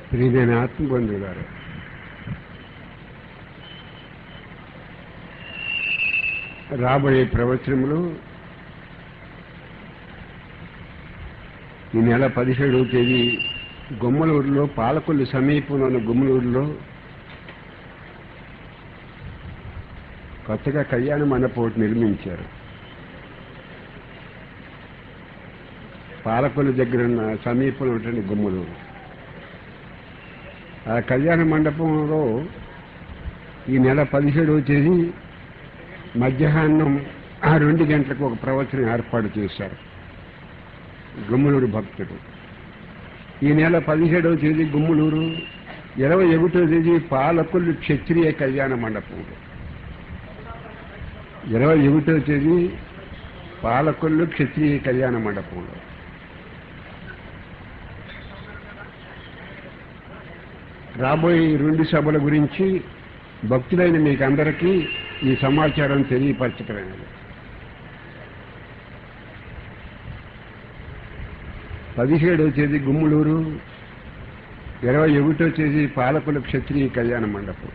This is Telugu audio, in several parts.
ప్రియమైన ఆత్మబంధువులారు రాబోయే ప్రవచనములు ఈ నెల పదిహేడవ తేదీ గుమ్మలూరులో పాలకొల్లు సమీపంలో ఉన్న గుమ్మలూరులో కొత్తగా కళ్యాణ మండపం ఒకటి నిర్మించారు పాలకొల్లు దగ్గర ఉన్న సమీపంలో ఉంటుంది గుమ్మలూరు ఆ కళ్యాణ మండపంలో ఈ నెల పదిహేడవ తేదీ మధ్యాహ్నం ఆ రెండు గంటలకు ఒక ప్రవచనం ఏర్పాటు చేశారు గుమ్మలూరు భక్తుడు ఈ నెల పదిహేడవ తేదీ గుమ్మలూరు ఇరవై ఒకటో తేదీ పాలకొల్లు క్షత్రియ కళ్యాణ మండపంలో ఇరవై ఒకటో తేదీ పాలకొల్లు క్షత్రియ కళ్యాణ మండపంలో రాబోయే ఈ రెండు సభల గురించి భక్తులైన మీకు అందరికీ ఈ సమాచారం తెలియపరచటమైనది పదిహేడవ తేదీ గుమ్మలూరు ఇరవై ఒకటో తేదీ పాలకుల క్షత్రియ కళ్యాణ మండపం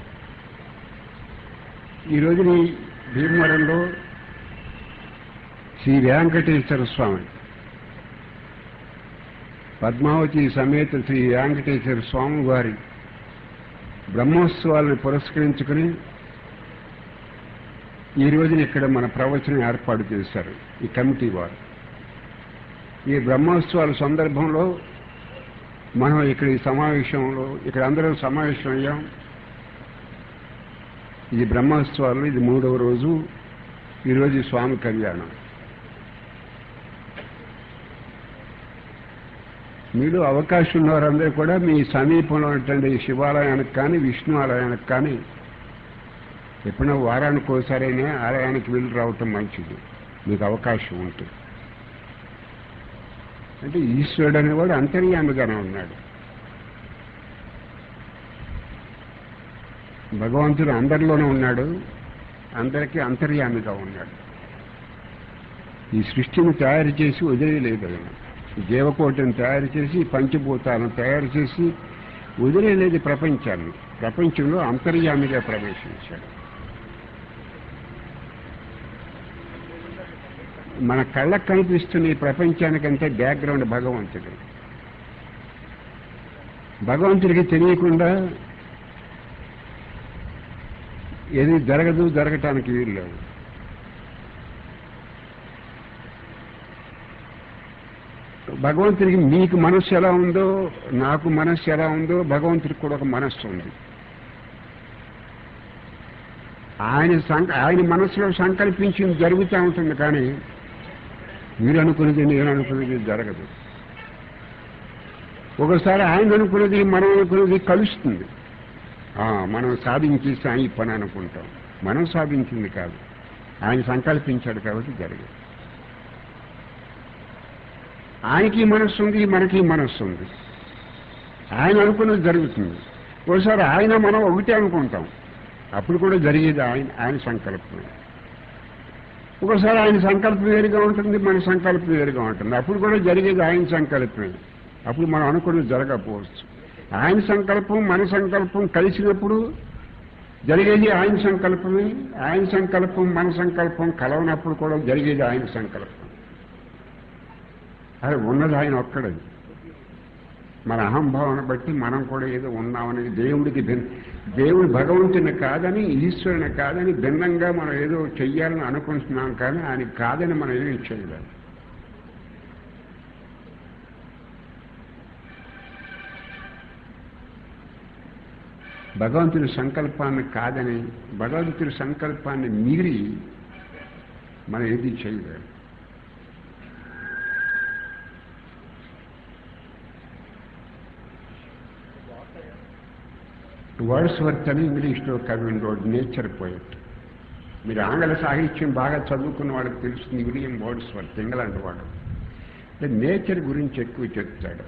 ఈ రోజుని భీమవరంలో శ్రీ వెంకటేశ్వర స్వామి పద్మావతి సమేత శ్రీ వెంకటేశ్వర స్వామి వారి బ్రహ్మోత్సవాలను పురస్కరించుకుని ఈ రోజున ఇక్కడ మన ప్రవచనం ఏర్పాటు చేశారు ఈ కమిటీ వారు ఈ బ్రహ్మోత్సవాల సందర్భంలో మనం ఇక్కడ ఈ సమావేశంలో ఇక్కడ అందరం సమావేశం అయ్యాం ఇది బ్రహ్మోత్సవాలు ఇది మూడవ రోజు ఈరోజు స్వామి కళ్యాణం మీలో అవకాశం ఉన్నవారందరూ కూడా మీ సమీపంలో ఉన్నటువంటి శివాలయానికి కానీ విష్ణు ఆలయానికి కానీ ఎప్పుడైనా వారానికి ఒకసారైనా ఆలయానికి వెళ్ళి రావటం మంచిది మీకు అవకాశం ఉంటుంది అంటే ఈశ్వరుడు అనేవాడు అంతర్యామిగానే ఉన్నాడు భగవంతుడు అందరిలోనే ఉన్నాడు అందరికీ అంతర్యామిగా ఉన్నాడు ఈ సృష్టిని తయారు చేసి వదిలేయలేదు ఆయన జీవకోటిని తయారు చేసి పంచభూతాలను తయారు చేసి వదిలేలేదు ప్రపంచాన్ని ప్రపంచంలో అంతర్యామిగా ప్రవేశించాడు మన కళ్ళకు కనిపిస్తున్న ఈ ప్రపంచానికంటే బ్యాక్గ్రౌండ్ భగవంతుడు భగవంతుడికి తెలియకుండా ఏది జరగదు జరగటానికి వీలు లేదు భగవంతుడికి మీకు మనస్సు ఎలా ఉందో నాకు మనస్సు ఎలా ఉందో భగవంతుడికి కూడా ఒక మనస్సు ఉంది ఆయన సంక ఆయన మనసులో సంకల్పించింది జరుగుతూ ఉంటుంది కానీ మీరు అనుకున్నది నేను అనుకున్నది జరగదు ఒకసారి ఆయన అనుకున్నది మనం అనుకున్నది కలుస్తుంది మనం సాధించేసి ఈ పని అనుకుంటాం మనం సాధించింది కాదు ఆయన సంకల్పించాడు కాబట్టి జరిగింది ఆయనకి మనస్సు ఉంది మనకి మనస్సు ఉంది ఆయన అనుకున్నది జరుగుతుంది ఒకసారి ఆయన మనం ఒకటే అనుకుంటాం అప్పుడు కూడా జరిగేది ఆయన ఆయన సంకల్పమే ఒకసారి ఆయన సంకల్పం వేరుగా ఉంటుంది మన సంకల్పం వేరుగా ఉంటుంది అప్పుడు కూడా జరిగేది ఆయన సంకల్పమే అప్పుడు మనం అనుకున్నది జరగకపోవచ్చు ఆయన సంకల్పం మన సంకల్పం కలిసినప్పుడు జరిగేది ఆయన సంకల్పమే ఆయన సంకల్పం మన సంకల్పం కలవనప్పుడు కూడా జరిగేది ఆయన సంకల్పం అది ఉన్నది ఆయన ఒక్కడే మన అహంభావన బట్టి మనం కూడా ఏదో ఉన్నామని దేవుడికి దేవుడు భగవంతుని కాదని ఈశ్వరుని కాదని భిన్నంగా మనం ఏదో చెయ్యాలని అనుకుంటున్నాం కానీ ఆయన కాదని మనం ఏమీ చేయలేము భగవంతుని సంకల్పాన్ని కాదని భగవంతుని సంకల్పాన్ని మీరి మనం ఏది చేయలేము వర్డ్స్ వర్త్ అని ఇంగ్లీష్లో కవి ఉండేవాడు నేచర్ పోయట్ మీరు ఆంగ్ల సాహిత్యం బాగా చదువుకున్న వాళ్ళకి తెలుస్తుంది విలియం వర్డ్స్ వర్త్ ఇంగ్లాండ్ వాడు అంటే నేచర్ గురించి ఎక్కువ చెప్తాడు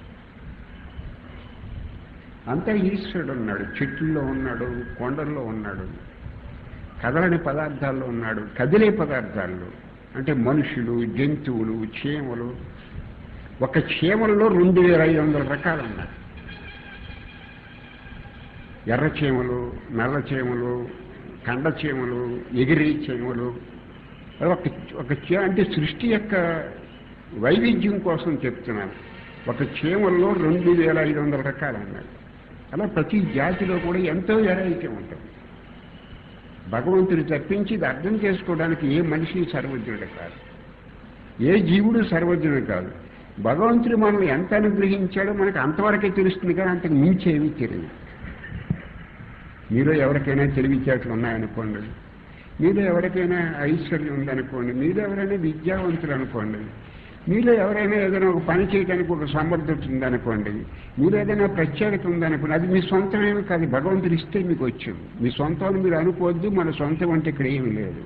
అంతా ఈశ్వరుడు ఉన్నాడు చెట్లలో ఉన్నాడు కొండల్లో ఉన్నాడు కదలని పదార్థాల్లో ఉన్నాడు కదిలే పదార్థాల్లో అంటే మనుషులు జంతువులు చీమలు ఒక చీమలలో రెండు వేల ఐదు వందల రకాలు ఉన్నాయి ఎర్ర చీమలు నల్ల చీమలు కండ చీమలు ఎగిరి చీమలు ఒక ఒక చీ అంటే సృష్టి యొక్క వైవిధ్యం కోసం చెప్తున్నాను ఒక చీమల్లో రెండు వేల ఐదు వందల రకాలు అన్నాడు అలా ప్రతి జాతిలో కూడా ఎంతో వెరైటీ ఉంటుంది భగవంతుడు తప్పించి ఇది అర్థం చేసుకోవడానికి ఏ మనిషి సర్వజ్ఞుడు కాదు ఏ జీవుడు సర్వజ్ఞుడు కాదు భగవంతుడు మనల్ని ఎంత అనుగ్రహించాడో మనకు అంతవరకే తెలుస్తుంది కానీ అంతకు మించి ఏమీ తెలియదు మీలో ఎవరికైనా తెలివితేటలు ఉన్నాయనుకోండి మీలో ఎవరికైనా ఐశ్వర్యం ఉందనుకోండి మీలో ఎవరైనా విద్యావంతులు అనుకోండి మీలో ఎవరైనా ఏదైనా ఒక పని చేయడానికి ఒక సమర్థత ఉందనుకోండి మీరు ఏదైనా ప్రత్యేకత ఉందనుకోండి అది మీ సొంతమేమి కాదు భగవంతుడు ఇస్తే మీకు వచ్చింది మీ సొంతం అని మీరు అనుకోవద్దు మన సొంతం అంటే ఇక్కడ ఏమీ లేదు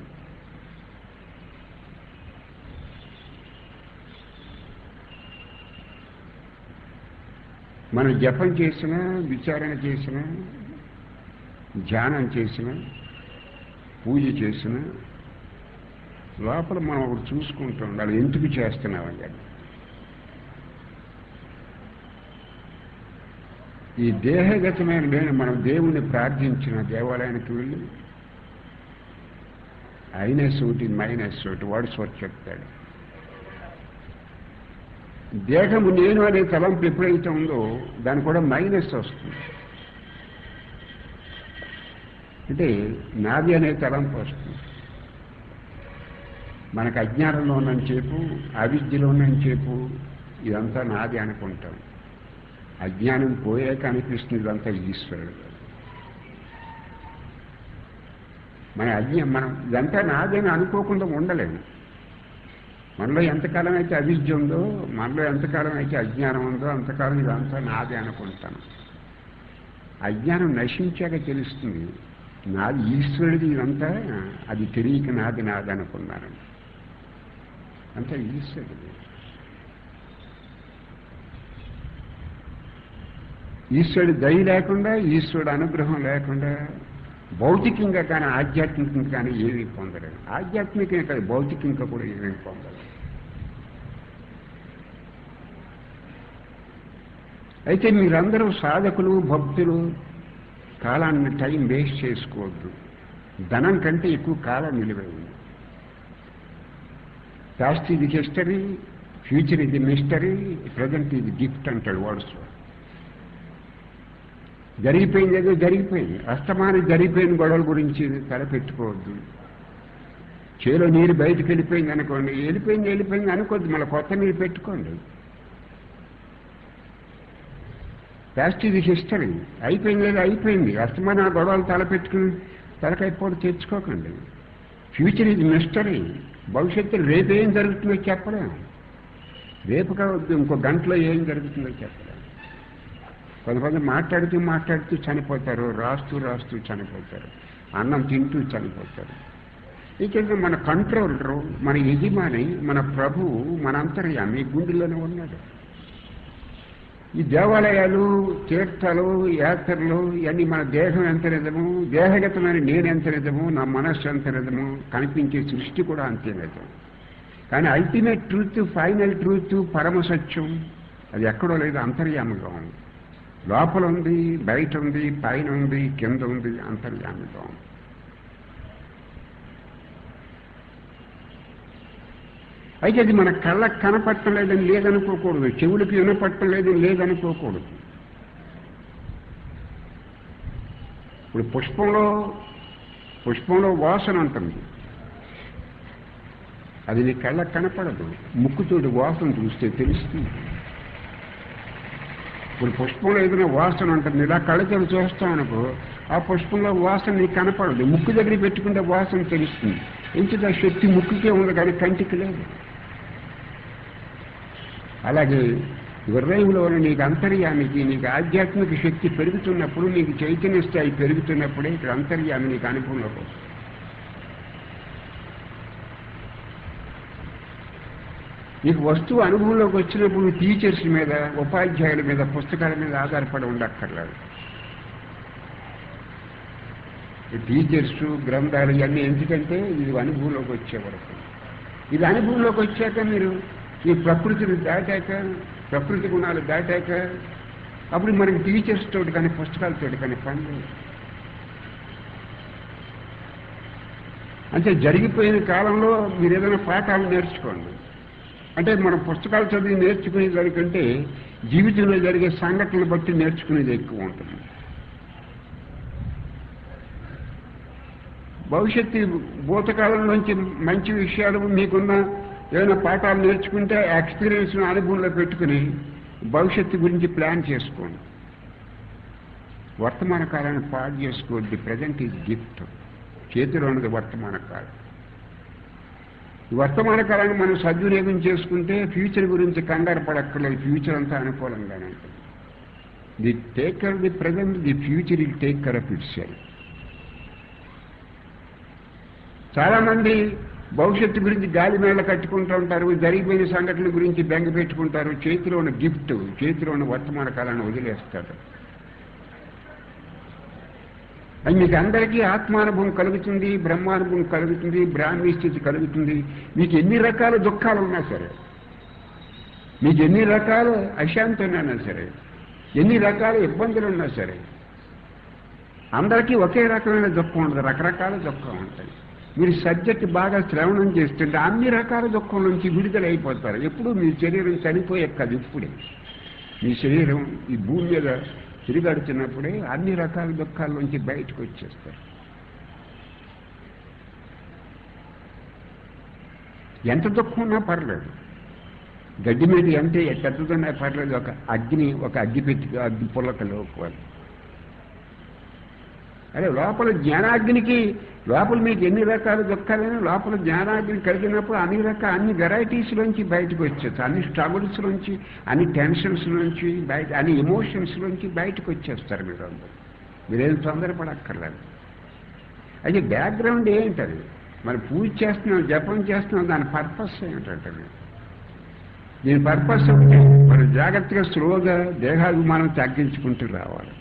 మనం జపం చేసినా విచారణ చేసినా ధ్యానం చేసినా పూజ చేసినా లోపల మనం ఒకటి చూసుకుంటూ ఉండాలి ఎందుకు చేస్తున్నామని చెప్పి ఈ దేహగతమైన నేను మనం దేవుణ్ణి ప్రార్థించిన దేవాలయానికి వెళ్ళి అయినస్ ఒకటి మైనస్ ఒకటి వాడు స్వచ్ఛ చెప్తాడు దేహము నేను అనే తలంపు ఎప్పుడైతే ఉందో దాని కూడా మైనస్ వస్తుంది అంటే నాది అనే తలంపు వస్తుంది మనకు అజ్ఞానంలో ఉన్నని చెప్పు అవిద్యలో ఉన్నని చెప్పు ఇదంతా నాది అనుకుంటాం అజ్ఞానం పోయాక అనిపిస్తుంది ఇదంతా ఈశ్వరుడు మన అజ్ఞ మనం ఇదంతా నాది అని అనుకోకుండా ఉండలేము మనలో ఎంతకాలం అయితే అవిద్య ఉందో మనలో ఎంతకాలం అయితే అజ్ఞానం ఉందో అంతకాలం ఇదంతా నాది అనుకుంటాను అజ్ఞానం నశించాక తెలుస్తుంది నాది ఈశ్వరుడిది ఇదంతా అది తెలియక నాది నాది అనుకున్నాను అంతా ఈశ్వరుడు ఈశ్వరుడి దయ లేకుండా ఈశ్వరుడు అనుగ్రహం లేకుండా భౌతికంగా కానీ ఆధ్యాత్మికంగా కానీ ఏమీ పొందలేదు ఆధ్యాత్మికంగా కాదు భౌతికంగా కూడా ఏమీ పొందలేదు అయితే మీరందరూ సాధకులు భక్తులు కాలాన్ని టైం వేస్ట్ చేసుకోవద్దు ధనం కంటే ఎక్కువ కాలం నిలిపోయింది పాస్ట్ ఇది హిస్టరీ ఫ్యూచర్ ఇది మిస్టరీ ప్రజెంట్ ఇది గిఫ్ట్ అంటాడు వర్డ్స్ జరిగిపోయింది ఏదో జరిగిపోయింది అస్తమానం జరిగిపోయిన గొడవల గురించి తలపెట్టుకోవద్దు చేలో నీరు బయటకు వెళ్ళిపోయింది అనుకోండి వెళ్ళిపోయింది వెళ్ళిపోయింది అనుకోవద్దు మళ్ళీ కొత్త నీరు పెట్టుకోండి పాస్ట్ ఇది హిస్టరీ అయిపోయింది లేదు అయిపోయింది అస్తమానం ఆ గొడవలు తలపెట్టుకుని తలకైపోటు తెచ్చుకోకండి ఫ్యూచర్ ఇది మిస్టరీ భవిష్యత్తులో రేపు ఏం జరుగుతుందో చెప్పలేం రేపు కావద్దు ఇంకో గంటలో ఏం జరుగుతుందో చెప్పలేం కొంతమంది మాట్లాడుతూ మాట్లాడుతూ చనిపోతారు రాస్తూ రాస్తూ చనిపోతారు అన్నం తింటూ చనిపోతారు ఇక మన కంట్రోలరు మన యజమాని మన ప్రభువు మన అంతర్యామి గుండెలోనే ఉన్నాడు ఈ దేవాలయాలు తీర్థాలు యాత్రలు ఇవన్నీ మన దేహం ఎంత నిజము దేహగతమైన నేను ఎంత నిజము నా మనస్సు ఎంత నిజము కనిపించే సృష్టి కూడా అంతే నిజం కానీ అల్టిమేట్ ట్రూత్ ఫైనల్ ట్రూత్ పరమ సత్యం అది ఎక్కడో లేదు అంతర్యామిగా ఉంది లోపల ఉంది బయట ఉంది పైన ఉంది కింద ఉంది అంతర్యామిగా ఉంది అయితే అది మన కళ్ళకు కనపడటం లేదని లేదనుకోకూడదు చెవులకి వినపడటం లేదని లేదనుకోకూడదు ఇప్పుడు పుష్పంలో పుష్పంలో వాసన ఉంటుంది అది నీ కళ్ళకు కనపడదు ముక్కుతోటి వాసన చూస్తే తెలుస్తుంది ఇప్పుడు పుష్పంలో ఏదైనా వాసన ఉంటుంది ఇలా కళ్ళతో చూస్తాం అనుకో ఆ పుష్పంలో వాసన నీకు కనపడదు ముక్కు దగ్గర పెట్టుకుంటే వాసన తెలుస్తుంది ఇంటికి ఆ శక్తి ముక్కుకే ఉంది కానీ కంటికి లేదు అలాగే హృదయంలో నీకు అంతర్యామికి నీకు ఆధ్యాత్మిక శక్తి పెరుగుతున్నప్పుడు నీకు చైతన్య స్థాయి పెరుగుతున్నప్పుడే ఇక్కడ అంతర్యామి నీకు అనుభవంలోకి వస్తుంది నీకు వస్తువు అనుభవంలోకి వచ్చినప్పుడు టీచర్స్ మీద ఉపాధ్యాయుల మీద పుస్తకాల మీద ఆధారపడి ఉండక్కర్లేదు టీచర్స్ గ్రంథాలు ఇవన్నీ ఎందుకంటే ఇది అనుభవంలోకి వచ్చే వరకు ఇది అనుభవంలోకి వచ్చాక మీరు ఈ ప్రకృతిని దాటాక ప్రకృతి గుణాలు దాటాక అప్పుడు మనకి టీచర్స్ తోటి కానీ పుస్తకాలతోటి కానీ పని లేదు అంటే జరిగిపోయిన కాలంలో మీరు ఏదైనా పాఠాలు నేర్చుకోండి అంటే మనం పుస్తకాలు చదివి నేర్చుకునే దానికంటే జీవితంలో జరిగే సంఘటనలు బట్టి నేర్చుకునేది ఎక్కువ ఉంటుంది భవిష్యత్తు భూతకాలంలోంచి మంచి విషయాలు మీకున్న ఏమైనా పాఠాలు నేర్చుకుంటే ఎక్స్పీరియన్స్ అనుభవంలో పెట్టుకుని భవిష్యత్తు గురించి ప్లాన్ చేసుకోండి వర్తమాన కాలాన్ని పాడు చేసుకోవద్దు ప్రజెంట్ ఈజ్ గిఫ్ట్ చేతిలో ఉన్నది వర్తమాన కాలం ఈ వర్తమాన కాలాన్ని మనం సద్వినియోగం చేసుకుంటే ఫ్యూచర్ గురించి కంగారు పడక్కర్లేదు ఫ్యూచర్ అంతా అనుకూలంగానే ఉంటుంది the take care the present the future will take care of itself చాలా మంది భవిష్యత్తు గురించి గాలి మేళ కట్టుకుంటూ ఉంటారు జరిగిపోయిన సంఘటనల గురించి బెంగ పెట్టుకుంటారు చేతిలో ఉన్న గిఫ్ట్ చేతిలో ఉన్న వర్తమాన కాలాన్ని వదిలేస్తారు అది మీకు అందరికీ ఆత్మానుభవం కలుగుతుంది బ్రహ్మానుభవం కలుగుతుంది బ్రాహ్మీ స్థితి కలుగుతుంది మీకు ఎన్ని రకాల దుఃఖాలు ఉన్నా సరే మీకు ఎన్ని రకాల అశాంతి ఉన్నా సరే ఎన్ని రకాల ఇబ్బందులు ఉన్నా సరే అందరికీ ఒకే రకమైన దుఃఖం ఉండదు రకరకాల దుఃఖం ఉంటుంది మీరు సబ్జెక్ట్ బాగా శ్రవణం చేస్తుంటే అన్ని రకాల దుఃఖం నుంచి విడుదల అయిపోతారు ఎప్పుడు మీ శరీరం చనిపోయే కాదు ఇప్పుడే మీ శరీరం ఈ భూమి మీద తిరిగడుతున్నప్పుడే అన్ని రకాల దుఃఖాల నుంచి బయటకు వచ్చేస్తారు ఎంత దుఃఖం ఉన్నా పర్లేదు గడ్డి మీద ఎంత పెద్దదన్నా పర్లేదు ఒక అగ్ని ఒక అగ్గి పెట్టి అగ్గి పుల్లకలో అదే లోపల జ్ఞానాగ్నికి లోపల మీకు ఎన్ని రకాల దుఃఖాలైనా లోపల జ్ఞానాగ్ని కలిగినప్పుడు అన్ని రకాల అన్ని వెరైటీస్లోంచి బయటకు వచ్చేస్తారు అన్ని స్ట్రగుల్స్ నుంచి అన్ని టెన్షన్స్ నుంచి బయట అన్ని ఎమోషన్స్ నుంచి బయటకు వచ్చేస్తారు మీరు అందరూ మీరేం తొందరపడక్కర్లేదు అయితే బ్యాక్గ్రౌండ్ ఏంటది మరి పూజ చేస్తున్నాం జపం చేస్తున్నాం దాని పర్పస్ ఏమిటంటే దీని పర్పస్ ఒకటి మరి జాగ్రత్తగా స్లోగా దేహాభిమానం తగ్గించుకుంటూ రావాలి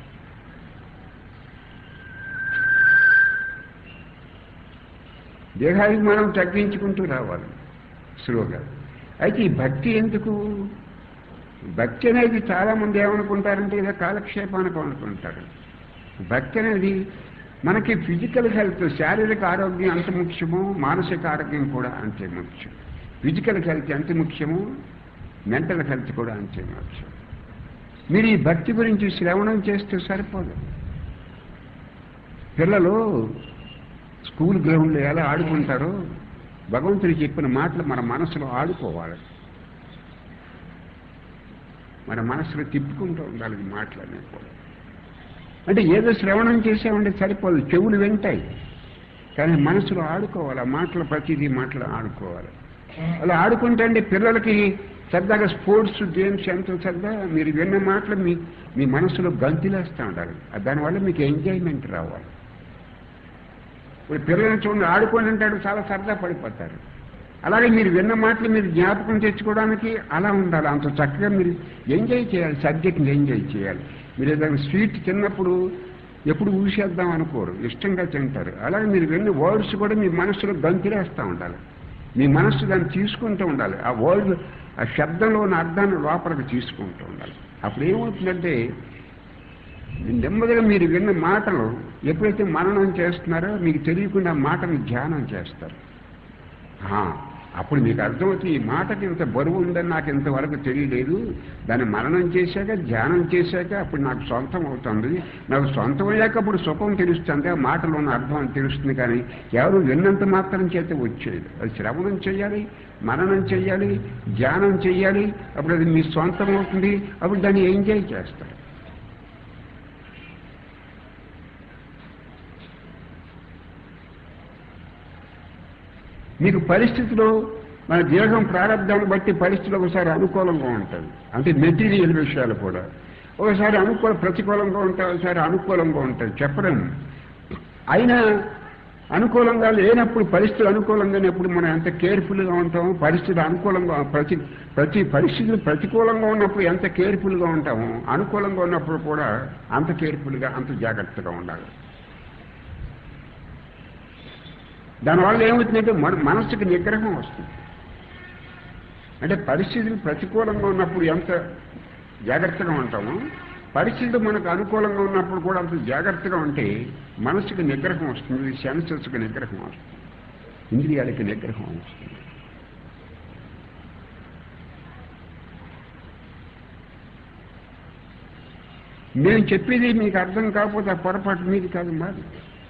దేహాభిమానం తగ్గించుకుంటూ రావాలి స్లోగా అయితే ఈ భక్తి ఎందుకు భక్తి అనేది చాలామంది ఏమనుకుంటారంటే ఏదో కాలక్షేపానికి అనుకుంటారు భక్తి అనేది మనకి ఫిజికల్ హెల్త్ శారీరక ఆరోగ్యం అంత ముఖ్యమో మానసిక ఆరోగ్యం కూడా అంతే ముఖ్యం ఫిజికల్ హెల్త్ ఎంత ముఖ్యమో మెంటల్ హెల్త్ కూడా అంతే ముఖ్యం మీరు ఈ భక్తి గురించి శ్రవణం చేస్తే సరిపోదు పిల్లలు స్కూల్ గ్రౌండ్లో ఎలా ఆడుకుంటారో భగవంతుడు చెప్పిన మాటలు మన మనసులో ఆడుకోవాలి మన మనసులో తిప్పుకుంటూ ఉండాలి ఈ మాటలన్నీ కూడా అంటే ఏదో శ్రవణం చేసామంటే సరిపోదు చెవులు వింటాయి కానీ మనసులో ఆడుకోవాలి ఆ మాటలు ప్రతిదీ మాటలు ఆడుకోవాలి అలా ఆడుకుంటే అంటే పిల్లలకి సరదాగా స్పోర్ట్స్ గేమ్స్ ఎంతో సరదా మీరు విన్న మాటలు మీ మీ మనసులో గంతులేస్తూ ఉండాలి దానివల్ల మీకు ఎంజాయ్మెంట్ రావాలి ఇప్పుడు పిల్లల్ని చూడండి ఆడుకొని అంటాడు చాలా సరదా పడిపోతారు అలాగే మీరు విన్న మాటలు మీరు జ్ఞాపకం తెచ్చుకోవడానికి అలా ఉండాలి అంత చక్కగా మీరు ఎంజాయ్ చేయాలి సబ్జెక్ట్ని ఎంజాయ్ చేయాలి మీరు ఏదైనా స్వీట్ తిన్నప్పుడు ఎప్పుడు ఊసేద్దాం అనుకోరు ఇష్టంగా తింటారు అలాగే మీరు విన్న వర్డ్స్ కూడా మీ మనసులో గంతిరేస్తూ ఉండాలి మీ మనస్సు దాన్ని తీసుకుంటూ ఉండాలి ఆ వర్డ్ ఆ శబ్దంలో ఉన్న అర్థాన్ని లోపలికి తీసుకుంటూ ఉండాలి అప్పుడు ఏమవుతుందంటే నెమ్మదిగా మీరు విన్న మాటలు ఎప్పుడైతే మననం చేస్తున్నారో మీకు తెలియకుండా మాటను ధ్యానం చేస్తారు అప్పుడు మీకు అర్థమవుతుంది ఈ మాటకి ఇంత బరువు ఉందని నాకు ఇంతవరకు తెలియలేదు దాన్ని మననం చేశాక ధ్యానం చేశాక అప్పుడు నాకు సొంతం అవుతుంది నాకు సొంతం అయ్యాక అప్పుడు సుఖం తెలుస్తుంది ఆ మాటలో ఉన్న అర్థం తెలుస్తుంది కానీ ఎవరు విన్నంత మాత్రం చేత వచ్చేది అది శ్రవణం చేయాలి మననం చేయాలి ధ్యానం చేయాలి అప్పుడు అది మీ సొంతం అవుతుంది అప్పుడు దాన్ని ఎంజాయ్ చేస్తారు మీకు పరిస్థితిలో మన దేహం ప్రారంభాన్ని బట్టి పరిస్థితులు ఒకసారి అనుకూలంగా ఉంటుంది అంటే మెటీరియల్ విషయాలు కూడా ఒకసారి అనుకూల ప్రతికూలంగా ఉంటాయి ఒకసారి అనుకూలంగా ఉంటాయి చెప్పలేము అయినా అనుకూలంగా లేనప్పుడు పరిస్థితులు అనుకూలంగా లేనప్పుడు మనం ఎంత కేర్ఫుల్గా ఉంటామో పరిస్థితులు అనుకూలంగా ప్రతి ప్రతి పరిస్థితులు ప్రతికూలంగా ఉన్నప్పుడు ఎంత కేర్ఫుల్గా ఉంటామో అనుకూలంగా ఉన్నప్పుడు కూడా అంత కేర్ఫుల్గా అంత జాగ్రత్తగా ఉండాలి దానివల్ల ఏమవుతుందంటే మన మనస్సుకి నిగ్రహం వస్తుంది అంటే పరిస్థితులు ప్రతికూలంగా ఉన్నప్పుడు ఎంత జాగ్రత్తగా ఉంటామో పరిస్థితులు మనకు అనుకూలంగా ఉన్నప్పుడు కూడా అంత జాగ్రత్తగా ఉంటే మనసుకి నిగ్రహం వస్తుంది సెన్సెస్కి నిగ్రహం వస్తుంది ఇంద్రియాలకి నిగ్రహం వస్తుంది మేము చెప్పేది మీకు అర్థం కాకపోతే ఆ పొరపాటు మీది కాదు మాది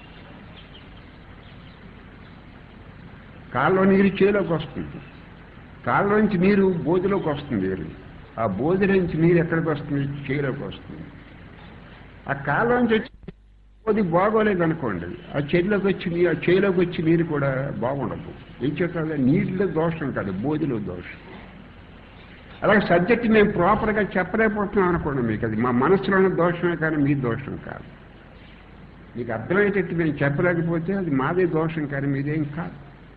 కాళ్ళలో నీరు చేలోకి వస్తుంది కాళ్ళలోంచి నీరు బోధిలోకి వస్తుంది నీరు ఆ బోధిలోంచి నీరు ఎక్కడికి వస్తుంది చేలోకి వస్తుంది ఆ కాళ్ళలోంచి వచ్చి బోధి బాగోలేదు అనుకోండి ఆ చెరువులోకి వచ్చి నీ ఆ చేలోకి వచ్చి నీరు కూడా బాగుండదు ఏం చేస్తారు నీటిలో దోషం కాదు బోధిలో దోషం అలాగే సబ్జెక్ట్ మేము ప్రాపర్గా చెప్పలేకపోతున్నాం అనుకోండి మీకు అది మా మనసులోని దోషమే కానీ మీ దోషం కాదు మీకు అర్థమయ్యేటట్టు మేము చెప్పలేకపోతే అది మాదే దోషం కానీ మీదేం కాదు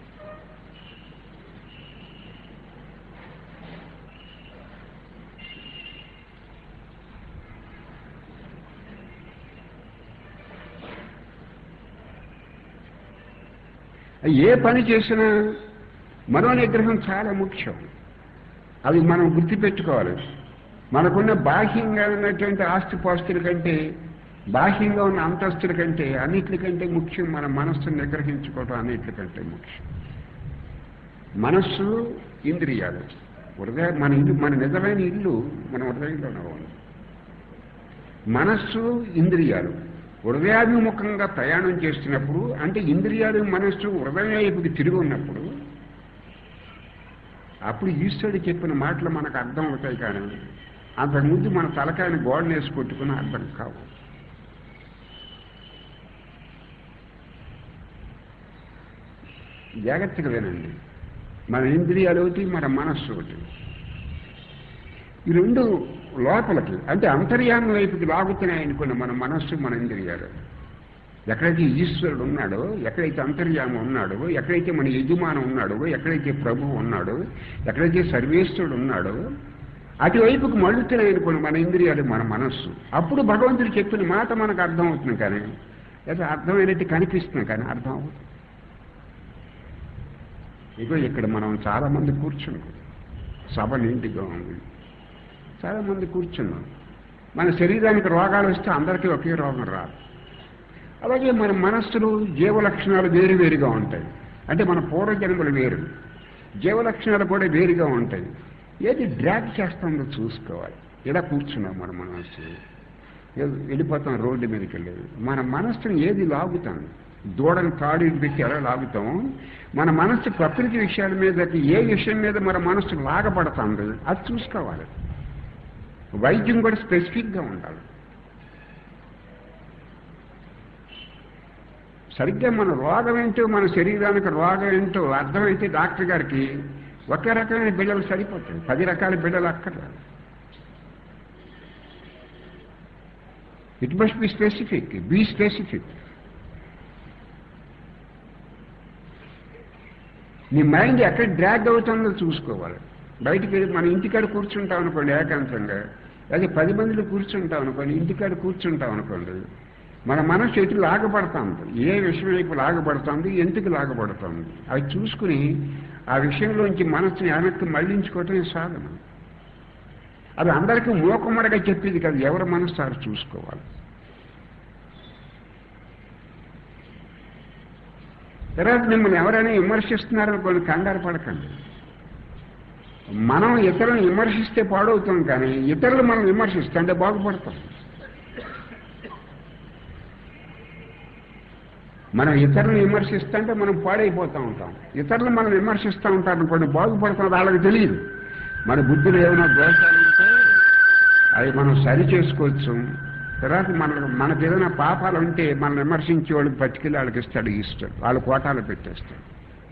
ఏ పని చేసినా మనో నిగ్రహం చాలా ముఖ్యం అది మనం గుర్తుపెట్టుకోవాలి మనకున్న బాహ్యంగా ఉన్నటువంటి ఆస్తిపాస్తుల కంటే బాహ్యంగా ఉన్న అంతస్తుల కంటే అన్నిటికంటే ముఖ్యం మన మనస్సును నిగ్రహించుకోవటం అన్నిటికంటే ముఖ్యం మనస్సు ఇంద్రియాలు హృదయ మన ఇల్లు మన నిజమైన ఇల్లు మన హృదయంలోనే ఉంది మనస్సు ఇంద్రియాలు హృదయాభిముఖంగా ప్రయాణం చేస్తున్నప్పుడు అంటే ఇంద్రియాలు మనస్సు హృదయం వైపుకి తిరిగి ఉన్నప్పుడు అప్పుడు ఈశ్వరుడు చెప్పిన మాటలు మనకు అర్థం అవుతాయి కానీ అంతకుముందు మన తలకాయని గోడను వేసి కొట్టుకుని అర్థం కావు జాగ్రత్తగా వినండి మన ఇంద్రియాలు ఒకటి మన మనస్సు ఒకటి ఈ రెండు లోపలికి అంటే అంతర్యానం వైపుకి లాగుతున్నాయి అనుకున్న మన మనస్సు మన ఇంద్రియాలు ఎక్కడైతే ఈశ్వరుడు ఉన్నాడో ఎక్కడైతే అంతర్యామం ఉన్నాడో ఎక్కడైతే మన యజమానం ఉన్నాడో ఎక్కడైతే ప్రభువు ఉన్నాడో ఎక్కడైతే సర్వేశ్వరుడు ఉన్నాడో అటువైపుకు మళ్ళుతున్నాయి అనుకోండి మన ఇంద్రియాలు మన మనస్సు అప్పుడు భగవంతుడు చెప్పిన మాట మనకు అర్థం అవుతుంది కానీ లేదా అర్థమైనట్టు కనిపిస్తుంది కానీ అర్థం అవుతుంది ఇగో ఇక్కడ మనం చాలా మంది కూర్చున్నాం సభ నిండిగా ఉంది చాలా మంది కూర్చున్నాం మన శరీరానికి రోగాలు వస్తే అందరికీ ఒకే రోగం రాదు అలాగే మన మనస్సులు జీవ లక్షణాలు వేరు వేరుగా ఉంటాయి అంటే మన పూర్వజన్మలు వేరు జీవ లక్షణాలు కూడా వేరుగా ఉంటాయి ఏది డ్రాగ్ చేస్తుందో చూసుకోవాలి ఇలా కూర్చున్నాం మన మనస్సు ఏదో వెళ్ళిపోతాం రోడ్డు మీదకి వెళ్ళేది మన మనస్సుని ఏది లాగుతాం దూడని తాడు పెట్టి ఎలా లాగుతాం మన మనస్సు ప్రకృతి విషయాల మీద ఏ విషయం మీద మన మనస్సు లాగబడుతుంది అది చూసుకోవాలి వైద్యం కూడా స్పెసిఫిక్గా ఉండాలి సరిగ్గా మన రోగం ఏంటో మన శరీరానికి రోగం ఏంటో అర్థమైతే డాక్టర్ గారికి ఒకే రకమైన బిడ్డలు సరిపోతాయి పది రకాల బిడ్డలు అక్కర్లేదు it must be specific be specific నీ మైండ్ ఎక్కడ డ్రాగ్ అవుతుందో చూసుకోవాలి బయటికి వెళ్ళి మన ఇంటికాడ కూర్చుంటాం అనుకోండి ఏకాంతంగా లేదా పది మందిలో కూర్చుంటాం అనుకోండి ఇంటికాడ కూర్చుంటాం అనుకోండి మన మనసు ఎటు లాగబడుతుంది ఏ విషయం వైపు లాగబడుతుంది ఎందుకు లాగబడుతుంది అవి చూసుకుని ఆ విషయంలోంచి మనసుని వెనక్కి మళ్లించుకోవటమే సాధన అది అందరికీ మూకమ్మడిగా చెప్పేది కదా ఎవరి మనసు సార్ చూసుకోవాలి తర్వాత మిమ్మల్ని ఎవరైనా విమర్శిస్తున్నారనుకోండి కంగారు పడకండి మనం ఇతరులను విమర్శిస్తే పాడవుతాం కానీ ఇతరులు మనం విమర్శిస్తుంటే బాగుపడతాం మనం ఇతరులను విమర్శిస్తుంటే మనం పాడైపోతూ ఉంటాం ఇతరులు మనం విమర్శిస్తూ ఉంటారు అనుకోండి బాగుపడతాం వాళ్ళకి తెలియదు మన బుద్ధిలో ఏమైనా దోషాలు ఉంటే అవి మనం సరి చేసుకోవచ్చు తర్వాత మన మనకు ఏదైనా పాపాలు ఉంటే మనం విమర్శించే వాళ్ళకి పట్టుకెళ్ళి వాళ్ళకి ఇస్తాడు ఇస్తాడు వాళ్ళు కోటాలు పెట్టేస్తాడు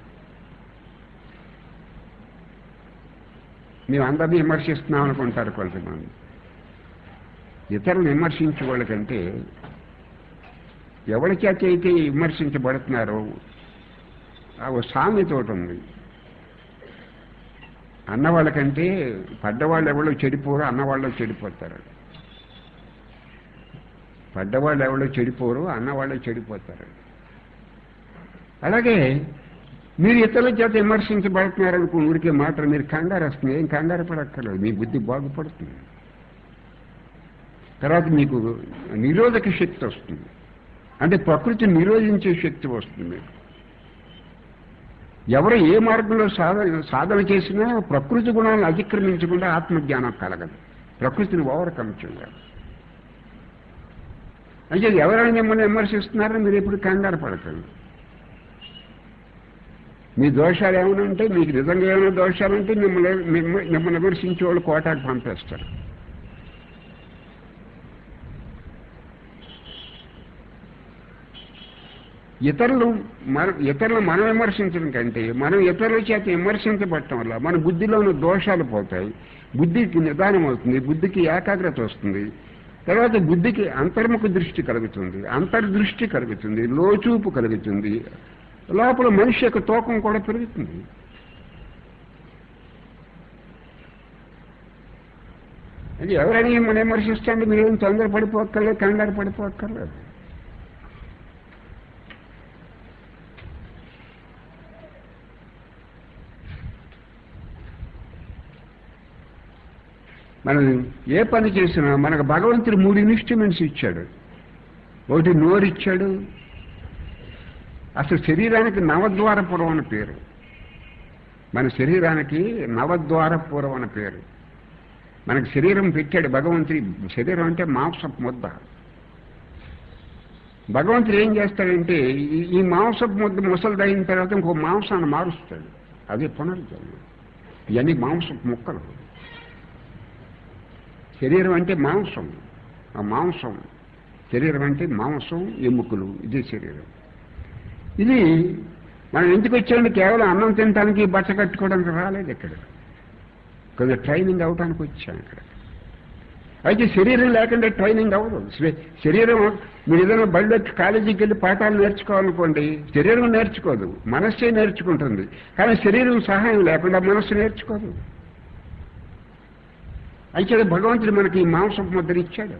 మేము అందరినీ విమర్శిస్తున్నాం అనుకుంటారు కొంతమంది ఇతరులు విమర్శించే వాళ్ళకంటే ఎవరి చేత అయితే విమర్శించబడుతున్నారో ఆ ఓ సామెత ఒకటి ఉంది అన్నవాళ్ళకంటే పడ్డవాళ్ళు ఎవరో చెడిపోరు అన్నవాళ్ళు చెడిపోతారు పడ్డవాళ్ళు ఎవరో చెడిపోరు అన్నవాళ్ళు చెడిపోతారు అలాగే మీరు ఇతరుల చేత విమర్శించబడుతున్నారనుకో ఊరికే మాటలు మీరు కంగారు వస్తుంది ఏం కంగారు పడక్కర్లేదు మీ బుద్ధి బాగుపడుతుంది తర్వాత మీకు నిరోధక శక్తి వస్తుంది అంటే ప్రకృతిని నిరోధించే శక్తి వస్తుంది మీకు ఎవరు ఏ మార్గంలో సాధన సాధన చేసినా ప్రకృతి గుణాలను అతిక్రమించకుండా ఆత్మజ్ఞానం కలగదు ప్రకృతిని ఓవర్కమ్ చేయాలి అంటే ఎవరైనా మిమ్మల్ని విమర్శిస్తున్నారో మీరు ఎప్పుడు కంగారు పడకండి మీ దోషాలు ఏమైనా ఉంటే మీకు నిజంగా ఏమైనా దోషాలు ఉంటే మిమ్మల్ని మిమ్మ- మిమ్మల్ని విమర్శించే వాళ్ళు కోటాకు పంపేస్తారు ఇతరులు మన ఇతరులు మనం విమర్శించడం కంటే మనం ఇతరుల చేత విమర్శించబడటం వల్ల మన బుద్ధిలో ఉన్న దోషాలు పోతాయి బుద్ధికి నిదానం అవుతుంది బుద్ధికి ఏకాగ్రత వస్తుంది తర్వాత బుద్ధికి అంతర్ముఖ దృష్టి కలుగుతుంది అంతర్దృష్టి కలుగుతుంది లోచూపు కలుగుతుంది లోపల మనిషి యొక్క తూకం కూడా పెరుగుతుంది అది ఎవరైనా మనం విమర్శిస్తాంటే మీరేం తొందర పడిపోక్కర్లేదు కంగారు పడిపోక్కర్లేదు మనం ఏ పని చేసినా మనకు భగవంతుడు మూడు ఇన్స్ట్రుమెంట్స్ ఇచ్చాడు ఒకటి నోరు ఇచ్చాడు అసలు శరీరానికి నవద్వారపురం అని పేరు మన శరీరానికి నవద్వారపురం అని పేరు మనకు శరీరం పెట్టాడు భగవంతుడి శరీరం అంటే మాంసపు ముద్ద భగవంతుడు ఏం చేస్తాడంటే ఈ- ఈ మాంసపు ముద్ద ముసలిదైన తర్వాత ఇంకో మాంసాన్ని మారుస్తాడు అదే పునర్జన్మ ఇవన్నీ మాంసపు ముక్కలు శరీరం అంటే మాంసం ఆ మాంసం శరీరం అంటే మాంసం ఎముకలు ఇదే శరీరం ఇది మనం ఎందుకు వచ్చామంటే కేవలం అన్నం తినడానికి బట్ట కట్టుకోవడానికి రాలేదు ఇక్కడ కొంచెం ట్రైనింగ్ అవడానికి వచ్చాం ఇక్కడ అయితే శరీరం లేకుండా ట్రైనింగ్ అవ్వదు శరీ- శరీరం మీరు ఏదైనా బడిలో కాలేజీకి వెళ్ళి పాఠాలు నేర్చుకోవాలనుకోండి శరీరం నేర్చుకోదు మనస్సే నేర్చుకుంటుంది కానీ శరీరం సహాయం లేకుండా మనస్సు నేర్చుకోదు అయితే భగవంతుడు మనకి ఈ మాంసపు ముద్ర ఇచ్చాడు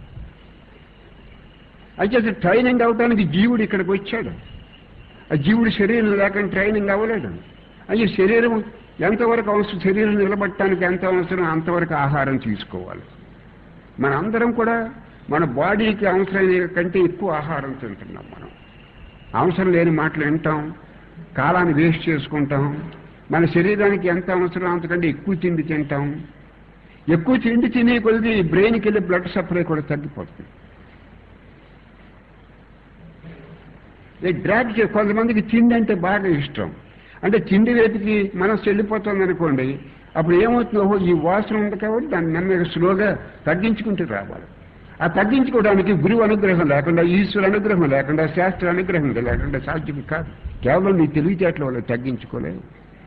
అయితే అసలు ట్రైనింగ్ అవడానికి జీవుడు ఇక్కడికి వచ్చాడు ఆ జీవుడు శరీరం లేకుండా ట్రైనింగ్ అవ్వలేడు అయితే శరీరం ఎంతవరకు అవసరం శరీరం నిలబట్టడానికి ఎంత అవసరం అంతవరకు ఆహారం తీసుకోవాలి మన అందరం కూడా మన బాడీకి అవసరమైన కంటే ఎక్కువ ఆహారం తింటున్నాం మనం అవసరం లేని మాటలు వింటాం కాలాన్ని వేస్ట్ చేసుకుంటాం మన శరీరానికి ఎంత అవసరం అంతకంటే ఎక్కువ తిండి తింటాం ఎక్కువ తిండి తినే కొద్ది బ్రెయిన్కి వెళ్ళి బ్లడ్ సప్లై కూడా తగ్గిపోతుంది ఈ డ్రాగ్ చే కొంతమందికి తిండి అంటే బాగా ఇష్టం అంటే తిండి వైపుకి మనసు వెళ్ళిపోతుంది అనుకోండి అప్పుడు ఏమవుతుంది ఓహో ఈ వాసన ఉంది కాబట్టి దాన్ని నెమ్మదిగా స్లోగా తగ్గించుకుంటూ రావాలి ఆ తగ్గించుకోవడానికి గురువు అనుగ్రహం లేకుండా ఈశ్వర అనుగ్రహం లేకుండా శాస్త్ర అనుగ్రహం లేకుండా సాధ్యం కాదు కేవలం నీ తెలివితేటల వల్ల తగ్గించుకోలేవు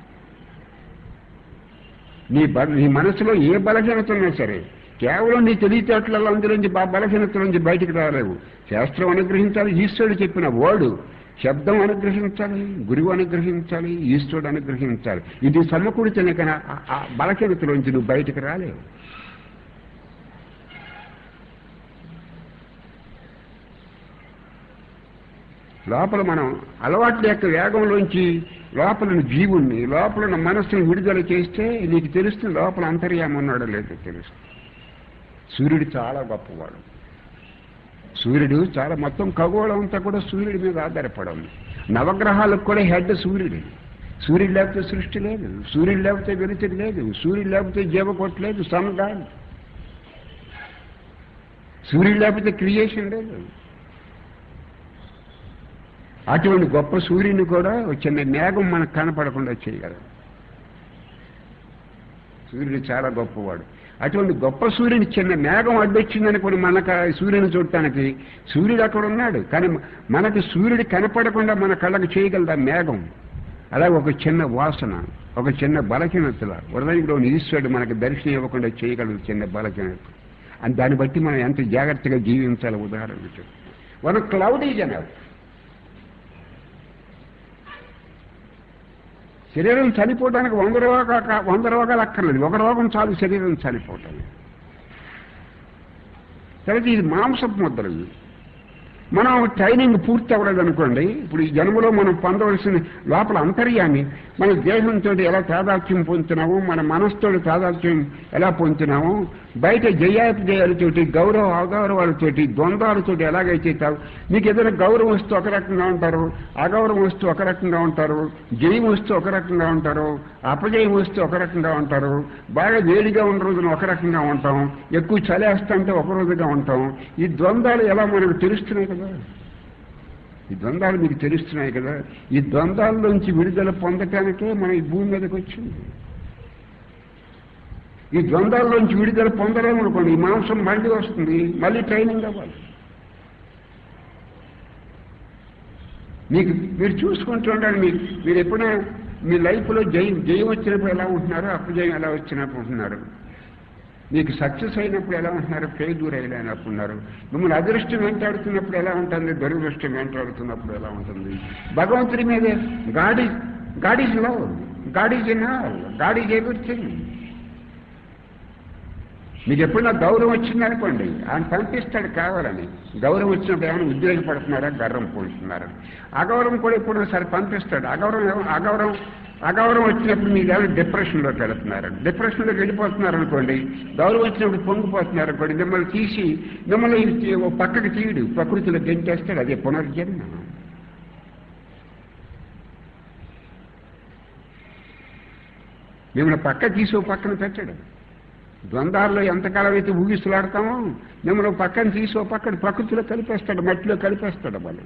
నీ బ నీ మనసులో ఏ బలహీనత ఉన్నా సరే కేవలం నీ తెలివితేటలలో అందులోంచి బ- బలహీనత నుంచి బయటికి రాలేవు శాస్త్రం అనుగ్రహించాలి ఈశ్వరుడు చెప్పిన వర్డ్ శబ్దం అనుగ్రహించాలి గురువు అనుగ్రహించాలి ఈశ్వరుడు అనుగ్రహించాలి ఇది సమకూడితేనే కానీ ఆ- ఆ బలహీనతలోంచి నువ్వు బయటికి రాలేవు లోపల మనం అలవాట్ల యొక్క వేగంలోంచి లోపల జీవుణ్ణి లోపల ఉన్న మనస్సును విడుదల చేస్తే నీకు తెలుస్తుంది లోపల అంతర్యామ ఉన్నాడో లేదో తెలుస్తుంది సూర్యుడు చాలా గొప్పవాడు సూర్యుడు చాలా మొత్తం ఖగోళం అంతా కూడా సూర్యుడి మీద ఆధారపడి ఉంది నవగ్రహాలకు కూడా హెడ్ సూర్యుడు సూర్యుడు లేకపోతే సృష్టి లేదు సూర్యుడు లేకపోతే వెలుతురు లేదు సూర్యుడు లేకపోతే జీవకోట్ లేదు సన్ గాడ్ సూర్యుడు లేకపోతే క్రియేషన్ లేదు అటువంటి గొప్ప సూర్యుని కూడా ఒక చిన్న మేఘం మనకు కనపడకుండా చేయగలరు సూర్యుడు చాలా గొప్పవాడు అటువంటి గొప్ప సూర్యుని చిన్న మేఘం అడ్డొచ్చిందని కొన్ని మనకు ఆ సూర్యుని చూడటానికి సూర్యుడు అక్కడ ఉన్నాడు కానీ మనకి సూర్యుడు కనపడకుండా మన కళ్ళకు చేయగలదా మేఘం అలాగే ఒక చిన్న వాసన ఒక చిన్న బలహీనతల ఉదయంలోని ఈశ్వరుడు మనకు దర్శనం ఇవ్వకుండా చేయగలదు చిన్న బలహీనత అని దాన్ని బట్టి మనం ఎంత జాగ్రత్తగా జీవించాలి ఉదాహరణ చెప్పు వన్ క్లౌడ్ ఈజ్ అన్నారు శరీరం చనిపోవడానికి వంద రోగ వంద రోగాలు అక్కర్లేదు ఒక రోగం చాలు శరీరం చనిపోవటానికి తర్వాత ఇది మాంసపు ముద్ర ఇది మనం ట్రైనింగ్ పూర్తి అవ్వలేదు అనుకోండి ఇప్పుడు ఈ జన్మలో మనం పొందవలసిన లోపల అంతర్యామి మన దేహంతో ఎలా తాదాత్యం పొందుతున్నాము మన మనసుతో తాదాత్యం ఎలా పొందుతున్నాము బయట జయాపజయాలతోటి గౌరవ అగౌరవాలతోటి ద్వంద్వాలతోటి ఎలాగైతే తా- మీకు ఏదైనా గౌరవం వస్తూ ఒక రకంగా ఉంటారు అగౌరవం వస్తూ ఒక రకంగా ఉంటారు జయం వస్తూ ఒక రకంగా ఉంటారు అపజయం వస్తూ ఒక రకంగా ఉంటారు బాగా వేడిగా ఉన్న రోజున ఒక రకంగా ఉంటాం ఎక్కువ చలేస్తుంటే ఒక రోజుగా ఉంటాం ఈ ద్వంద్వాలు ఎలా మనకు తెలుస్తున్నాయి కదా ఈ ద్వంద్వాలు మీకు తెలుస్తున్నాయి కదా ఈ ద్వంద్వాల్లోంచి విడుదల పొందటానికే మనం ఈ భూమి మీదకి వచ్చింది ఈ ద్వంద్వాల్లోంచి విడుదల పొందలేము అనుకోండి ఈ మాంసం మళ్ళీ వస్తుంది మళ్ళీ ట్రైనింగ్ అవ్వాలి మీకు మీరు చూసుకుంటూ ఉండండి మీరు మీరు ఎప్పుడైనా మీ లైఫ్లో జయం జయం వచ్చినప్పుడు ఎలా ఉంటున్నారో అపజయం ఎలా వచ్చినప్పుడు ఉంటున్నారు మీకు సక్సెస్ అయినప్పుడు ఎలా ఉంటున్నారు ఫెయిల్యూర్ అయినప్పుడు ఉన్నారు మిమ్మల్ని అదృష్టం వెంటాడుతున్నప్పుడు ఎలా ఉంటుంది దురదృష్టం వెంటాడుతున్నప్పుడు ఎలా ఉంటుంది భగవంతుడి మీద గాడి God is love God is in all God is everything మీకు ఎప్పుడైనా గౌరవం వచ్చిందనుకోండి ఆయన పంపిస్తాడు కావాలని గౌరవం వచ్చినప్పుడు ఏమైనా ఉద్రేకపడుతున్నారా గర్వం పోతున్నారా అగౌరవం కూడా ఎప్పుడో సరే పంపిస్తాడు అగౌరవం ఏమో- అగౌరవం అగౌరవం వచ్చినప్పుడు మీరు ఏమైనా డిప్రెషన్లోకి వెళుతున్నారు డిప్రెషన్లోకి వెళ్ళిపోతున్నారు అనుకోండి గౌరవం వచ్చినప్పుడు పొంగిపోతున్నారు అనుకోండి మిమ్మల్ని తీసి మిమ్మల్ని ఈ- ఓ పక్కకి తీయడు ప్రకృతిలో గెంటేస్తాడు అదే పునర్జన్మ మిమ్మల్ని పక్క తీసి ఓ పక్కన పెట్టాడు ద్వంద్వాల్లో ఎంతకాలం అయితే ఊగిస్తులాడతామో మిమ్మల్ని ఓ పక్కన తీసి ఓ పక్కన ప్రకృతిలో కలిపేస్తాడు మట్టిలో కలిపేస్తాడు వాళ్ళు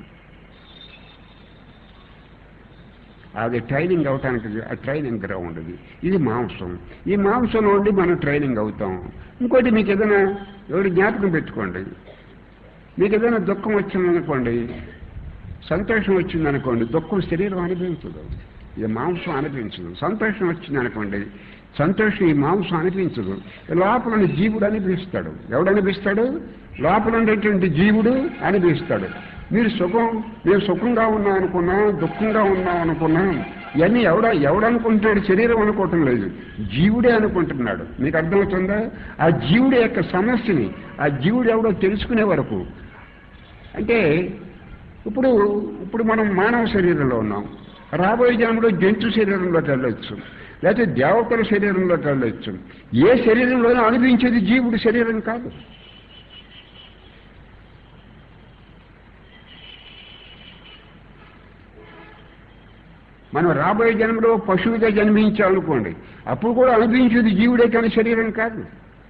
అది ట్రైనింగ్ అవటానికి ఆ ట్రైనింగ్ గ్రౌండ్ ఇది ఇది మాంసం ఈ మాంసంలో ఉండి మనం ట్రైనింగ్ అవుతాం ఇంకోటి మీకు ఏదైనా ఎవరు జ్ఞాపకం పెట్టుకోండి మీకు ఏదైనా దుఃఖం వచ్చిందనుకోండి సంతోషం వచ్చిందనుకోండి దుఃఖం శరీరం అనిపించదు ఇది మాంసం అనిపించదు సంతోషం వచ్చిందనుకోండి సంతోషం ఈ మాంసం అనిపించదు లోపల ఉన్న జీవుడు అనిపిస్తాడు ఎవడు అనిపిస్తాడు లోపల ఉండేటువంటి జీవుడు అనిపిస్తాడు మీరు సుఖం మేము సుఖంగా ఉన్నాం అనుకున్నా దుఃఖంగా ఉన్నాం అనుకున్నా ఇవన్నీ ఎవడ ఎవడనుకుంటున్నాడు శరీరం అనుకోవటం లేదు జీవుడే అనుకుంటున్నాడు మీకు అర్థమవుతుందా ఆ జీవుడి యొక్క సమస్యని ఆ జీవుడు ఎవడో తెలుసుకునే వరకు అంటే ఇప్పుడు ఇప్పుడు మనం మానవ శరీరంలో ఉన్నాం రాబోయే జన్మలో జంతు శరీరంలోకి వెళ్ళొచ్చు లేకపోతే దేవతల శరీరంలోకి వెళ్ళొచ్చు ఏ శరీరంలోనూ అనిపించేది జీవుడి శరీరం కాదు మనం రాబోయే జన్మలో పశువుగా జన్మించామనుకోండి అప్పుడు కూడా అనిపించేది జీవుడే కానీ శరీరం కాదు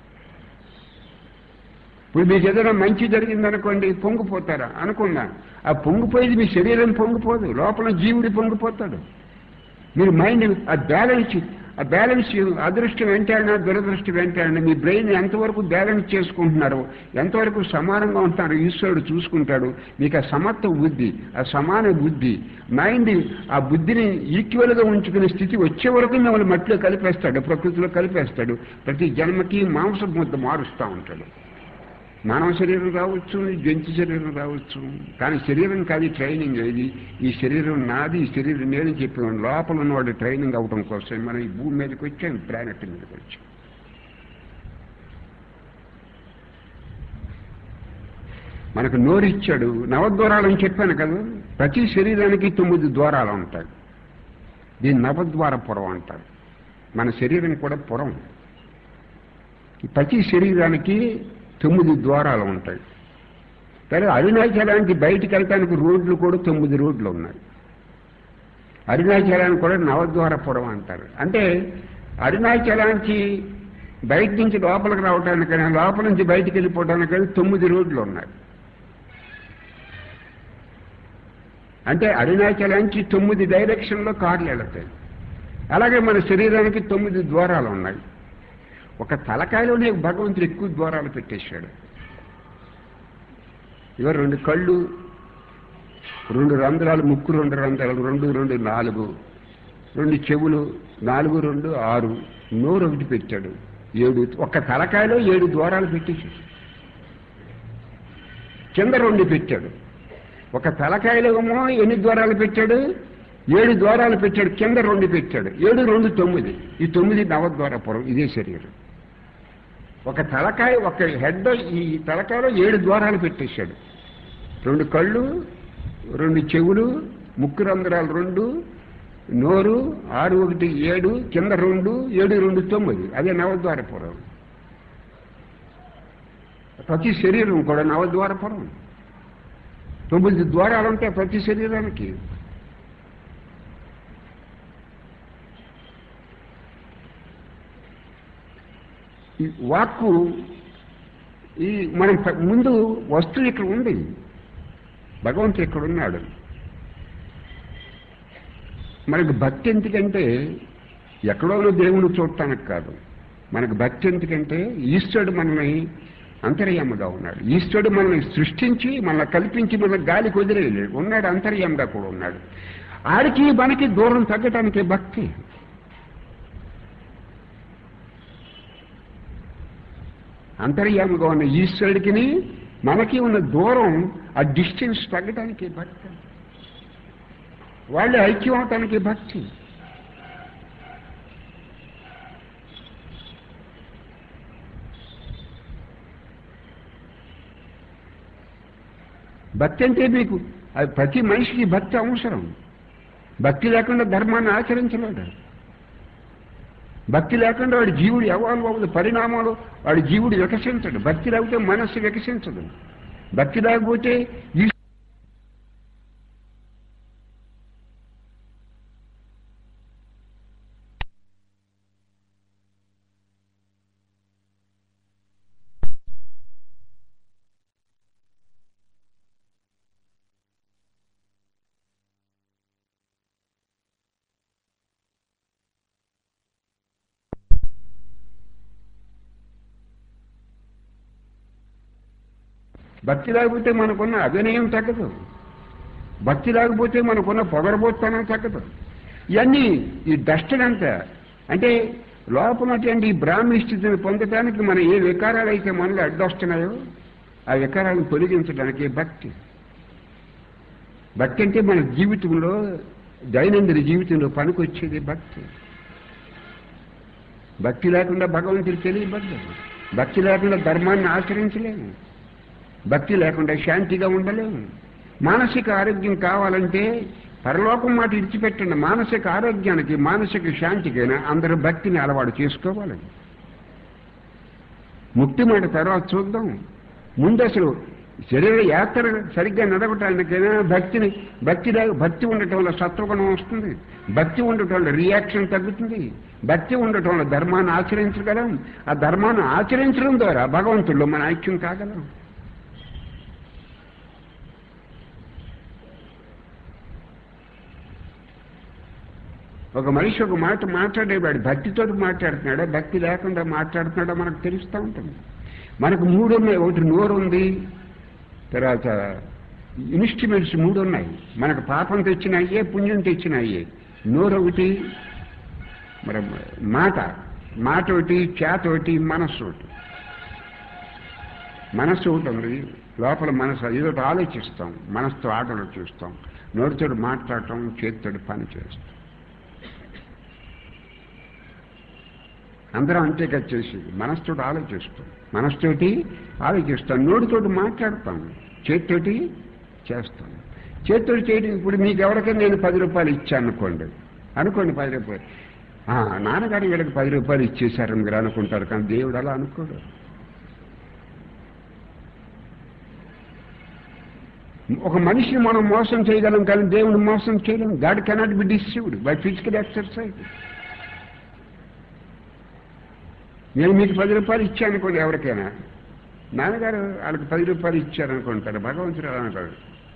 ఇప్పుడు మీకు ఏదైనా మంచి జరిగిందనుకోండి పొంగిపోతారా అనుకున్నా ఆ పొంగిపోయేది మీ శరీరం పొంగిపోదు లోపల జీవుడి పొంగిపోతాడు మీరు మైండ్ ఆ బ్యాలెన్స్ ఆ బ్యాలెన్స్ అదృష్టం వెంటాడినా దురదృష్టం వెంటాడినా మీ బ్రెయిన్ ఎంతవరకు బ్యాలెన్స్ చేసుకుంటున్నారో ఎంతవరకు సమానంగా ఉంటున్నారో ఈశ్వరుడు చూసుకుంటాడు మీకు ఆ సమత్వ బుద్ధి ఆ సమాన బుద్ధి మైండ్ ఆ బుద్ధిని ఈక్వల్గా ఉంచుకునే స్థితి వచ్చే వరకు మిమ్మల్ని మట్టిలో కలిపేస్తాడు ప్రకృతిలో కలిపేస్తాడు ప్రతి జన్మకి మాంస ముద్ద మారుస్తూ ఉంటాడు మానవ శరీరం రావచ్చు జంతు శరీరం రావచ్చు కానీ శరీరం కాదు ట్రైనింగ్ ఇది ఈ శరీరం నాది ఈ శరీరం నేను చెప్పిన లోపల ఉన్నవాడు ట్రైనింగ్ అవడం కోసం మనం ఈ భూమి మీదకి వచ్చాం ప్లానెట్ మీదకి వచ్చాం మనకు నోరిచ్చాడు నవద్వారాలు అని చెప్పాను కదా ప్రతి శరీరానికి తొమ్మిది ద్వారాలు ఉంటాయి దీన్ని నవద్వార పురం అంటారు మన శరీరం కూడా పురం ఈ ప్రతి శరీరానికి తొమ్మిది ద్వారాలు ఉంటాయి కానీ అరుణాచలానికి బయటికి వెళ్ళటానికి రోడ్లు కూడా తొమ్మిది రోడ్లు ఉన్నాయి అరుణాచలానికి కూడా నవద్వారపురం అంటారు అంటే అరుణాచలానికి బయట నుంచి లోపలికి రావటానికైనా లోపల నుంచి బయటికి వెళ్ళిపోవడానికైనా తొమ్మిది రోడ్లు ఉన్నాయి అంటే అరుణాచలానికి తొమ్మిది డైరెక్షన్లో కార్లు వెళతాయి అలాగే మన శరీరానికి తొమ్మిది ద్వారాలు ఉన్నాయి ఒక తలకాయలోనే భగవంతుడు ఎక్కువ ద్వారాలు పెట్టేశాడు ఇవ రెండు కళ్ళు రెండు రంధ్రాలు ముక్కు రెండు రంధ్రాలు రెండు రెండు నాలుగు రెండు చెవులు నాలుగు రెండు ఆరు నోరు ఒకటి పెట్టాడు ఏడు ఒక్క తలకాయలో ఏడు ద్వారాలు పెట్టేశాడు కింద రెండు పెట్టాడు ఒక తలకాయలో ఏమో ఎన్ని ద్వారాలు పెట్టాడు ఏడు ద్వారాలు పెట్టాడు కింద రెండు పెట్టాడు ఏడు రెండు తొమ్మిది ఈ తొమ్మిది నవద్వారపురం ఇదే శరీరం ఒక తలకాయ ఒక హెడ్ ఈ తలకాయలో ఏడు ద్వారాలు పెట్టేశాడు రెండు కళ్ళు రెండు చెవులు ముక్కు రంధ్రాలు రెండు నోరు ఆరు ఒకటి ఏడు కింద రెండు ఏడు రెండు తొమ్మిది అదే నవద్వారపురం ప్రతి శరీరం కూడా నవద్వారపురం తొమ్మిది ద్వారాలు ఉంటాయి ప్రతి శరీరానికి ఈ వాక్కు ఈ మనం ప- ముందు వస్తువు ఇక్కడ ఉంది భగవంతుడు ఇక్కడ ఉన్నాడు మనకు భక్తి ఎందుకంటే ఎక్కడో ఉన్న దేవుని చూడటానికి కాదు మనకు భక్తి ఎందుకంటే ఈశ్వరుడు మనల్ని అంతర్యామగా ఉన్నాడు ఈశ్వరుడు మనల్ని సృష్టించి మనల్ని కల్పించి మన గాలికి వదిలేయలేడు ఉన్నాడు అంతర్యామగా కూడా ఉన్నాడు ఆడికి మనకి దూరం తగ్గటానికి భక్తి అంతర్యాముగా ఉన్న ఈశ్వరుడికి మనకి ఉన్న దూరం ఆ డిస్టెన్స్ తగ్గడానికి భక్తి వాళ్ళు ఐక్యం అవటానికి భక్తి భక్తి అంటే మీకు అది ప్రతి మనిషికి భక్తి అవసరం భక్తి లేకుండా ధర్మాన్ని ఆచరించలేడు భక్తి లేకుండా వాడి జీవుడు ఎవాల్వ్ అవ్వదు పరిణామాలు వాడి జీవుడు వికసించడు భక్తి లేకపోతే మనస్సు వికసించదు భక్తి లేకపోతే ఈ భక్తి లేకపోతే మనకున్న అభినయం తగ్గదు భక్తి లేకపోతే మనకున్న పొగరబోత్తనం తగ్గదు ఇవన్నీ ఈ డస్ట్ అంతా అంటే లోపలటువంటి ఈ బ్రాహ్మీ స్థితిని పొందడానికి మన ఏ వికారాలు అయితే మనలో అడ్డొస్తున్నాయో ఆ వికారాలను తొలగించడానికి భక్తి భక్తి అంటే మన జీవితంలో దైనందిన జీవితంలో పనికొచ్చేది భక్తి భక్తి లేకుండా భగవంతుడు తెలియబడ్డాడు భక్తి లేకుండా ధర్మాన్ని ఆచరించలేము భక్తి లేకుండా శాంతిగా ఉండలేము మానసిక ఆరోగ్యం కావాలంటే పరలోకం మాట ఇడిచిపెట్టండి మానసిక ఆరోగ్యానికి మానసిక శాంతికైనా అందరూ భక్తిని అలవాటు చేసుకోవాలి ముక్తి మాట తర్వాత చూద్దాం ముందు అసలు శరీర యాత్ర సరిగ్గా నడవటానికైనా భక్తిని భక్తి లే- భక్తి ఉండటం వల్ల సత్వగుణం వస్తుంది భక్తి ఉండటం వల్ల రియాక్షన్ తగ్గుతుంది భక్తి ఉండటం వల్ల ధర్మాన్ని ఆచరించగలం ఆ ధర్మాన్ని ఆచరించడం ద్వారా భగవంతుల్లో మన ఐక్యం కాగలం ఒక మనిషి ఒక మాట మాట్లాడేవాడు భక్తితో మాట్లాడుతున్నాడా భక్తి లేకుండా మాట్లాడుతున్నాడా మనకు తెలుస్తూ ఉంటుంది మనకు మూడు ఉన్నాయి ఒకటి నోరు ఉంది తర్వాత ఇన్స్ట్రుమెంట్స్ మూడు ఉన్నాయి మనకు పాపం తెచ్చినాయే పుణ్యం తెచ్చినాయే నోరు ఒకటి మరి మాట మాట ఒకటి చేత ఒకటి మనస్సు ఒకటి మనస్సు ఒకటి ఉంది లోపల మనసు ఏదో ఒకటి ఆలోచిస్తాం మనసుతో ఆటలు చూస్తాం నోటితో మాట్లాడటం చేతితో పని చేస్తాం అందరం అంతే కదా చేసి మనసుతోటి ఆలోచిస్తాం మనసుతోటి ఆలోచిస్తాం నోటితోటి మాట్లాడతాం చేతితోటి చేస్తాం చేతితోటి చేయడం ఇప్పుడు మీకు ఎవరికైనా నేను పది రూపాయలు ఇచ్చాను అనుకోండి అనుకోండి పది రూపాయలు ఆ, నాన్నగారు వీళ్ళకి పది రూపాయలు ఇచ్చేశారని మీరు అనుకుంటారు కానీ దేవుడు అలా అనుకోడు ఒక మనిషిని మనం మోసం చేయగలం కానీ దేవుని మోసం చేయలేం God cannot be deceived by physical exercise నేను మీకు పది రూపాయలు ఇచ్చాను అనుకోండి ఎవరికైనా నాన్నగారు వాళ్ళకి పది రూపాయలు ఇచ్చారనుకుంటారు భగవంతుడు అలా అనుకోడు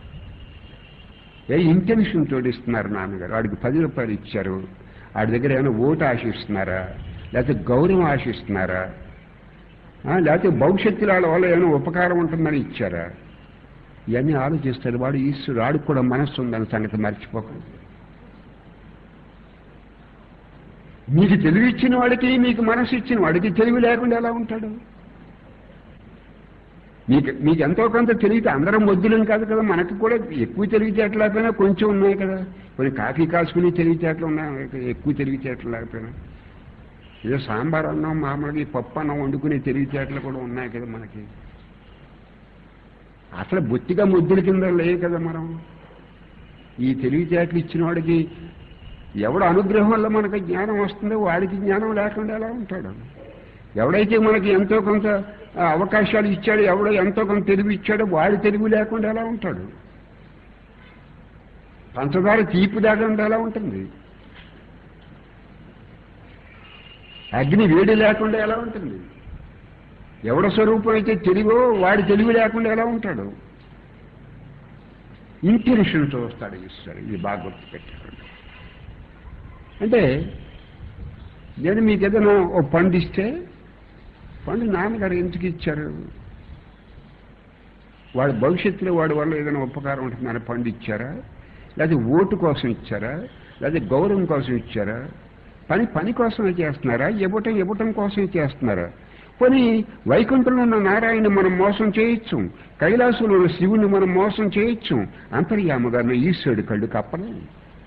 ఏ ఇంటెన్షన్ తోటి ఇస్తున్నారు నాన్నగారు వాడికి పది రూపాయలు ఇచ్చారు వాడి దగ్గర ఏమైనా ఓటు ఆశిస్తున్నారా లేకపోతే గౌరవం ఆశిస్తున్నారా ఆ, లేకపోతే భవిష్యత్తులో వాళ్ళ వల్ల ఏమైనా ఉపకారం ఉంటుందని ఇచ్చారా ఇవన్నీ ఆలోచిస్తాడు వాడు ఈశ్వరుడు వాడికి కూడా మనస్సు ఉందని సంగతి మర్చిపోకండి మీకు తెలివి ఇచ్చిన వాడికి మీకు మనసు ఇచ్చిన వాడికి తెలివి లేకుండా ఎలా ఉంటాడు మీకు మీకు ఎంతో కొంత తెలివితే అందరం వద్దులేం కాదు కదా మనకు కూడా ఎక్కువ తెలివితేటలు లేకపోయినా కొంచెం ఉన్నాయి కదా కొన్ని కాఫీ కాసుకుని తెలివితేటలు ఉన్నాయి ఎక్కువ తెలివితేటలు లేకపోయినా ఏదో సాంబార్ అన్నం మామూలుగా ఈ పప్పు అన్నం వండుకునే తెలివితేటలు కూడా ఉన్నాయి కదా మనకి అసలు బొత్తిగా ముద్దుల కింద లేవు కదా మనం ఈ తెలివితేటలు ఇచ్చిన వాడికి ఎవడు అనుగ్రహం వల్ల మనకు జ్ఞానం వస్తుందో వాడికి జ్ఞానం లేకుండా ఎలా ఉంటాడు ఎవడైతే మనకి ఎంతో కొంత ఆ, అవకాశాలు ఇచ్చాడో ఎవడో ఎంతో కొంత తెలివి ఇచ్చాడో వాడి తెలివి లేకుండా ఎలా ఉంటాడు పంచదార తీపి లేకుండా ఎలా ఉంటుంది అగ్ని వేడి లేకుండా ఎలా ఉంటుంది ఎవడ స్వరూపం అయితే తెలివో వాడి తెలివి లేకుండా ఎలా ఉంటాడు ఇంటెన్షన్తో వస్తాడు ఈశ్వరుడు ఇది బాగా గుర్తుపెట్టుకోండి అంటే నేను మీకు ఏదైనా ఓ పండు ఇస్తే పండు నాన్నగారు ఎందుకు ఇచ్చారు వాడి భవిష్యత్తులో వాడి వల్ల ఏదైనా ఉపకారం ఉంటుందని పండు ఇచ్చారా లేదా ఓటు కోసం ఇచ్చారా లేదా గౌరవం కోసం ఇచ్చారా పని పని కోసమే చేస్తున్నారా ఇవ్వటం ఇవ్వటం కోసమే చేస్తున్నారా పోనీ వైకుంఠంలో ఉన్న నారాయణ మనం మోసం చేయొచ్చు కైలాసంలో ఉన్న శివుని మనం మోసం చేయొచ్చు అంతర్యామగారిని ఈశ్వరుడు కళ్ళు కప్పలేదు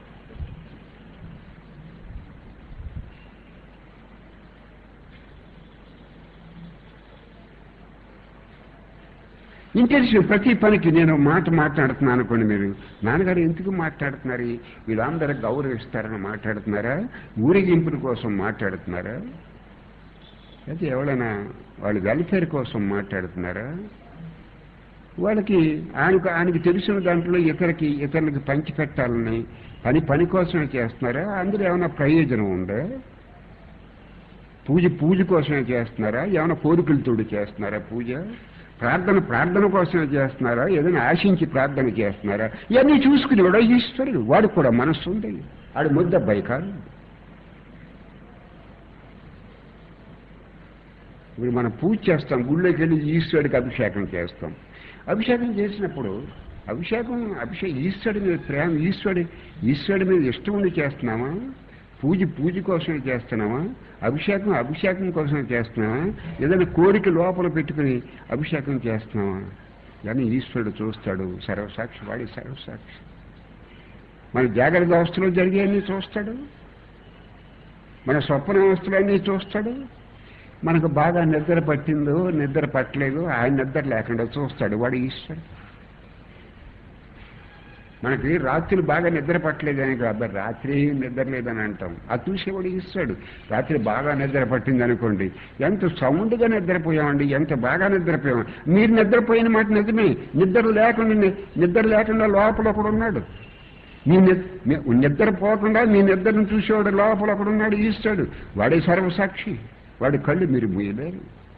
ఇంటెన్షన్ ప్రతి పనికి నేను మాట మాట్లాడుతున్నాను అనుకోండి మీరు నాన్నగారు ఎందుకు మాట్లాడుతున్నారు వీళ్ళందరూ గౌరవిస్తారని మాట్లాడుతున్నారా ఊరేగింపుల కోసం మాట్లాడుతున్నారా అయితే ఎవరైనా వాళ్ళు వెల్ఫేర్ కోసం మాట్లాడుతున్నారా వాళ్ళకి ఆయనకు ఆయనకి తెలిసిన దాంట్లో ఇతరులకి ఇతరులకి పంచి పెట్టాలని పని పని కోసమే చేస్తున్నారా అందులో ఏమైనా ప్రయోజనం ఉందా పూజ పూజ కోసమే చేస్తున్నారా ఏమైనా కోరికలతోడు చేస్తున్నారా పూజ ప్రార్థన ప్రార్థన కోసమే చేస్తున్నారా ఏదైనా ఆశించి ప్రార్థన చేస్తున్నారా ఇవన్నీ చూసుకుని కూడా ఈశ్వరుడు వాడికి కూడా మనస్సు ఉంది ఆడు ముద్దబ్బాయి కాదు ఇప్పుడు మనం పూజ చేస్తాం గుళ్ళోకి వెళ్ళి ఈశ్వరుడికి అభిషేకం చేస్తాం అభిషేకం చేసినప్పుడు అభిషేకం అభిషేకం ఈశ్వరుడి మీద ప్రేమ ఈశ్వరుడి ఈశ్వరుడి మీద ఇష్టం ఉండి చేస్తున్నామా పూజ పూజ కోసమే చేస్తున్నామా అభిషేకం అభిషేకం కోసమే చేస్తున్నామా ఏదైనా కోరిక లోపల పెట్టుకుని అభిషేకం చేస్తున్నామా కానీ ఈశ్వరుడు చూస్తాడు సర్వసాక్షి వాడి సర్వసాక్షి మన జాగ్రత్త అవస్థలో జరిగేవన్నీ చూస్తాడు మన స్వప్న అవస్థలన్నీ చూస్తాడు మనకు బాగా నిద్ర పట్టిందో నిద్ర పట్టలేదు ఆయన నిద్ర లేకుండా చూస్తాడు వాడు ఈశ్వరుడు మనకి రాత్రులు బాగా నిద్ర పట్టలేదని కాదు రాత్రి నిద్ర లేదని అంటాం అది చూసేవాడు ఇస్తాడు రాత్రి బాగా నిద్ర పట్టింది అనుకోండి ఎంత సౌండ్గా నిద్రపోయామండి ఎంత బాగా నిద్రపోయాం మీరు నిద్రపోయిన మాట నిజమే నిద్ర లేకుండా నిద్ర లేకుండా లోపల ఒకడు ఉన్నాడు మీ నిద్ర పోకుండా మీ నిద్రను చూసేవాడు లోపల ఒకడు ఉన్నాడు ఈస్తాడు వాడే సర్వసాక్షి వాడి కళ్ళు మీరు మూయలేరు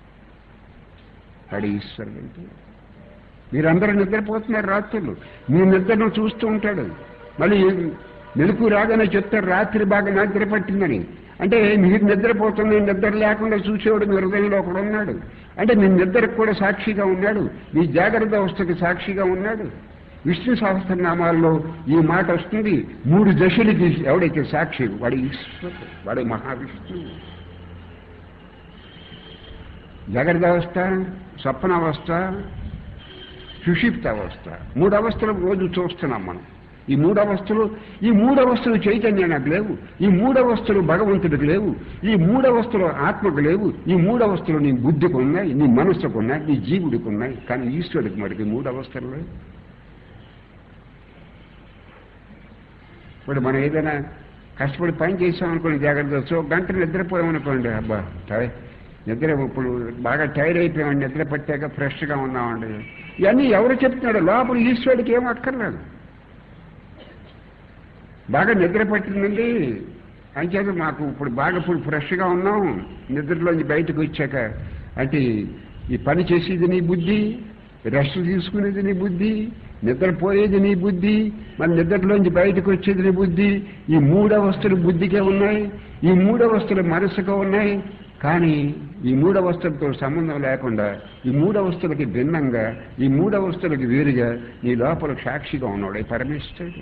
వాడి ఈశ్వరుడు అంటే మీరందరూ నిద్రపోతున్నారు రాత్రులు మీ నిద్రను చూస్తూ ఉంటాడు మళ్ళీ మెలకు రాగానే చెప్తారు రాత్రి బాగా నిద్ర పట్టిందని అంటే మీరు నిద్రపోతుంది నిద్ర లేకుండా చూసేవాడు మీ హృదయంలో ఒకడు ఉన్నాడు అంటే మీ నిద్రకు కూడా సాక్షిగా ఉన్నాడు మీ జాగ్రత్త అవస్థకి సాక్షిగా ఉన్నాడు విష్ణు సహస్రనామాల్లో ఈ మాట వస్తుంది మూడు దశలకి ఎవడైతే సాక్షి వాడి ఈశ్వరుడు వాడి మహావిష్ణువు జాగ్రత్త అవస్థ స్వప్నావస్థ సుషిప్త అవస్థ మూడు అవస్థలు రోజు చూస్తున్నాం మనం ఈ మూడు అవస్థలు ఈ మూడు అవస్థలు చైతన్యానికి లేవు ఈ మూడు అవస్థలు భగవంతుడికి లేవు ఈ మూడు అవస్థలు ఆత్మకు లేవు ఈ మూడు అవస్థలు నీ బుద్ధికి ఉన్నాయి నీ మనస్సుకు ఉన్నాయి నీ జీవుడికి ఉన్నాయి కానీ ఈశ్వరుడికి మరికి మూడు అవస్థలు లేవు ఇప్పుడు మనం ఏదైనా కష్టపడి పని చేసామనుకోండి జాగ్రత్త సో గంట నిద్రపోయామనుకోండి అబ్బా టై నిద్ర ఇప్పుడు బాగా టైర్ అయిపోయామండి నిద్ర పట్టాక ఫ్రెష్గా ఉన్నామండి ఇవన్నీ ఎవరు చెప్తున్నాడు లోపల ఈశ్వరుడికి ఏం అక్కర్లేదు బాగా నిద్ర పట్టిందండి అంచేత మాకు ఇప్పుడు బాగా ఇప్పుడు ఫ్రెష్గా ఉన్నాం నిద్రలోంచి బయటకు వచ్చాక అంటే ఈ పని చేసేది నీ బుద్ధి రెస్ట్ తీసుకునేది నీ బుద్ధి నిద్రపోయేది నీ బుద్ధి మన నిద్రలోంచి బయటకు వచ్చేది నీ బుద్ధి ఈ మూడవస్థలు బుద్ధికే ఉన్నాయి ఈ మూడవస్థలు మనసుగా ఉన్నాయి కానీ ఈ మూడవస్థలతో సంబంధం లేకుండా ఈ మూడవస్థలకి భిన్నంగా ఈ మూడవస్థలకి వేరుగా నీ లోపల సాక్షిగా ఉన్నాడు ఈ పరమేశ్వరుడు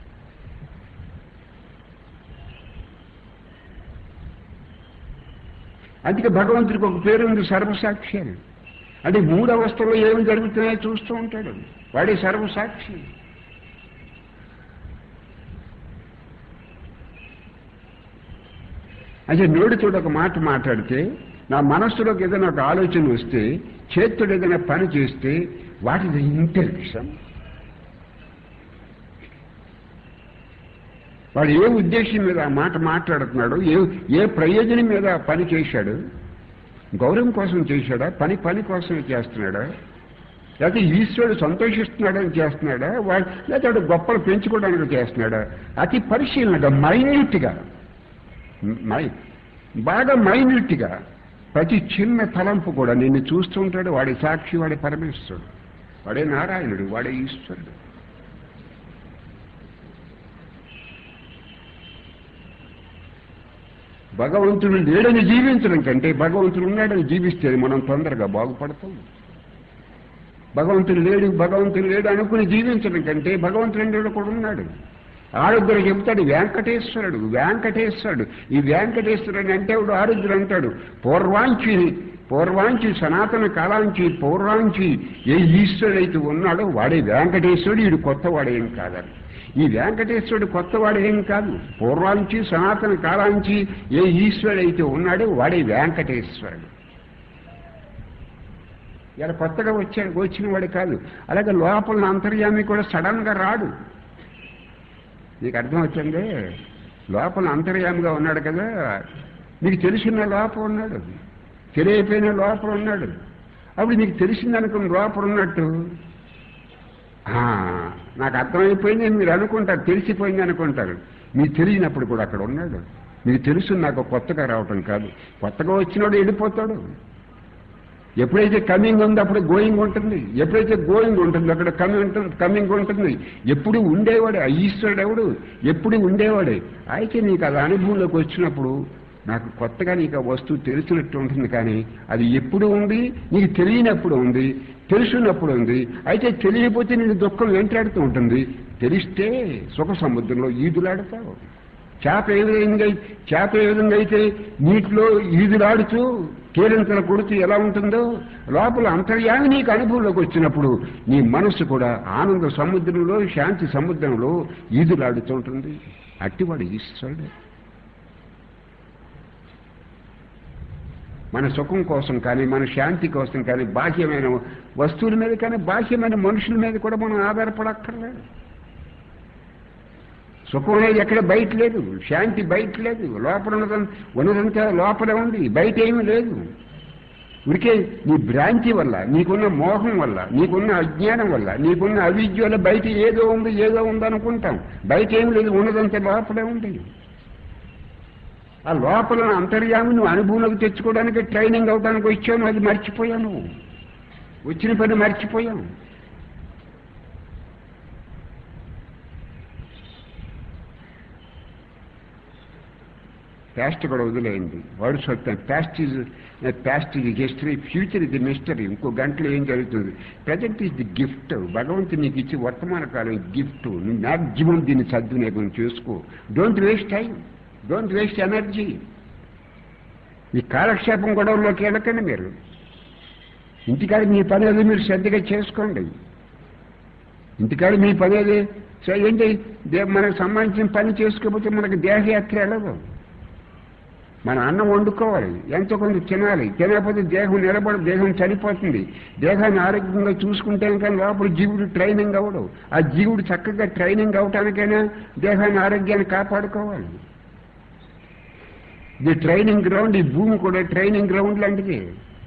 అందుకే భగవంతుడికి ఒక పేరు ఉంది సర్వసాక్షి అని అంటే మూడు అవస్థల్లో ఏమి జరుగుతున్నాయో చూస్తూ ఉంటాడు వాడే సర్వసాక్షి అంటే నోటితో ఒక మాట మాట్లాడితే నా మనస్సులోకి ఏదైనా ఒక ఆలోచన వస్తే చేతుడు ఏదైనా పని చేస్తే వాట్ ఇస్ ఇంటెన్షన్ వాడు ఏ ఉద్దేశం మీద ఆ మాట మాట్లాడుతున్నాడు ఏ ఏ ప్రయోజనం మీద ఆ పని చేశాడు గౌరవం కోసం చేశాడా పని పని కోసం చేస్తున్నాడా లేకపోతే ఈశ్వరుడు సంతోషిస్తున్నాడని చేస్తున్నాడా వాడు లేకపోతే వాడు గొప్పలు పెంచుకోవడానికి చేస్తున్నాడా అతి పరిశీలనగా మైన్యూట్గా మై బాగా మైన్యూట్గా ప్రతి చిన్న తలంపు కూడా నిన్ను చూస్తుంటాడు వాడి సాక్షి వాడి పరమేశ్వరుడు వాడే నారాయణుడు వాడే ఈశ్వరుడు భగవంతుడు లేడని జీవించడం కంటే భగవంతుడు ఉన్నాడని జీవిస్తే మనం తొందరగా బాగుపడతాం భగవంతుడు లేడు భగవంతుడు లేడు అనుకుని జీవించడం కంటే భగవంతుడు కూడా ఉన్నాడు ఆరుద్రుడు చెబుతాడు వెంకటేశ్వరుడు వెంకటేశ్వరుడు ఈ వెంకటేశ్వరుడు అంటే వాడు ఆరుద్రుడు అంటాడు పూర్వాంచి పూర్వాంచి సనాతన కాలాంచి పూర్వాంచి ఏ ఈశ్వరుడైతే ఉన్నాడో వాడే వెంకటేశ్వరుడు వీడు కొత్త వాడేం కాదని ఈ వెంకటేశ్వరుడు కొత్తవాడు ఏం కాదు పూర్వాంచి సనాతన కాలాంచి ఏ ఈశ్వరుడైతే ఉన్నాడో వాడే వెంకటేశ్వరుడు ఇలా కొత్తగా వచ్చాడు వచ్చిన వాడు కాదు అలాగే లోపల అంతర్యామి కూడా సడన్ గా రాడు నీకు అర్థం వచ్చింది లోపల అంతర్యామిగా ఉన్నాడు కదా నీకు తెలిసిన లోపల ఉన్నాడు తెలియపోయిన లోపల ఉన్నాడు అప్పుడు నీకు తెలిసిందనుకున్న లోపల ఉన్నట్టు ఆ, నాకు అర్థమైపోయింది అని మీరు అనుకుంటారు తెలిసిపోయింది అనుకుంటారు మీకు తెలియనప్పుడు కూడా అక్కడ ఉన్నాడు మీకు తెలుసు నాకు కొత్తగా రావటం కాదు కొత్తగా వచ్చినాడు వెళ్ళిపోతాడు ఎప్పుడైతే కమింగ్ ఉందో అప్పుడు గోయింగ్ ఉంటుంది ఎప్పుడైతే గోయింగ్ ఉంటుందో అక్కడ కమింగ్ ఉంటుంది కమింగ్ ఉంటుంది ఎప్పుడు ఉండేవాడే ఆ ఈశ్వరుడు ఎవడు ఎప్పుడు ఉండేవాడే అయితే నీకు అది అనుభవంలోకి వచ్చినప్పుడు నాకు కొత్తగా నీకు ఆ వస్తువు తెలిసినట్టు ఉంటుంది కానీ అది ఎప్పుడు ఉంది నీకు తెలియనప్పుడు ఉంది తెలుసున్నప్పుడు ఉంది అయితే తెలియకపోతే నీకు దుఃఖం వెంటాడుతూ ఉంటుంది తెలిస్తే సుఖ సముద్రంలో ఈదులాడతావు చేప ఏ విధంగా అయి- చేప ఏ విధంగా అయితే నీటిలో ఈదులాడుతూ కేరింతలు కొడుతూ ఎలా ఉంటుందో లోపల అంతర్యామి నీకు అనుభవంలోకి వచ్చినప్పుడు నీ మనస్సు కూడా ఆనంద సముద్రంలో శాంతి సముద్రంలో ఈదులాడుతుంటుంది అట్టివాడు ఈశ్వరుడు మన సుఖం కోసం కానీ మన శాంతి కోసం కానీ బాహ్యమైన వస్తువుల మీద కానీ బాహ్యమైన మనుషుల మీద కూడా మనం ఆధారపడక్కర్లేదు సుఖం అనేది ఎక్కడ బయట లేదు శాంతి బయట లేదు లోపల ఉన్నదం ఉన్నదంతా లోపలే ఉంది బయట ఏమీ లేదు ఉడికే నీ భ్రాంతి వల్ల నీకున్న మోహం వల్ల నీకున్న అజ్ఞానం వల్ల నీకున్న అవిద్య వల్ల బయట ఏదో ఉంది ఏదో ఉంది అనుకుంటాం బయట ఏమి లేదు ఉన్నదంతా లోపలే ఉంది ఆ లోపల అంతర్యామి నువ్వు అనుభవంలోకి తెచ్చుకోవడానికి ట్రైనింగ్ అవడానికి వచ్చాను అది మర్చిపోయాను వచ్చిన పని మర్చిపోయాను పాస్ట్ కూడా వదిలేయండి వాడు చెప్తాను పాస్ట్ ఈజ్ పాస్ట్ ఇది హిస్టరీ ఫ్యూచర్ ఇది మిస్టరీ ఇంకో గంటలో ఏం జరుగుతుంది ప్రజెంట్ ఈజ్ ది గిఫ్ట్ భగవంతుడు నీకు ఇచ్చి వర్తమాన కాలం గిఫ్ట్ నువ్వు మ్యాక్సిమం దీన్ని సద్వినియోగం చేసుకో don't waste time don't waste energy ఈ కాలక్షేపం గొడవల్లోకి వెళ్ళకండి మీరు ఇంటికాడ మీ పని అది మీరు శ్రద్ధగా చేసుకోండి ఇంటికాడ మీ పని అది సో ఏంటి దే- మనకు సంబంధించిన పని చేసుకోకపోతే మనకు దేహయాత్ర వెళ్ళదు మన అన్నం వండుకోవాలి ఎంతో కొంత తినాలి తినకపోతే దేహం నిలబడి దేహం చనిపోతుంది దేహాన్ని ఆరోగ్యంగా చూసుకుంటే కానీ లోపల జీవుడు ట్రైనింగ్ అవ్వడు ఆ జీవుడు చక్కగా ట్రైనింగ్ అవటానికైనా దేహాన్ని ఆరోగ్యాన్ని కాపాడుకోవాలి ఇది ట్రైనింగ్ గ్రౌండ్ ఈ భూమి కూడా ట్రైనింగ్ గ్రౌండ్ లాంటిది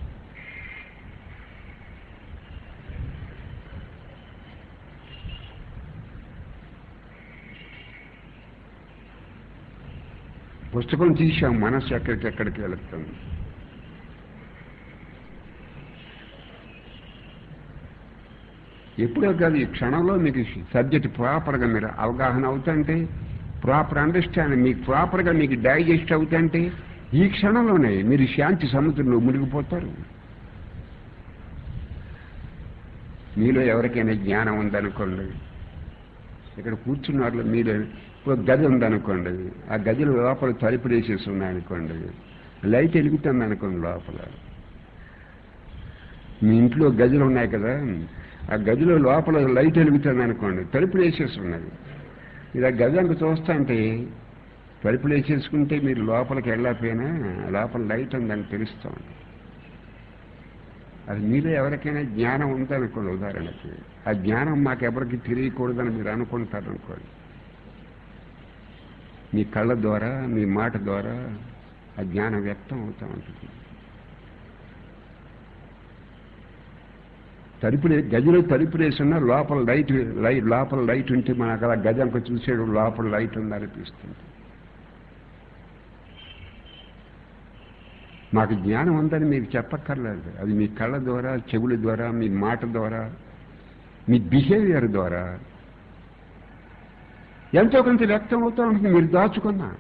పుస్తకం తీసాం మనస్సు ఎక్కడికెక్కడికి వెళుతుంది ఎప్పుడో కాదు ఈ క్షణంలో మీకు సబ్జెక్ట్ ప్రాపర్గా మీరు అవగాహన అవుతుంటే ప్రాపర్ అండర్స్టాండింగ్ మీకు ప్రాపర్గా మీకు డైజెస్ట్ అవుతుంటే ఈ క్షణంలోనే మీరు శాంతి సముద్రంలో మునిగిపోతారు మీలో ఎవరికైనా జ్ఞానం ఉందనుకోండి ఇక్కడ కూర్చున్నారు మీరు ఒక గది ఉందనుకోండి ఆ గదిలో లోపల తలుపులు వేసేసి ఉన్నాయనుకోండి లైట్ వెలుగుతుంది అనుకోండి లోపల మీ ఇంట్లో గదులు ఉన్నాయి కదా ఆ గదిలో లోపల లైట్ వెలుగుతుంది అనుకోండి తలుపులు వేసేసి ఉన్నది ఇది ఆ గది అంత చూస్తుంటే తలుపులు వేసేసుకుంటే మీరు లోపలికి వెళ్ళకపోయినా లోపల లైట్ ఉందని తెలుస్తాం అది మీలో ఎవరికైనా జ్ఞానం ఉందనుకోండి ఉదాహరణకి ఆ జ్ఞానం మాకెవరికి తెలియకూడదని మీరు అనుకుంటారనుకోండి మీ కళ్ళ ద్వారా మీ మాట ద్వారా ఆ జ్ఞానం వ్యక్తం అవుతూ ఉంటుంది తలుపులు గదిలో తలుపులు వేసున్నా లోపల లైట్ లైట్ లోపల లైట్ ఉంటే మనకు అలా గదంక చూసేడు లోపల లైట్ ఉందనిపిస్తుంది మాకు జ్ఞానం ఉందని మీకు చెప్పక్కర్లేదు అది మీ కళ్ళ ద్వారా చెవుల ద్వారా మీ మాట ద్వారా మీ బిహేవియర్ ద్వారా ఎంతో కొంత వ్యక్తం అవుతూ ఉంటుంది మీరు దాచుకున్నా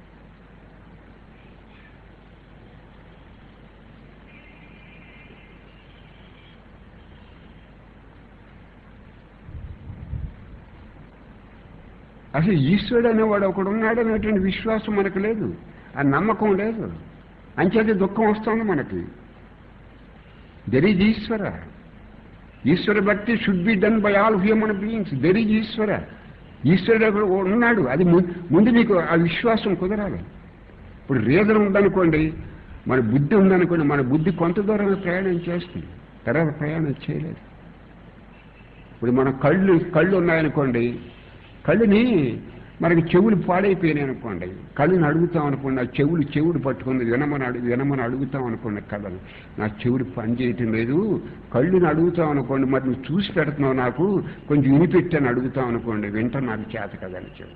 అసలు ఈశ్వరుడు అనేవాడు ఒకడు ఉన్నాడు అనేటువంటి విశ్వాసం మనకు లేదు ఆ నమ్మకం లేదు అంచేది దుఃఖం వస్తుంది మనకి దెర్ ఈజ్ ఈశ్వర ఈశ్వర భక్తి should be done by all human beings there is ఈశ్వర ఈశ్వరుడు ఒకడు ఉన్నాడు అది ము- ముందు మీకు ఆ విశ్వాసం కుదరాలి ఇప్పుడు రీజన్ ఉందనుకోండి మన బుద్ధి ఉందనుకోండి మన బుద్ధి కొంత దూరం ప్రయాణం చేస్తుంది తర్వాత ప్రయాణం చేయలేదు ఇప్పుడు మన కళ్ళు కళ్ళు ఉన్నాయనుకోండి కళ్ళుని మనకి చెవులు పాడైపోయినాయి అనుకోండి కళ్ళుని అడుగుతాం అనుకోండి ఆ చెవులు చెవుడు పట్టుకుంది వినమని అడుగు వినమని అడుగుతాం అనుకోండి కళ్ళని నా చెవుడు పని చేయటం లేదు కళ్ళుని అడుగుతాం అనుకోండి మరి నువ్వు చూసి పెడుతున్నావు నాకు కొంచెం వినిపెట్టని అడుగుతాం అనుకోండి వింట నాకు చేత కదని చెవు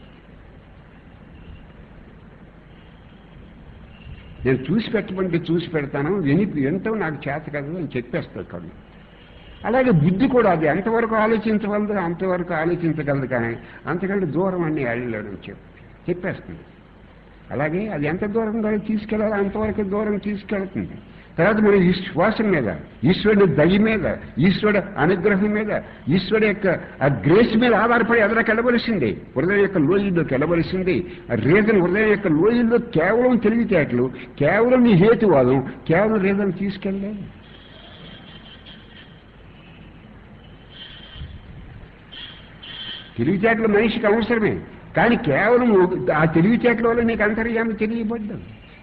నేను చూసి పెట్టమంటే చూసి పెడతాను విని వింటాం నాకు చేత కదా అని చెప్పేస్తాడు కళ్ళు అలాగే బుద్ధి కూడా అది ఎంతవరకు ఆలోచించగలదు అంతవరకు ఆలోచించగలదు కానీ అంతకంటే దూరం అన్ని వెళ్ళలేడు అని చెప్పి చెప్పేస్తుంది అలాగే అది ఎంత దూరం దాన్ని తీసుకెళ్ళాలో అంతవరకు దూరం తీసుకెళ్తుంది తర్వాత మన ఈ శ్వాసం మీద ఈశ్వరుడి దయ మీద ఈశ్వరుడు అనుగ్రహం మీద ఈశ్వరుడు యొక్క ఆ గ్రేస్ మీద ఆధారపడి ఎదరకు వెళ్ళవలసింది హృదయం యొక్క లోయల్లోకి వెళ్ళవలసింది ఆ రీజన్ హృదయం యొక్క లోయల్లో కేవలం తెలివితేటలు కేవలం నీ హేతువాదం కేవలం రీజన్ తీసుకెళ్ళలేదు తెలివితేటలు మనిషికి అవసరమే కానీ కేవలం ఆ తెలివితేటల వల్ల నీకు అంతర్యామి తెలియబడ్డం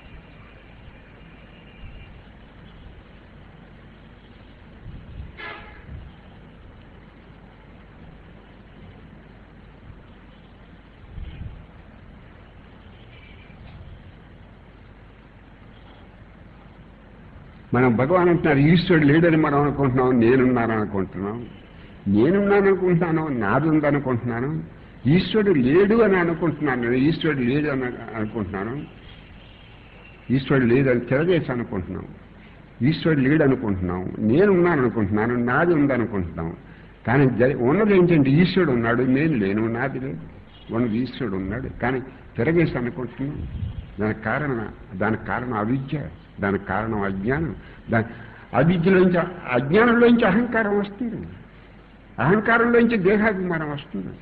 మనం భగవాన్ అంటున్నారు ఈశ్వరుడు లేడని మనం అనుకుంటున్నాం నేనున్నాను అనుకుంటున్నాం నేనున్నాను అనుకుంటున్నాను నాది ఉందనుకుంటున్నాను ఈశ్వరుడు లేడు అని అనుకుంటున్నాను నేను ఈశ్వరుడు లేడు అని అనుకుంటున్నాను ఈశ్వరుడు లేడు అని తెరదేసి అనుకుంటున్నాం ఈశ్వరుడు లేడు అనుకుంటున్నాం నేనున్నాను అనుకుంటున్నాను నాది ఉందనుకుంటున్నాం కానీ జరి ఉన్నది ఏంటంటే ఈశ్వరుడు ఉన్నాడు నేను లేను నాది లేదు ఉన్నది ఈశ్వరుడు ఉన్నాడు కానీ తిరగేసి అనుకుంటున్నాం దానికి కారణం దానికి కారణం అవిద్య దానికి కారణం అజ్ఞానం దాని అవిద్యలోంచి అజ్ఞానంలోంచి అహంకారం వస్తుంది అహంకారంలోంచి దేహాభిమానం వస్తుంది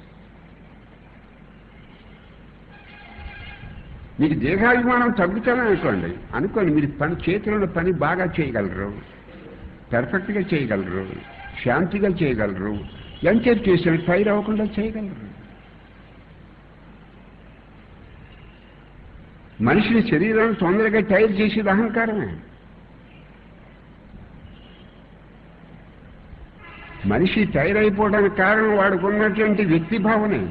మీకు దేహాభిమానం తగ్గుతానే అనుకోండి అనుకోండి మీరు పని చేతిలో పని బాగా చేయగలరు పర్ఫెక్ట్గా చేయగలరు శాంతిగా చేయగలరు ఎంచేపు చేసిన ఫైర్ అవ్వకుండా చేయగలరు మనిషిని శరీరాన్ని తొందరగా టైర్ చేసేది అహంకారమే మనిషి టైర్ అయిపోవడానికి కారణం వాడికి ఉన్నటువంటి వ్యక్తి భావనే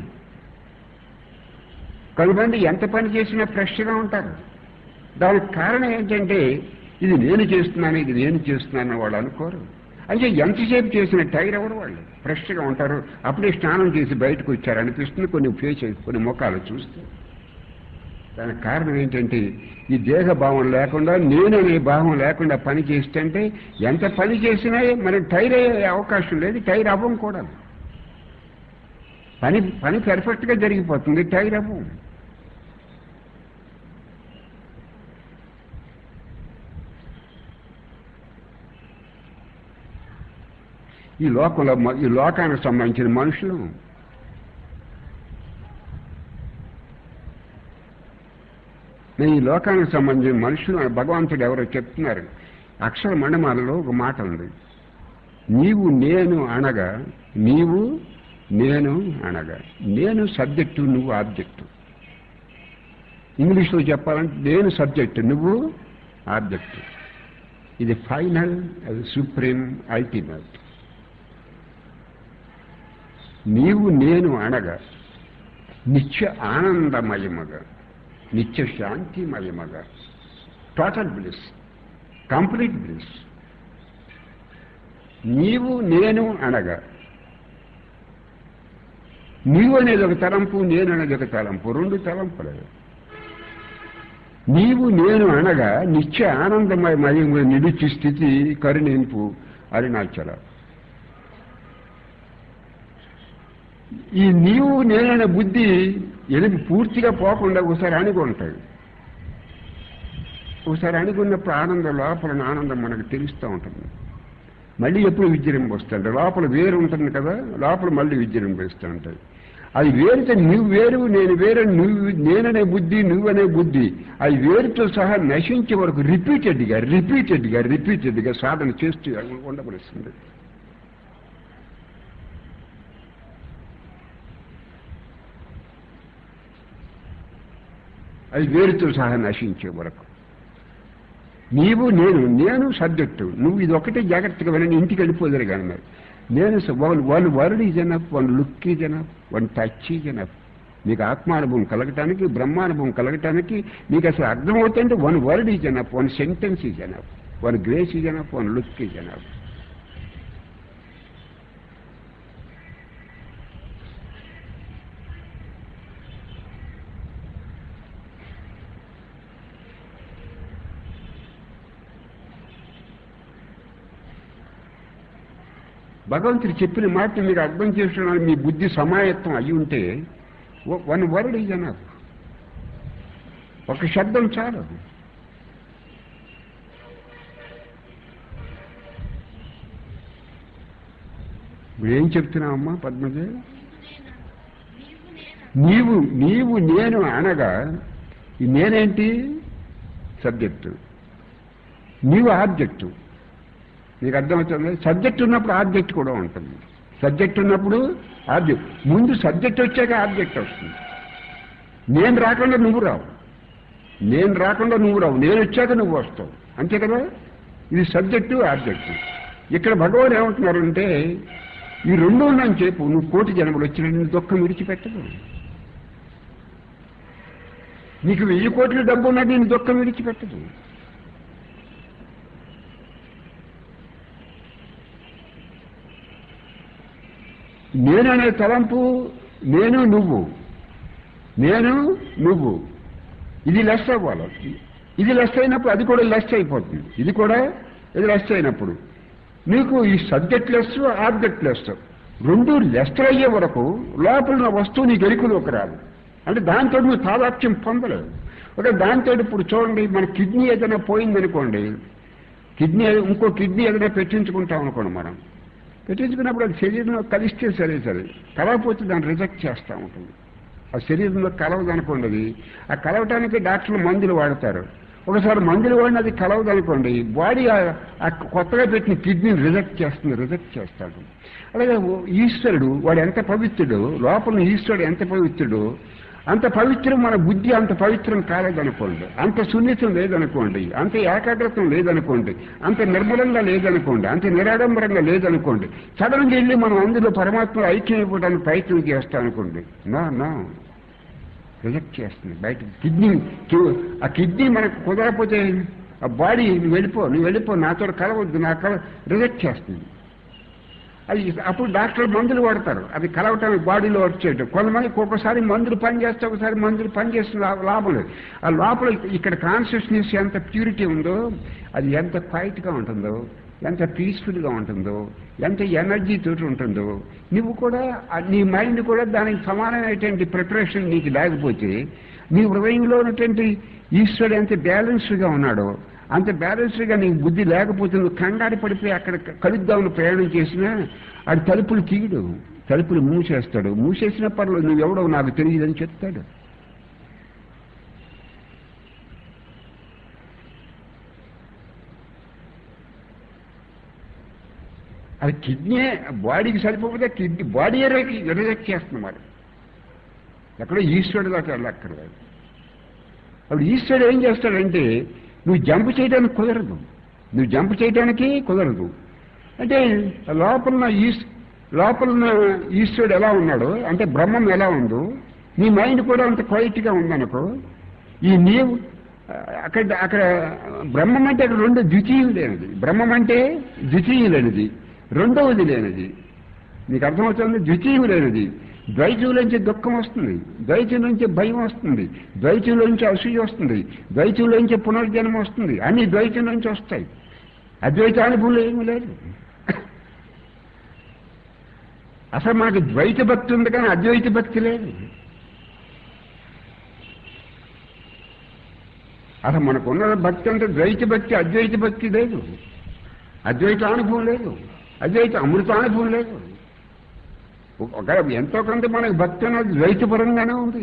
కొంతమంది ఎంత పని చేసినా ఫ్రెష్గా ఉంటారు దానికి కారణం ఏంటంటే ఇది నేను చేస్తున్నాను ఇది నేను చేస్తున్నాను వాళ్ళు అనుకోరు అంటే ఎంతసేపు చేసిన టైర్ ఎవరు వాళ్ళు ఫ్రెష్గా ఉంటారు అప్పుడే స్నానం చేసి బయటకు వచ్చారు అనిపిస్తుంది కొన్ని ఫేస్ కొన్ని ముఖాలు చూస్తే దానికి కారణం ఏంటంటే ఈ దేహ భావం లేకుండా నేను అనే భావం లేకుండా పని చేస్తుంటే ఎంత పని చేసినా మనం టైర్ అయ్యే అవకాశం లేదు టైర్ అవ్వం కూడా పని పని పెర్ఫెక్ట్గా జరిగిపోతుంది టైర్ అవ్వం ఈ లోకంలో మ- ఈ లోకానికి సంబంధించిన మనుషులు నేను ఈ లోకానికి సంబంధించిన మనుషులు భగవంతుడు ఎవరో చెప్తున్నారు అక్షర మండమాలలో ఒక మాట ఉంది నీవు నేను అనగా నీవు నేను అనగా నేను సబ్జెక్టు నువ్వు ఆబ్జెక్టు ఇంగ్లీష్లో చెప్పాలంటే నేను సబ్జెక్టు నువ్వు ఆబ్జెక్టు ఇది ఫైనల్ అది సుప్రీం అల్టిమేట్ నీవు నేను అనగా నిత్య ఆనందమయముగా నిత్య శాంతిమయముగా టోటల్ బ్లిస్ కంప్లీట్ బ్లిస్ నీవు నేను అనగా నీవు అనేది ఒక తలంపు నేను అనేది ఒక తలంపు రెండు తలంపులు నీవు నేను అనగా నిత్య ఆనందమయమయంగా నిలిచి స్థితి కరుణింపు అరుణాచల ఈ నీవు నేననే బుద్ధి ఎనిమి పూర్తిగా పోకుండా ఒకసారి అణుగుంటాయి ఒకసారి అణుగున్నప్పుడు ఆనందం లోపల ఆనందం మనకు తెలుస్తూ ఉంటుంది మళ్ళీ ఎప్పుడు విజృంభ వస్తుంది లోపల వేరు ఉంటుంది కదా లోపల మళ్ళీ విజృంభిస్తూ ఉంటాయి అది వేరుతో నువ్వు వేరు నేను వేరే నువ్వు నేననే బుద్ధి నువ్వనే బుద్ధి అది వేరుతో సహా నశించే వరకు రిపీటెడ్గా రిపీటెడ్గా రిపీటెడ్గా సాధన చేస్తూ ఉండవలసింది అది వేరుతో సహా నశించే వరకు నీవు నేను నేను సబ్జెక్టు నువ్వు ఇది ఒకటే జాగ్రత్తగా వినండి ఇంటికి వెళ్ళిపోదురు కానీ మరి నేను one one word is enough one look is enough one touch is enough మీకు ఆత్మానుభవం కలగటానికి బ్రహ్మానుభవం కలగటానికి మీకు అసలు అర్థమవుతుంటే one word is enough one sentence is enough one grace is enough one look is enough భగవంతుడు చెప్పిన మాట మీరు అర్థం చేసుకోవడానికి మీ బుద్ధి సమాయత్తం అయి ఉంటే వన్ వర్డ్ ఈజ్ ఎనఫ్ ఒక శబ్దం చాలు ఇప్పుడు ఏం చెప్తున్నావమ్మా పద్మజ నీవు నీవు నేను అనగా ఈ నేనేంటి సబ్జెక్టు నీవు ఆబ్జెక్టు నీకు అర్థమవుతుంది సబ్జెక్ట్ ఉన్నప్పుడు ఆబ్జెక్ట్ కూడా ఉంటుంది సబ్జెక్ట్ ఉన్నప్పుడు ఆబ్జెక్ట్ ముందు సబ్జెక్ట్ వచ్చాక ఆబ్జెక్ట్ వస్తుంది నేను రాకుండా నువ్వు రావు నేను రాకుండా నువ్వు రావు నేను వచ్చాక నువ్వు వస్తావు అంతే కదా ఇది సబ్జెక్టు ఆబ్జెక్టు ఇక్కడ భగవాన్ ఏమంటున్నారు అంటే ఈ రెండు ఉన్నాను చెప్పు నువ్వు కోటి జన్మలు వచ్చిన నీ దుఃఖం విడిచిపెట్టదు నీకు వెయ్యి కోట్ల డబ్బు ఉన్నది నీ దుఃఖం విడిచిపెట్టదు నేననే తలంపు నేను నువ్వు నేను నువ్వు ఇది లెస్ అవ్వాలి ఇది లెస్ అయినప్పుడు అది కూడా లెస్ అయిపోతుంది ఇది కూడా ఇది లెస్ అయినప్పుడు నీకు ఈ సబ్జెక్ట్ లెస్ ఆబ్జెక్ట్ లెస్ రెండు లెస్టర్ అయ్యే వరకు లోపల ఉన్న వస్తువు నీకు ఎరుకులోకి రాదు అంటే దాంతో నువ్వు తాదాప్యం పొందలేదు ఒక దాంతో ఇప్పుడు చూడండి మన కిడ్నీ ఏదైనా పోయిందనుకోండి కిడ్నీ ఇంకో కిడ్నీ ఏదైనా పెట్టించుకుంటాం అనుకోండి మనం పెట్టించుకున్నప్పుడు అది శరీరంలో కలిస్తే సరే సరే కలవపోతే దాన్ని రిజెక్ట్ చేస్తూ ఉంటుంది ఆ శరీరంలో కలవదు అనుకోండి అది ఆ కలవటానికి డాక్టర్లు మందులు వాడతారు ఒకసారి మందులు వాడిన అది కలవదు అనుకోండి బాడీ ఆ కొత్తగా పెట్టిన కిడ్నీని రిజెక్ట్ చేస్తుంది రిజెక్ట్ చేస్తాడు అలాగే ఈశ్వరుడు వాడు ఎంత పవిత్రుడు లోపల ఈశ్వరుడు ఎంత పవిత్రుడు అంత పవిత్రం మన బుద్ధి అంత పవిత్రం కాలేదనుకోండి అంత సున్నితం లేదనుకోండి అంత ఏకాగ్రతం లేదనుకోండి అంత నిర్మలంగా లేదనుకోండి అంత నిరాడంబరంగా లేదనుకోండి సడన్గా వెళ్ళి మనం అందులో పరమాత్మ ఐక్యం ఇవ్వడానికి ప్రయత్నం చేస్తాం అనుకోండి నా నా రిజెక్ట్ చేస్తుంది బయట కిడ్నీ ఆ కిడ్నీ మనకు కుదరకపోతే ఆ బాడీ నువ్వు వెళ్ళిపో నువ్వు వెళ్ళిపో నాతో కలవద్దు నా కల రిజెక్ట్ చేస్తుంది అది అప్పుడు డాక్టర్ మందులు వాడతారు అది కలవటానికి బాడీలో వచ్చేట కొంతమంది ఒక్కొక్కసారి మందులు పనిచేస్తే ఒకసారి మందులు పనిచేస్తున్న లాభం లేదు ఆ లోపల ఇక్కడ కాన్షియస్నెస్ ఎంత ప్యూరిటీ ఉందో అది ఎంత క్వైట్గా ఉంటుందో ఎంత పీస్ఫుల్గా ఉంటుందో ఎంత ఎనర్జీ తోటి ఉంటుందో నువ్వు కూడా నీ మైండ్ కూడా దానికి సమానమైనటువంటి ప్రిపరేషన్ నీకు లేకపోతే నీ హృదయంలో ఉన్నటువంటి ఈశ్వరుడు ఎంత బ్యాలెన్స్డ్గా ఉన్నాడో అంత బ్యాలెన్స్డ్గా నీకు బుద్ధి లేకపోతే నువ్వు కంగారు పడిపోయి అక్కడ కలుద్దామని ప్రయాణం చేసినా అది తలుపులు తీయడు తలుపులు మూసేస్తాడు మూసేసిన పర్లేదు నువ్వెవడో నాకు తెలియదని చెప్తాడు అది కిడ్నీ బాడీకి సరిపోతే కిడ్నీ బాడీ రిజెక్ట్ చేస్తుంది మరి ఎక్కడో ఈశ్వరుడు దాకా వెళ్ళక్కర్లేదు అప్పుడు ఈశ్వరుడు ఏం చేస్తాడంటే నువ్వు జంప్ చేయడానికి కుదరదు నువ్వు జంప్ చేయడానికి కుదరదు అంటే లోపల ఉన్న ఈస్ లోపల ఉన్న ఈశ్వరుడు ఎలా ఉన్నాడో అంటే బ్రహ్మం ఎలా ఉందో నీ మైండ్ కూడా అంత క్వైట్గా ఉందనుకో ఈ నీవు అక్కడ అక్కడ బ్రహ్మం అంటే అక్కడ రెండు ద్వితీయం లేనిది బ్రహ్మం అంటే ద్వితీయం లేనిది రెండవది లేనిది నీకు అర్థమవుతుంది ద్వితీయం లేనిది ద్వైతంలోంచి దుఃఖం వస్తుంది ద్వైతంలోంచి భయం వస్తుంది ద్వైతంలోంచి అసూయ వస్తుంది ద్వైతంలోంచి పునర్జన్మ వస్తుంది అన్ని ద్వైతంలోంచి వస్తాయి అద్వైత అనుభవం ఏమీ లేదు అసలు మనకి ద్వైత భక్తి ఉంది కానీ అద్వైత భక్తి లేదు అసలు మనకున్న భక్తి అంటే ద్వైత భక్తి అద్వైత భక్తి లేదు అద్వైత అనుభవం లేదు అద్వైత అమృతానుభవం లేదు ఒక ఎంతో కొంత మనకి భక్తి అనేది ద్వైతపరంగానే ఉంది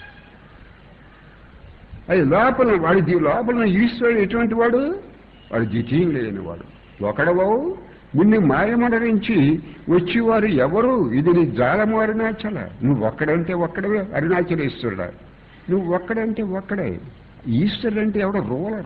అది లోపల వాడి జీ- లోపల ఈశ్వరుడు ఎటువంటి వాడు వాడు ద్వితీయం లేని వాడు ఒకడవో నిన్ను మాయమడరించి వచ్చేవారు ఎవరు ఇది నీ జాలము అరుణాచల నువ్వు ఒక్కడంటే ఒక్కడవే అరుణాచలేశ్వరుడా నువ్వు ఒక్కడంటే ఒక్కడే ఈశ్వరుడు అంటే ఎవడో రూలర్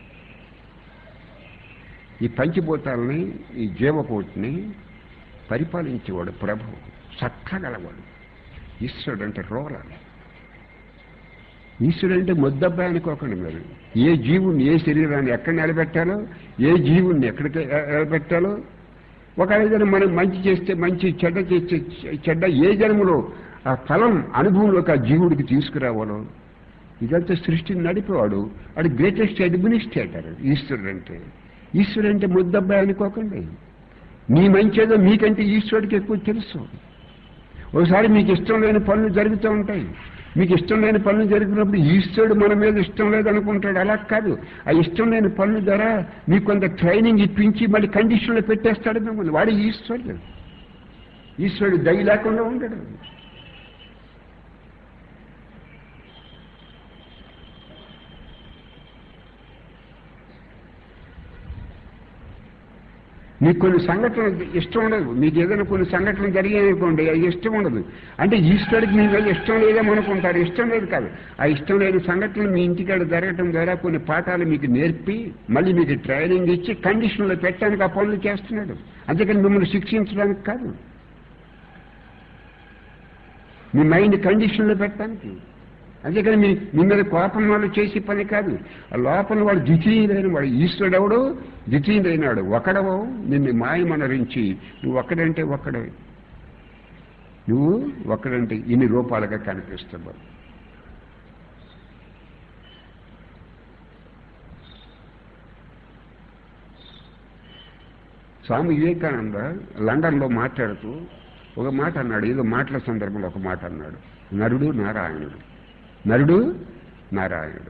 ఈ పంచభూతాలని ఈ జీవకోటిని పరిపాలించేవాడు ప్రభు చక్కగలవాడు ఈశ్వరుడు అంటే రూలర్ ఈశ్వరుడు అంటే ముద్దబ్బాయి అనుకోకండి మీరు ఏ జీవుని ఏ శరీరాన్ని ఎక్కడ నిలబెట్టాలో ఏ జీవుణ్ణి ఎక్కడికి నిలబెట్టాలో ఒక ఏదైనా మనం మంచి చేస్తే మంచి చెడ్డ చేస్తే చెడ్డ ఏ జన్మలో ఆ ఫలం అనుభవంలోకి ఆ జీవుడికి తీసుకురావాలో ఇదంతా సృష్టిని నడిపేవాడు వాడు గ్రేటెస్ట్ అడ్మినిస్ట్రేటర్ ఈశ్వరుడు అంటే ఈశ్వరుడు అంటే ముద్దబ్బాయి అనుకోకండి మీ మంచేదో మీకంటే ఈశ్వరుడికి ఎక్కువ తెలుసు ఒకసారి మీకు ఇష్టం లేని పనులు జరుగుతూ ఉంటాయి మీకు ఇష్టం లేని పనులు జరిగినప్పుడు ఈశ్వరుడు మన మీద ఇష్టం లేదనుకుంటాడు అలా కాదు ఆ ఇష్టం లేని పనుల ద్వారా మీకు కొంత ట్రైనింగ్ ఇప్పించి మళ్ళీ కండిషన్లో పెట్టేస్తాడు మిమ్మల్ని వాడు ఈశ్వరుడు ఈశ్వరుడు దయ లేకుండా ఉండడు మీకు కొన్ని సంఘటనలు ఇష్టం ఉండదు మీకు ఏదైనా కొన్ని సంఘటనలు జరిగాయనుకోండి అది ఇష్టం ఉండదు అంటే ఈశ్వరుడికి మీ మీద ఇష్టం లేదేమనుకుంటారు ఇష్టం లేదు కాదు ఆ ఇష్టం లేని సంఘటనలు మీ ఇంటికాడ జరగటం ద్వారా కొన్ని పాఠాలు మీకు నేర్పి మళ్ళీ మీకు ట్రైనింగ్ ఇచ్చి కండిషన్లో పెట్టడానికి ఆ పనులు చేస్తున్నాడు అందుకని మిమ్మల్ని శిక్షించడానికి కాదు మీ మైండ్ కండిషన్లో పెట్టడానికి అందుకని మీ మీ మీద కోపం వాళ్ళు చేసే పని కాదు ఆ లోపల వాడు ద్వితీయుడైన వాడు ఈశ్వరుడు ఎవడు ద్వితీయుడైనాడు ఒకడవో నిన్ను మాయమనరించి నువ్వు ఒక్కడంటే ఒక్కడవే నువ్వు ఒక్కడంటే ఇన్ని రూపాలుగా కనిపిస్తావు స్వామి వివేకానంద లండన్లో మాట్లాడుతూ ఒక మాట అన్నాడు ఏదో మాటల సందర్భంలో ఒక మాట అన్నాడు నరుడు నారాయణుడు నరుడు నారాయణుడు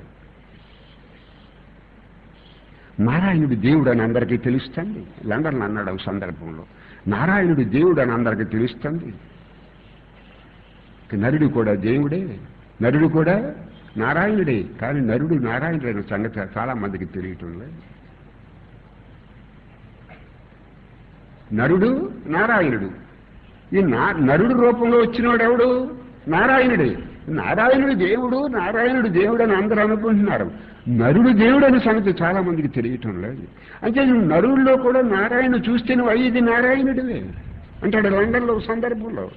నారాయణుడు దేవుడు అని అందరికీ తెలుస్తుంది లండన్లో అన్నాడు ఒక సందర్భంలో నారాయణుడు దేవుడు అని అందరికీ తెలుస్తుంది నరుడు కూడా దేవుడే నరుడు కూడా నారాయణుడే కానీ నరుడు నారాయణుడైన సంగతి చాలా మందికి తెలియటం లేదు నరుడు నారాయణుడు ఈ నా నరుడు రూపంలో వచ్చినవాడు ఎవడు నారాయణుడే నారాయణుడు దేవుడు నారాయణుడు దేవుడు అని అందరూ అనుకుంటున్నారు నరుడు దేవుడు అనే సంగతి చాలా మందికి తెలియటం లేదు అంటే నువ్వు నరుల్లో కూడా నారాయణ చూస్తే నువ్వు అయ్యేది నారాయణుడివే అంటాడు లండన్లో ఒక సందర్భంలో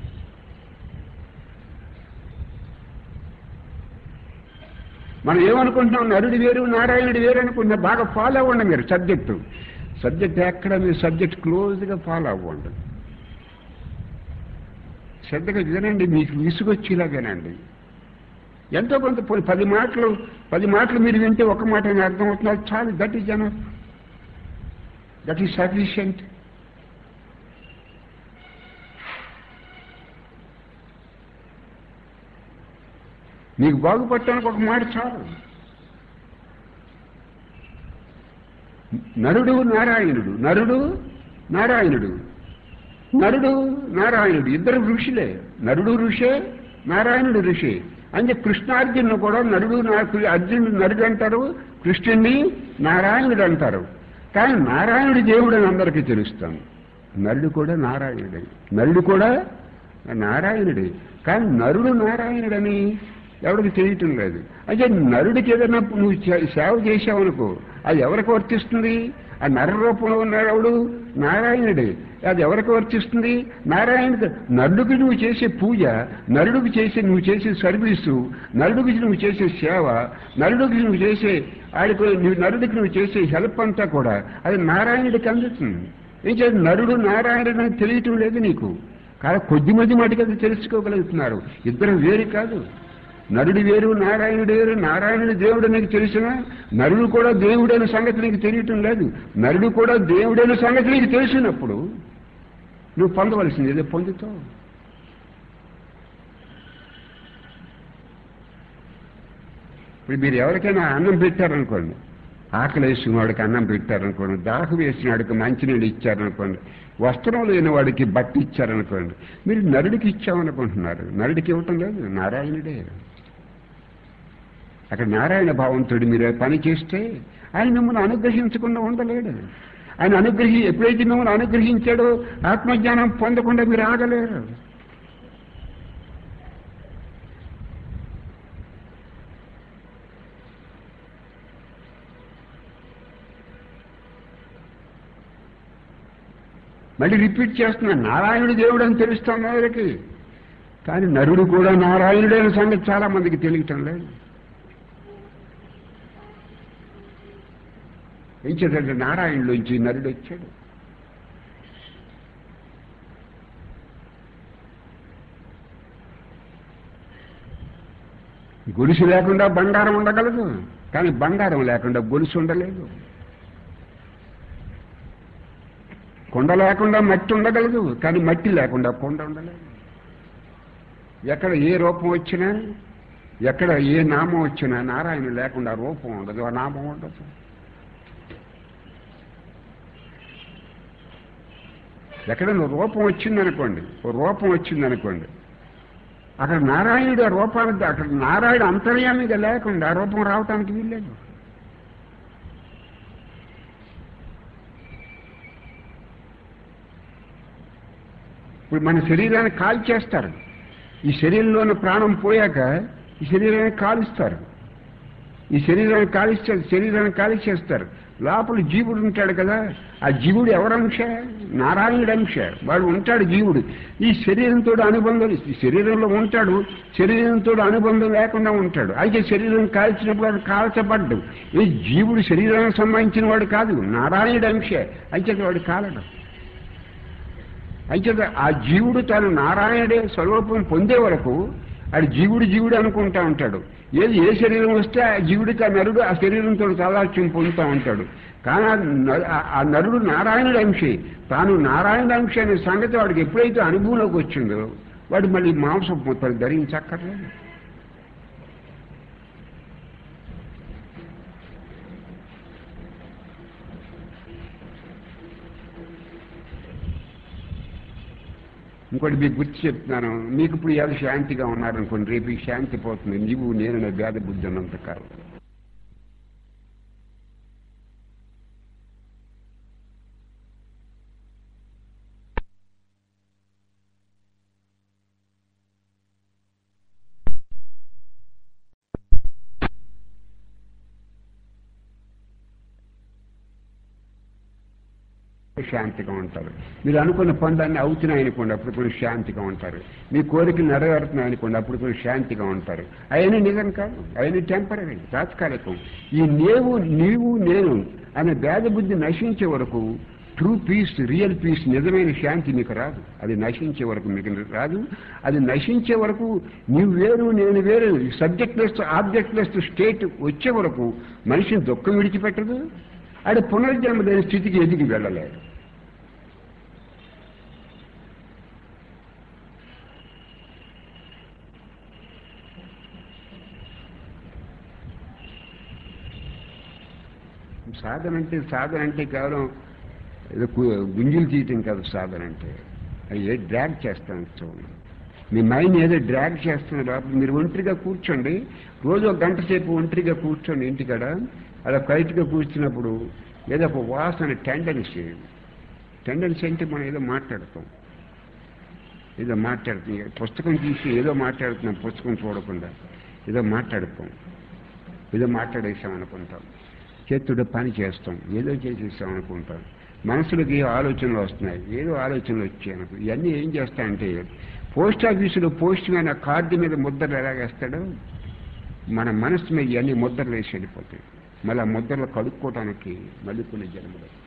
మనం ఏమనుకుంటున్నాం నరుడు వేరు నారాయణుడు వేరు అనుకున్నా బాగా ఫాలో అవ్వండి మీరు సబ్జెక్టు సబ్జెక్ట్ ఎక్కడ మీరు సబ్జెక్ట్ క్లోజ్గా ఫాలో అవ్వండి శ్రద్ధగా వినండి మీకు విసుగొచ్చేలా వినండి ఎంతో కొంత పోనీ పది మాటలు పది మాటలు మీరు వింటే ఒక మాట అని అర్థం అవుతున్నారు చాలు దట్ ఈజ్ జన దట్ ఈజ్ సఫిషియంట్ మీకు బాగుపడటానికి ఒక మాట చాలు నరుడు నారాయణుడు నరుడు నారాయణుడు నరుడు నారాయణుడు ఇద్దరు ఋషులే నరుడు ఋషే నారాయణుడు ఋషి అంటే కృష్ణార్జునుడు కూడా నరుడు నా- అర్జునుడు నరుడు అంటారు కృష్ణుణ్ణి నారాయణుడు అంటారు కానీ నారాయణుడు దేవుడు అని అందరికీ తెలుస్తాను నరుడు కూడా నారాయణుడే నరుడు కూడా నారాయణుడే కానీ నరుడు నారాయణుడని ఎవరికి తెలియటం లేదు అయితే నరుడికి ఏదైనా నువ్వు చే- సేవ చేసావనుకో అది ఎవరికి వర్తిస్తుంది ఆ నర రూపంలో ఉన్నాడు నారాయణుడే అది ఎవరికి వర్తిస్తుంది నారాయణుడు నరుడికి నువ్వు చేసే పూజ నరుడికి చేసే నువ్వు చేసే సర్వీసు నరుడికి నువ్వు చేసే సేవ నరుడికి నువ్వు చేసే ఆడికి నువ్వు నరుడికి నువ్వు చేసే హెల్ప్ అంతా కూడా అది నారాయణుడికి అందుతుంది ఏం చేయాలి నరుడు నారాయణుడు అని తెలియటం లేదు నీకు కానీ కొద్ది మంది మటుకు అది తెలుసుకోగలుగుతున్నారు ఇద్దరు వేరు కాదు నరుడు వేరు నారాయణుడు వేరు నారాయణుడు దేవుడు నీకు తెలిసిన నరుడు కూడా దేవుడైన సంగతి నీకు తెలియటం లేదు నరుడు కూడా దేవుడైన సంగతి నీకు తెలిసినప్పుడు నువ్వు పొందవలసింది ఏదో పొందుతావు ఇప్పుడు మీరు ఎవరికైనా అన్నం పెట్టారనుకోండి ఆకలి వేసిన వాడికి అన్నం పెట్టారనుకోండి దాహం వేసిన వాడికి మంచినీళ్ళు ఇచ్చారనుకోండి వస్త్రం లేని వాడికి బట్టి ఇచ్చారనుకోండి మీరు నరుడికి ఇచ్చామనుకుంటున్నారు నరుడికి ఇవ్వటం లేదు నారాయణుడే అక్కడ నారాయణ భావంతుడు మీరు పని చేస్తే ఆయన మిమ్మల్ని అనుగ్రహించకుండా ఉండలేడు ఆయన అనుగ్రహి ఎప్పుడైతే మిమ్మల్ని అనుగ్రహించాడో ఆత్మజ్ఞానం పొందకుండా మీరు ఆగలేరు మళ్ళీ రిపీట్ చేస్తున్నాను నారాయణుడు దేవుడు అని తెలుస్తాం అందరికి కానీ నరుడు కూడా నారాయణుడే అనే సంగతి చాలా మందికి తెలియటం లేదు ఏం చేద్దంటే నారాయణులోంచి నరుడు వచ్చాడు గొలుసు లేకుండా బంగారం ఉండగలదు కానీ బంగారం లేకుండా గొలుసు ఉండలేదు కొండ లేకుండా మట్టి ఉండగలదు కానీ మట్టి లేకుండా కొండ ఉండలేదు ఎక్కడ ఏ రూపం వచ్చినా ఎక్కడ ఏ నామం వచ్చినా నారాయణ లేకుండా రూపం ఉండదు ఆ నామం ఉండదు ఎక్కడైనా రూపం వచ్చిందనుకోండి ఓ రూపం వచ్చిందనుకోండి అక్కడ నారాయణుడు ఆ రూపానికి అక్కడ నారాయణ అంతర్యామిగా లేకుండా ఆ రూపం రావటానికి వీల్లేదు ఇప్పుడు మన శరీరాన్ని కాల్ చేస్తారు ఈ శరీరంలోని ప్రాణం పోయాక ఈ శరీరాన్ని కాలుస్తారు ఈ శరీరాన్ని కాలిస్తారు శరీరాన్ని కాలి చేస్తారు లోపల జీవుడు ఉంటాడు కదా ఆ జీవుడు ఎవరంశ నారాయణుడు అంశ వాడు ఉంటాడు జీవుడు ఈ శరీరంతో అనుబంధం ఈ శరీరంలో ఉంటాడు శరీరంతో అనుబంధం లేకుండా ఉంటాడు అయితే శరీరం కాల్చినప్పుడు వాడు కాల్చబడ్డు ఈ జీవుడు శరీరానికి సంబంధించిన వాడు కాదు నారాయణుడు అంశ అయితే వాడు కాలడు అయితే ఆ జీవుడు తను నారాయణుడే స్వరూపం పొందే వరకు ఆడు జీవుడు జీవుడు అనుకుంటా ఉంటాడు ఏది ఏ శరీరం వస్తే ఆ జీవుడికి ఆ నరుడు ఆ శరీరంతో తాదాత్యం పొందుతూ ఉంటాడు కానీ ఆ న- ఆ నరుడు నారాయణుడు అంశే తాను నారాయణ అంశ అనే సంగతి వాడికి ఎప్పుడైతే అనుభవంలోకి వచ్చిందో వాడు మళ్ళీ మాంసం మొత్తం ధరించక్కర్లేదు ఇంకోటి మీకు గుర్తు చెప్తున్నాను మీకు ఇప్పుడు ఏదో శాంతిగా ఉన్నారనుకోండి రేపు ఈ శాంతి పోతుంది నీవు నేను భేద బుద్ధి ఉన్నంత కాలం శాంతిగా ఉంటారు మీరు అనుకున్న పనులన్నీ అవుతున్నాయి అనుకోండి అప్పుడు కొంచెం శాంతిగా ఉంటారు మీ కోరికలు నెరవేరుతున్నాయి అనుకోండి అప్పుడు కొంచెం శాంతిగా ఉంటారు అవన్నీ నిజం కాదు అవన్నీ టెంపరీ తాత్కాలికం ఈ నేవు నీవు నేను అనే భేద బుద్ధి నశించే వరకు ట్రూ పీస్ రియల్ పీస్ నిజమైన శాంతి మీకు రాదు అది నశించే వరకు మీకు రాదు అది నశించే వరకు నీవు వేరు నేను వేరు సబ్జెక్ట్లెస్ ఆబ్జెక్ట్లెస్ స్టేట్ వచ్చే వరకు మనిషిని దుఃఖం విడిచిపెట్టదు ఆడ పునర్జన్మ లేని స్థితికి ఎదిగి వెళ్ళలేడు సాధన అంటే సాధన అంటే కేవలం ఏదో కు- గుంజులు తీయటం కాదు సాధన అంటే అది ఏ డ్రాగ్ చేస్తాను చూడండి మీ మైండ్ ఏదో డ్రాగ్ చేస్తున్న లోపల మీరు ఒంటరిగా కూర్చోండి రోజు ఒక గంట సేపు ఒంటరిగా కూర్చోండి ఇంటికాడ అలా కైట్గా కూర్చున్నప్పుడు ఏదో ఒక వాసన టెండెన్సీ టెండెన్సీ అంటే మనం ఏదో మాట్లాడతాం ఏదో మాట్లాడుతాం పుస్తకం తీసి ఏదో మాట్లాడుతున్నాం పుస్తకం చూడకుండా ఏదో మాట్లాడుతాం ఏదో మాట్లాడేసాం అనుకుంటాం చేతుడు పని చేస్తాం ఏదో చేసేస్తాం అనుకుంటాం మనసులకి ఆలోచనలు వస్తున్నాయి ఏదో ఆలోచనలు వచ్చాయి అనుకో ఇవన్నీ ఏం చేస్తాయంటే పోస్ట్ ఆఫీసులో పోస్ట్ మ్యాన్ ఆ కార్డు మీద ముద్రలు ఎలాగేస్తాడో మన మనసు మీద ఇవన్నీ ముద్రలు వేసి వెళ్ళిపోతాయి మళ్ళీ ఆ ముద్రలు కడుక్కోవడానికి మళ్ళీ కొన్ని జన్మలు వస్తాయి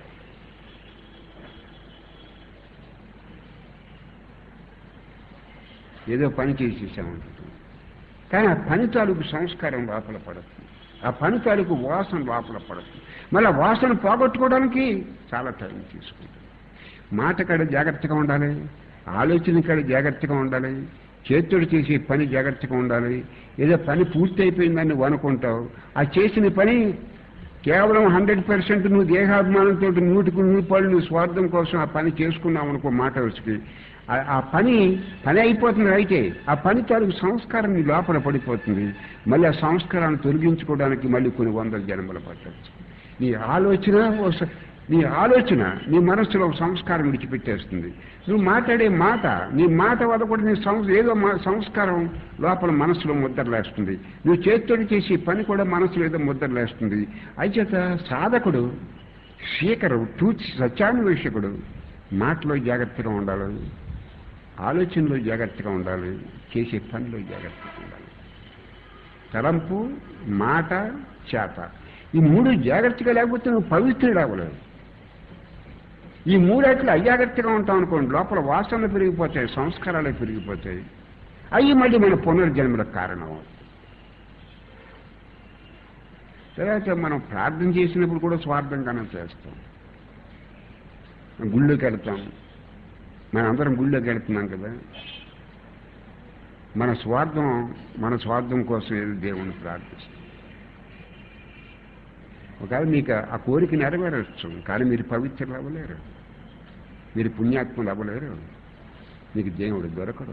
ఏదో పని చేసేసామంటుంది కానీ ఆ పని తాలూకు సంస్కారం లోపల పడుతుంది ఆ పని తాలూకు వాసన లోపల పడుతుంది మళ్ళీ ఆ వాసన పోగొట్టుకోవడానికి చాలా టైం తీసుకుంటుంది మాట కాడ జాగ్రత్తగా ఉండాలి ఆలోచన కాడ జాగ్రత్తగా ఉండాలి చేతుడు చేసే పని జాగ్రత్తగా ఉండాలి ఏదో పని పూర్తి అయిపోయిందని నువ్వు అనుకుంటావు ఆ చేసిన పని కేవలం హండ్రెడ్ పర్సెంట్ నువ్వు దేహాభిమానంతో నూటికి నూరు పాళ్ళు నువ్వు స్వార్థం కోసం ఆ పని చేసుకున్నావు అనుకో మాట వచ్చి ఆ- ఆ పని పని అయిపోతుంది అయితే ఆ పని తాలూకు సంస్కారం నీ లోపల పడిపోతుంది మళ్ళీ ఆ సంస్కారాన్ని తొలగించుకోవడానికి మళ్ళీ కొన్ని వందల జన్మలు పట్టచ్చు నీ ఆలోచన ఓ స- నీ ఆలోచన నీ మనస్సులో ఒక సంస్కారం విడిచిపెట్టేస్తుంది నువ్వు మాట్లాడే మాట నీ మాట వల్ల కూడా నీ సంస్ ఏదో మా- సంస్కారం లోపల మనసులో ముద్రలేస్తుంది నువ్వు చేతితో చేసే పని కూడా మనసులో ఏదో ముద్రలేస్తుంది అయిచేత సాధకుడు శీకరు తూచి సత్యాన్వేషకుడు మాటలో జాగ్రత్తగా ఉండాలి ఆలోచనలో జాగ్రత్తగా ఉండాలి చేసే పనిలో జాగ్రత్తగా ఉండాలి తలంపు మాట చేత ఈ మూడు జాగ్రత్తగా లేకపోతే నువ్వు పవిత్రుడు అవ్వలేవు ఈ మూడట్లు అజాగ్రత్తగా ఉంటాం అనుకోండి లోపల వాసనలు పెరిగిపోతాయి సంస్కారాలు పెరిగిపోతాయి అవి మళ్ళీ మన పునర్జన్మలకు కారణం అవుతాయి. తర్వాత మనం ప్రార్థన చేసినప్పుడు కూడా స్వార్థంగానే చేస్తాం గుళ్ళోకి వెళ్తాం మనందరం గుళ్ళోకి వెళ్తున్నాం కదా మన స్వార్థం మన స్వార్థం కోసం ఏదో దేవుణ్ణి ప్రార్థిస్తాం ఒకవేళ మీకు ఆ కోరిక నెరవేరచ్చు కానీ మీరు పవిత్రులు అవ్వలేరు మీరు పుణ్యాత్ములు అవ్వలేరు మీకు దేవుడు దొరకడు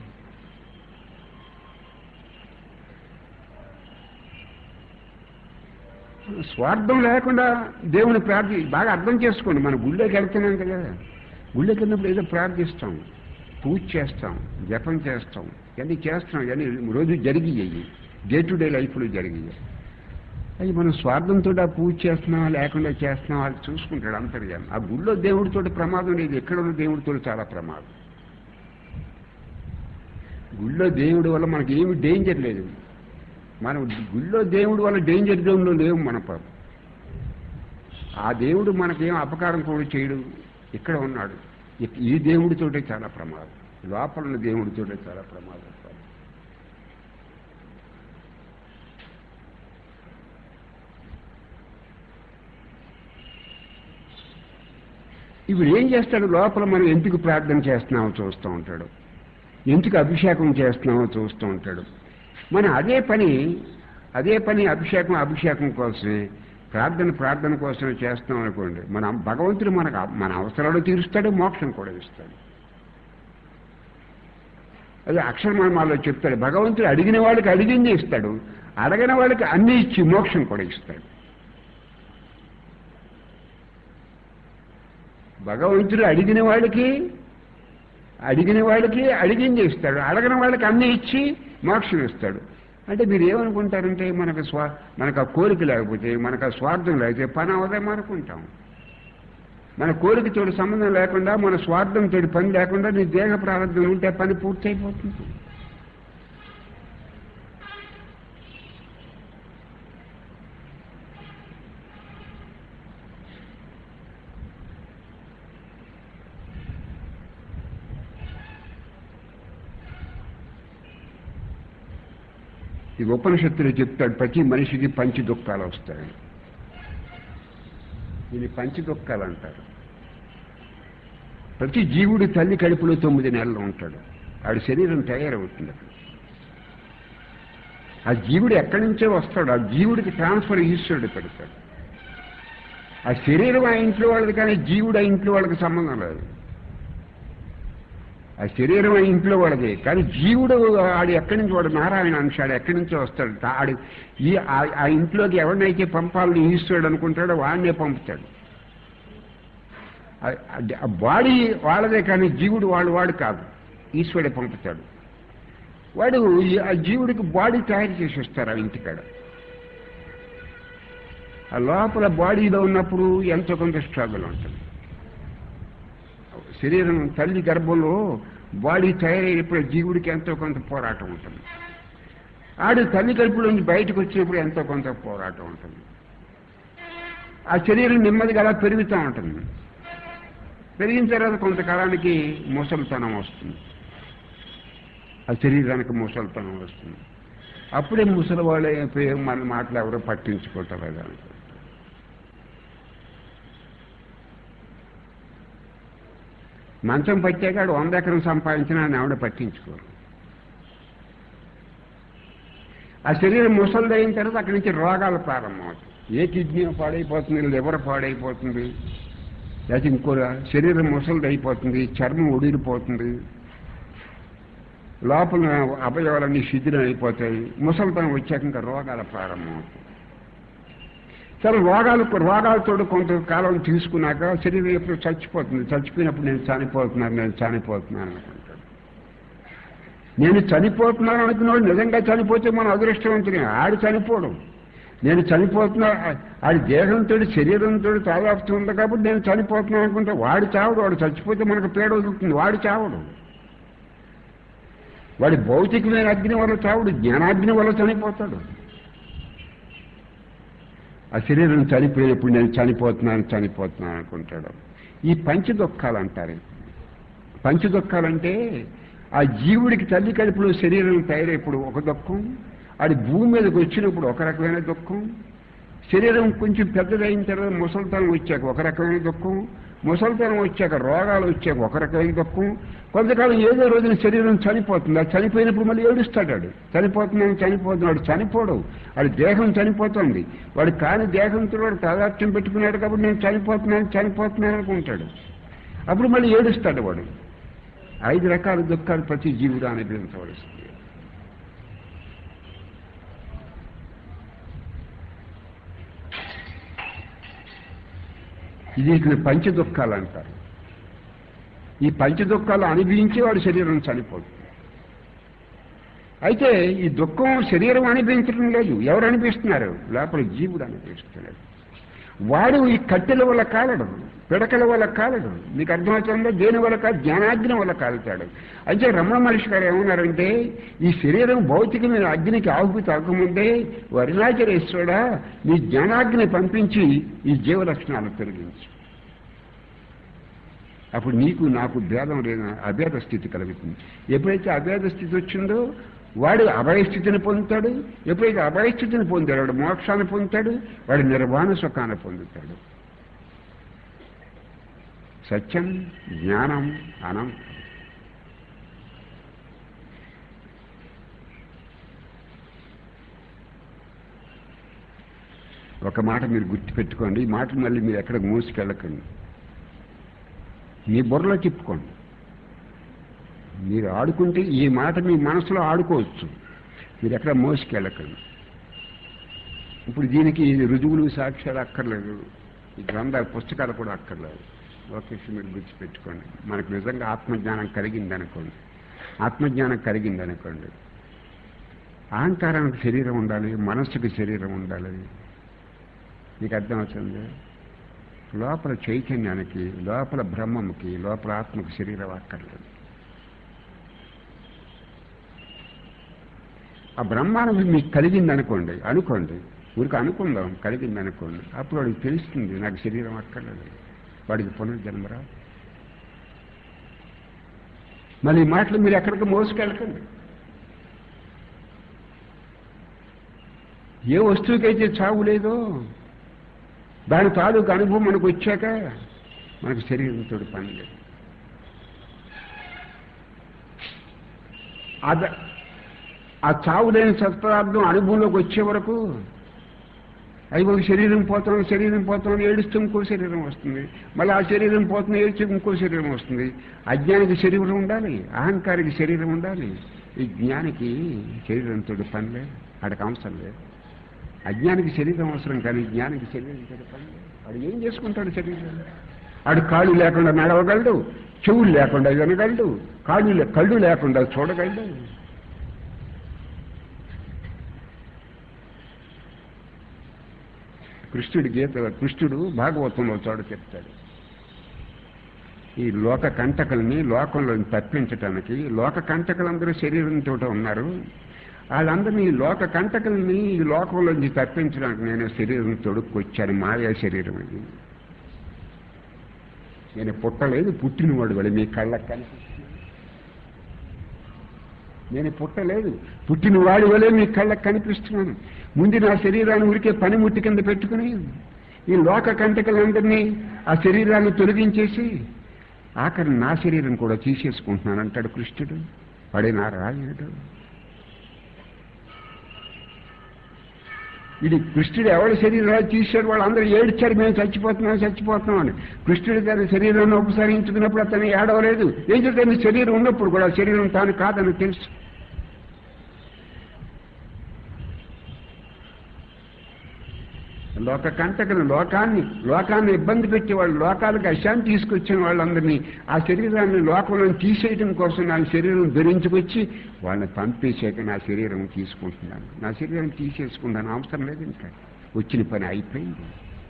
స్వార్థం లేకుండా దేవుని ప్రార్థి బాగా అర్థం చేసుకోండి మన గుళ్ళోకి వెళ్తున్నాం కదా గుళ్ళోకి వెళ్ళినప్పుడు ఏదో ప్రార్థిస్తాం పూజ చేస్తాం జపం చేస్తాం ఇవన్నీ చేస్తాం ఇవన్నీ రోజు జరిగియ్యి డే టు డే లైఫ్లో జరిగియ్యి అది మనం స్వార్థంతో ఆ పూజ చేస్తున్నావా లేకుండా చేస్తున్నావా అది చూసుకుంటాడు అంతర్యాన్ని ఆ గుళ్ళో దేవుడితో ప్రమాదం లేదు ఎక్కడ ఉన్న దేవుడితో చాలా ప్రమాదం గుళ్ళో దేవుడి వల్ల మనకి ఏమి డేంజర్ లేదు మనం గుళ్ళో దేవుడి వల్ల డేంజర్ జోన్లో లేవు మన పాపం ఆ దేవుడు మనకేం అపకారం కూడా చేయడు ఇక్కడ ఉన్నాడు ఇక్- ఈ దేవుడితోటే చాలా ప్రమాదం లోపల ఉన్న దేవుడితోటే చాలా ప్రమాదం ఇప్పుడు ఏం చేస్తాడు లోపల మనం ఎందుకు ప్రార్థన చేస్తున్నామో చూస్తూ ఉంటాడు ఎందుకు అభిషేకం చేస్తున్నామో చూస్తూ ఉంటాడు మనం అదే పని అదే పని అభిషేకం అభిషేకం కోసమే ప్రార్థన ప్రార్థన కోసమే చేస్తాం అనుకోండి మన భగవంతుడు మనకు మన అవసరాలు తీరుస్తాడు మోక్షం కూడా ఇస్తాడు అదే అక్షరమాలలో చెప్తాడు భగవంతుడు అడిగిన వాళ్ళకి అడిగింది ఇస్తాడు అడగిన వాళ్ళకి అన్ని ఇచ్చి మోక్షం కూడా ఇస్తాడు భగవంతుడు అడిగిన వాళ్ళకి అడిగిన వాళ్ళకి అడిగింది ఇస్తాడు అడగిన వాళ్ళకి అన్ని ఇచ్చి మోక్షం ఇస్తాడు అంటే మీరు ఏమనుకుంటారంటే మనకు స్వా మనకు ఆ కోరిక లేకపోతే మనకు ఆ స్వార్థం లేకపోతే పని అవదేమో అనుకుంటాం మన కోరికతో సంబంధం లేకుండా మన స్వార్థంతో పని లేకుండా నీ దేహ ప్రారంభం ఉంటే పని పూర్తి అయిపోతుంది ఈ ఉపనిషత్తులు చెప్తాడు ప్రతి మనిషికి పంచి దుఃఖాలు వస్తాయి ఇది పంచి దుఃఖాలు అంటారు ప్రతి జీవుడు తల్లి కడుపులో తొమ్మిది నెలలు ఉంటాడు ఆడి శరీరం తయారవుతుంది అక్కడ ఆ జీవుడు ఎక్కడి నుంచో వస్తాడు ఆ జీవుడికి ట్రాన్స్ఫర్ ఈశ్వరుడు పెడతాడు ఆ శరీరం ఆ ఇంట్లో వాళ్ళది కానీ జీవుడు ఆ ఇంట్లో వాళ్ళకి సంబంధం లేదు ఆ శరీరం ఆ ఇంట్లో వాడది కానీ జీవుడు ఆడు ఎక్కడి నుంచి వాడు నారాయణ అంశాడు ఎక్కడి నుంచో వస్తాడు తా- ఆడు ఈ ఆ- ఆ ఇంట్లోకి ఎవరినైతే పంపాలని ఈశ్వరుడు అనుకుంటాడో వాడినే పంపుతాడు ఆ- ఆ- ఆ బాడీ వాళ్ళదే కానీ జీవుడు వాళ్ళు వాడు కాదు ఈశ్వరుడే పంపుతాడు వాడు ఈ- ఆ జీవుడికి బాడీ తయారు చేసి వస్తారు ఆ ఇంటికాడ ఆ లోపల బాడీలో ఉన్నప్పుడు ఎంతో కొంత స్ట్రగుల్ ఉంటుంది శరీరం తల్లి గర్భంలో బాడీ తయారైనప్పుడు జీవుడికి ఎంతో కొంత పోరాటం ఉంటుంది ఆడు తల్లి కడుపులో నుంచి బయటకు వచ్చినప్పుడు ఎంతో కొంత పోరాటం ఉంటుంది ఆ శరీరం నెమ్మదిగా అలా పెరుగుతూ ఉంటుంది పెరిగిన తర్వాత కొంతకాలానికి ముసలితనం వస్తుంది ఆ శరీరానికి ముసలితనం వస్తుంది అప్పుడే ముసలి వాళ్ళు అయిపోయి మన మాటలు ఎవరో పట్టించుకుంటారు దానికి మంచం పట్టాక ఆడు వంద ఎకరం సంపాదించినా ఆయన ఆవిడ పట్టించుకోరు ఆ శరీరం ముసలిది అయిన తర్వాత అక్కడి నుంచి రోగాలు ప్రారంభమవుతాయి ఏ కిడ్నీ పాడైపోతుంది లివర్ పాడైపోతుంది లేకపోతే ఇంకో శరీరం ముసలిది అయిపోతుంది చర్మం ఒడిరిపోతుంది లోపల అవయవాలన్నీ శిథిలం అయిపోతాయి ముసలితనం వచ్చాక ఇంకా రోగాల ప్రారంభమవుతాయి సరే రోగాలు రోగాలతో కొంతకాలం తీసుకున్నాక శరీరం ఎప్పుడు చచ్చిపోతుంది చచ్చిపోయినప్పుడు నేను చనిపోతున్నాను నేను చనిపోతున్నాను అనుకుంటాడు నేను చనిపోతున్నాను అనుకున్నాడు నిజంగా చనిపోతే మన అదృష్టవంతుని ఆడు చనిపోడు నేను చనిపోతున్నా ఆడి దేహంతో శరీరంతో తాదాపుతూ ఉంది కాబట్టి నేను చనిపోతున్నాను అనుకుంటా వాడు చావడు వాడు చచ్చిపోతే మనకు పేడ వదులుతుంది వాడు చావడు వాడి భౌతికమైన అగ్ని వల్ల చావుడు జ్ఞానాగ్ని వల్ల చనిపోతాడు ఆ శరీరం చనిపోయినప్పుడు నేను చనిపోతున్నాను చనిపోతున్నాను అనుకుంటాడు ఈ పంచ దుఃఖాలు అంటారు పంచ దుఃఖాలంటే ఆ జీవుడికి తల్లి కడుపులో శరీరం తయారైనప్పుడు ఒక దుఃఖం అది భూమి మీదకి వచ్చినప్పుడు ఒక రకమైన దుఃఖం శరీరం కొంచెం పెద్దదైన తర్వాత ముసలితనం వచ్చాక ఒక రకమైన దుఃఖం ముసలితనం వచ్చాక రోగాలు వచ్చాక ఒక రకమైన దుఃఖం కొంతకాలం ఏదో రోజున శరీరం చనిపోతుంది అది చనిపోయినప్పుడు మళ్ళీ ఏడుస్తాడు చనిపోతున్నాను చనిపోతున్నాడు చనిపోడు వాడి దేహం చనిపోతుంది వాడు కాని దేహంతో వాడు తాదాత్యం పెట్టుకున్నాడు కాబట్టి నేను చనిపోతున్నాను చనిపోతున్నాను అనుకుంటాడు అప్పుడు మళ్ళీ ఏడుస్తాడు వాడు ఐదు రకాల దుఃఖాలు ప్రతి జీవుడు అనుభవించవలసింది ఇది పంచ దుఃఖాలు అంటారు ఈ పంచ దుఃఖాలు అనుభవించి వాడి శరీరం చనిపోతుంది అయితే ఈ దుఃఖం శరీరం అనిపించడం లేదు ఎవరు అనిపిస్తున్నారు లోపల జీవుడు అనిపిస్తున్నాడు వాడు ఈ కట్టెల వల్ల కాలడు పిడకల వల్ల కాలడు మీకు అర్థమవుతుందో దేని వల్ల కాదు జ్ఞానాగ్ని వల్ల కాలుతాడు అయితే రమణ మహర్షి గారు ఏమన్నారంటే ఈ శరీరం భౌతికమైన అగ్నికి ఆహుతి తాకముందే వరుణాచలేశ్వరుడా నీ జ్ఞానాగ్ని పంపించి ఈ జీవలక్షణాలు తొలగించు అప్పుడు నీకు నాకు భేదం లేని అభేద స్థితి కలుగుతుంది ఎప్పుడైతే అభేద స్థితి వచ్చిందో వాడు అభయస్థితిని పొందుతాడు ఎప్పుడైతే అభయస్థితిని పొందాడు వాడు మోక్షాన్ని పొందుతాడు వాడు నిర్వాణ సుఖాన్ని పొందుతాడు సత్యం జ్ఞానం అనం ఒక మాట మీరు గుర్తుపెట్టుకోండి ఈ మాట మళ్ళీ మీరు ఎక్కడ మూసుకెళ్ళకండి మీ బుర్రలో చెప్పుకోండి మీరు ఆడుకుంటే ఈ మాట మీ మనసులో ఆడుకోవచ్చు మీరు ఎక్కడ మోసుకెళ్ళకండి ఇప్పుడు దీనికి రుజువులు సాక్ష్యాలు అక్కర్లేదు ఈ గ్రంథాలు పుస్తకాలు కూడా అక్కర్లేదు ఓకే మీరు గుర్తుపెట్టుకోండి మనకు నిజంగా ఆత్మజ్ఞానం కలిగింది అనుకోండి ఆత్మజ్ఞానం కలిగింది అనుకోండి అహంకారానికి శరీరం ఉండాలి మనస్సుకి శరీరం ఉండాలి మీకు అర్థమవుతుంది లోపల చైతన్యానికి లోపల బ్రహ్మముకి లోపల ఆత్మకు శరీరం అక్కర్లేదు ఆ బ్రహ్మానం మీకు కలిగింది అనుకోండి అనుకోండి ఊరికి అనుకుందాం కలిగింది అనుకోండి అప్పుడు వాడికి తెలుస్తుంది నాకు శరీరం అక్కర్లేదు వాడికి పునర్జన్మరా మళ్ళీ ఈ మాటలు మీరు ఎక్కడికి మోసుకెళ్ళకండి ఏ వస్తువుకైతే చావు లేదో దాని తాలూకు అనుభవం మనకు వచ్చాక మనకు శరీరంతో పని లేదు అద ఆ చావు లేని సత్పదార్థం అనుభవంలోకి వచ్చే వరకు అవి ఒక శరీరం పోతాం శరీరం పోతాం ఏడుస్తూ ఇంకో శరీరం వస్తుంది మళ్ళీ ఆ శరీరం పోతున్న ఏడ్చి ఇంకో శరీరం వస్తుంది అజ్ఞానికి శరీరం ఉండాలి అహంకారికి శరీరం ఉండాలి ఈ జ్ఞానికి శరీరంతో పని లేదు ఆడికి అవసరం లేదు అజ్ఞానికి శరీరం అవసరం కానీ జ్ఞానికి శరీరంతో పని లేదు వాడు ఏం చేసుకుంటాడు శరీరం ఆడు కాళ్ళు లేకుండా నడవగలడు చెవులు లేకుండా వినగలడు కాళ్ళు లే- కళ్ళు లేకుండా చూడగలడు కృష్ణుడి గీత కృష్ణుడు భాగవతంలో చోట చెప్తాడు ఈ లోక కంటకుల్ని లోకంలో తప్పించటానికి లోక కంటకులందరూ శరీరంతో ఉన్నారు వాళ్ళందరినీ ఈ లోక కంటకుల్ని ఈ లోకంలోంచి తప్పించడానికి నేను శరీరం తొడుక్కొచ్చాను మాయా శరీరం ఇది నేను పుట్టలేదు పుట్టినవాడు వాడు మీ కళ్ళకు కనిపిస్తుంది నేను పుట్టలేదు పుట్టినవాడి వలే మీ కళ్ళకు కనిపిస్తున్నాను ముందు నా శరీరాన్ని ఉరికే పనిముట్టి కింద పెట్టుకుని ఈ లోక కంటకులందరినీ ఆ శరీరాన్ని తొలగించేసి ఆఖరి నా శరీరం కూడా తీసేసుకుంటున్నాను అంటాడు కృష్ణుడు పడే నారాయణుడు ఇది కృష్ణుడు ఎవరి శరీరాలు తీశాడు వాళ్ళందరూ ఏడ్చారు మేము చచ్చిపోతున్నాం చచ్చిపోతున్నాం అని కృష్ణుడు గారి శరీరాన్ని ఉపసరించుకున్నప్పుడు అతను ఏడవలేదు ఏం చేస్తే శరీరం ఉన్నప్పుడు కూడా ఆ శరీరం తాను కాదని తెలుసు లోక కంటకులు లోకాన్ని లోకాన్ని ఇబ్బంది పెట్టి వాళ్ళు లోకాలకు అశాంతి తీసుకొచ్చిన వాళ్ళందరినీ ఆ శరీరాన్ని లోకంలో తీసేయడం కోసం నా శరీరం ధరించుకొచ్చి వాళ్ళని పంపేసాక నా శరీరం తీసుకుంటున్నాను నా శరీరం తీసేసుకున్నాను అవసరం లేదు ఇంకా వచ్చిన పని అయిపోయింది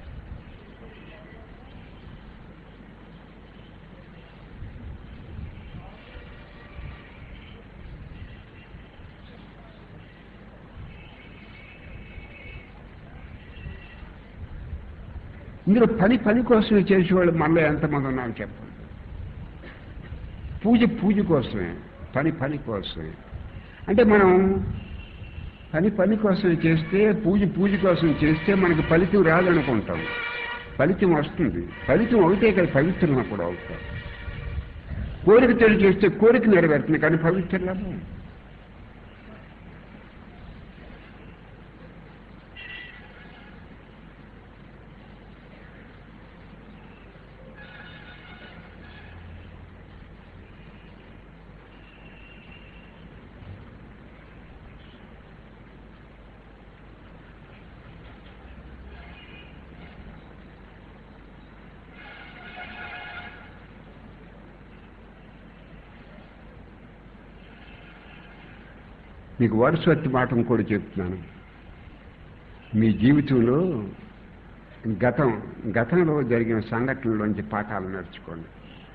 ఇందులో పని పని కోసమే చేసేవాళ్ళు మనలో ఎంతమంది ఉన్నారు చెప్పండి పూజ పూజ కోసమే పని పని కోసమే అంటే మనం పని పని కోసమే చేస్తే పూజ పూజ కోసం చేస్తే మనకు ఫలితం రాదనుకుంటాం ఫలితం వస్తుంది ఫలితం ఒకటే కదా పవిత్రం కూడా అవుతాం కోరిక తెలిసి చేస్తే కోరిక నెరవేరుతుంది కానీ పవిత్ర లాభం మీకు వరుసత్తి మాట కూడా చెప్తున్నాను మీ జీవితంలో గతం గతంలో జరిగిన సంఘటనలోంచి పాఠాలు నేర్చుకోండి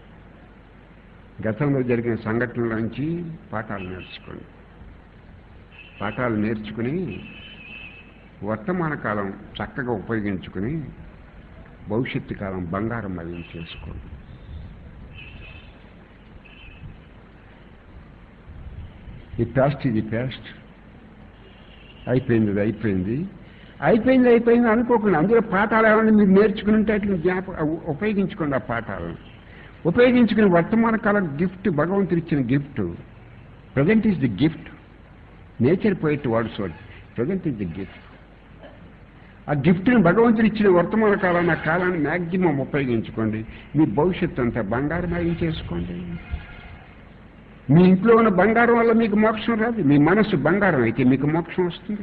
గతంలో జరిగిన సంఘటనలోంచి పాఠాలు నేర్చుకోండి పాఠాలు నేర్చుకుని వర్తమాన కాలం చక్కగా ఉపయోగించుకుని భవిష్యత్తు కాలం బంగారం మయం చేసుకోండి ఈ పాస్ట్ ఇది పాస్ట్ అయిపోయింది అది అయిపోయింది అయిపోయింది అయిపోయింది అనుకోకుండా అందులో పాఠాలు ఏమన్నా మీరు నేర్చుకుని ఉంటే అట్లా జ్ఞాప ఉపయోగించుకోండి ఆ పాఠాలను ఉపయోగించుకుని వర్తమాన కాలం గిఫ్ట్ భగవంతుడు ఇచ్చిన gift present is the gift nature poet words word present is the gift ఆ గిఫ్ట్ని భగవంతుడు ఇచ్చిన వర్తమాన కాలాన్ని ఆ కాలాన్ని మ్యాక్సిమం ఉపయోగించుకోండి మీ భవిష్యత్తు అంతా బంగారం చేసుకోండి మీ ఇంట్లో ఉన్న బంగారం వల్ల మీకు మోక్షం రాదు మీ మనస్సు బంగారం అయితే మీకు మోక్షం వస్తుంది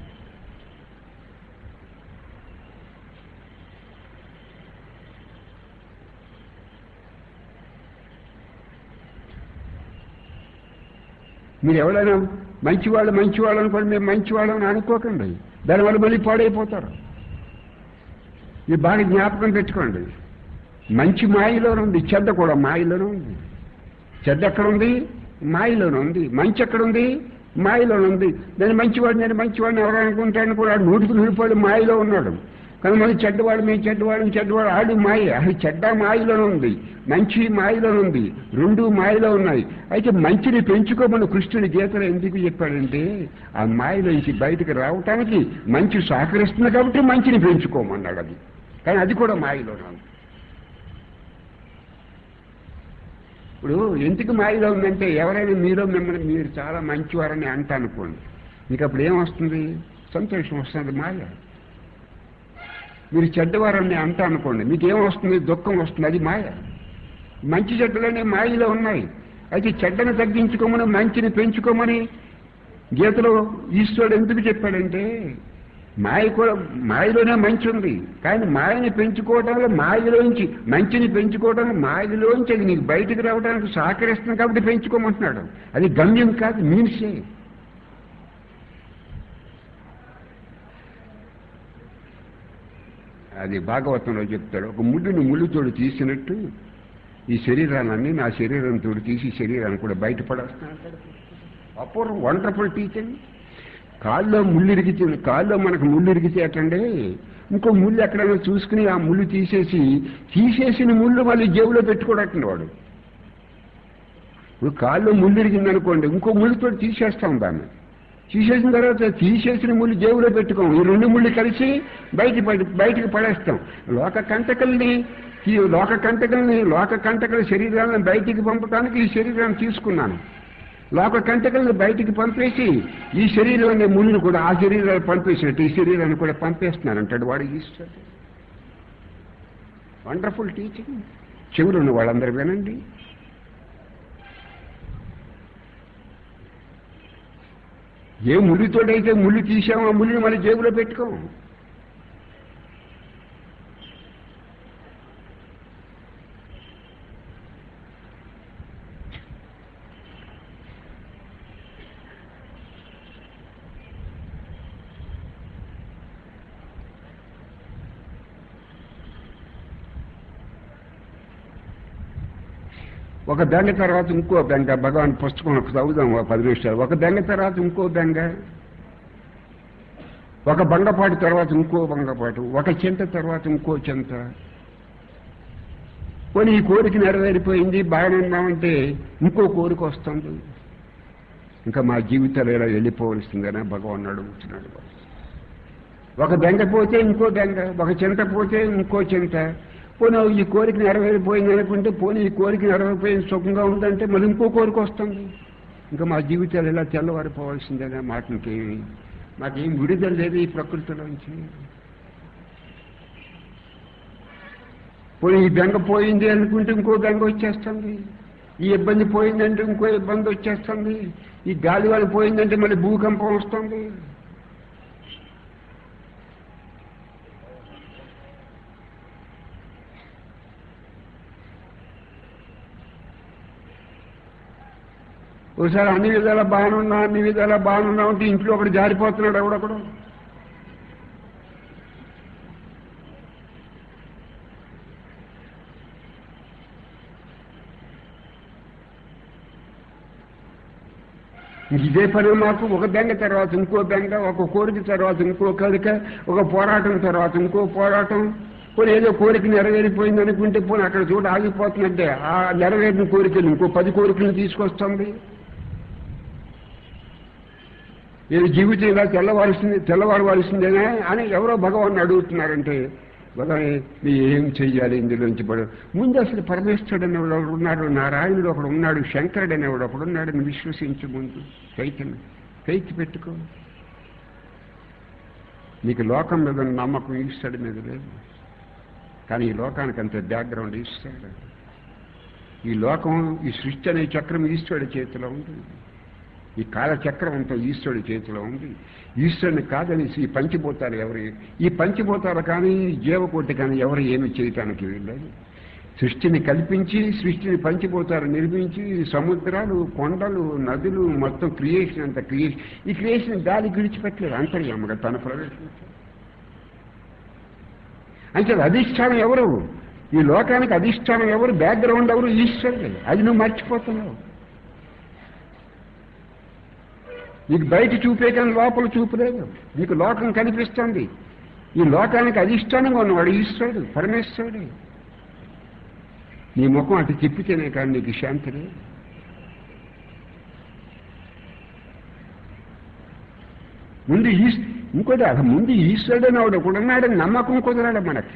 మీరు ఎవరైనా మంచివాళ్ళు మంచివాళ్ళు అనుకోండి మేము మంచివాళ్ళు అని అనుకోకండి దానివల్ల మళ్ళీ పాడైపోతారు ఇది బాగా జ్ఞాపకం పెట్టుకోండి మంచి మాయలోనే ఉంది చెడ్డ కూడా మాయలోనే ఉంది చెడ్డ ఎక్కడ ఉంది మాయలోనే ఉంది మంచి ఎక్కడ ఉంది మాయలోనే ఉంది నేను మంచివాడు నేను మంచివాడిని ఎవరు అనుకుంటాను కూడా నూటికి నూడిపోయి మాయలో ఉన్నాడు కానీ మళ్ళీ చెడ్డవాడు మేము చెడ్డవాడు చెడ్డవాడు ఆడు మాయ అది చెడ్డ మాయలోనే ఉంది మంచి మాయలోనే ఉంది రెండు మాయలో ఉన్నాయి అయితే మంచిని పెంచుకోమని కృష్ణుడి గీతలు ఎందుకు చెప్పాడంటే ఆ మాయలోంచి బయటకు రావటానికి మంచి సహకరిస్తుంది కాబట్టి మంచిని పెంచుకోమన్నాడు అది కానీ అది కూడా మాయలోనే ఉంది ఇప్పుడు ఎందుకు మాయలో ఉందంటే ఎవరైనా మీలో మిమ్మల్ని మీరు చాలా మంచివారని అంట అనుకోండి మీకు అప్పుడు ఏమొస్తుంది సంతోషం వస్తుంది మాయ మీరు చెడ్డవారని అంట అనుకోండి మీకు ఏమొస్తుంది దుఃఖం వస్తుంది అది మాయ మంచి చెడ్డలనే మాయలో ఉన్నాయి అయితే చెడ్డను తగ్గించుకోమని మంచిని పెంచుకోమని గీతలో ఈశ్వరుడు ఎందుకు చెప్పాడంటే మాయ కూడా మాయలోనే మంచి ఉంది కానీ మాయని పెంచుకోవడంలో మాయలోంచి మంచిని పెంచుకోవడం మాయలోంచి అది నీకు బయటకు రావడానికి సహకరిస్తుంది కాబట్టి పెంచుకోమంటున్నాడు అది గమ్యం కాదు మీన్సే అది భాగవతంలో చెప్తాడు ఒక ముళ్ళుని ముళ్ళుతోడు తీసినట్టు ఈ శరీరాన్ని నా శరీరంతో తీసి ఈ శరీరాన్ని కూడా బయటపడేస్తాను అపూర్వం వండర్ఫుల్ టీచింగ్ కాల్లో ముళ్ళు ఇరిగితే కాల్లో మనకు ముళ్ళు ఇరిగితే అటండి ఇంకో ముళ్ళు ఎక్కడైనా చూసుకుని ఆ ముళ్ళు తీసేసి తీసేసిన ముళ్ళు మళ్ళీ జేబులో పెట్టుకోడటండి వాడు ఇప్పుడు కాల్లో ముళ్ళు ఇరిగింది అనుకోండి ఇంకో ముళ్ళుతో తీసేస్తాం దాన్ని తీసేసిన తర్వాత తీసేసిన ముళ్ళు జేబులో పెట్టుకోం ఈ రెండు ముళ్ళు కలిసి బయట పడి- బయటికి పడేస్తాం లోక కంటకల్ని ఈ లోక కంటకల్ని లోక కంటకల శరీరాలను బయటికి పంపడానికి ఈ శరీరాన్ని తీసుకున్నాను లోక కంటకల్ని బయటికి పంపేసి ఈ శరీరంలో ముళ్ళుని కూడా ఆ శరీరాన్ని పంపేసినట్టు ఈ శరీరాన్ని కూడా పంపేస్తున్నాను అంటాడు వాడు ఈశ్వరుడు వండర్ఫుల్ టీచింగ్ చెవులున్న వాళ్ళందరూ వినండి ఏ ముళ్ళుతోడైతే ముళ్ళు తీసామో ఆ ముళ్ళుని మళ్ళీ జేబులో పెట్టుకోం ఒక బెంగ తర్వాత ఇంకో బెంగ భగవాన్ పుస్తకం ఒక చదువుదాం ఒక పది నిమిషాలు ఒక బెంగ తర్వాత ఇంకో బెంగ ఒక బంగపాటు తర్వాత ఇంకో బంగపాటు ఒక చింత తర్వాత ఇంకో చింత పోనీ ఈ కోరిక నెరవేరిపోయింది బాగానే ఉన్నామంటే ఇంకో కోరిక వస్తుంది ఇంకా మా జీవితాలు ఇలా వెళ్ళిపోవలసిందని భగవాన్ అడుగుతున్నాడు ఒక బెంగ పోతే ఇంకో బెంగ ఒక చింత పోతే ఇంకో చింత పోనీ ఈ కోరిక నెరవేరిపోయింది అనుకుంటే పోనీ ఈ కోరిక నెరవేరిపోయింది సుఖంగా ఉందంటే మళ్ళీ ఇంకో కోరిక వస్తుంది ఇంకా మా జీవితాలు ఇలా తెల్లవారిపోవాల్సిందేనా మాటలకేమి మాకేం విడుదల లేదు ఈ ప్రకృతిలోంచి పోనీ ఈ బెంగ పోయింది అనుకుంటే ఇంకో బెంగ వచ్చేస్తుంది ఈ ఇబ్బంది పోయిందంటే ఇంకో ఇబ్బంది వచ్చేస్తుంది ఈ గాలి వాళ్ళు పోయిందంటే మళ్ళీ భూకంపం వస్తుంది ఒకసారి అన్ని విధాలా బాగానున్నా అన్ని విధాలా బాగానున్నా ఉంటే ఇంట్లో ఒకటి జారిపోతున్నాడు ఎవడొకడు ఇంక ఇదే పని మాకు ఒక బెంగ తర్వాత ఇంకో బెంగ ఒక కోరిక తర్వాత ఇంకో కోరిక ఒక పోరాటం తర్వాత ఇంకో పోరాటం పోనీ ఏదో కోరిక నెరవేరిపోయింది అనుకుంటే పోనీ అక్కడ చోట ఆగిపోతున్నట్టే ఆ నెరవేరిన కోరికలు ఇంకో పది కోరికలు తీసుకొస్తుంది నేను జీవితం ఇలా తెల్లవాల్సింది తెల్లవారవలసిందేనా అని ఎవరో భగవాన్ అడుగుతున్నారంటే భగవాన్ నీ ఏం చెయ్యాలి ఇందులోంచి పడు ముందు అసలు పరమేశ్వరుడు అనేవాడు ఒకడు ఉన్నాడు నారాయణుడు ఒకడు ఉన్నాడు శంకరుడు అనేవాడు ఒకడు ఉన్నాడు అని విశ్వసించు ముందు కైకిని కైకి పెట్టుకో నీకు లోకం మీద ఉన్న నమ్మకం ఈశ్వరుడి మీద లేదు కానీ ఈ లోకానికి అంత బ్యాక్గ్రౌండ్ ఈశ్వరుడు ఈ లోకం ఈ సృష్టి అనే చక్రం ఈశ్వరుడి చేతిలో ఉంటుంది ఈ కాలచక్రం అంతా ఈశ్వరుడి చేతిలో ఉంది ఈశ్వరుని కాదని ఈ పంచిపోతారు ఎవరు ఈ పంచిపోతారు కానీ జీవకోటి కానీ ఎవరు ఏమి చేయటానికి వీల్లేదు సృష్టిని కల్పించి సృష్టిని పంచిపోతారు నిర్మించి సముద్రాలు కొండలు నదులు మొత్తం క్రియేషన్ అంత క్రియేషన్ ఈ క్రియేషన్ గాలి విడిచిపెట్టలేదు అంతర్యామగా తన ప్రవేశించారు అంటే అధిష్టానం ఎవరు ఈ లోకానికి అధిష్టానం ఎవరు బ్యాక్గ్రౌండ్ ఎవరు ఈశ్వరుడు అది నువ్వు మర్చిపోతున్నావు నీకు బయట చూపే కానీ లోపల చూపలేదు నీకు లోకం కనిపిస్తుంది ఈ లోకానికి అధిష్టానంగా ఉన్నవాడు ఈశ్వరుడు పరమేశ్వరుడు నీ ముఖం అటు తిప్పితేనే కానీ నీకు శాంతి లేదు ముందు ఈ ఇంకోటి అసలు ముందు ఈశ్వరుడు అని వాడు ఒకడు ఉన్నాడని నమ్మకం కుదరాడు మనకి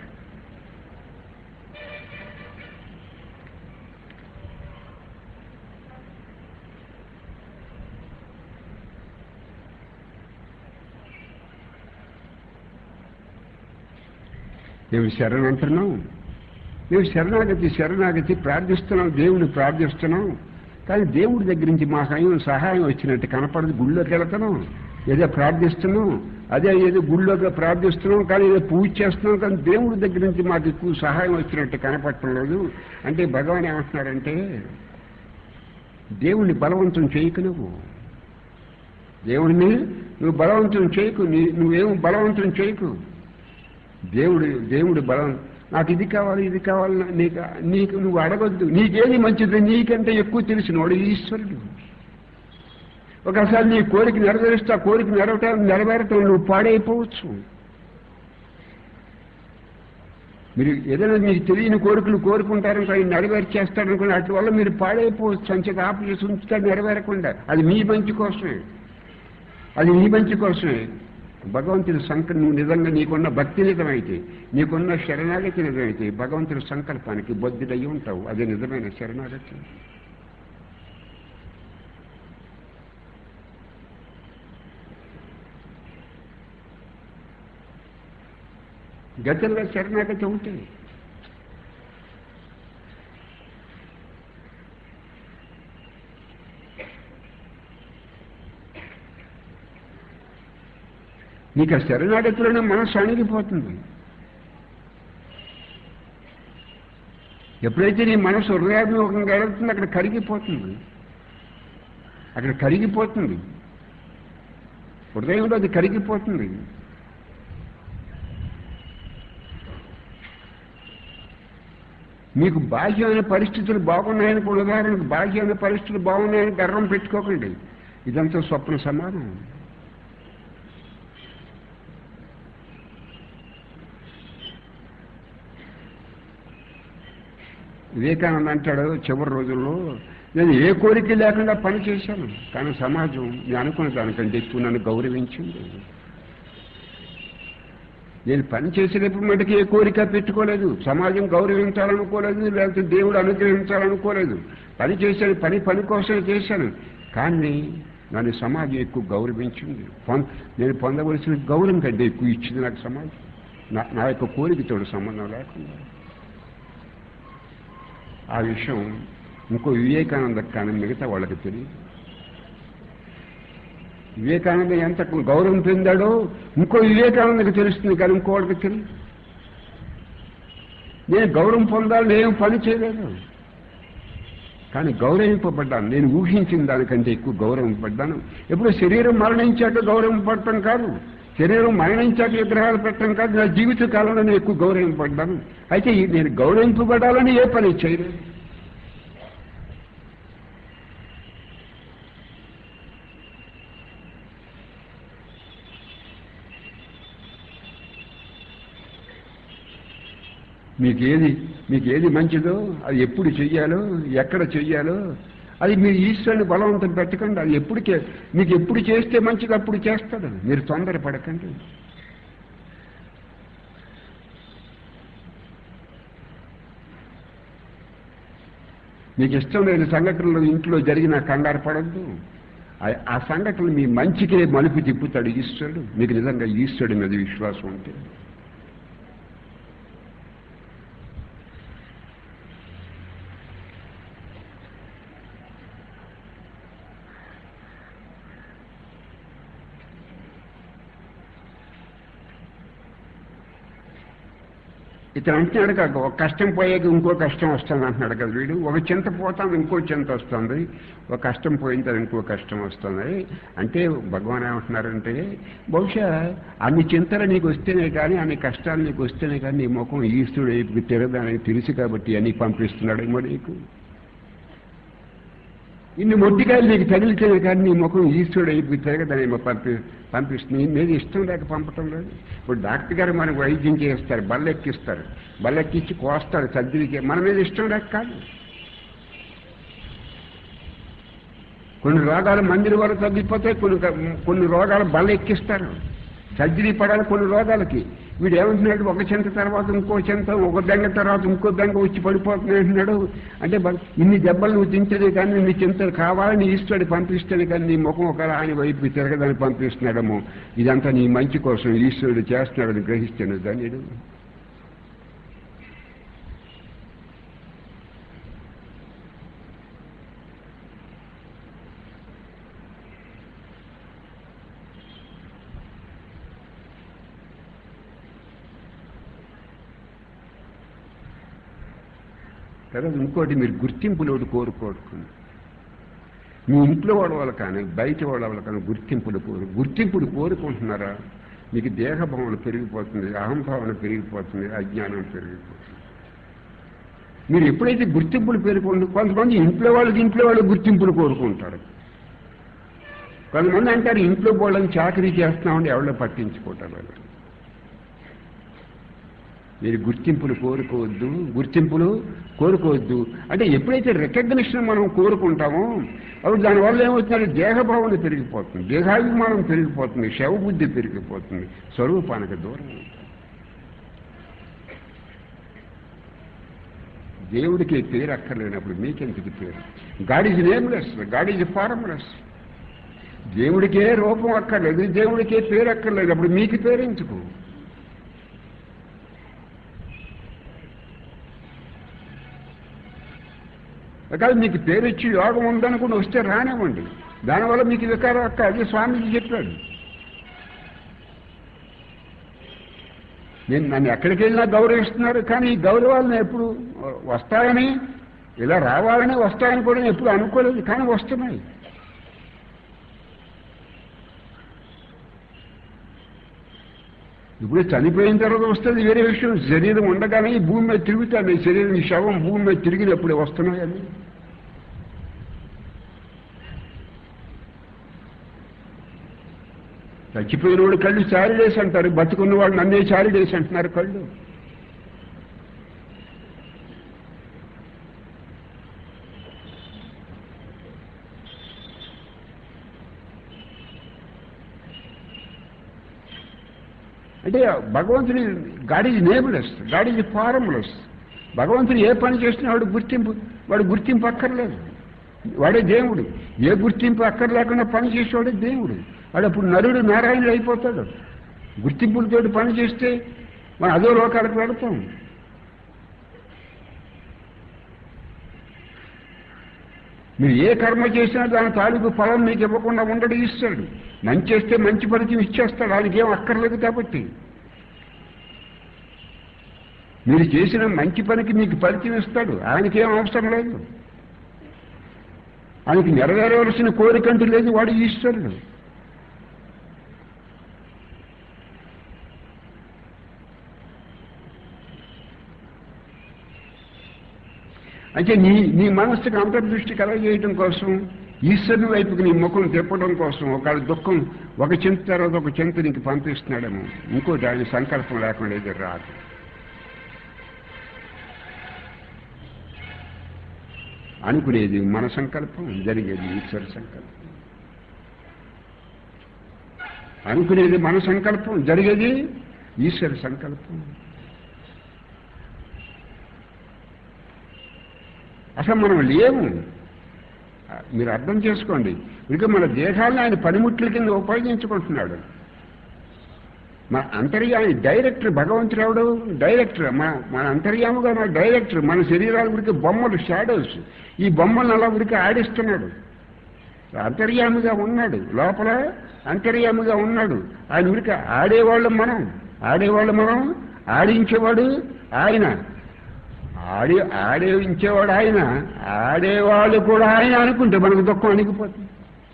మేము శరణ్ అంటున్నాం మేము శరణాగతి శరణాగతి ప్రార్థిస్తున్నాం దేవుని ప్రార్థిస్తున్నాం కానీ దేవుడి దగ్గర నుంచి మా సహాయం సహాయం వచ్చినట్టు కనపడదు గుళ్ళోకి వెళ్తున్నాం ఏదో ప్రార్థిస్తున్నాం అదే ఏదో గుళ్ళోకి ప్రార్థిస్తున్నాం కానీ ఏదో పూజ చేస్తున్నాం కానీ దేవుడి దగ్గర నుంచి మాకు ఎక్కువ సహాయం వచ్చినట్టు కనపడటం లేదు అంటే భగవాన్ ఏమంటున్నాడంటే దేవుణ్ణి బలవంతం చేయకు నువ్వు దేవుడిని నువ్వు బలవంతం చేయకు నీ నువ్వేం బలవంతం చేయకు దేవుడు దేవుడు బలం నాకు ఇది కావాలి ఇది కావాలి నా- నీకు నీకు నువ్వు అడగొద్దు నీకేది మంచిది నీకంటే ఎక్కువ తెలిసినవాడు ఈశ్వరుడు ఒకసారి నీ కోరిక నెరవేరుస్తే ఆ కోరిక నెరవేరటం నెరవేరటం నువ్వు పాడైపోవచ్చు మీరు ఏదైనా మీకు తెలియని కోరికలు కోరుకుంటారని ఆయన నెరవేర్చేస్తారనుకుని అటు వల్ల మీరు పాడైపోవచ్చు అంచేత ఆపు చేసి ఉంచుతాడు నెరవేరకుండా అది మీ మంచి కోసమే అది నీ మంచి కోసమే భగవంతుడి సంకల్పం నువ్వు నిజంగా నీకున్న భక్తి నిజమైతే నీకున్న శరణాగతి నిజమైతే భగవంతుడి సంకల్పానికి బొద్దుడయ్యి ఉంటావు అది నిజమైన శరణాగతి గతంలో శరణాగతి ఉంటుంది నీకు ఆ శరణాగతిలోనే మనస్సు అణిగిపోతుంది ఎప్పుడైతే నీ మనసు హృదయాత్మకంగా ఎడుతుందో అక్కడ కరిగిపోతుంది అక్కడ కరిగిపోతుంది హృదయంలో అది కరిగిపోతుంది మీకు బాహ్యమైన పరిస్థితులు బాగున్నాయని కూడా ఉదాహరణకు బాహ్యమైన పరిస్థితులు బాగున్నాయని గర్వం పెట్టుకోకండి ఇదంతా స్వప్న సమానం వివేకానంద అంటాడు చివరి రోజుల్లో నేను ఏ కోరిక లేకుండా పని చేశాను కానీ సమాజం నేను అనుకున్న దానికంటే ఎక్కువ నన్ను గౌరవించింది నేను పని చేసేటప్పుడు మటుకు ఏ కోరిక పెట్టుకోలేదు సమాజం గౌరవించాలనుకోలేదు లేకపోతే దేవుడు అనుగ్రహించాలనుకోలేదు పని చేశాను పని పని కోసమే చేశాను కానీ నన్ను సమాజం ఎక్కువ గౌరవించింది పొం- నేను పొందవలసిన గౌరవం కంటే ఎక్కువ ఇచ్చింది నాకు సమాజం నా నా యొక్క కోరికతో సంబంధం లేకుండా ఆ విషయం ఇంకో వివేకానంద కానీ మిగతా వాళ్ళకి తెలియదు వివేకానంద ఎంత గౌరవం పొందాడో ఇంకో వివేకానందకి తెలుస్తుంది కానీ ఇంకో వాళ్ళకి తెలియదు నేను గౌరవం పొందాలని ఏం పని చేయలేదు కానీ గౌరవింపబడ్డాను నేను ఊహించిన దానికంటే ఎక్కువ గౌరవింపబడ్డాను ఎప్పుడు శరీరం మరణించాక గౌరవింపడటం కాదు శరీరం మరణించాక విగ్రహాలు పెట్టడం కాదు నా జీవిత కాలంలో నేను ఎక్కువ గౌరవింపడ్డాను అయితే ఈ నేను గౌరవింపబడాలని ఏ పని చేయలేదు మీకు ఏది మీకు ఏది మంచిదో అది ఎప్పుడు చెయ్యాలో ఎక్కడ చెయ్యాలో అది మీరు ఈశ్వరుని బలవంతం పెట్టకండి అది ఎప్పుడు చే- మీకు ఎప్పుడు చేస్తే మంచిది అప్పుడు చేస్తాడు మీరు తొందరపడకండి మీకు ఇష్టం లేని సంఘటనలు ఇంట్లో జరిగిన కంగారు పడద్దు ఆ- ఆ సంఘటనలు మీ మంచికే మలుపు తిప్పుతాడు ఈశ్వరుడు మీకు నిజంగా ఈశ్వరుడి మీద విశ్వాసం ఉంటే ఇతను అంటున్నాడు కాక ఒక కష్టం పోయాక ఇంకో కష్టం వస్తుంది అంటున్నాడు కదా వీడు ఒక చింత పోతాను ఇంకో చింత వస్తుంది ఒక కష్టం పోయిన తర్వాత ఇంకో కష్టం వస్తుంది అంటే భగవాన్ ఏమంటున్నారంటే బహుశా అన్ని చింతలు నీకు వస్తేనే కానీ అన్ని కష్టాలు నీకు వస్తేనే కానీ నీ ముఖం ఈస్తుడు వైపుకి తిరగదని తెలుసు కాబట్టి అన్ని పంపిస్తున్నాడేమో నీకు ఇన్ని మొట్టికాయలు నీకు తగిలితేనే కానీ నీ ముఖం ఈశ్వరుడు అయిపోయి తిరగదనేమో పంపి పంపిస్తుంది నీ మీద ఇష్టం లేక పంపటం లేదు ఇప్పుడు డాక్టర్ గారు మనకు వైద్యం చేస్తారు బల్లెక్కిస్తారు బల్లెక్కిచ్చి కోస్తారు సర్జరీకి మన మీద ఇష్టం లేక కాదు కొన్ని రోగాలు మందిరి వరకు తగ్గిపోతే కొన్ని కొన్ని రోగాలు బల్లెక్కిస్తారు సర్జరీ పడాలి కొన్ని రోగాలకి వీడు ఏమంటున్నాడు ఒక చెంత తర్వాత ఇంకో చెంత ఒక బెంగ తర్వాత ఇంకో బెంగ వచ్చి పడిపోతుంది అంటున్నాడు అంటే బ- ఇన్ని దెబ్బలు నువ్వు తింటేనే కానీ నీ చింతలు కావాలని ఈశ్వరుడు పంపిస్తేనే కానీ నీ ముఖం ఒక ఆయన వైపు తిరగదని పంపిస్తున్నాడేమో ఇదంతా నీ మంచి కోసం ఈశ్వరుడు చేస్తున్నాడని గ్రహిస్తాను ధన్యుడు తర్వాత ఇంకోటి మీరు గుర్తింపులు ఒకటి కోరుకోరుకుంది మీ ఇంట్లో వాళ్ళ కానీ బయట వాళ్ళ కానీ గుర్తింపులు కోరు గుర్తింపులు కోరుకుంటున్నారా మీకు దేహభావన పెరిగిపోతుంది అహంభావన పెరిగిపోతుంది అజ్ఞానం పెరిగిపోతుంది మీరు ఎప్పుడైతే గుర్తింపులు పెరుగుతుంది కొంతమంది ఇంట్లో వాళ్ళకి ఇంట్లో వాళ్ళు గుర్తింపులు కోరుకుంటారు కొంతమంది అంటారు ఇంట్లో వాళ్ళని చాకరీ చేస్తున్నామని ఎవరో పట్టించుకోవటం లేదు మీరు గుర్తింపులు కోరుకోవద్దు గుర్తింపులు కోరుకోవద్దు అంటే ఎప్పుడైతే రికగ్నిషన్ మనం కోరుకుంటామో అప్పుడు దానివల్ల ఏమవుతుందంటే దేహభావన పెరిగిపోతుంది దేహాభిమానం పెరిగిపోతుంది శవబుద్ధి పెరిగిపోతుంది స్వరూపానికి దూరం అవుతుంది. దేవుడికి పేరు అక్కర్లేనప్పుడు మీకెందుకు పేరు God is nameless God is formless దేవుడికే రూపం అక్కర్లేదు దేవుడికే పేరు అక్కర్లేదు అప్పుడు మీకు పేరు ఎందుకు కాదు మీకు పేరు ఇచ్చి యోగం ఉందనుకుని వస్తే రానివ్వండి దానివల్ల మీకు వికారం అక్క అది స్వామీజీ చెప్పాడు నేను నన్ను ఎక్కడికి వెళ్ళినా గౌరవిస్తున్నారు కానీ ఈ గౌరవాలను ఎప్పుడు వస్తాయని ఇలా రావాలని వస్తాయని కూడా నేను ఎప్పుడు అనుకోలేదు కానీ వస్తున్నాయి ఇప్పుడు చనిపోయిన తర్వాత వస్తుంది వేరే విషయం శరీరం ఉండగానే ఈ భూమి మీద తిరుగుతాను ఈ శరీరం ఈ శవం భూమి మీద తిరిగినప్పుడు వస్తున్నాయని చచ్చిపోయిన వాడు కళ్ళు చారిడేసి అంటారు బతుకున్న వాళ్ళు నన్నే చారిడేసి అంటున్నారు కళ్ళు అంటే భగవంతుని God is nameless God is formless భగవంతుడు ఏ పని చేసినా వాడు గుర్తింపు వాడు గుర్తింపు అక్కర్లేదు వాడే దేవుడు ఏ గుర్తింపు అక్కర్లేకుండా పని చేసేవాడే దేవుడు వాడు అప్పుడు నరుడు నారాయణుడు అయిపోతాడు గుర్తింపులతోటి పని చేస్తే మనం అదో లోకాలకు వెళతాం మీరు ఏ కర్మ చేసినా దాని తాలూకు ఫలం మీకు ఇవ్వకుండా ఉండడు ఇస్తాడు మంచి చేస్తే మంచి ఫలితం ఇచ్చేస్తాడు ఆయనకి ఏం అక్కర్లేదు కాబట్టి మీరు చేసిన మంచి పనికి మీకు ఫలితం ఇస్తాడు ఆయనకేం అవసరం లేదు ఆయనకి నెరవేరవలసిన కోరికంటూ లేదు వాడు ఈశ్వరుడు అంటే నీ నీ మనస్సుకు అంతర్దృష్టి కలగజేయడం కోసం ఈశ్వరుని వైపుకి నీ ముఖం తిప్పడం కోసం ఒక దుఃఖం ఒక చింత తర్వాత ఒక చింత నీకు పంపిస్తున్నాడేమో ఇంకోటి ఆయన సంకల్పం లేకుండా ఎదురు రాదు అనుకునేది మన సంకల్పం జరిగేది ఈశ్వర సంకల్పం అనుకునేది మన సంకల్పం జరిగేది ఈశ్వర సంకల్పం అసలు మనం లేము మీరు అర్థం చేసుకోండి ఇక మన దేహాలను ఆయన పనిముట్ల కింద ఉపయోగించుకుంటున్నాడు మన అంతర్యామి డైరెక్టర్ భగవంతుడు ఎవడు డైరెక్టర్ మన మన అంతర్యాముగా మన డైరెక్టర్ మన శరీరాల ఉడికి బొమ్మలు షాడోస్ ఈ బొమ్మలను అలా ఉడికి ఆడిస్తున్నాడు అంతర్యామిగా ఉన్నాడు లోపల అంతర్యామిగా ఉన్నాడు ఆయన ఉడికి ఆడేవాళ్ళు మనం ఆడేవాళ్ళు మనం ఆడించేవాడు ఆయన ఆడి ఆడించేవాడు ఆయన ఆడేవాళ్ళు కూడా ఆయన అనుకుంటే మనకు దుఃఖం అణిగిపోతుంది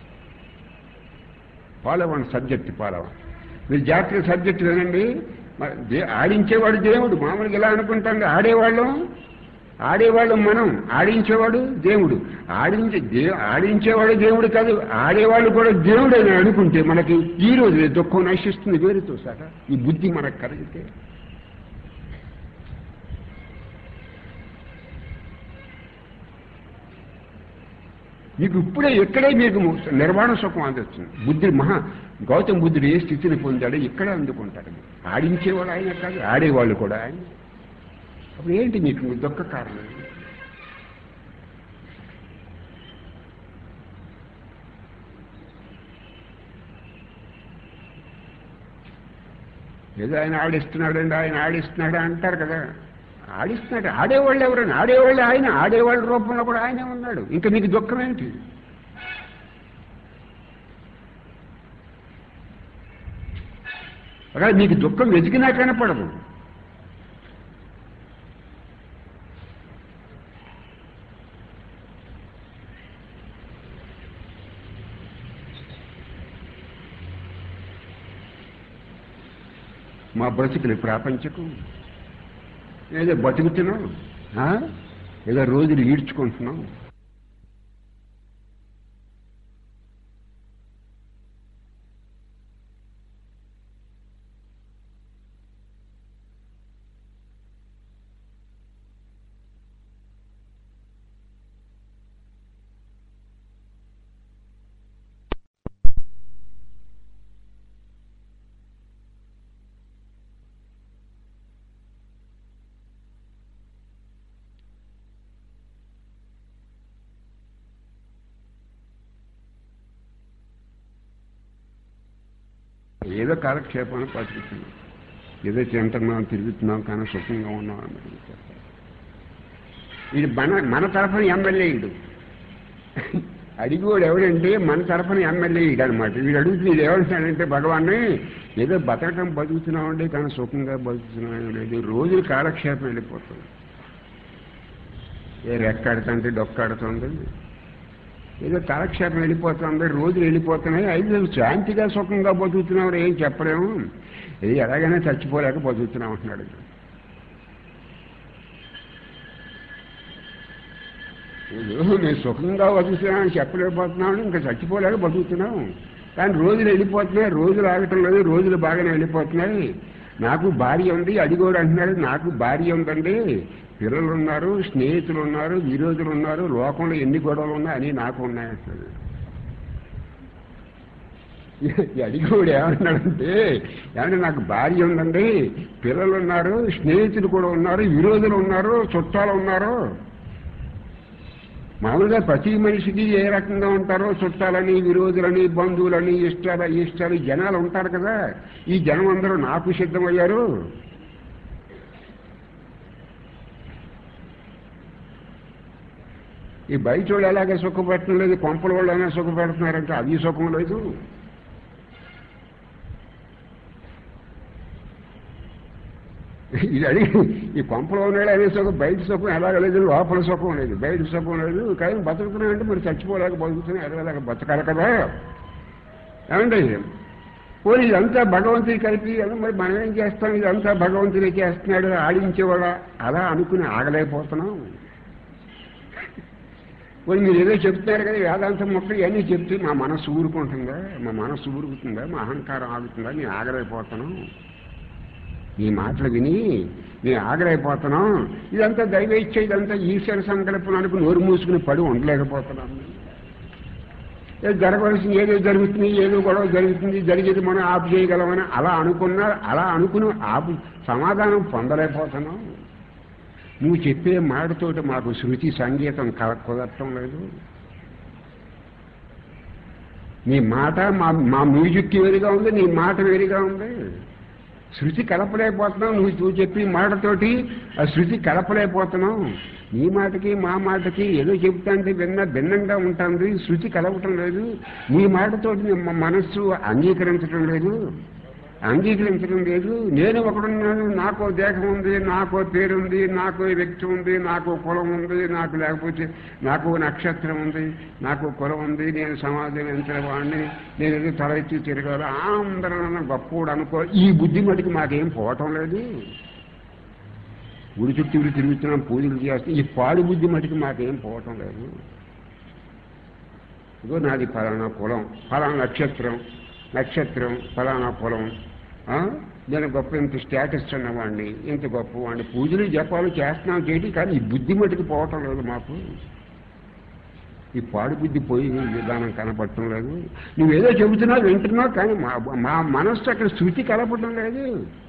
పాలవన్ సబ్జెక్ట్ పాలవన్ మీరు జాతీయ సబ్జెక్ట్ వినండి మరి దే- ఆడించేవాడు దేవుడు మామూలుగా ఎలా అనుకుంటాం ఆడేవాళ్ళం ఆడేవాళ్ళు మనం ఆడించేవాడు దేవుడు ఆడించే దే ఆడించేవాడు దేవుడు కాదు ఆడేవాళ్ళు కూడా దేవుడు అని అనుకుంటే మనకి ఈ రోజు దుఃఖం నశిస్తుంది వేరుతో సహా ఈ బుద్ధి మనకు కలిగితే మీకు ఇప్పుడే ఇక్కడే మీకు నిర్మాణ సుఖం అందొస్తుంది బుద్ధి మహా గౌతమ బుద్ధుడు ఏ స్థితిని పొందాడో ఇక్కడే అందుకుంటాడు ఆడించేవాడు ఆయన కాదు ఆడేవాళ్ళు కూడా ఆయన అప్పుడు ఏంటి మీకు దుఃఖ కారణం ఏదో ఆయన ఆడిస్తున్నాడండి ఆయన ఆడిస్తున్నాడు అంటారు కదా ఆడిస్తున్నాడు ఆడేవాళ్ళు ఎవరైనా ఆడేవాళ్ళు ఆయన ఆడేవాళ్ళ రూపంలో కూడా ఆయనే ఉన్నాడు ఇంకా నీకు దుఃఖం ఏంటి అక్కడ నీకు దుఃఖం వెతికినా కనపడదు మా బ్రతుకులు ప్రాపంచకం ఏదో బతుకుతున్నాం ఆ? ఏదో రోజులు ఈడ్చుకుంటున్నాం ఏదో కాలక్షేపాన్ని బతుకుతున్నాం ఏదో తింటున్నాం తిరుగుతున్నాం కానీ సుఖంగా ఉన్నాం అని ఇది మన మన తరఫున ఎమ్మెల్యే ఇడు అడిగోడు ఎవడంటే మన తరఫున ఎమ్మెల్యే ఇడు అనమాట వీడు అడుగుతుంది వీడు ఏమంటున్నాడంటే భగవాన్ని ఏదో బతకటం బతుకుతున్నామండి కానీ సుఖంగా బతుకుతున్నాం లేదు రోజులు కాలక్షేపం వెళ్ళిపోతుంది ఏ రెక్కాడుతుంటే డొక్కాడుతుంది ఏదో కాలక్షేపం వెళ్ళిపోతుంది రోజులు వెళ్ళిపోతున్నాయి అయితే శాంతిగా సుఖంగా బతుకుతున్నావు ఏం చెప్పలేము ఇది ఎలాగైనా చచ్చిపోలేక బతుకుతున్నాం అంటున్నాడు ఏదో నేను సుఖంగా బతుకుతున్నాను చెప్పలేకపోతున్నాను ఇంకా చచ్చిపోలేక బతుకుతున్నాం కానీ రోజులు వెళ్ళిపోతున్నాయి రోజులు ఆగటం లేదు రోజులు బాగానే వెళ్ళిపోతున్నాయి నాకు భార్య ఉంది అడిగోడు అంటున్నాడు నాకు భార్య ఉందండి పిల్లలు ఉన్నారు స్నేహితులు ఉన్నారు విరోధులు ఉన్నారు లోకంలో ఎన్ని గొడవలు ఉన్నాయి అని నాకు ఉన్నాయంటాడు ఈ అడిగోడు ఏమన్నాడంటే ఏమంటే నాకు భార్య ఉందండి పిల్లలు ఉన్నారు స్నేహితులు కూడా ఉన్నారు విరోధులు ఉన్నారు చుట్టాలు ఉన్నారు మామూలుగా ప్రతి మనిషికి ఏ రకంగా ఉంటారో చుట్టాలని విరోధులని బంధువులని ఇష్టాలు ఇష్టాలు జనాలు ఉంటారు కదా ఈ జనం అందరూ నాకు సిద్ధమయ్యారు ఈ బయట వాళ్ళు ఎలాగే సుఖపెట్టడం లేదు కొంపల వాళ్ళు అయినా సుఖపెడుతున్నారంటే అది సుఖం లేదు ఇది అడిగి ఈ కొంపలో ఉన్నాడు అనే సుఖం బయట సుఖం ఎలాగ లేదు లోపల సుఖం లేదు బయట సుఖం లేదు కానీ బతుకుతున్నాయంటే మరి చచ్చిపోలేక బతుకుతున్నాయి ఎలాగ బతకాలి కదా ఏమండి పోనీ ఇదంతా భగవంతుడి కలిపి అది మరి మనం ఏం చేస్తాం ఇదంతా భగవంతుడే చేస్తున్నాడు ఆడించేవాళ్ళ అలా అనుకుని ఆగలేకపోతున్నాం పోనీ మీరు ఏదో చెప్తున్నారు కదా వేదాంతం మొక్కలు ఇవన్నీ చెప్తే మా మనస్సు ఊరుకుంటుందా మా మనస్సు ఊరుకుతుందా మా అహంకారం ఆగుతుందా నేను ఆగలేకపోతున్నాం ఈ మాటలు విని నేను ఆగలేకపోతున్నాం ఇదంతా దైవ ఇచ్చ ఇదంతా ఈశ్వర సంకల్పం అనుకుని నోరు మూసుకుని పడి ఉండలేకపోతున్నాను ఏదో జరగవలసింది ఏదో జరుగుతుంది ఏదో గొడవ జరుగుతుంది జరిగేది మనం ఆపు చేయగలమని అలా అనుకున్నా అలా అనుకుని ఆపు సమాధానం పొందలేకపోతున్నాం నువ్వు చెప్పే మాటతోటి మాకు శృతి సంగీతం క- కుదరటం లేదు నీ మాట మా మా మ్యూజిక్ వేరుగా ఉంది నీ మాట వేరుగా ఉంది శృతి కలపలేకపోతున్నావు నువ్వు నువ్వు చెప్పి మాటతోటి ఆ శృతి కలపలేకపోతున్నావు నీ మాటకి మా మాటకి ఏదో చెప్తాంటే భిన్న భిన్నంగా ఉంటుంది శృతి కలపటం లేదు నీ మాటతోటి నీ మ- మనస్సు అంగీకరించడం లేదు అంగీకరించడం లేదు నేను ఒకడున్నాను నాకో దేహం ఉంది నాకో పేరుంది నాకో వ్యక్తి ఉంది నాకో కులం ఉంది నాకు లేకపోతే నాకు నక్షత్రం ఉంది నాకు కులం ఉంది నేను సమాజం ఎంత వాడిని నేను ఏదో తల ఎత్తి తిరగాలి అందరూ నన్ను గొప్పోడు అనుకో ఈ బుద్ధి మటుకు మాకేం పోవటం లేదు గుడి చుట్టూరు తిరుగుతున్నాం పూజలు చేస్తున్నాం ఈ పాడు బుద్ధి మటుకు మాకేం పోవటం లేదు ఇగో నాది ఫలానా కులం ఫలానా నక్షత్రం నక్షత్రం ఫలానా కులం ఆ? నేను గొప్ప ఇంత స్టేటస్ ఉన్నవాడిని ఇంత గొప్పవాడిని పూజలు జపాలు చేస్తున్నాం చేయటి కానీ ఈ బుద్ధి మటుకు పోవటం లేదు మాకు ఈ పాడు బుద్ధి పోయి విధానం కనపడటం లేదు నువ్వేదో చెబుతున్నావు వింటున్నావు కానీ మా మా మనస్సు అక్కడ శృతి కలపటం లేదు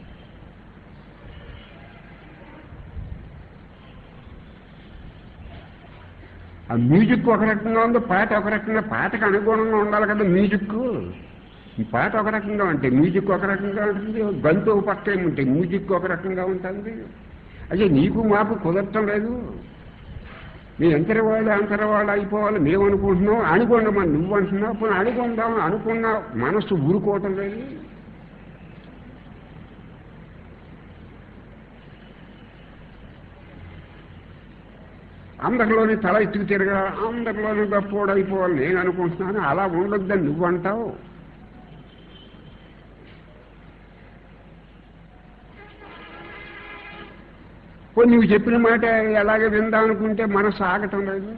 ఆ మ్యూజిక్ ఒక రకంగా ఉంది పాట ఒక రకంగా పాటకు అనుగుణంగా ఉండాలి కదా మ్యూజిక్ ఈ పాట ఒక రకంగా ఉంటాయి మ్యూజిక్ ఒక రకంగా ఉంటుంది గంతు ఒక పక్క ఏమి ఉంటాయి మ్యూజిక్ ఒక రకంగా ఉంటుంది అదే నీకు మాకు కుదరటం లేదు నీ ఎంతరి వాళ్ళు అంతరి వాళ్ళు అయిపోవాలి మేము అనుకుంటున్నాం అనుకోండి మరి నువ్వు అంటున్నావు పోనీ అనుకుందాం అనుకున్న మనస్సు ఊరుకోవటం లేదు అందరిలోని తల ఎత్తుకు తిరగా అందరిలోని గొప్పోడు అయిపోవాలి నేను అనుకుంటున్నాను అలా ఉండొద్దని నువ్వు అంటావు పోనీ నువ్వు చెప్పిన మాట ఎలాగే విందాం అనుకుంటే మనసు ఆగటం లేదు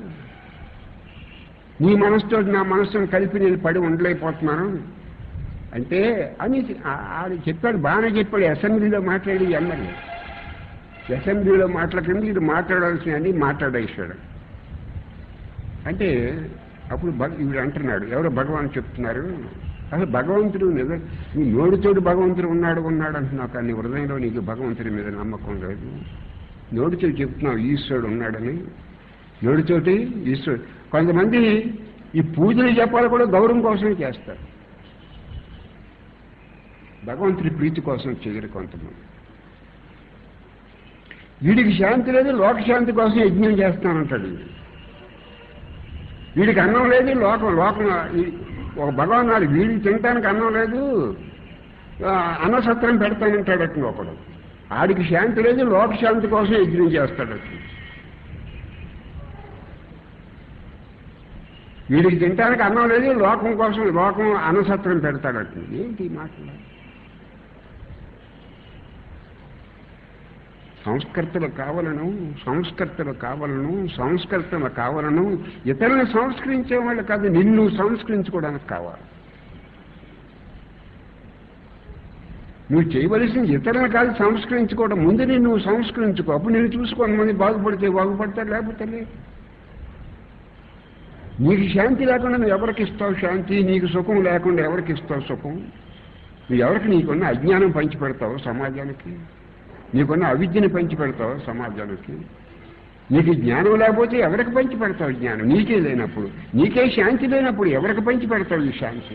నీ మనసుతో నా మనసును కలిపి నేను పడి ఉండలేకపోతున్నాను అంటే అని ఆ- ఆడు చెప్పాడు బాగానే చెప్పాడు అసెంబ్లీలో మాట్లాడి ఎమ్మెల్యే అసెంబ్లీలో మాట్లాడకుండా ఇది మాట్లాడాల్సిన అన్ని మాట్లాడేసాడు అంటే అప్పుడు భగ వీడు అంటున్నాడు ఎవరో భగవాన్ చెప్తున్నారు అసలు భగవంతుడు నిజం నీ నోటితోటి భగవంతుడు ఉన్నాడు ఉన్నాడు అంటున్నావు కానీ నీ హృదయంలో నీకు భగవంతుడి మీద నమ్మకం లేదు నోటితో చెప్తున్నావు ఈశ్వరుడు ఉన్నాడని నోటితోటి ఈశ్వరుడు కొంతమంది ఈ పూజలు చెప్పాలి కూడా గౌరవం కోసమే చేస్తారు భగవంతుడి ప్రీతి కోసం చేయరు కొంతమంది వీడికి శాంతి లేదు లోక శాంతి కోసం యజ్ఞం చేస్తానంటాడు వీడు. వీడికి అన్నం లేదు లోకం లోకం ఈ- ఒక భగవాన్ నాడు వీడికి తినటానికి అన్నం లేదు ఆ, అన్నసత్రం పెడతానంటాడు అట్లా ఒకడు ఆడికి శాంతి లేదు లోక శాంతి కోసం యజ్ఞం చేస్తాడు అట్లా వీడికి తినటానికి అన్నం లేదు లోకం కోసం లోకం అన్నసత్రం పెడతాడట ఏంటి ఈ మాటలు సంస్కర్తలు కావాలను సంస్కర్తలు కావాలను సంస్కర్తలు కావాలను ఇతరులను సంస్కరించే వాళ్ళు కాదు నిన్ను సంస్కరించుకోవడానికి కావాలి నువ్వు చేయవలసింది ఇతరులను కాదు సంస్కరించుకోవడం ముందు నేను నువ్వు సంస్కరించుకో అప్పుడు నేను చూసి కొంతమంది బాగుపడితే బాగుపడతారు లేకపోతే లేదు నీకు శాంతి లేకుండా నువ్వు ఎవరికి ఇస్తావు శాంతి నీకు సుఖం లేకుండా ఎవరికి ఇస్తావు సుఖం నువ్వు ఎవరికి నీకున్న అజ్ఞానం పంచి పెడతావు సమాజానికి నీకున్న అవిద్యని పంచి పెడతావు సమాజానికి నీకు జ్ఞానం లేకపోతే ఎవరికి పంచి పెడతావు జ్ఞానం నీకే లేనప్పుడు నీకే శాంతి లేనప్పుడు ఎవరికి పంచి పెడతావు ఈ శాంతి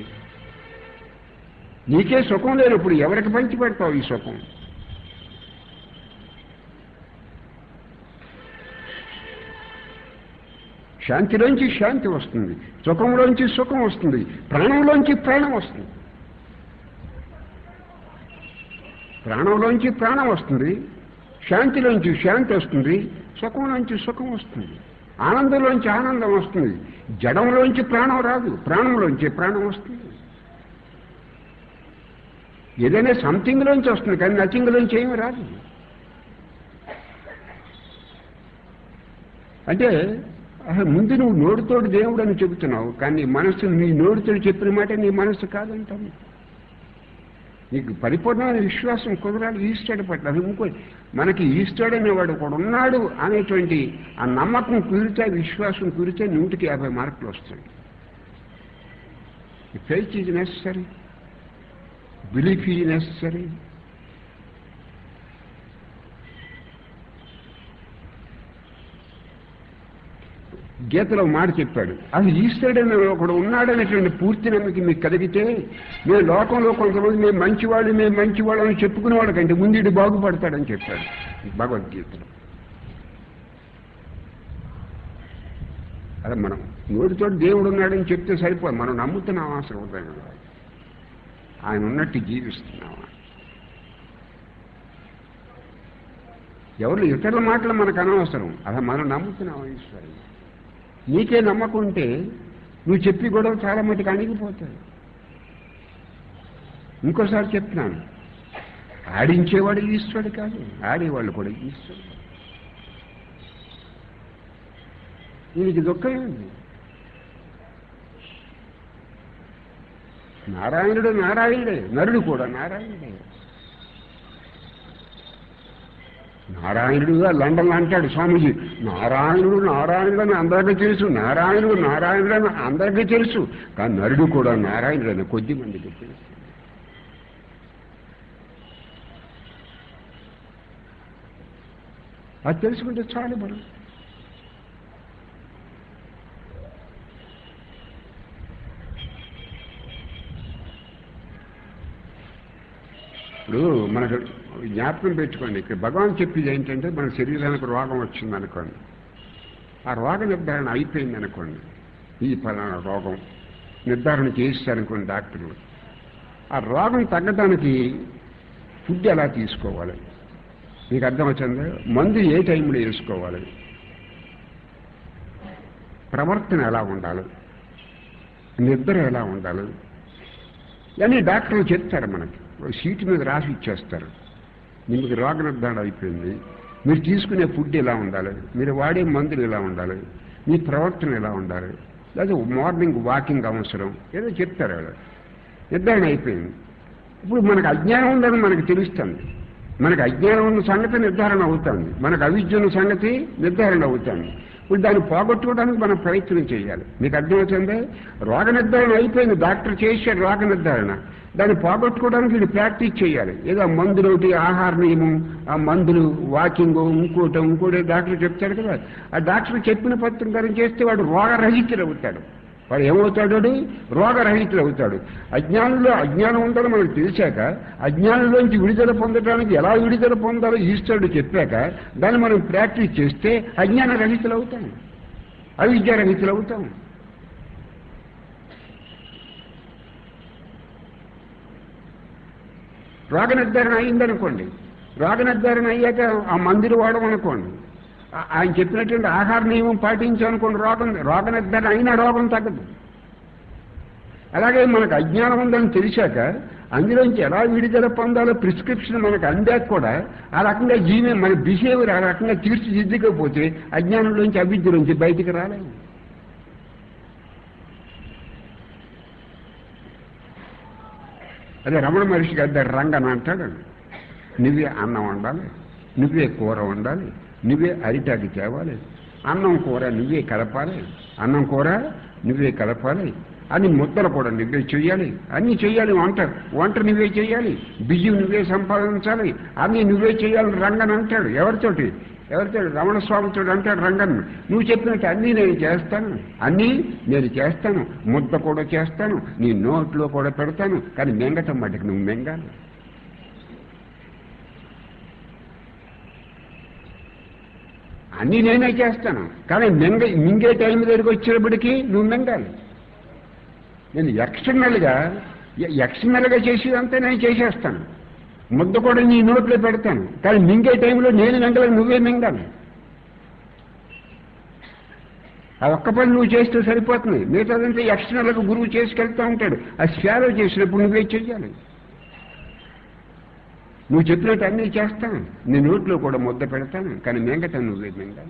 నీకే సుఖం లేనప్పుడు ఎవరికి పంచి పెడతావు ఈ సుఖం శాంతిలోంచి శాంతి వస్తుంది సుఖంలోంచి సుఖం వస్తుంది ప్రాణంలోంచి ప్రాణం వస్తుంది ప్రాణంలోంచి ప్రాణం వస్తుంది శాంతిలోంచి శాంతి వస్తుంది సుఖంలోంచి సుఖం వస్తుంది ఆనందంలోంచి ఆనందం వస్తుంది జడంలోంచి ప్రాణం రాదు ప్రాణంలోంచి ప్రాణం వస్తుంది ఏదైనా సంథింగ్లోంచి వస్తుంది కానీ నథింగ్లోంచి ఏమీ రాదు అంటే అసలు ముందు నువ్వు నోటితోటి దేవుడు అని చెబుతున్నావు కానీ నీ మనసు నీ నోటితోటి చెప్పిన మాట నీ మనసు కాదంటావు నీకు పరిపూర్ణమైన విశ్వాసం కుదరాలి ఈస్టాడు పట్ల అది ఇంకో మనకి ఈస్టాడు అనేవాడు ఒకడు ఉన్నాడు అనేటువంటి ఆ నమ్మకం కుదిరితే ఆ విశ్వాసం కుదిరితే నూటికి యాభై మార్కులు వస్తాయి faith is necessary belief is necessary గీతలో ఒక మాట చెప్పాడు అసలు ఈశ్వరుడని ఒకడు ఉన్నాడనేటువంటి పూర్తి నమ్మకం మీకు కలిగితే మేము లోకంలో కొంతమంది మేము మంచివాళ్ళు మేము మంచివాళ్ళు అని చెప్పుకునేవాడు కంటే ముందు ఇటు బాగుపడతాడని చెప్పాడు భగవద్గీతలో అదే మనం నోటితో దేవుడు ఉన్నాడని చెప్తే సరిపోదు మనం నమ్ముతున్నాం అసలు హృదయంలో ఆయన ఉన్నట్టు జీవిస్తున్నామా ఎవరు ఇతరుల మాటలు మనకు అనవసరం అలా మనం నమ్ముతున్నాం ఈశ్వరుని నీకే నమ్మకం ఉంటే నువ్వు చెప్పి గొడవ చాలా మటుకు అణిగిపోతాయి ఇంకోసారి చెప్తున్నాను ఆడించేవాడు ఈశ్వరుడు కాదు ఆడేవాళ్ళు కూడా ఈశ్వరుడు దీనికి దుఃఖం ఏంది నారాయణుడు నారాయణుడే నరుడు కూడా నారాయణుడే నారాయణుడుగా లండన్ అంటాడు స్వామీజీ నారాయణుడు నారాయణుడు అని అందరికీ తెలుసు నారాయణుడు నారాయణుడు అని అందరికీ తెలుసు కానీ నరుడు కూడా నారాయణుడు అని కొద్ది మందికి తెలుసు అది తెలుసుకుంటే చాలు మనం ఇప్పుడు మనకు జ్ఞాపకం పెట్టుకోండి ఇక్కడ భగవాన్ చెప్పేది ఏంటంటే మన శరీరానికి రోగం వచ్చింది అనుకోండి ఆ రోగ నిర్ధారణ అయిపోయింది అనుకోండి ఈ ఫలానా రోగం నిర్ధారణ చేస్తారనుకోండి డాక్టర్లు ఆ రోగం తగ్గడానికి ఫుడ్ ఎలా తీసుకోవాలి మీకు అర్థమవుతుంది మందు ఏ టైంలో వేసుకోవాలి ప్రవర్తన ఎలా ఉండాలి నిద్ర ఎలా ఉండాలి అని డాక్టర్లు చెప్తారు మనకి ఒక సీటు మీద రాసి ఇచ్చేస్తారు నీకు రోగ నిర్ధారణ అయిపోయింది మీరు తీసుకునే ఫుడ్ ఎలా ఉండాలి మీరు వాడే మందులు ఎలా ఉండాలి మీ ప్రవర్తన ఎలా ఉండాలి లేదా మార్నింగ్ వాకింగ్ అవసరం ఏదో చెప్తారు వాళ్ళు నిర్ధారణ అయిపోయింది ఇప్పుడు మనకు అజ్ఞానం ఉందని మనకు తెలుస్తుంది మనకు అజ్ఞానం ఉన్న సంగతి నిర్ధారణ అవుతుంది మనకు అవిద్య ఉన్న సంగతి నిర్ధారణ అవుతుంది ఇప్పుడు దాన్ని పోగొట్టుకోవడానికి మనం ప్రయత్నం చేయాలి మీకు అర్థమవుతుంది రోగ నిర్ధారణ అయిపోయింది డాక్టర్ చేశాడు రోగ నిర్ధారణ దాన్ని పోగొట్టుకోవడానికి ఇది ప్రాక్టీస్ చేయాలి ఏదో ఆ మందులు ఒకటి ఆహార నియమం ఆ మందులు వాకింగ్ ఇంకోటి ఇంకోటి డాక్టర్ చెప్తాడు కదా ఆ డాక్టర్ చెప్పిన పత్రం చేస్తే వాడు రోగరహితుడు అవుతాడు వాడు ఏమవుతాడు వాడు? రోగరహితుడు అవుతాడు అజ్ఞానంలో అజ్ఞానం ఉందని మనకు తెలిసాక అజ్ఞానంలోంచి విడుదల పొందడానికి ఎలా విడుదల పొందాలో ఈశ్వరుడు చెప్పాక దాన్ని మనం ప్రాక్టీస్ చేస్తే అజ్ఞాన రహితులు అవుతాం అవిద్యారహితులు అవుతాం రోగ నిర్ధారణ అయిందనుకోండి రోగ నిర్ధారణ అయ్యాక ఆ మందులు వాడడం అనుకోండి ఆ- ఆయన చెప్పినటువంటి ఆహార నియమం పాటించామనుకోండి రోగం రోగ నిర్ధారణ అయినా రోగం తగ్గదు అలాగే మనకు అజ్ఞానం ఉందని తెలిసాక అందులోంచి ఎలా విడుదల పొందాలో ప్రిస్క్రిప్షన్ మనకు అందాక కూడా ఆ రకంగా జీవి మన బిహేవియర్ ఆ రకంగా తీర్చిదిద్దకపోతే అజ్ఞానంలోంచి అవిద్యలోంచి బయటికి రాలేము అదే రమణ మహర్షి గారి రంగన అంటాడు నువ్వే అన్నం వండాలి నువ్వే కూర వండాలి నువ్వే అరిటాకి తేవాలి అన్నం కూర నువ్వే కలపాలి అన్నం కూర నువ్వే కలపాలి అన్ని ముద్దలు కూడా నువ్వే చెయ్యాలి అన్ని చెయ్యాలి వంట వంట నువ్వే చెయ్యాలి బియ్యం నువ్వే సంపాదించాలి అన్ని నువ్వే చేయాలని రంగన్ అంటాడు ఎవరితోటి ఎవరితో రమణ స్వామితో అంటాడు రంగన్ నువ్వు చెప్పినట్టు అన్నీ నేను చేస్తాను అన్నీ నేను చేస్తాను ముద్ద కూడా చేస్తాను నీ నోట్లో కూడా పెడతాను కానీ మెంగటం మటుకు నువ్వు మెంగాలి అన్నీ నేనే చేస్తాను కానీ మింగ మింగే టైం దగ్గరికి వచ్చేటప్పటికి నువ్వు మింగాలి నేను ఎక్స్టర్నల్గా ఎక్స్టర్నల్గా చేసేదంతా నేను చేసేస్తాను ముద్ద కూడా నీ నోట్లో పెడతాను కానీ మింగే టైంలో నేను మింగలేదు నువ్వే మింగాలి ఆ ఒక్క పని నువ్వు చేస్తే సరిపోతుంది మిగతాదంతా ఎక్స్టర్నల్గా గురువు చేసుకెళ్తా ఉంటాడు ఆ స్వాలో చేసినప్పుడు నువ్వే చెయ్యాలి నువ్వు చెప్పినట్టు అన్నీ చేస్తాను నీ నోట్లో కూడా ముద్ద పెడతాను కానీ మింగటం నువ్వే మింగాలి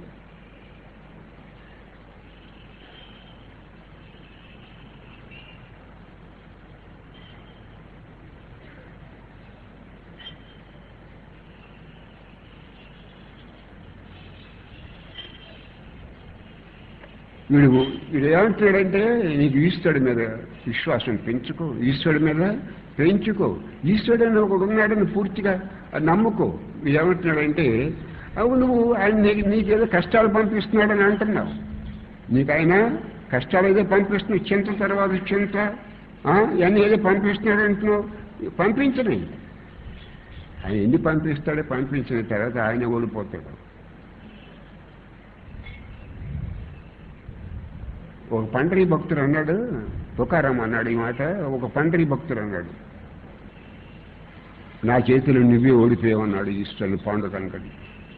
వీడు వీడు ఏమంటున్నాడంటే నీకు ఈశ్వరుడి మీద విశ్వాసం పెంచుకో ఈశ్వరుడి మీద పెంచుకో ఈశ్వరుడు అని ఒకడు ఉన్నాడని పూర్తిగా నమ్ముకో వీడు ఏమంటున్నాడంటే అవును నువ్వు ఆయన నీకు నీకేదో కష్టాలు పంపిస్తున్నాడని అంటున్నావు నీకు ఆయన కష్టాలు ఏదో పంపిస్తున్నావు చింత తర్వాత చింత ఆ, ఇవన్నీ ఏదో పంపిస్తున్నాడు అంటున్నావు పంపించని ఆయన ఎన్ని పంపిస్తాడో పంపించిన తర్వాత ఆయన ఓడిపోతాడు ఒక పండరి భక్తుడు అన్నాడు తుకారాం అన్నాడు ఈ మాట ఒక పండరి భక్తుడు అన్నాడు నా చేతిలో నువ్వే ఓడిపోయావన్నాడు ఈశ్వరుడు పాండురంగడి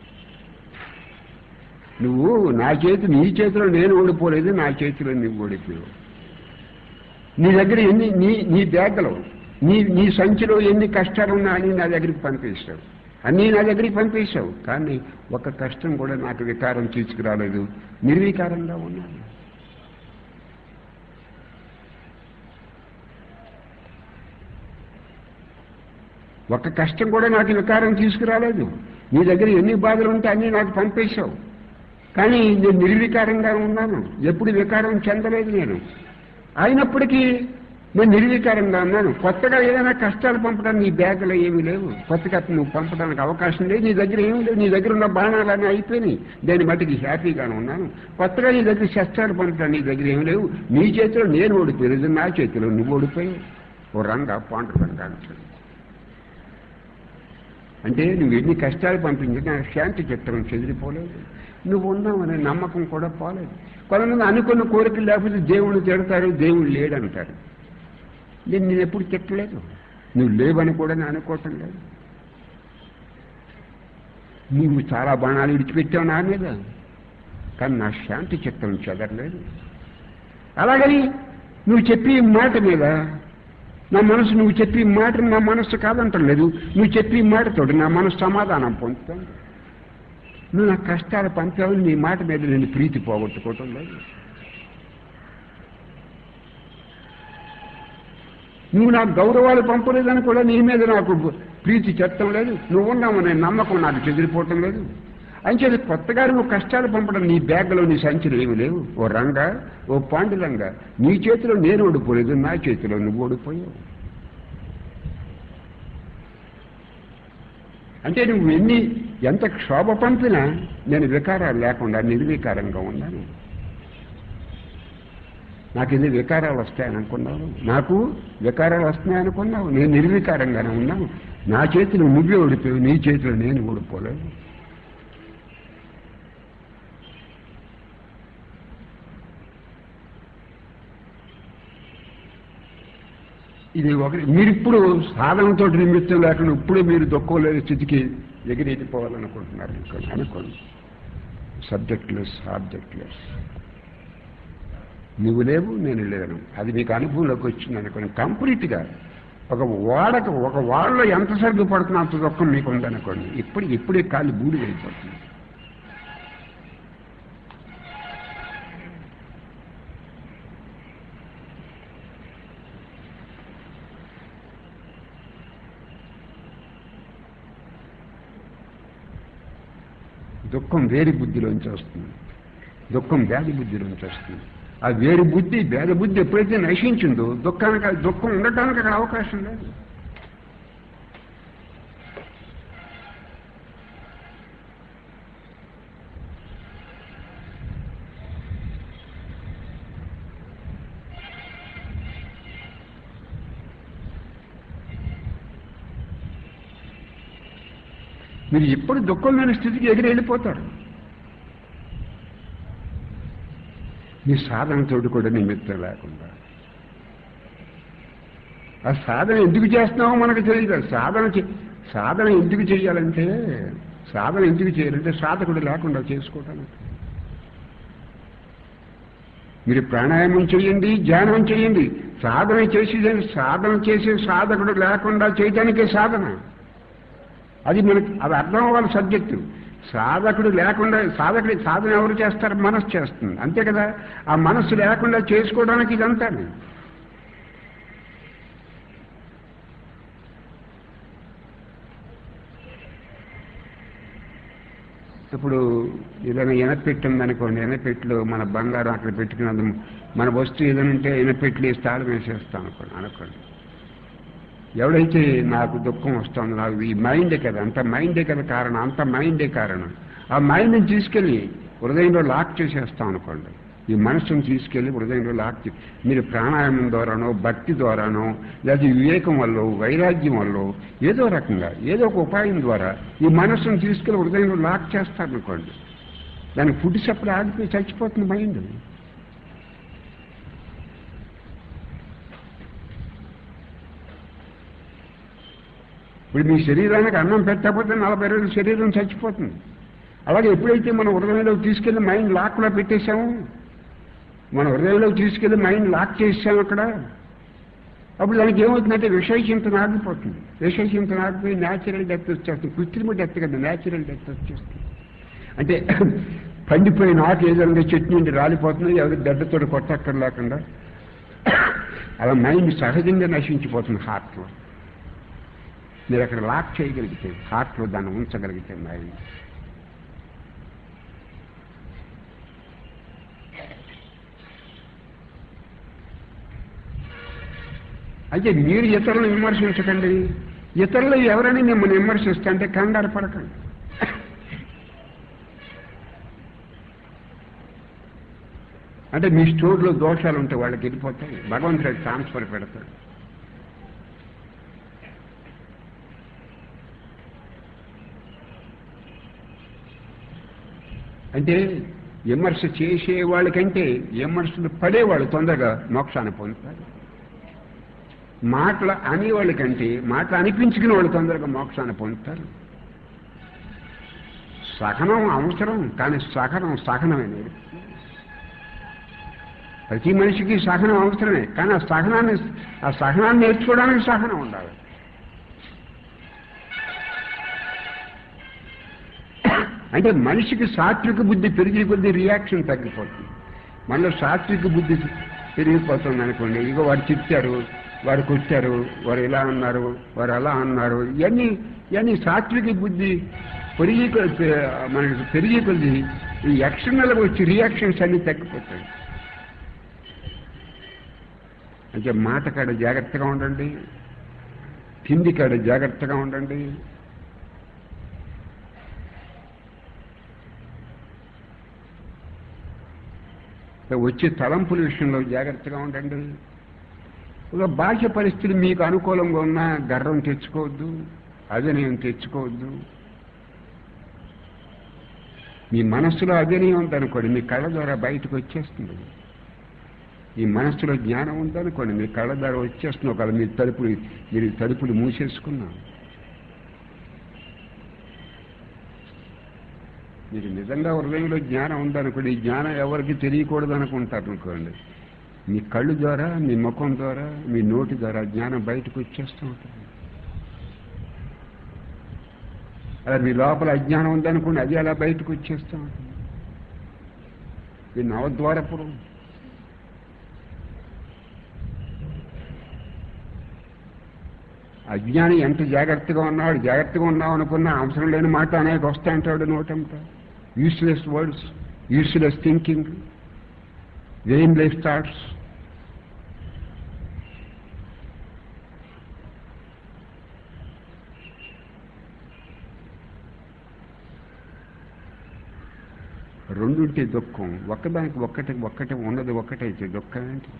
నువ్వు నా చేతి నీ చేతిలో నేను ఓడిపోలేదు నా చేతిలో నువ్వు ఓడిపోయావు నీ దగ్గర ఎన్ని నీ నీ బ్యాగ్లో నీ నీ సంచిలో ఎన్ని కష్టాలు ఉన్నా అని నా దగ్గరికి పంపిస్తావు అన్నీ నా దగ్గరికి పంపించావు కానీ ఒక కష్టం కూడా నాకు వికారం తీసుకురాలేదు నిర్వికారంగా ఉన్నాను ఒక్క కష్టం కూడా నాకు వికారం తీసుకురాలేదు నీ దగ్గర ఎన్ని బాధలు ఉంటే అన్నీ నాకు పంపేశావు కానీ నేను నిర్వికారంగా ఉన్నాను ఎప్పుడు వికారం చెందలేదు నేను అయినప్పటికీ నేను నిర్వికారంగా ఉన్నాను కొత్తగా ఏదైనా కష్టాలు పంపడానికి నీ బ్యాగులో ఏమీ లేవు కొత్తగా నువ్వు పంపడానికి అవకాశం లేదు నీ దగ్గర ఏమీ లేవు నీ దగ్గర ఉన్న బాణాలన్నీ అయిపోయినాయి దాన్ని మట్టికి హ్యాపీగానే ఉన్నాను కొత్తగా నీ దగ్గర శస్త్రాలు పంపడానికి నీ దగ్గర ఏమీ లేవు నీ చేతిలో నేను ఓడిపోలేదు నా చేతిలో నువ్వు ఓడిపోయావు ఓ రంగా పాండు రంగా అంటాడు అంటే నువ్వు ఎన్ని కష్టాలు పంపించినా శాంతి చిత్రం చెదిరిపోలేదు నువ్వు ఉన్నావనే నమ్మకం కూడా పోలేదు కొంతమంది అనుకున్న కోరికలు లేకపోతే దేవుణ్ణి తిడతారు దేవుడు లేడంటారు నేను నేను ఎప్పుడు తిట్టలేదు నువ్వు లేవని కూడా నేను అనుకోవటం లేదు నువ్వు చాలా బాణాలు విడిచిపెట్టావు నా మీద కానీ నా శాంతి చిత్రం చెదరలేదు అలాగని నువ్వు చెప్పి మాట మీద నా మనసు నువ్వు చెప్పి మాట నా మనస్సు కాదంటలేదు నువ్వు చెప్పి మాటతోటి నా మనసు సమాధానం పొందుతుంది నువ్వు నా కష్టాలు పంపావు నీ మాట మీద నేను ప్రీతి పోగొట్టుకోవటం లేదు నువ్వు నాకు గౌరవాలు పంపలేదని కూడా నీ మీద నాకు ప్రీతి చెప్తాం లేదు నువ్వు ఉన్నావు నేను నమ్మకం నాకు చెదిరిపోవటం లేదు అంచేది కొత్తగా నువ్వు కష్టాలు పంపడం నీ బ్యాగ్లో నీ సంచులు ఏమి లేవు ఓ రంగ ఓ పాండురంగ నీ చేతిలో నేను ఓడిపోలేదు నా చేతిలో నువ్వు ఓడిపోయావు అంటే నువ్వు ఎన్ని ఎంత క్షోభ పంపినా నేను వికారాలు లేకుండా నిర్వికారంగా ఉన్నాను నాకు ఎన్ని వికారాలు వస్తాయని అనుకున్నావు నాకు వికారాలు వస్తున్నాయనుకున్నావు నేను నిర్వికారంగానే ఉన్నాను నా చేతిలో నువ్వే ఓడిపోయావు నీ చేతిలో నేను ఓడిపోలేదు ఇది ఒకటి మీరు ఇప్పుడు సాధనతో నిమిత్తం లేకుండా ఇప్పుడు మీరు దుఃఖం లేని స్థితికి ఎగిరెళ్ళిపోవాలనుకుంటున్నారు అనుకోండి అనుకోండి సబ్జెక్ట్లెస్ ఆబ్జెక్ట్లెస్ నువ్వు లేవు నేను లేను అది మీకు అనుభవంలోకి వచ్చింది అనుకోండి కంప్లీట్గా ఒక వాడకు ఒక వాళ్ళలో ఎంత సరిగ్గు పడుతున్నా అంత దుఃఖం మీకు ఉందనుకోండి ఇప్పుడు ఇప్పుడే కాలు బూడి వెళ్ళిపోతుంది దుఃఖం వేరి బుద్ధిలోంచి వస్తుంది దుఃఖం వ్యాధి బుద్ధిలోంచి వస్తుంది ఆ వేరు బుద్ధి భేద బుద్ధి ఎప్పుడైతే నశించిందో దుఃఖానికి దుఃఖం ఉండటానికి అక్కడ అవకాశం లేదు మీరు ఎప్పుడు దుఃఖం లేని స్థితికి ఎగిరి వెళ్ళిపోతారు మీ సాధనతోటి కూడా నిమిత్తం లేకుండా ఆ సాధన ఎందుకు చేస్తున్నామో మనకు తెలియదు సాధన చే- సాధన ఎందుకు చేయాలంటే సాధన ఎందుకు చేయాలంటే సాధకుడు లేకుండా చేసుకోవటానికి మీరు ప్రాణాయామం చేయండి ధ్యానం చేయండి సాధన చేసి సాధన చేసే సాధకుడు లేకుండా చేయటానికే సాధన అది మనకి అది అర్థం అవ్వాలి సబ్జెక్టు సాధకుడు లేకుండా సాధకుడి సాధన ఎవరు చేస్తారు మనస్సు చేస్తుంది అంతే కదా ఆ మనస్సు లేకుండా చేసుకోవడానికి ఇదంతా ఇప్పుడు ఏదైనా ఎనపెట్టి ఉందనుకోండి ఎనపెట్లు మన బంగారం అక్కడ పెట్టుకున్నది మన వస్తువు ఏదైనా ఉంటే ఎనపెట్లు వేసి తాళం వేసేస్తాం అనుకోండి అనుకోండి ఎవడైతే నాకు దుఃఖం వస్తుందో నాకు ఈ మైండే కదా అంత మైండే కదా కారణం అంత మైండే కారణం ఆ మైండ్ని తీసుకెళ్ళి హృదయంలో లాక్ చేసేస్తాం అనుకోండి ఈ మనస్సును తీసుకెళ్లి హృదయంలో లాక్ చే- మీరు ప్రాణాయామం ద్వారానో భక్తి ద్వారానో లేదా వివేకం వల్ల వైరాగ్యం వల్ల ఏదో రకంగా ఏదో ఒక ఉపాయం ద్వారా ఈ మనస్సును తీసుకెళ్లి హృదయంలో లాక్ చేస్తారనుకోండి దానికి ఫుడ్ సప్లై ఆగిపోయి చచ్చిపోతుంది మైండ్ ఇప్పుడు మీ శరీరానికి అన్నం పెట్టకపోతే నలభై రోజులు శరీరం చచ్చిపోతుంది అలాగే ఎప్పుడైతే మనం హృదయంలోకి తీసుకెళ్లి మైండ్ లాక్లో పెట్టేశాము మన హృదయంలోకి తీసుకెళ్లి మైండ్ లాక్ చేసాము అక్కడ అప్పుడు దానికి ఏమవుతుందంటే విషయచింతన ఆగిపోతుంది విషయచింతన ఆగిపోయి న్యాచురల్ డెత్ వచ్చేస్తుంది కృత్రిమ డెత్ కదా న్యాచురల్ డెత్ వచ్చేస్తుంది అంటే పండిపోయిన ఆకు ఏదైనా చెట్టు నుండి రాలిపోతుంది ఎవరి గడ్డతో కొట్టక్కర్ లేకుండా అలా మైండ్ సహజంగా నశించిపోతుంది హార్ట్లో మీరు అక్కడ లాక్ చేయగలిగితే హార్ట్లో దాన్ని ఉంచగలిగితే మైండ్ అయితే మీరు ఇతరులను విమర్శించకండి ఇతరులు ఎవరైనా మిమ్మల్ని విమర్శిస్తుంటే కంగారు పడకండి అంటే మీ స్టోర్లో దోషాలు ఉంటే వాళ్ళకి వెళ్ళిపోతాయి భగవంతుడికి ట్రాన్స్ఫర్ పెడతాడు అంటే విమర్శ చేసే వాళ్ళకంటే విమర్శలు పడేవాళ్ళు తొందరగా మోక్షాన్ని పొందుతారు మాటలు అనేవాళ్ళకంటే మాటలు అనిపించుకునే వాళ్ళు తొందరగా మోక్షాన్ని పొందుతారు సహనం అవసరం కానీ సహనం సహనమే ప్రతి మనిషికి సహనం అవసరమే కానీ ఆ సహనాన్ని ఆ సహనాన్ని నేర్చుకోవడానికి సహనం ఉండాలి అంటే మనిషికి సాత్విక బుద్ధి పెరిగే కొద్దీ రియాక్షన్ తగ్గిపోతుంది మనలో సాత్విక బుద్ధి పెరిగిపోతుంది అనుకోండి ఇక వాడు తిట్టారు వాడు కొట్టారు వారు ఇలా అన్నారు వారు అలా అన్నారు ఇవన్నీ ఇవన్నీ సాత్విక బుద్ధి పెరిగి కొ- పె- మనకి పెరిగే కొద్దీ ఈ ఎక్స్టర్నల్ వచ్చి రియాక్షన్స్ అన్నీ తగ్గిపోతాయి అంటే మాట కాడ జాగ్రత్తగా ఉండండి తిండి కాడ జాగ్రత్తగా ఉండండి వచ్చే తలంపుల విషయంలో జాగ్రత్తగా ఉండండి ఒక బాహ్య పరిస్థితులు మీకు అనుకూలంగా ఉన్నా గర్వం తెచ్చుకోవద్దు అవినయం తెచ్చుకోవద్దు మీ మనస్సులో అవినయం ఉందనుకోండి మీ కళ్ళ ద్వారా బయటకు వచ్చేస్తుంది ఈ మనస్సులో జ్ఞానం ఉందనుకోండి మీ కళ్ళ ద్వారా వచ్చేస్తుంది ఒకవేళ మీ తలుపులు మీరు తలుపులు మూసేసుకున్నా మీరు నిజంగా హృదయంలో జ్ఞానం ఉందనుకోండి ఈ జ్ఞానం ఎవరికి తెలియకూడదు అనుకుంటారు అనుకోండి మీ కళ్ళు ద్వారా మీ ముఖం ద్వారా మీ నోటి ద్వారా జ్ఞానం బయటకు వచ్చేస్తూ ఉంటుంది అలా మీ లోపల అజ్ఞానం ఉందనుకోండి అది అలా బయటకు వచ్చేస్తూ ఉంటుంది ఇది నవద్వారపురం అజ్ఞాని ఎంత జాగ్రత్తగా ఉన్నాడు జాగ్రత్తగా ఉన్నావు అనుకున్నా అవసరం లేని మాట అనేక వస్తా అంటాడు నోటంట useless words useless thinking vainless thoughts రెండుంటే దుఃఖం ఒక్కదానికి ఒక్కటి ఒక్కటి ఉన్నది ఒక్కటైతే దుఃఖం ఏంటి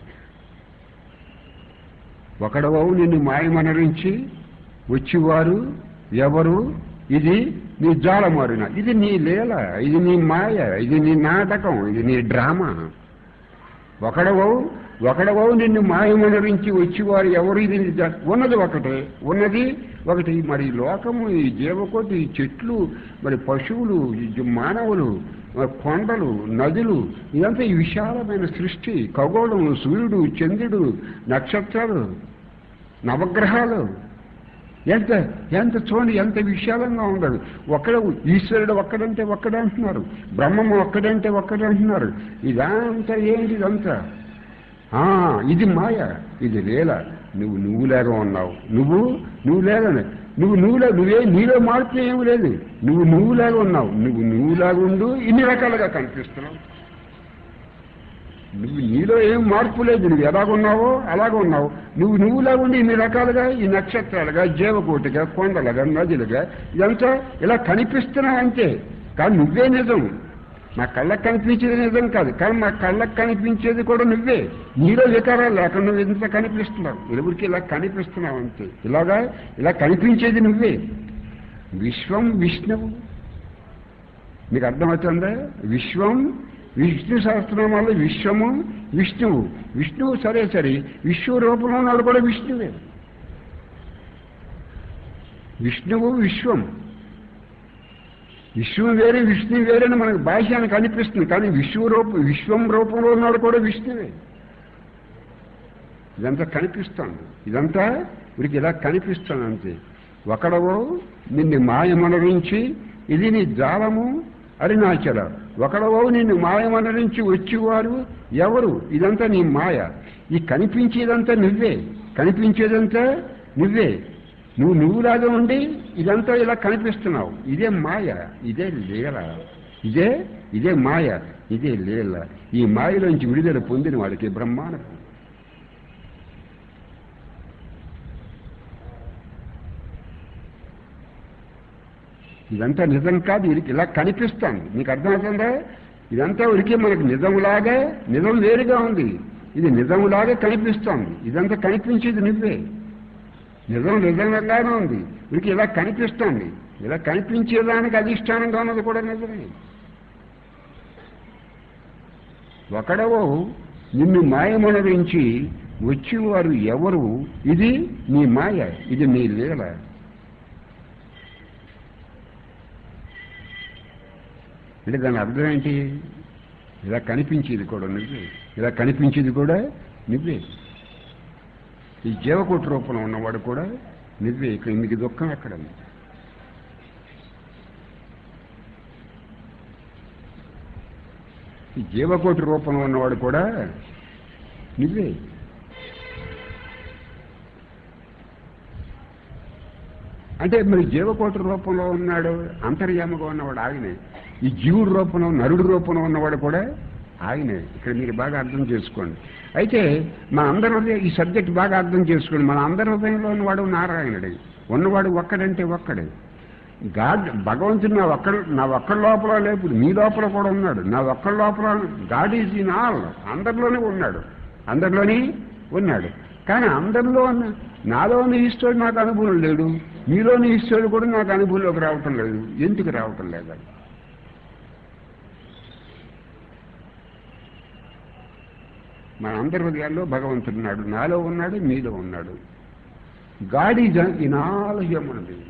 ఒకడవవు నిన్ను మాయమనరించి వచ్చివారు ఎవరు ఇది నీ జాలమారిన ఇది నీ లీల ఇది నీ మాయ ఇది నీ నాటకం ఇది నీ డ్రామా ఒకడవవు ఒకడవవు నిన్ను మాయమనరించి వచ్చివారు ఎవరు ఇది నీ జా- ఉన్నది ఒకటే ఉన్నది ఒకటి మరి ఈ లోకము ఈ జీవకోటి ఈ చెట్లు మరి పశువులు ఈ జ- మానవులు మరి కొండలు నదులు ఇదంతా ఈ విశాలమైన సృష్టి ఖగోళం సూర్యుడు చంద్రుడు నక్షత్రాలు నవగ్రహాలు ఎంత ఎంత చూడండి ఎంత విశాలంగా ఉండదు ఒక్కడ ఈశ్వరుడు ఒక్కడంటే ఒక్కడే అంటున్నారు బ్రహ్మము ఒక్కడంటే ఒక్కడే అంటున్నారు ఇదంతా ఏంటి ఇదంతా ఆ, ఇది మాయ ఇది లేల నువ్వు నువ్వులాగా ఉన్నావు నువ్వు నువ్వు లేదని నువ్వు నువ్వులా నువ్వే నీలో మార్పు ఏమి లేదు నువ్వు నువ్వులాగా ఉన్నావు నువ్వు నువ్వులాగా ఉండు ఇన్ని రకాలుగా కనిపిస్తున్నావు నువ్వు నీలో ఏం మార్పు లేదు నువ్వు ఎలాగున్నావో అలాగ ఉన్నావు నువ్వు నువ్వులాగా ఉండి ఇన్ని రకాలుగా ఈ నక్షత్రాలుగా జీవకోటిగా కొండలుగా నదులుగా ఇదంతా ఇలా కనిపిస్తున్నావు అంతే కానీ నువ్వే నిజం నా కళ్ళకు కనిపించేది నిజం కాదు కానీ మా కళ్ళకు కనిపించేది కూడా నువ్వే నీలో వికారాలు లేక నువ్వు ఇంత కనిపిస్తున్నావు ఎలుగురికి ఇలా కనిపిస్తున్నావు అంతే ఇలాగా ఇలా కనిపించేది నువ్వే విశ్వం విష్ణువు మీకు అర్థమవుతుందా విశ్వం విష్ణు సహస్రనామాలు విశ్వము విష్ణువు విష్ణువు సరే సరే విశ్వ రూపంలో ఉన్నాడు కూడా విష్ణువే విష్ణువు విశ్వం విశ్వం వేరే విష్ణు వేరే అని మనకు భాష్యానికి అనిపిస్తుంది కానీ విశ్వ రూపం విశ్వం రూపంలో ఉన్నాడు కూడా విష్ణువే ఇదంతా కనిపిస్తుంది ఇదంతా వీరికి ఇలా కనిపిస్తుంది అంతే ఒకడవో నిన్ను మాయమనరించి ఇది నీ జాలము అరుణాచల ఒకడవో నిన్ను మాయమనరించి వచ్చేవారు ఎవరు ఇదంతా నీ మాయ ఈ కనిపించేదంతా నువ్వే కనిపించేదంతా నువ్వే నువ్వు నువ్వులాగా ఉండి ఇదంతా ఇలా కనిపిస్తున్నావు ఇదే మాయ ఇదే లీల ఇదే ఇదే మాయ ఇదే లీల ఈ మాయలోంచి విడుదల పొందిన వాడికి బ్రహ్మాండం ఇదంతా నిజం కాదు ఇది ఇలా కనిపిస్తాను మీకు అర్థమవుతుందా ఇదంతా ఉరికి మనకు నిజంలాగా నిజం వేరుగా ఉంది ఇది నిజంలాగా కనిపిస్తోంది ఇదంతా కనిపించేది నువ్వే నిజం నిజంగానే ఉంది ఉరికి ఇలా కనిపిస్తోంది ఇలా కనిపించేదానికి అధిష్టానంగా ఉన్నది కూడా నిజమే ఒకడవో నిన్ను మాయమనరించి వచ్చేవారు ఎవరు ఇది నీ మాయ ఇది నీ లీల అంటే దాని అర్థం ఏంటి ఇలా కనిపించేది కూడా నువ్వే ఇలా కనిపించేది కూడా నువ్వే ఈ జీవకోటి రూపంలో ఉన్నవాడు కూడా నువ్వే ఇక్కడ మీకు దుఃఖం ఎక్కడ ఉంది ఈ జీవకోటి రూపంలో ఉన్నవాడు కూడా నువ్వే అంటే మరి జీవకోటి రూపంలో ఉన్నాడు అంతర్యామగా ఉన్నవాడు ఆయనే ఈ జీవుడి రూపంలో నరుడి రూపంలో ఉన్నవాడు కూడా ఆయనే ఇక్కడ మీరు బాగా అర్థం చేసుకోండి అయితే మన అందరి హృదయం ఈ సబ్జెక్ట్ బాగా అర్థం చేసుకోండి మన అందరి హృదయంలో ఉన్నవాడు నారాయణుడే ఉన్నవాడు ఒక్కడంటే ఒక్కడే గాడ్ భగవంతుడు నా ఒక్క నా ఒక్కడి లోపల లేదు మీ లోపల కూడా ఉన్నాడు నా ఒక్కడి లోపల గాడ్ ఈజ్ ఇన్ ఆల్ అందరిలోనే ఉన్నాడు అందరిలోనే ఉన్నాడు కానీ అందరిలో ఉన్న నాలోని ఈశ్వరుడు నాకు అనుభవం లేడు మీలోని ఈశ్వరుడు కూడా నాకు అనుభవంలోకి రావటం లేదు ఎందుకు రావటం లేదు మన అందరి హృదయాల్లో భగవంతుడు ఉన్నాడు నాలో ఉన్నాడు మీలో ఉన్నాడు God is in all human being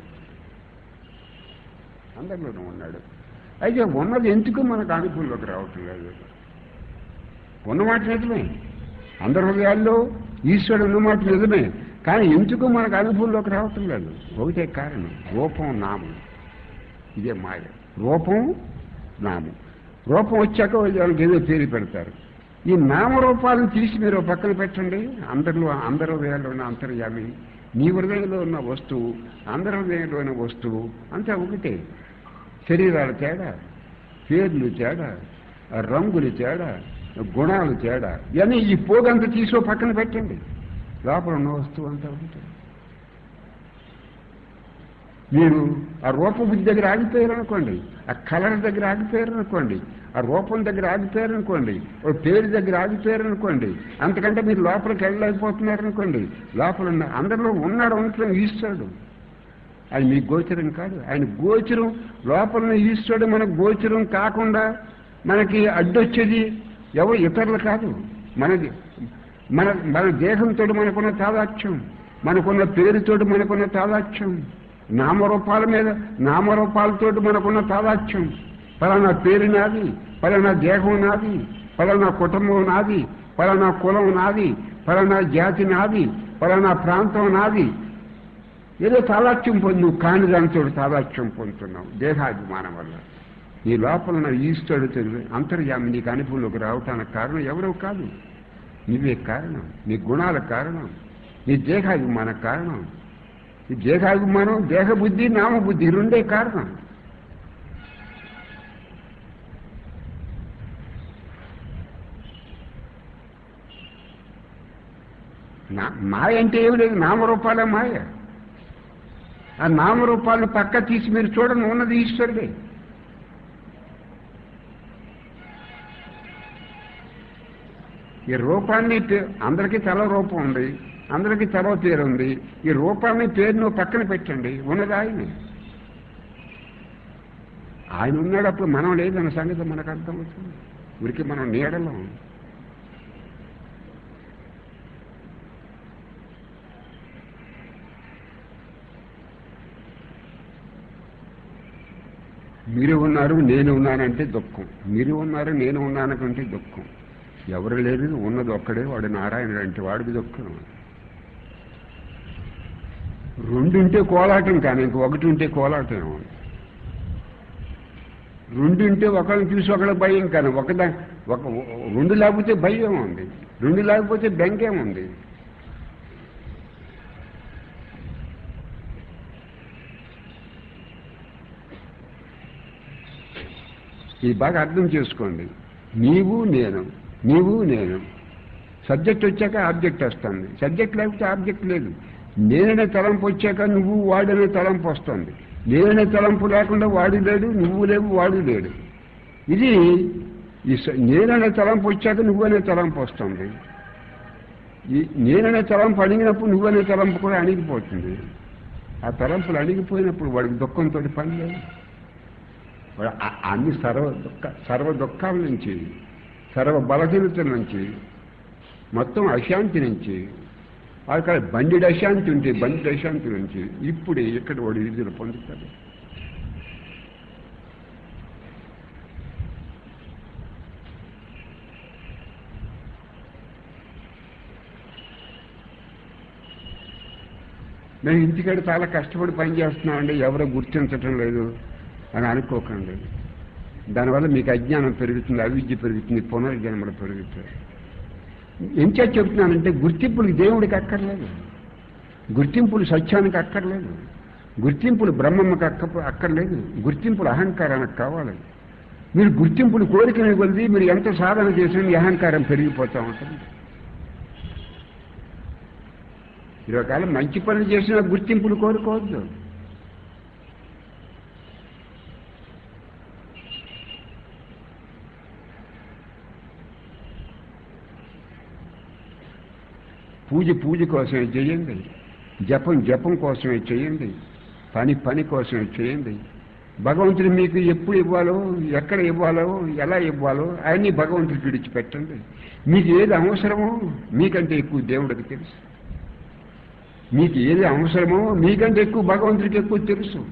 అందరిలోనూ ఉన్నాడు అయితే ఉన్నది ఎందుకు మనకు అనుకూలంలోకి రావటం లేదు ఉన్నమాట నిజమే అందరి హృదయాల్లో ఈశ్వరుడు ఉన్నమాట నిజమే కానీ ఎందుకు మనకు అనుభవంలోకి రావటం లేదు ఒకటే కారణం రూపం నామం ఇదే మాయ రూపం నామం రూపం వచ్చాక వాళ్ళకి ఏదో పేరు పెడతారు ఈ నామరూపాలను తీసి మీరు ఓ పక్కన పెట్టండి అందరిలో అందరి హృదయాల్లో ఉన్న అంతర్యామి నీ హృదయంలో ఉన్న వస్తువు అందరి హృదయంలో ఉన్న వస్తువు అంతా ఒకటే శరీరాల తేడా పేర్లు తేడా రంగులు తేడా గుణాలు తేడా ఇవన్నీ ఈ పోగంతా తీసి ఓ పక్కన పెట్టండి లోపల ఉన్న వస్తువు అంతా ఒకటే మీరు ఆ రూపబుద్ధి దగ్గర ఆగిపోయారు అనుకోండి ఆ కలర్ దగ్గర ఆగిపోయారు అనుకోండి ఆ రూపం దగ్గర ఆగిపోయారు అనుకోండి ఓ పేరు దగ్గర ఆగిపోయారు అనుకోండి అంతకంటే మీరు లోపలికి వెళ్ళలేకపోతున్నారు అనుకోండి లోపల ఉన్న అందరిలో ఉన్నాడు ఉండటం ఈశ్వరుడు అది మీ గోచరం కాదు ఆయన గోచరం లోపల ఈశ్వరుడు మనకు గోచరం కాకుండా మనకి అడ్డొచ్చేది ఎవరు ఇతరులు కాదు మనది మన మన దేహంతో మనకున్న తాదాత్యం మనకున్న పేరుతోటి మనకున్న తాదాత్యం నామరూపాల మీద నామరూపాలతో మనకున్న తాదాత్యం పలానా పేరు నాది పలానా దేహం నాది పలానా కుటుంబం నాది పలానా కులం నాది పలానా జాతి నాది పలానా ప్రాంతం నాది ఏదో తాదాత్యం పొంది నువ్వు కాని దానితో తాదాత్యం పొందుతున్నావు దేహాభిమానం వల్ల నీ లోపల ఉన్న ఈశ్వరుడు తెలివి అంతర్యామి నీకు అనుభవంలోకి రావటానికి కారణం ఎవరో కాదు నువ్వే కారణం నీ గుణాల కారణం నీ దేహాభిమాన కారణం ఈ దేహాభిమానం దేహబుద్ధి నామబుద్ధి రెండే కారణం నా మాయ అంటే ఏమి లేదు నామరూపాలే మాయ ఆ నామరూపాలను పక్క తీసి మీరు చూడండి ఉన్నది ఈశ్వరుడే ఈ రూపాన్ని పే- అందరికీ తల రూపం ఉంది అందరికీ తల పేరు ఉంది ఈ రూపాన్ని పేరును పక్కన పెట్టండి ఉన్నది ఆయన ఆయన ఉన్నాడు అప్పుడు మనం లేదన్న సంగతి మనకు అర్థమవుతుంది ఉరికి మనం నీడలో మీరు ఉన్నారు నేను ఉన్నానంటే దుఃఖం మీరు ఉన్నారు నేను ఉన్నానంటే దుఃఖం ఎవరు లేదు ఉన్నది ఒక్కడే వాడు నారాయణుడు అంటే వాడికి దుఃఖం రెండుంటే కోలాటం కానీ ఇంక ఒకటి ఉంటే కోలాటం రెండుంటే ఒకళ్ళని చూసి ఒకళ్ళ భయం కానీ ఒకదా ఒక రెండు లేకపోతే భయం ఉంది రెండు లేకపోతే బెంకేముంది ఇది బాగా అర్థం చేసుకోండి నీవు నేను నీవు నేను సబ్జెక్ట్ వచ్చాక ఆబ్జెక్ట్ వస్తుంది సబ్జెక్ట్ లేకపోతే ఆబ్జెక్ట్ లేదు నేననే తలంపు వచ్చాక నువ్వు వాడనే తలంపు వస్తుంది నేననే తలంపు లేకుండా వాడు లేడు నువ్వు లేవు వాడు లేడు ఇది ఈ స- నేననే తలంపు వచ్చాక నువ్వనే తలంపు వస్తుంది ఈ నేననే తలంపు అణిగినప్పుడు నువ్వనే తలంపు కూడా అణిగిపోతుంది ఆ తలంపులు అణిగిపోయినప్పుడు వాడికి దుఃఖంతో పని లేదు వాడు ఆ- అన్ని సర్వ దుఃఖ సర్వ దుఃఖాల నుంచి సర్వ బలహీనతల నుంచి మొత్తం అశాంతి నుంచి అక్కడ బండిడి అశాంతి ఉంటే బండి అశాంతి నుంచి ఇప్పుడు ఇక్కడ వాడు విడుదల పొందుతాడు మేము ఇంటికాడ చాలా కష్టపడి పని చేస్తున్నామండి ఎవరో గుర్తించటం లేదు అని అనుకోకండి దానివల్ల మీకు అజ్ఞానం పెరుగుతుంది అవిద్య పెరుగుతుంది పునర్జన్మలు పెరుగుతాయి ఎంచే చెప్తున్నానంటే గుర్తింపులు దేవుడికి అక్కర్లేదు గుర్తింపులు సత్యానికి అక్కర్లేదు గుర్తింపులు బ్రహ్మమ్మకి అక్క అక్కర్లేదు గుర్తింపులు అహంకారానికి కావాలి మీరు గుర్తింపులు కోరికని కొలిది మీరు ఎంత సాధన చేసినా మీ అహంకారం పెరిగిపోతూ ఉంటుంది మీరు ఒకవేళ మంచి పనులు చేసినా గుర్తింపులు కోరుకోవద్దు పూజ పూజ కోసమే చేయండి జపం జపం కోసమే చేయండి పని పని కోసమే చేయండి భగవంతుడు మీకు ఎప్పుడు ఇవ్వాలో ఎక్కడ ఇవ్వాలో ఎలా ఇవ్వాలో అవన్నీ భగవంతుడికి విడిచిపెట్టండి మీకు ఏది అవసరమో మీకంటే ఎక్కువ దేవుడికి తెలుసు మీకు ఏది అవసరమో మీకంటే ఎక్కువ భగవంతుడికి ఎక్కువ తెలుసు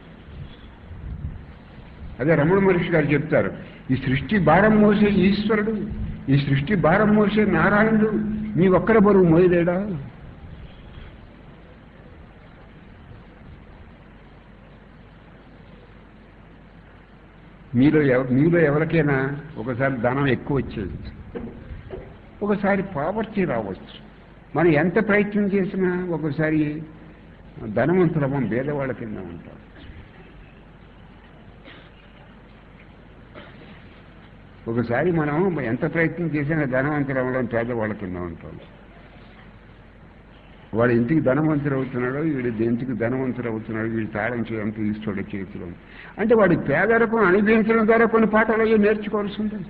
అదే రమణ మహర్షి గారు చెప్తారు ఈ సృష్టి భారం మోసే ఈశ్వరుడు ఈ సృష్టి భారం మోసే నారాయణుడు మీ ఒక్కరి బరువు మోయలేడా మీలో ఎవ- మీలో ఎవరికైనా ఒకసారి ధనం ఎక్కువ వచ్చేది ఒకసారి పావర్టీ రావచ్చు మనం ఎంత ప్రయత్నం చేసినా ఒకసారి ధనవంతులమం భేదవాళ్ళ కింద ఉంటాం ఒకసారి మనం ఎంత ప్రయత్నం చేసినా ధనవంతులవడం పేదవాళ్ళ కింద ఉంటాం వాడు ఇంటికి ధనవంతుడు అవుతున్నాడో వీడు ఇంటికి ధనవంతుడు అవుతున్నాడు వీడు తాళం చేయంత ఇస్తాడు చేతిలో అంటే వాడి పేదరికం అనుభవించడం ద్వారా కొన్ని పాఠాలు అయ్యో నేర్చుకోవాల్సి ఉంటుంది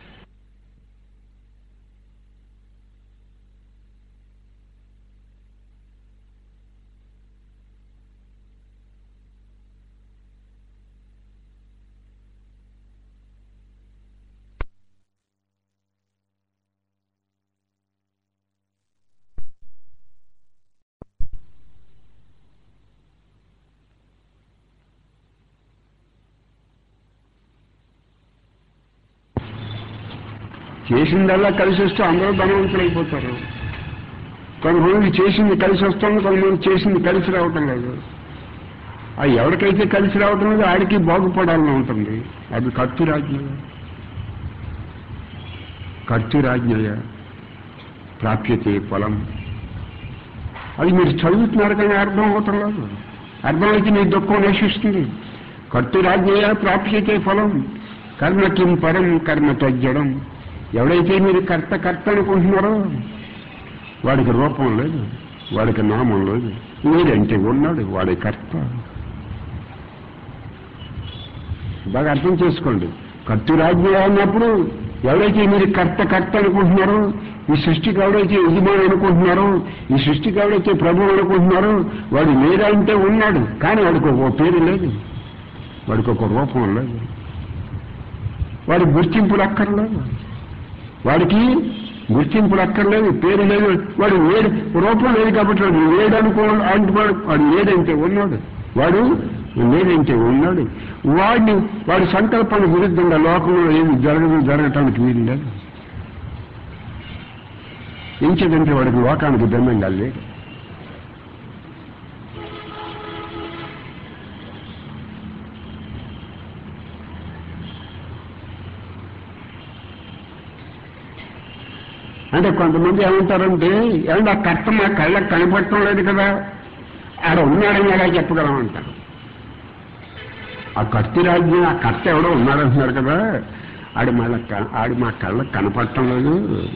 చేసిందల్లా కలిసి వస్తే అందరూ ధనవంతులు అయిపోతారు కొంతమంది చేసింది కలిసి వస్తుంది కొంతమంది చేసింది కలిసి రావటం లేదు ఆ ఎవరికైతే కలిసి రావటం లేదు ఆడికి బాగుపడాలని ఉంటుంది అది కర్తురాజ్ఞయ కర్తురాజ్ఞయ ప్రాప్యతే ఫలం అది మీరు చదువుతున్నారు కానీ అర్థం అవటం లేదు అర్థమైతే మీ దుఃఖం నశిస్తుంది కర్తురాజ్ఞయ ప్రాప్యతే ఫలం కర్మ కిం పరం కర్మ తజ్జడం ఎవడైతే మీరు కర్త కర్త అనుకుంటున్నారో వాడికి రూపం లేదు వాడికి నామం లేదు మీరంటే ఉన్నాడు వాడి కర్త బాగా అర్థం చేసుకోండి కర్తురాజ్ఞ అన్నప్పుడు ఎవరైతే మీరు కర్త కర్త అనుకుంటున్నారో ఈ సృష్టికి ఎవడైతే యజమాని అనుకుంటున్నారో ఈ సృష్టికి ఎవడైతే ప్రభువు అనుకుంటున్నారో వాడు మీరా అంటే ఉన్నాడు కానీ వాడికి ఒక పేరు లేదు వాడికి ఒక రూపం లేదు వాడి గుర్తింపులు అక్కర్లేదు వాడికి గుర్తింపులు అక్కర్లేదు పేరు లేదు వాడు వేడు రూపం లేదు కాబట్టి వాడు లేడు అనుకో అంటున్నాడు వాడు లేదంటే ఉన్నాడు వాడు లేదంటే ఉన్నాడు వాడిని వాడి సంకల్పానికి విరుద్ధంగా లోకంలో ఏమి జరగదు జరగటానికి వీలు లేదు ఇంకేదంటే వాడికి లోకానికి భిన్నంగా లేదు అంటే కొంతమంది ఏమంటారంటే ఏమంటే ఆ కర్త మా కళ్ళకు కనపడటం లేదు కదా ఆడ ఉన్నాడని ఎలా చెప్పగలం అంటారు ఆ కత్తి రాజ్యం ఆ కర్త ఎవడో ఉన్నాడంటున్నారు కదా ఆడి మళ్ళీ ఆడి మా కళ్ళకు కనపడటం లేదు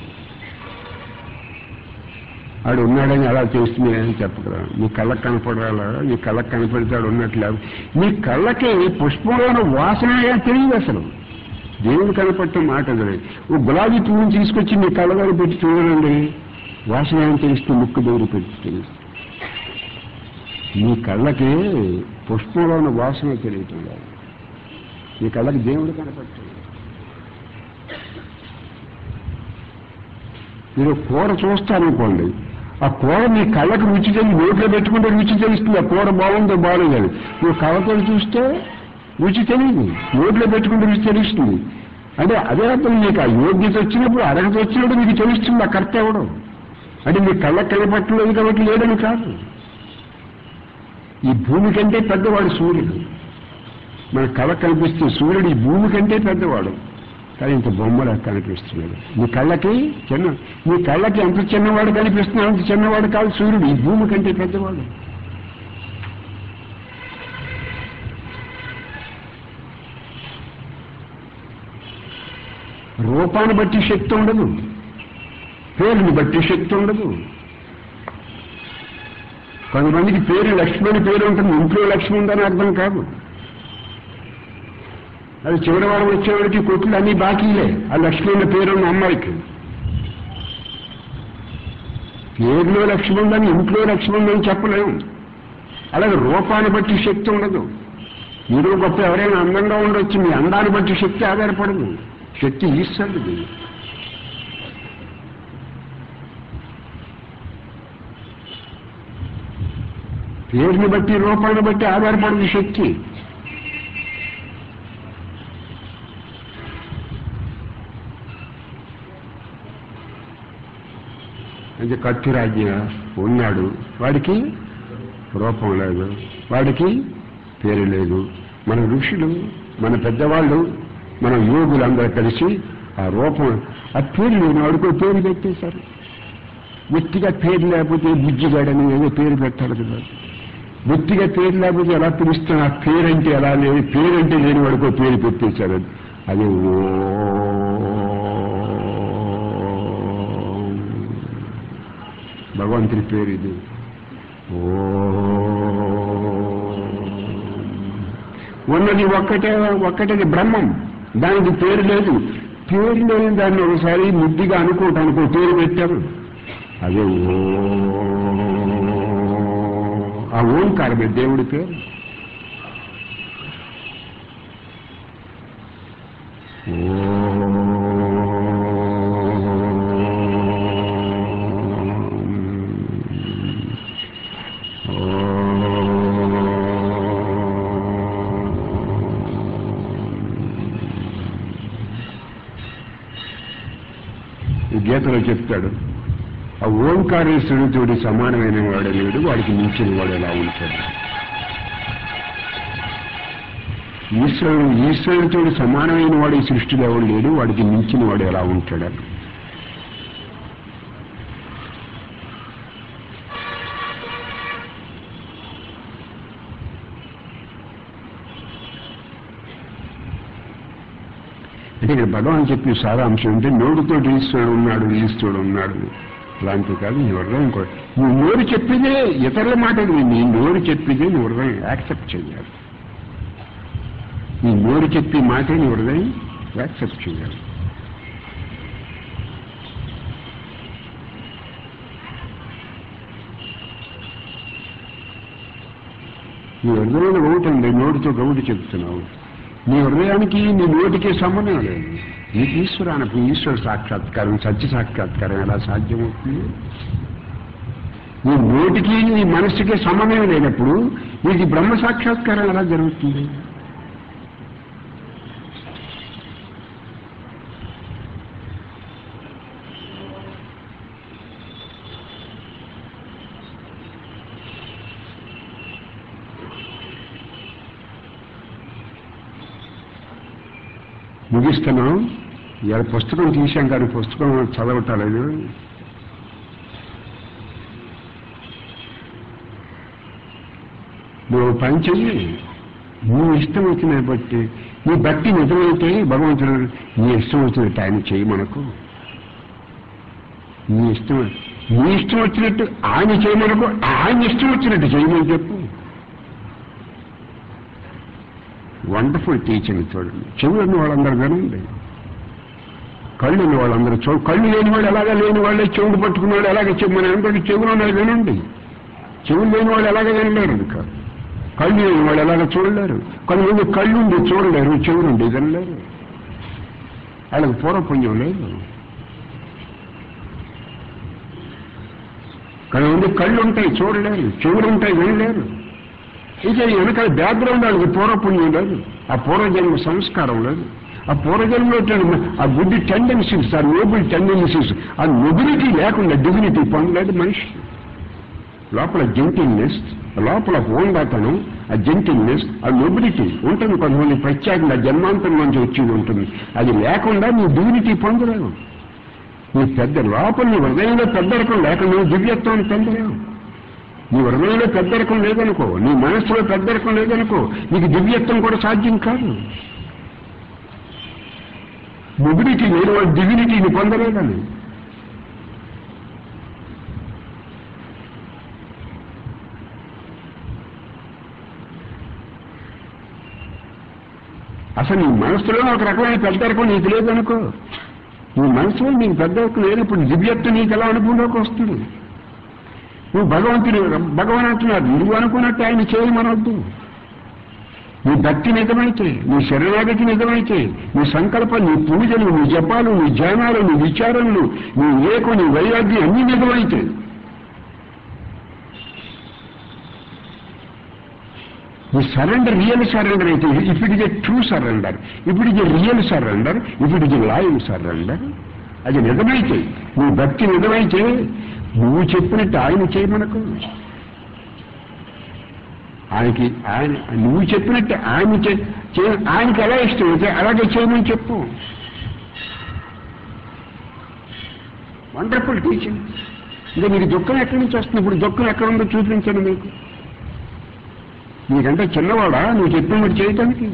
ఆడు ఉన్నాడని ఎలా చేస్తుంది అని చెప్పగలం నీ కళ్ళకు కనపడాలా నీ కళ్ళకు కనపడితే ఆడు ఉన్నట్లు నీ కళ్ళకి పుష్పంలోని వాసన ఏం తెలియదు అసలు దేవుడు కనపడటం మాట అది ఓ గులాబీ పువ్వుని తీసుకొచ్చి మీ కళ్ళలో పెట్టి చూడండి వాసన ఏం తెలుస్తుంది ముక్కు దేవుడు పెట్టి తెలుస్తుంది మీ కళ్ళకి పుష్పంలో ఉన్న వాసన తెలియటం లేదు మీ కళ్ళకి దేవుడు కనపడుతుంది మీరు కూర చూస్తారనుకోండి ఆ కూర మీ కళ్ళకి రుచి తెలిసి నోట్లో పెట్టుకుంటే రుచి తెలుస్తుంది ఆ కూర బాగుందో బాగోలేదు నువ్వు కళ్ళతో చూస్తే రుచి తెలియదు నోట్లో పెట్టుకుంటే రుచి తెలుస్తుంది అంటే అదే అర్థం మీకు ఆ యోగ్యత వచ్చినప్పుడు అర్హత వచ్చినప్పుడు మీకు తెలుస్తుంది ఆ కర్త ఎవడం అంటే మీ కళ్ళకి కనపట్టలేదు కాబట్టి లేదని కాదు ఈ భూమి కంటే పెద్దవాడు సూర్యుడు మన కళ కనిపిస్తే సూర్యుడు ఈ భూమి కంటే పెద్దవాడు కానీ ఇంత బొమ్మలా కనిపిస్తున్నాడు నీ కళ్ళకి చిన్న నీ కళ్ళకి ఎంత చిన్నవాడు కనిపిస్తున్నాడు అంత చిన్నవాడు కాదు సూర్యుడు ఈ భూమి కంటే పెద్దవాడు రూపాన్ని బట్టి శక్తి ఉండదు పేరుని బట్టి శక్తి ఉండదు కొంతమందికి పేరు లక్ష్మి అని పేరు ఉంటుంది ఇంట్లో లక్ష్మి ఉందని అర్థం కాదు అది చివరి వారం వచ్చేవాడికి కొట్లు అన్ని బాకీలే ఆ లక్ష్మి అన్న పేరు ఉన్న అమ్మాయికి పేరులో లక్ష్మి ఉందని ఇంట్లో లక్ష్మి ఉందని చెప్పలేము అలాగే రూపాన్ని బట్టి శక్తి ఉండదు మీరు గొప్ప ఎవరైనా అందంగా ఉండొచ్చు మీ అందాన్ని బట్టి శక్తి ఆధారపడదు శక్తి ఈశ్వరుడిది పేరుని బట్టి రూపాన్ని బట్టి ఆధారపడదు శక్తి అంటే కత్తిరాజ్య ఉన్నాడు వాడికి రూపం లేదు వాడికి పేరు లేదు మన ఋషులు మన పెద్దవాళ్ళు మన యోగులందరూ కలిసి ఆ రూపం ఆ పేరు లేని వాడికి ఓ పేరు పెట్టేశారు వ్యక్తిగా పేరు లేకపోతే బుజ్జిగాడని ఏదో పేరు పెట్టాలి కదా వ్యక్తిగా పేరు లేకపోతే ఎలా పిలుస్తాను ఆ పేరంటే ఎలా లేదు పేరంటే లేని వాడికి ఓ పేరు పెట్టేశారు అది ఓ భగవంతుని పేరు ఇది ఉన్నది ఒక్కటే ఒక్కటే బ్రహ్మం దానికి పేరు లేదు పేరు లేని దాన్ని ఒకసారి ముద్దిగా అనుకోవటానికి పేరు పెట్టారు అదే ఓ ఆ ఓంకారమే దేవుడి పేరు గీతలో చెప్తాడు ఆ ఓంకారేశ్వరుడితోటి సమానమైన వాడు లేడు వాడికి మించిన వాడు ఎలా ఉంటాడు ఈశ్వరుడు ఈశ్వరుడితో సమానమైన వాడు ఈ సృష్టిలో ఎవడు లేడు వాడికి మించిన వాడు ఎలా ఉంటాడు అంటే ఇక్కడ భగవాన్ చెప్పిన సారాంశం అంటే నోటితో ఈశ్వరుడు ఉన్నాడు ఈశ్వరుడు ఉన్నాడు అలాంటివి కాదు నీ హృదయం కూడా నువ్వు నోరు చెప్పిదే ఇతరుల మాటలు నీ నోరు చెప్పిదే నీ హృదయం యాక్సెప్ట్ చేయాలి నీ నోరు చెప్పి మాటే నీ హృదయం యాక్సెప్ట్ చేయాలి నీ హృదయంలో ఒకటి ఉంది నోటితో గౌడి చెప్తున్నావు నీ హృదయానికి నీ నోటికి సంబంధం లేదు నీకు ఈశ్వరానికి ఈశ్వర సాక్షాత్కారం సత్య సాక్షాత్కారం ఎలా సాధ్యమవుతుంది నీ నోటికి నీ మనస్సుకి సంబంధం లేనప్పుడు నీకు బ్రహ్మ సాక్షాత్కారం ఎలా జరుగుతుంది ముగిస్తున్నాం ఇవాళ పుస్తకం తీశాం కానీ పుస్తకం చదవటలేదు నువ్వు పని చెయ్యి నీ ఇష్టం వచ్చిన బట్టి నీ భక్తి నిజమైతే భగవంతుడు నీ ఇష్టం వచ్చినట్టు ఆయన చెయ్యి మనకు నీ ఇష్టం నీ ఇష్టం వచ్చినట్టు ఆయన చేయమనకు ఆయన ఇష్టం వచ్చినట్టు చేయమని చెప్పు వండర్ఫుల్ టీచింగ్ చూడండి చెవులను వాళ్ళందరూ వినండి కళ్ళు ఉన్న వాళ్ళందరూ చూ కళ్ళు లేని వాళ్ళు ఎలాగా లేని వాళ్ళే చెవులు పట్టుకున్నాడు ఎలాగ చెవు మన అందరికీ చెవులు ఉన్నాయి వినండి చెవులు లేని వాళ్ళు ఎలాగ వినలేరు ఇంకా కళ్ళు లేని వాళ్ళు ఎలాగ చూడలేరు కొంతమంది కళ్ళు ఉండి చూడలేరు చెవులుండి వినలేరు వాళ్ళకి పూర్వపుణ్యం లేదు కొంతమంది కళ్ళు ఉంటాయి చూడలేరు చెవులు ఉంటాయి వినలేరు ఇంకా వెనకాల బ్యాక్గ్రౌండ్ వాళ్ళకి పూర్వపుణ్యం లేదు ఆ పూర్వజన్మ సంస్కారం లేదు ఆ పూర్వజన్మలో ఆ గుడ్ టెండెన్సీస్ ఆ నోబుల్ టెండెన్సీస్ ఆ నొబిలిటీ లేకుండా డిగ్నిటీ పొందలేదు మనిషి లోపల జెంటిల్నెస్ లోపల హోందాతనం ఆ జెంటిల్నెస్ ఆ నొబిలిటీ ఉంటుంది కొంతమంది ప్రత్యేకంగా జన్మాంతరం నుంచి వచ్చి ఉంటుంది అది లేకుండా నీ డిగ్నిటీ పొందలేవు నీ పెద్ద లోపల నీ హృదయంలో పెద్దరకం లేకుండా నువ్వు దివ్యత్వాన్ని పొందలేవు నీ హృదయంలో పెద్దరకం లేదనుకో నీ మనస్సులో పెద్దరకం లేదనుకో నీకు దివ్యత్వం కూడా సాధ్యం కాదు మొబిలిటీ లేని వాడు డివినిటీని పొందలేదని అసలు నీ మనసులో ఒక రకమైన పెద్దరకం నీకు లేదనుకో నీ మనసులో నీకు పెద్దరకం లేనప్పుడు దివ్యత్వం నీకు ఎలా అనుభవంలోకి వస్తుంది నువ్వు భగవంతుడు భగవాన్ అంటున్నారు నువ్వు అనుకున్నట్టు ఆయన చేయమనొద్దు నీ భక్తి నిజమైతే నీ శరణాగతి నిజమైతే నీ సంకల్పం నీ పూజలు నీ జపాలు నీ ధ్యానాలు నీ విచారణలు నీ వివేకం నీ వైరాగ్యం అన్ని నిజమైతే ఈ సరెండర్ రియల్ సరెండర్ అయితే if it is a true surrender if it is a real surrender if it is a loyal surrender అది నిజమైతే నీ భక్తి నిజమైతే నువ్వు చెప్పినట్టు ఆయన చేయమనకు ఆయనకి ఆయన నువ్వు చెప్పినట్టు ఆయన చే- చే- ఆయనకి ఎలా ఇష్టం అయితే అలాగే చేయమని చెప్పు వండర్ఫుల్ టీచింగ్ ఇంకా మీకు దుఃఖం ఎక్కడి నుంచి వస్తుంది ఇప్పుడు దుఃఖం ఎక్కడ ఉందో చూపించండి మీకు నీకంటే చిన్నవాడా నువ్వు చెప్పినట్టు చేయటానికి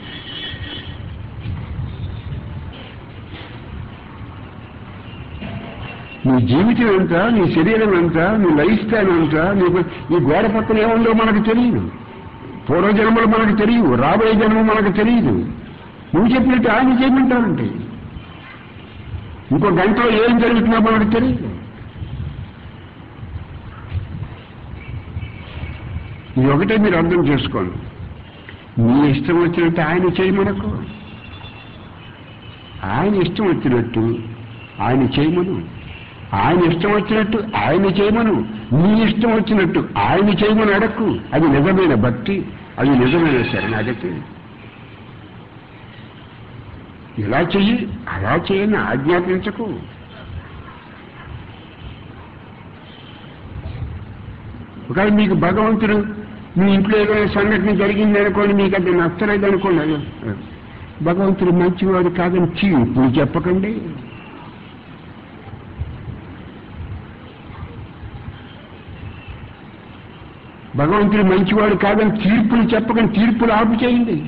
నీ జీవితం ఎంత నీ శరీరం ఎంత నీ లైఫ్ స్టైల్ ఎంత నీకు ఈ గోడ పక్కన ఏముందో మనకు తెలియదు పూర్వజన్మలు మనకు తెలియదు రాబోయే జన్మ మనకు తెలియదు నువ్వు చెప్పినట్టు ఆయన చేయమంటావంటే ఇంకో గంటలో ఏం జరుగుతుందో మనకు తెలియదు ఇది ఒకటే మీరు అర్థం చేసుకోండి నీ ఇష్టం వచ్చినట్టు ఆయన చేయమనకు ఆయన ఇష్టం వచ్చినట్టు ఆయన చేయమను ఆయన ఇష్టం వచ్చినట్టు ఆయన చేయమను నీ ఇష్టం వచ్చినట్టు ఆయన చేయమని అడక్కు అది నిజమైన భక్తి అది నిజమైన శరణాగతి ఇలా చెయ్యి అలా చేయని ఆజ్ఞాపించకు ఒకవేళ మీకు భగవంతుడు మీ ఇంట్లో ఏదైనా సంఘటన జరిగింది అనుకోండి మీకు అది నచ్చలేదు అనుకోండి అయ్యో, భగవంతుడు మంచివాడు కాదని చీపులు చెప్పకండి భగవంతుడు మంచివాడు కాదని తీర్పులు చెప్పకండి తీర్పులు ఆపు చేయండి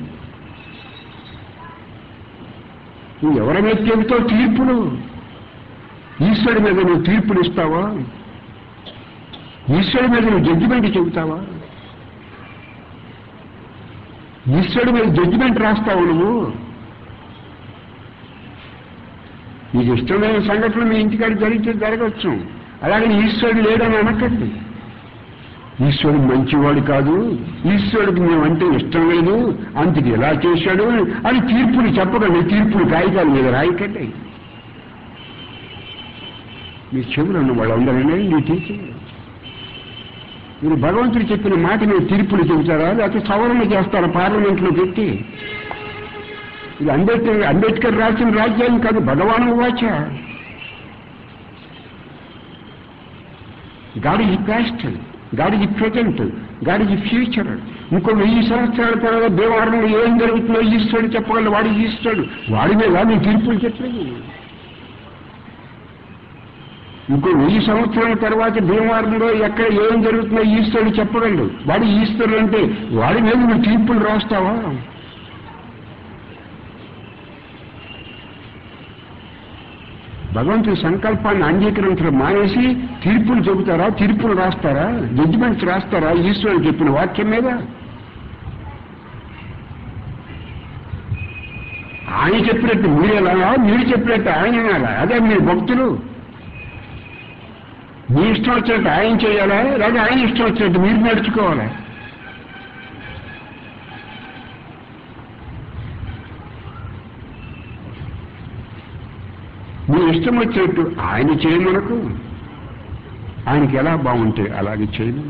నువ్వు ఎవరి మీద చెబుతావు తీర్పులు ఈశ్వరుడి మీద నువ్వు తీర్పులు ఇస్తావా ఈశ్వరుడి మీద నువ్వు జడ్జిమెంట్ చెబుతావా ఈశ్వరుడి మీద జడ్జిమెంట్ రాస్తావు నువ్వు నీకు ఇష్టమైన సంఘటనలు మీ ఇంటికాడ జరిగితే జరగచ్చు అలాగే ఈశ్వరుడు లేడని అనకండి ఈశ్వరుడు మంచివాడు కాదు ఈశ్వరుడికి మేమంటే ఇష్టం లేదు అందుకు ఎలా చేశాడు అని తీర్పులు చెప్పకండి తీర్పులు కాగితాల మీద రాయకండి మీ చెవులు ఉన్న వాళ్ళందరూ మీ టీచర్ మీరు భగవంతుడు చెప్పిన మాట మీరు తీర్పులు చెబుతారా లేకపోతే సవరణ చేస్తారా పార్లమెంట్లో పెట్టి ఇది అంబేద్కర్ అంబేద్కర్ రాసిన రాజ్యాన్ని కాదు భగవాను వాచ గాడ్ ఈ పాస్ట్ గాడ్ ఈ ప్రజెంట్ గాడ్ ఈ ఫ్యూచర్ ఇంకో వెయ్యి సంవత్సరాల తర్వాత దేవారంలో ఏం జరుగుతుందో ఈశ్వరుడు చెప్పగలడు వాడు ఈశ్వరుడు వాడి మీద నీ తీర్పులు చెప్పలేదు ఇంకో వెయ్యి సంవత్సరాల తర్వాత భీమవరంలో ఎక్కడ ఏం జరుగుతుందో ఈశ్వరుడు చెప్పగలడు వాడు ఈశ్వరుడు అంటే వాడి మీద నువ్వు తీర్పులు రాస్తావా భగవంతుడి సంకల్పాన్ని అంగీకరించడం మానేసి తీర్పులు చెబుతారా తీర్పులు రాస్తారా జడ్జిమెంట్స్ రాస్తారా ఈశ్వరుడు చెప్పిన వాక్యం మీద ఆయన చెప్పినట్టు మీరు ఎలా మీరు చెప్పినట్టు ఆయన వినాలా అదే మీరు భక్తులు మీ ఇష్టం వచ్చినట్టు ఆయన చేయాలా లేదా ఆయన ఇష్టం వచ్చినట్టు మీరు నడుచుకోవాలా మీ ఇష్టం వచ్చినట్టు ఆయన చేయమనకు ఆయనకి ఎలా బాగుంటే అలాగే చేయను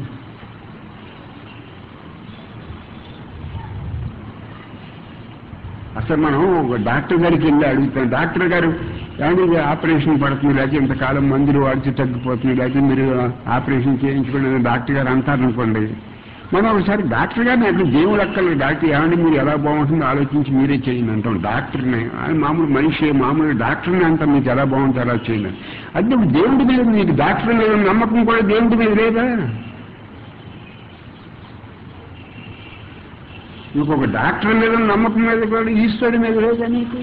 అసలు మనం ఒక డాక్టర్ గారికి వెళ్ళి అడుగుతాం డాక్టర్ గారు ఏమంటే ఇది ఆపరేషన్ పడుతుంది లేకపోతే ఇంతకాలం మందులు వాడితే తగ్గిపోతుంది లేకపోతే మీరు ఆపరేషన్ చేయించుకోండి అని డాక్టర్ గారు అంటారనుకోండి మనం ఒకసారి డాక్టర్ గారిని అక్కడ దేవుడు అక్కర్లేదు డాక్టర్ ఏమంటే మీరు ఎలా బాగుంటుందో ఆలోచించి మీరే చేయండి అంటాం డాక్టర్ని ఆయన మామూలు మనిషి మామూలు డాక్టర్ని అంటాం మీకు ఎలా బాగుంటుందో అలా చేయండి అంటే ఇప్పుడు దేవుడి మీద మీకు డాక్టర్ మీద నమ్మకం కూడా దేవుడి మీద లేదా మీకు ఒక డాక్టర్ మీద నమ్మకం మీద కూడా ఈశ్వరుడి మీద లేదా నీకు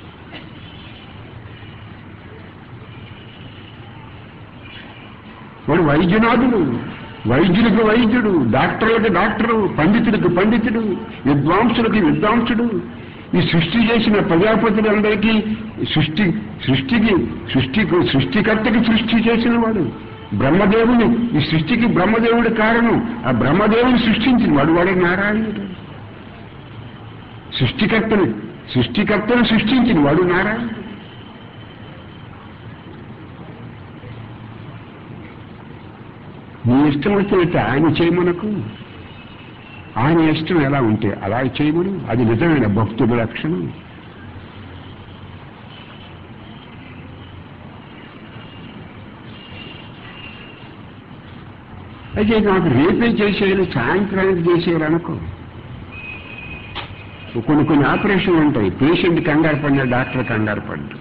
వాడు వైద్యనాథుడు వైద్యులకు వైద్యుడు డాక్టర్లకు డాక్టరు పండితులకు పండితుడు విద్వాంసులకు విద్వాంసుడు ఈ సృష్టి చేసిన ప్రజాపతులందరికీ సృష్టి సృష్టికి సృష్టికి సృష్టికర్తకి సృష్టి చేసిన వాడు బ్రహ్మదేవుని ఈ సృష్టికి బ్రహ్మదేవుడి కారణం ఆ బ్రహ్మదేవుని సృష్టించిన వాడు వాడే నారాయణుడు సృష్టికర్తని సృష్టికర్తను సృష్టించిన వాడు నారాయణుడు నీ ఇష్టం వచ్చినట్టు ఆయన చేయమనకు ఆయన ఇష్టం ఎలా ఉంటే అలా చేయమను అది నిజమైన భక్తుల లక్షణం అయితే నాకు రేపే చేసేయాలి సాయంత్రానికి చేసేయాలి అనుకో కొన్ని కొన్ని ఆపరేషన్లు ఉంటాయి పేషెంట్ కంగారు పడిన డాక్టర్ కంగారు పడ్డు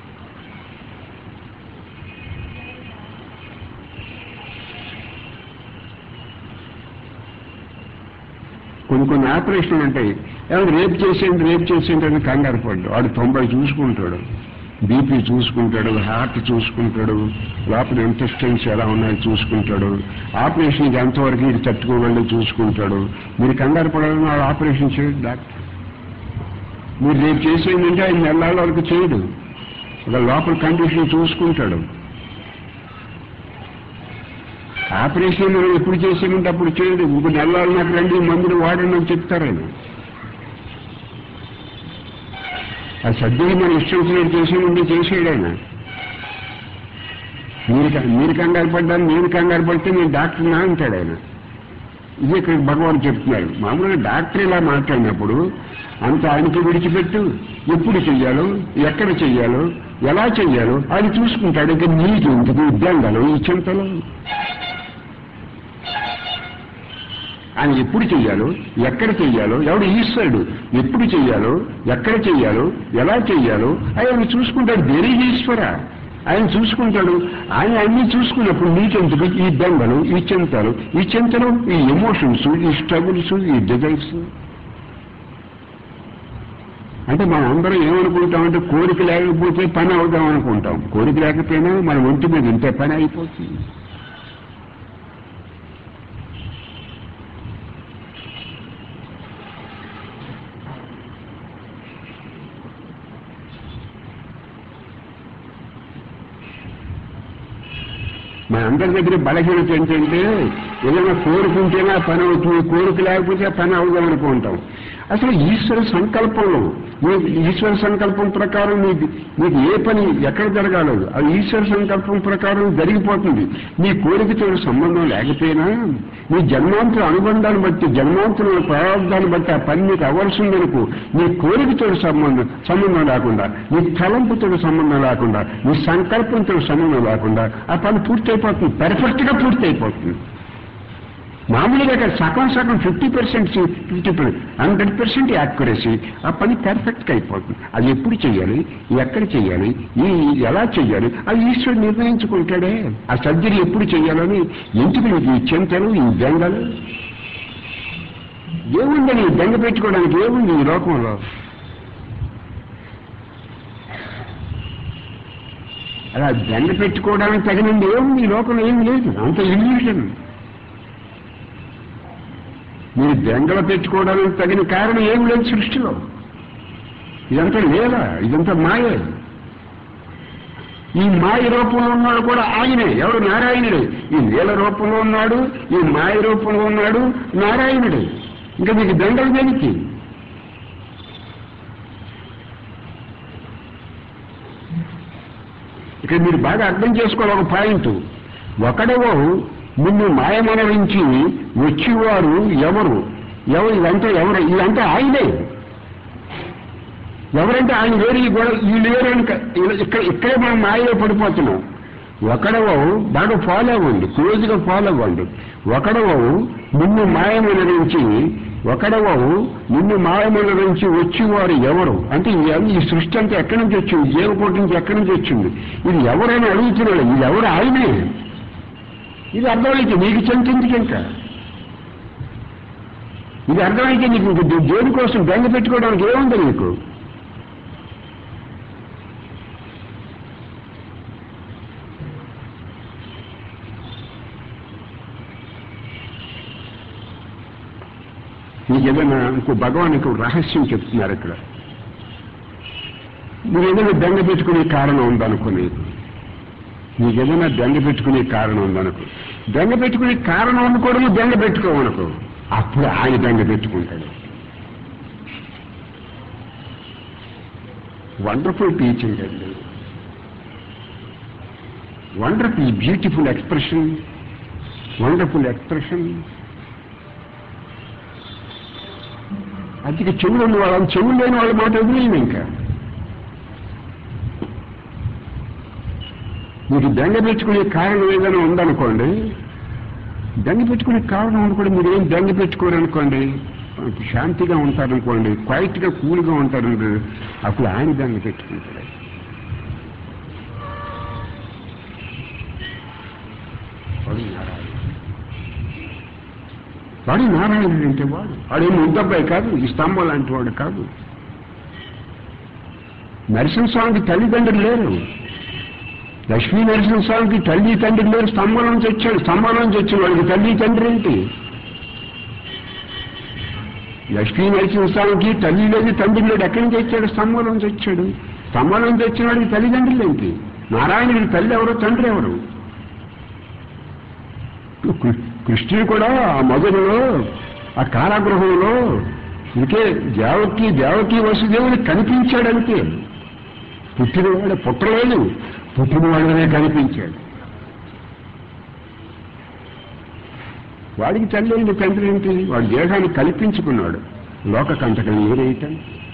కొన్ని కొన్ని ఆపరేషన్లు ఉంటాయి ఎవరు రేపు చేసేయండి రేపు చేసేయండి అని కంగారు పడ్డు వాడు తొంభై చూసుకుంటాడు బీపీ చూసుకుంటాడు హార్ట్ చూసుకుంటాడు లోపల ఇంటెస్టైన్స్ ఎలా ఉన్నాయో చూసుకుంటాడు ఆపరేషన్కి ఎంతవరకు ఇది తట్టుకోగలదో చూసుకుంటాడు మీరు కంగారు పడాలని వాడు ఆపరేషన్ చేయడు డాక్టర్ మీరు రేపు చేసేయండి ఆయన నెలల వరకు చేయడు ఒక లోపల కండిషన్ చూసుకుంటాడు ఆపరేషన్ మనం ఎప్పుడు చేసామంటే అప్పుడు చేయడు ఇంకో నెలలు నాకు రండి మందులు వాడండి అని చెప్తారాయన ఆ సర్జరీ మన ఇష్టం వచ్చినట్టు చేసేయండి చేసేయడు ఆయన మీరు క- మీరు కంగారు పడ్డాను నేను కంగారు పడితే నేను డాక్టర్ నా అంటాడు ఆయన ఇది ఇక్కడ భగవాన్ చెప్తున్నారు మామూలుగా డాక్టర్ ఇలా మాట్లాడినప్పుడు అంత ఆయనకి విడిచిపెట్టు ఎప్పుడు చెయ్యాలో ఎక్కడ చెయ్యాలో ఎలా చెయ్యాలో ఆయన చూసుకుంటాడు ఇక నీకు ఎందుకు ఉద్యోగాలు ఈ చింతలు ఆయన ఎప్పుడు చెయ్యాలో ఎక్కడ చెయ్యాలో ఎవడు ఈశ్వరుడు ఎప్పుడు చెయ్యాలో ఎక్కడ చెయ్యాలో ఎలా చెయ్యాలో ఆయన చూసుకుంటాడు దేని ఈశ్వర ఆయన చూసుకుంటాడు ఆయన అన్ని చూసుకున్నప్పుడు నీకెందుకు ఈ దెంగలు ఈ చింతలు ఈ చింతలు ఈ ఎమోషన్స్ ఈ స్ట్రగుల్స్ ఈ డిజైర్స్ అంటే మనం అందరం ఏమనుకుంటామంటే కోరిక లేకపోతే పని అవుదాం అనుకుంటాం కోరిక లేకపోయినా మన ఒంటి మీద ఇంతే పని అయిపోతుంది మన అందరి దగ్గర బలహీనత ఏంటంటే ఏదైనా కోరుకుంటేనే ఆ పని అవుతుంది కోరిక లేకపోతే ఆ పని అవుదాం అనుకుంటాం అసలు ఈశ్వర సంకల్పంలో నీకు ఈశ్వర సంకల్పం ప్రకారం నీకు నీకు ఏ పని ఎక్కడ జరగాలో అది ఈశ్వర సంకల్పం ప్రకారం జరిగిపోతుంది నీ కోరికతో సంబంధం లేకపోయినా నీ జన్మాంతర అనుబంధాన్ని బట్టి జన్మాంతర ప్రారంభాన్ని బట్టి ఆ పని నీకు అవ్వాల్సిందనుకో నీ కోరికతో సంబంధం సంబంధం లేకుండా నీ తలంపుతో సంబంధం లేకుండా నీ సంకల్పంతో సంబంధం లేకుండా ఆ పని పూర్తయిపోతుంది పెర్ఫెక్ట్ గా పూర్తయిపోతుంది మామూలుగా ఇక్కడ సగం సగం fifty percent fifty hundred percent accuracy ఆ పని పర్ఫెక్ట్ గా అయిపోతుంది అది ఎప్పుడు చెయ్యాలి ఎక్కడ చెయ్యాలి ఈ ఎలా చెయ్యాలి అది ఈశ్వరుడు నిర్ణయించుకుంటాడే ఆ సర్జరీ ఎప్పుడు చెయ్యాలని ఎందుకు నీకు ఈ చింతలు ఈ బెంగలు ఏముందని ఈ బెంగ పెట్టుకోవడానికి ఏముంది ఈ లోకంలో అలా బెంగ పెట్టుకోవడానికి తగినంది ఏముంది ఈ లోకంలో ఏమి లేదు అంత ఇల్యూషన్ మీరు బెంగళ పెట్టుకోవడానికి తగిన కారణం ఏం లేదు సృష్టిలో ఇదంతా లేలా ఇదంతా మాయే ఈ మాయ రూపంలో ఉన్నాడు కూడా ఆయనే ఎవడు నారాయణుడే ఈ నీల రూపంలో ఉన్నాడు ఈ మాయ రూపంలో ఉన్నాడు నారాయణుడే ఇంకా మీకు దండలు దేనికి ఇక్కడ మీరు బాగా అర్థం చేసుకోవాలి ఒక పాయింట్ ఒకడేవో నిన్ను మాయమనరించి వచ్చేవారు ఎవరు ఎవరు ఇదంతా ఎవరు ఇదంతా ఆయనే ఎవరంటే ఆయన వేరు ఈ గొడవ ఈ లేరు అని క- ఇలా ఇక్కడ ఇక్కడే మనం మాయలో పడిపోతున్నాం ఒకడవవు బాగా ఫాలో అవ్వండి క్లోజ్గా ఫాలో అవ్వండి ఒకడవవు నిన్ను మాయముల నుంచి ఒకడవవు నిన్ను మాయముల నుంచి వచ్చేవారు ఎవరు అంటే ఈ- ఈ సృష్టి అంతా ఎక్కడి నుంచి వచ్చింది జీవకోటి నుంచి ఎక్కడి నుంచి వచ్చింది ఇది ఎవరైనా అడుగుతున్నాడు ఇది ఎవరు ఆయనే ఇది అర్థమైతే నీకు చెందుతుంది ఇంకా ఇది అర్థమైతే నీకు ఇంక దే- దేనికోసం బెంగ పెట్టుకోవడానికి ఏముంది నీకు నీకు ఏదైనా ఇంకో భగవాన్ ఇంకో రహస్యం చెప్తున్నారు ఇక్కడ నువ్వు ఏదైనా బెంగ పెట్టుకునే కారణం ఉందనుకో నీకు నీకు ఏదైనా బెంగ పెట్టుకునే కారణం ఉందనుకో బెంగ పెట్టుకునే కారణం అనుకోవడం నువ్వు బెంగ పెట్టుకోవనుకో అప్పుడు ఆయన బెంగ పెట్టుకుంటాడు వండర్ఫుల్ టీచింగ్ అండి wonderful beautiful expression wonderful expression అందుకే చెవులు ఉన్న వాళ్ళని చెవులు లేని వాళ్ళ మాట వదిలేయండి ఇంకా మీకు బెంగ పెట్టుకునే కారణం ఏదైనా ఉందనుకోండి బెంగ పెట్టుకునే కారణం అనుకోండి మీరు ఏం బెంగ పెట్టుకోరనుకోండి శాంతిగా ఉంటారనుకోండి క్వైట్గా కూల్గా ఉంటారనుకో అప్పుడు ఆయన బెంగ పెట్టుకుంటాడు వాడు నారాయణ వాడు నారాయణుడు అంటే వాడు వాడేం ముద్దబ్బాయి కాదు ఈ స్తంభం లాంటి వాడు కాదు నరసింహస్వామికి తల్లిదండ్రులు లేరు లక్ష్మీ నరసింహస్వామికి తల్లి తండ్రి లేరు స్తంభం నుంచి వచ్చాడు స్తంభం నుంచి వచ్చిన వాడికి తల్లి తండ్రి ఏంటి లక్ష్మీ నరసింహస్వామికి తల్లి లేదు తండ్రి లేడు ఎక్కడి నుంచి వచ్చాడు స్తంభం నుంచి వచ్చాడు స్తంభం నుంచి వచ్చిన వాడికి తల్లిదండ్రులు ఏంటి నారాయణుడి తల్లి ఎవరు తండ్రి ఎవరు కృ- కృష్ణుడు కూడా ఆ మొదలులో ఆ కారాగృహంలో ఇంకే దేవకి దేవకి వసుదేవుని కనిపించాడంతే పుట్టినవాడు పుట్టలేదు పుట్టినవాడునే కనిపించాడు వాడికి తల్లి ఏంటి తండ్రి ఏంటి వాడి దేహాన్ని కల్పించుకున్నాడు లోక కంటకం ఏదైతే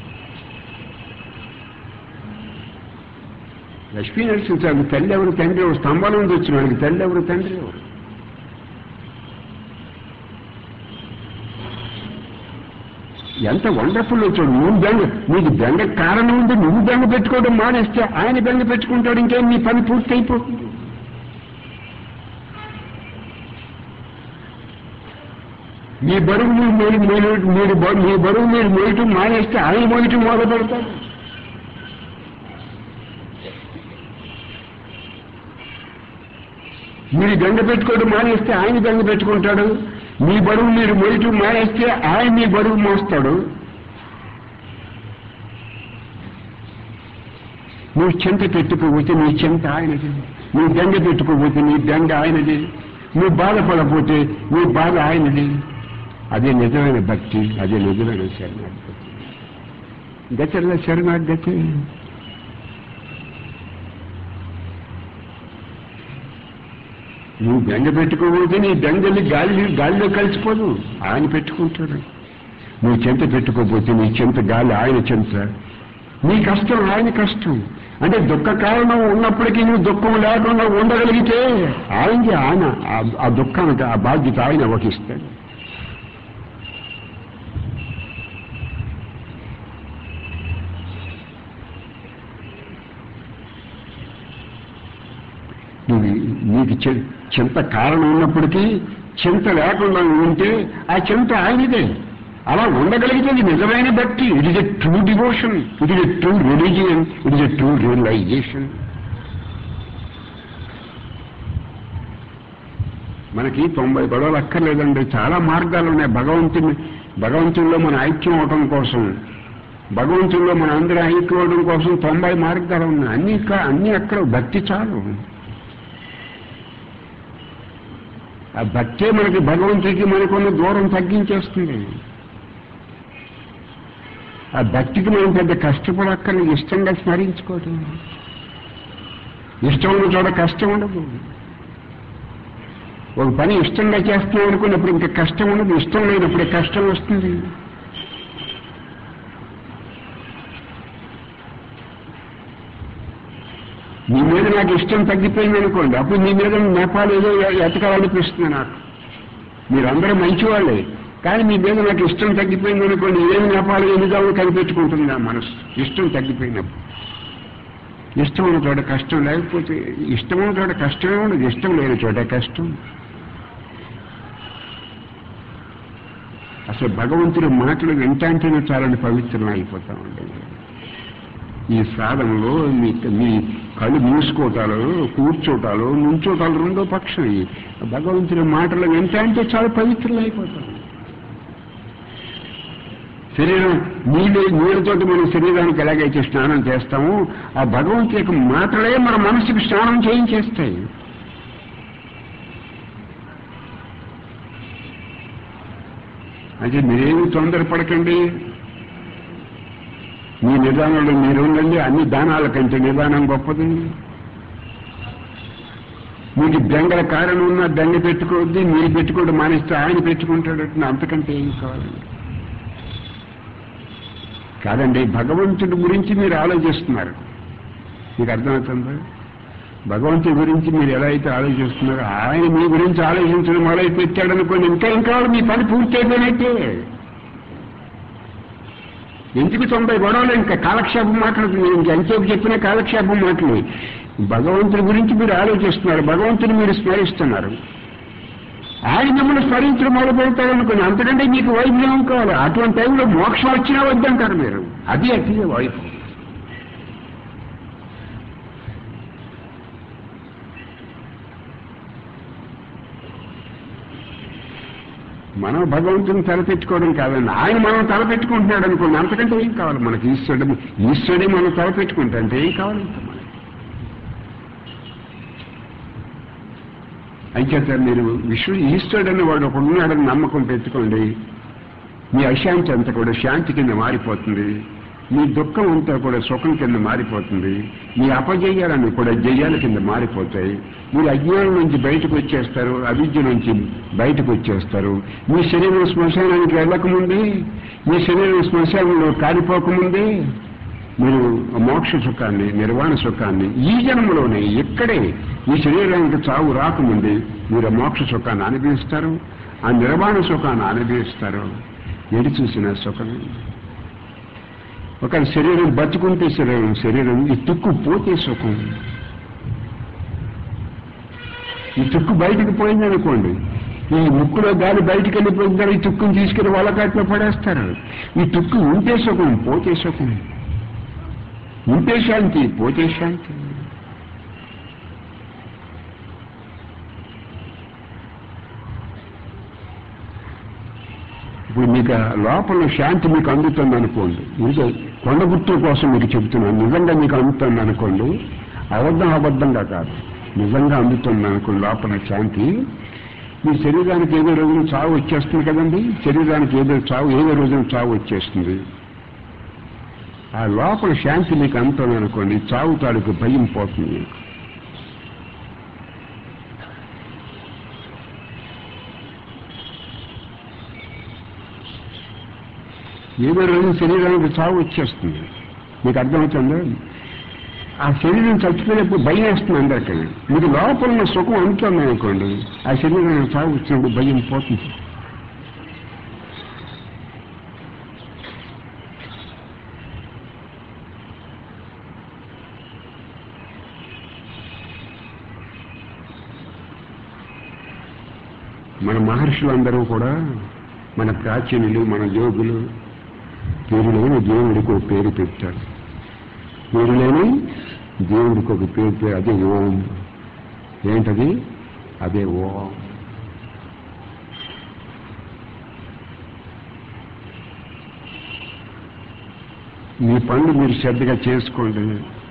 లక్ష్మీ నరసింహానికి తల్లి ఎవరు తండ్రి ఎవరు స్తంభాల నుంచి వచ్చిన వాడికి తల్లి ఎవరు తండ్రి ఎవరు ఎంత వండర్ఫుల్ చూడు నువ్వు బెంగ నీకు బెంగ కారణం ఉంది నువ్వు బెంగ పెట్టుకోవడం మానేస్తే ఆయన బెంగ పెట్టుకుంటాడు ఇంకేం నీ పని పూర్తి అయిపోతుంది మీ బరువు మీరు మీరు మీరు మీరు బ- మీ బరువు మీరు మోయటం మానేస్తే ఆయన మోయటం మొదలు పెడతాడు మీరు బెంగ పెట్టుకోవడం మానేస్తే ఆయన బెంగ పెట్టుకుంటాడు మీ బరువు మీరు మోయటం మానేస్తే ఆయన మీ బరువు మోస్తాడు నువ్వు చింత పెట్టుకోపోతే నీ చింత ఆయనది నువ్వు బెంగ పెట్టుకోపోతే నీ బెంగ ఆయనది నువ్వు బాధపడపోతే నీ బాధ ఆయనది అదే నిజమైన భక్తి అదే నిజమైన శరణాగతి గతల శరణాగతి నువ్వు బెంగ పెట్టుకోకపోతే నీ బెంగలి గాలి గాలిలో కలిసిపోదు ఆయన పెట్టుకుంటాడు నువ్వు చెంత పెట్టుకోకపోతే నీ చెంత గాలి ఆయన చెంత నీ కష్టం ఆయన కష్టం అంటే దుఃఖ కారణం ఉన్నప్పటికీ నువ్వు దుఃఖం లేకుండా ఉండగలిగితే ఆయనకి ఆయన ఆ- ఆ దుఃఖానికి ఆ బాధ్యత ఆయన వహిస్తాడు నువ్వు నీకు చె- చింత కారణం ఉన్నప్పటికీ చింత లేకుండా ఉంటే ఆ చింత ఆయనదే అలా ఉండగలిగితే ఇది నిజమైన భక్తి it is a true devotion it is a true religion it is a true realization మనకి తొంభై గొడవలు అక్కర్లేదండి చాలా మార్గాలు ఉన్నాయి భగవంతుని భగవంతుల్లో మన ఐక్యం అవడం కోసం భగవంతుల్లో మన అందరూ ఐక్యం అవడం కోసం తొంభై మార్గాలు ఉన్నాయి అన్ని కా- అన్ని అక్కడ భక్తి చాలు ఆ భక్తే మనకి భగవంతుడికి మనకున్న దూరం తగ్గించేస్తుంది ఆ భక్తికి మనం పెద్ద కష్టపడక్కర్లేదు ఇష్టంగా స్మరించుకోవటం ఇష్టం ఉన్న చోట కష్టం ఉండదు ఒక పని ఇష్టంగా చేస్తున్నాం అనుకున్నప్పుడు ఇంకా కష్టం ఉండదు ఇష్టం లేనప్పుడు కష్టం వస్తుంది మీ మీద నాకు ఇష్టం తగ్గిపోయింది అనుకోండి అప్పుడు మీ మీద నేపాలు ఏదో ఎతకాలనిపిస్తుంది నాకు మీరందరూ మంచివాళ్ళే కానీ మీ మీద నాకు ఇష్టం తగ్గిపోయింది అనుకోండి ఏమి నేపాలు ఎన్నిదామో కనిపెట్టుకుంటుంది నా మనసు ఇష్టం తగ్గిపోయినప్పుడు ఇష్టం ఉన్న చోట కష్టం లేకపోతే ఇష్టం ఉన్న చోట కష్టమే ఉండదు ఇష్టం లేని చోట కష్టం అసలు భగవంతుడి మాటలు వింటాంటేనే చాలని పవిత్రం అయిపోతా ఉండేది ఈ సాధనలో మీ మీ కళ్ళు మూసుకోవటాలు కూర్చోటాలు నుంచోటాలు రెండో పక్షం ఈ భగవంతుడి మాటలు వింటాంటే చాలా పవిత్రం అయిపోతాం శరీరం నీళ్ళు నీళ్ళతోటి మనం శరీరానికి ఎలాగైతే స్నానం చేస్తామో ఆ భగవంతుడి యొక్క మాటలే మన మనసుకి స్నానం చేయించేస్తాయి అయితే మీరేమి తొందరపడకండి మీ నిదానంలో మీరు ఉండండి అన్ని దానాల కంటే నిదానం గొప్పది మీకు బెంగల కారణం ఉన్నా దండ పెట్టుకోవద్దు మీరు పెట్టుకోవడం మానేస్తే ఆయన పెట్టుకుంటాడు అంతకంటే ఏం కావాలండి కాదండి భగవంతుడి గురించి మీరు ఆలోచిస్తున్నారు మీకు అర్థమవుతుందా భగవంతుడి గురించి మీరు ఎలా అయితే ఆలోచిస్తున్నారో ఆయన మీ గురించి ఆలోచించడం మొదలు పెట్టాడనుకోండి ఇంకా ఇంకా కావాలి మీ పని పూర్తి అయిపోయినట్టే ఎందుకు తొంభై గొడవలు ఇంకా కాలక్షేపం మాటలు నేను ఇంకెంతసేపు చెప్పిన కాలక్షేపం మాటలు భగవంతుడి గురించి మీరు ఆలోచిస్తున్నారు భగవంతుని మీరు స్మరిస్తున్నారు ఆయన మిమ్మల్ని స్మరించడం మొదలు పెడతారనుకుని అంతకంటే మీకు వైద్యం కావాలి అటువంటి టైంలో మోక్షం వచ్చినా వద్దంటారు మీరు అది అతి వైపు మనం భగవంతుని తలపెట్టుకోవడం కాదండి ఆయన మనం తలపెట్టుకుంటున్నాడు అనుకోండి అంతకంటే ఏం కావాలి మనకి ఈశ్వరుడు ఈశ్వరుడే మనం తలపెట్టుకుంటా అంటే ఏం కావాలి ఇంకా మనకి అంచేత మీరు విశ్వ ఈశ్వరుడు అని వాడు ఒకడు ఉన్నాడని నమ్మకం పెట్టుకోండి మీ అశాంతి అంతా కూడా శాంతి కింద మారిపోతుంది మీ దుఃఖం అంతా కూడా సుఖం కింద మారిపోతుంది మీ అపజయాలన్నీ కూడా జయాల కింద మారిపోతాయి మీరు అజ్ఞానం నుంచి బయటకు వచ్చేస్తారు అవిద్య నుంచి బయటకు వచ్చేస్తారు మీ శరీరం శ్మశానానికి వెళ్ళకముందే మీ శరీరం శ్మశానంలో కాలిపోకముందే మీరు మోక్ష సుఖాన్ని నిర్వాణ సుఖాన్ని ఈ జన్మలోనే ఇక్కడే ఈ శరీరానికి చావు రాకముందే మీరు ఆ మోక్ష సుఖాన్ని అనుభవిస్తారు ఆ నిర్వాణ సుఖాన్ని అనుభవిస్తారు ఎడి చూసిన సుఖమే ఒక శరీరం బతుకుంటే శరీరం శరీరం ఈ తుక్కు పోతే సుఖం ఈ తుక్కు బయటకు పోయిందనుకోండి ఈ ముక్కులో గాలి బయటికి వెళ్ళిపోయిందా ఈ తుక్కుని తీసుకెళ్లి వలకాట్లో పడేస్తారు ఈ తుక్కు ఉంటే సుఖం పోతే సుఖం ఉంటే శాంతి పోతే శాంతి ఇప్పుడు మీకు ఆ లోపల శాంతి మీకు అందుతుంది అనుకోండి ఇంకా కొండ గుర్తు కోసం మీకు చెబుతున్నాను నిజంగా మీకు అందుతుంది అనుకోండి అబద్ధం అబద్ధంగా కాదు నిజంగా అందుతుంది అనుకోండి లోపల శాంతి మీ శరీరానికి ఏదో రోజున చావు వచ్చేస్తుంది కదండి శరీరానికి ఏదో చావు ఏదో రోజున చావు వచ్చేస్తుంది ఆ లోపల శాంతి మీకు అందుతుంది అనుకోండి చావు తాలూకు భయం పోతుంది మీకు ఏదో రోజు శరీరానికి చావు వచ్చేస్తుంది మీకు అర్థమవుతుందా ఆ శరీరం చచ్చిపోయినప్పుడు భయం వేస్తుంది అందరికీ మీకు లోపల ఉన్న సుఖం అందుతుంది అనుకోండి ఆ శరీరానికి చావు వచ్చినప్పుడు భయం పోతుంది మన మహర్షులందరూ కూడా మన ప్రాచీనులు మన యోగులు పేరులేని దేవుడికి ఒక పేరు పెట్టారు పేరులేని దేవుడికి ఒక పేరు పేరు అదే ఓం ఏంటది అదే ఓం మీ పనులు మీరు శ్రద్ధగా చేసుకోండి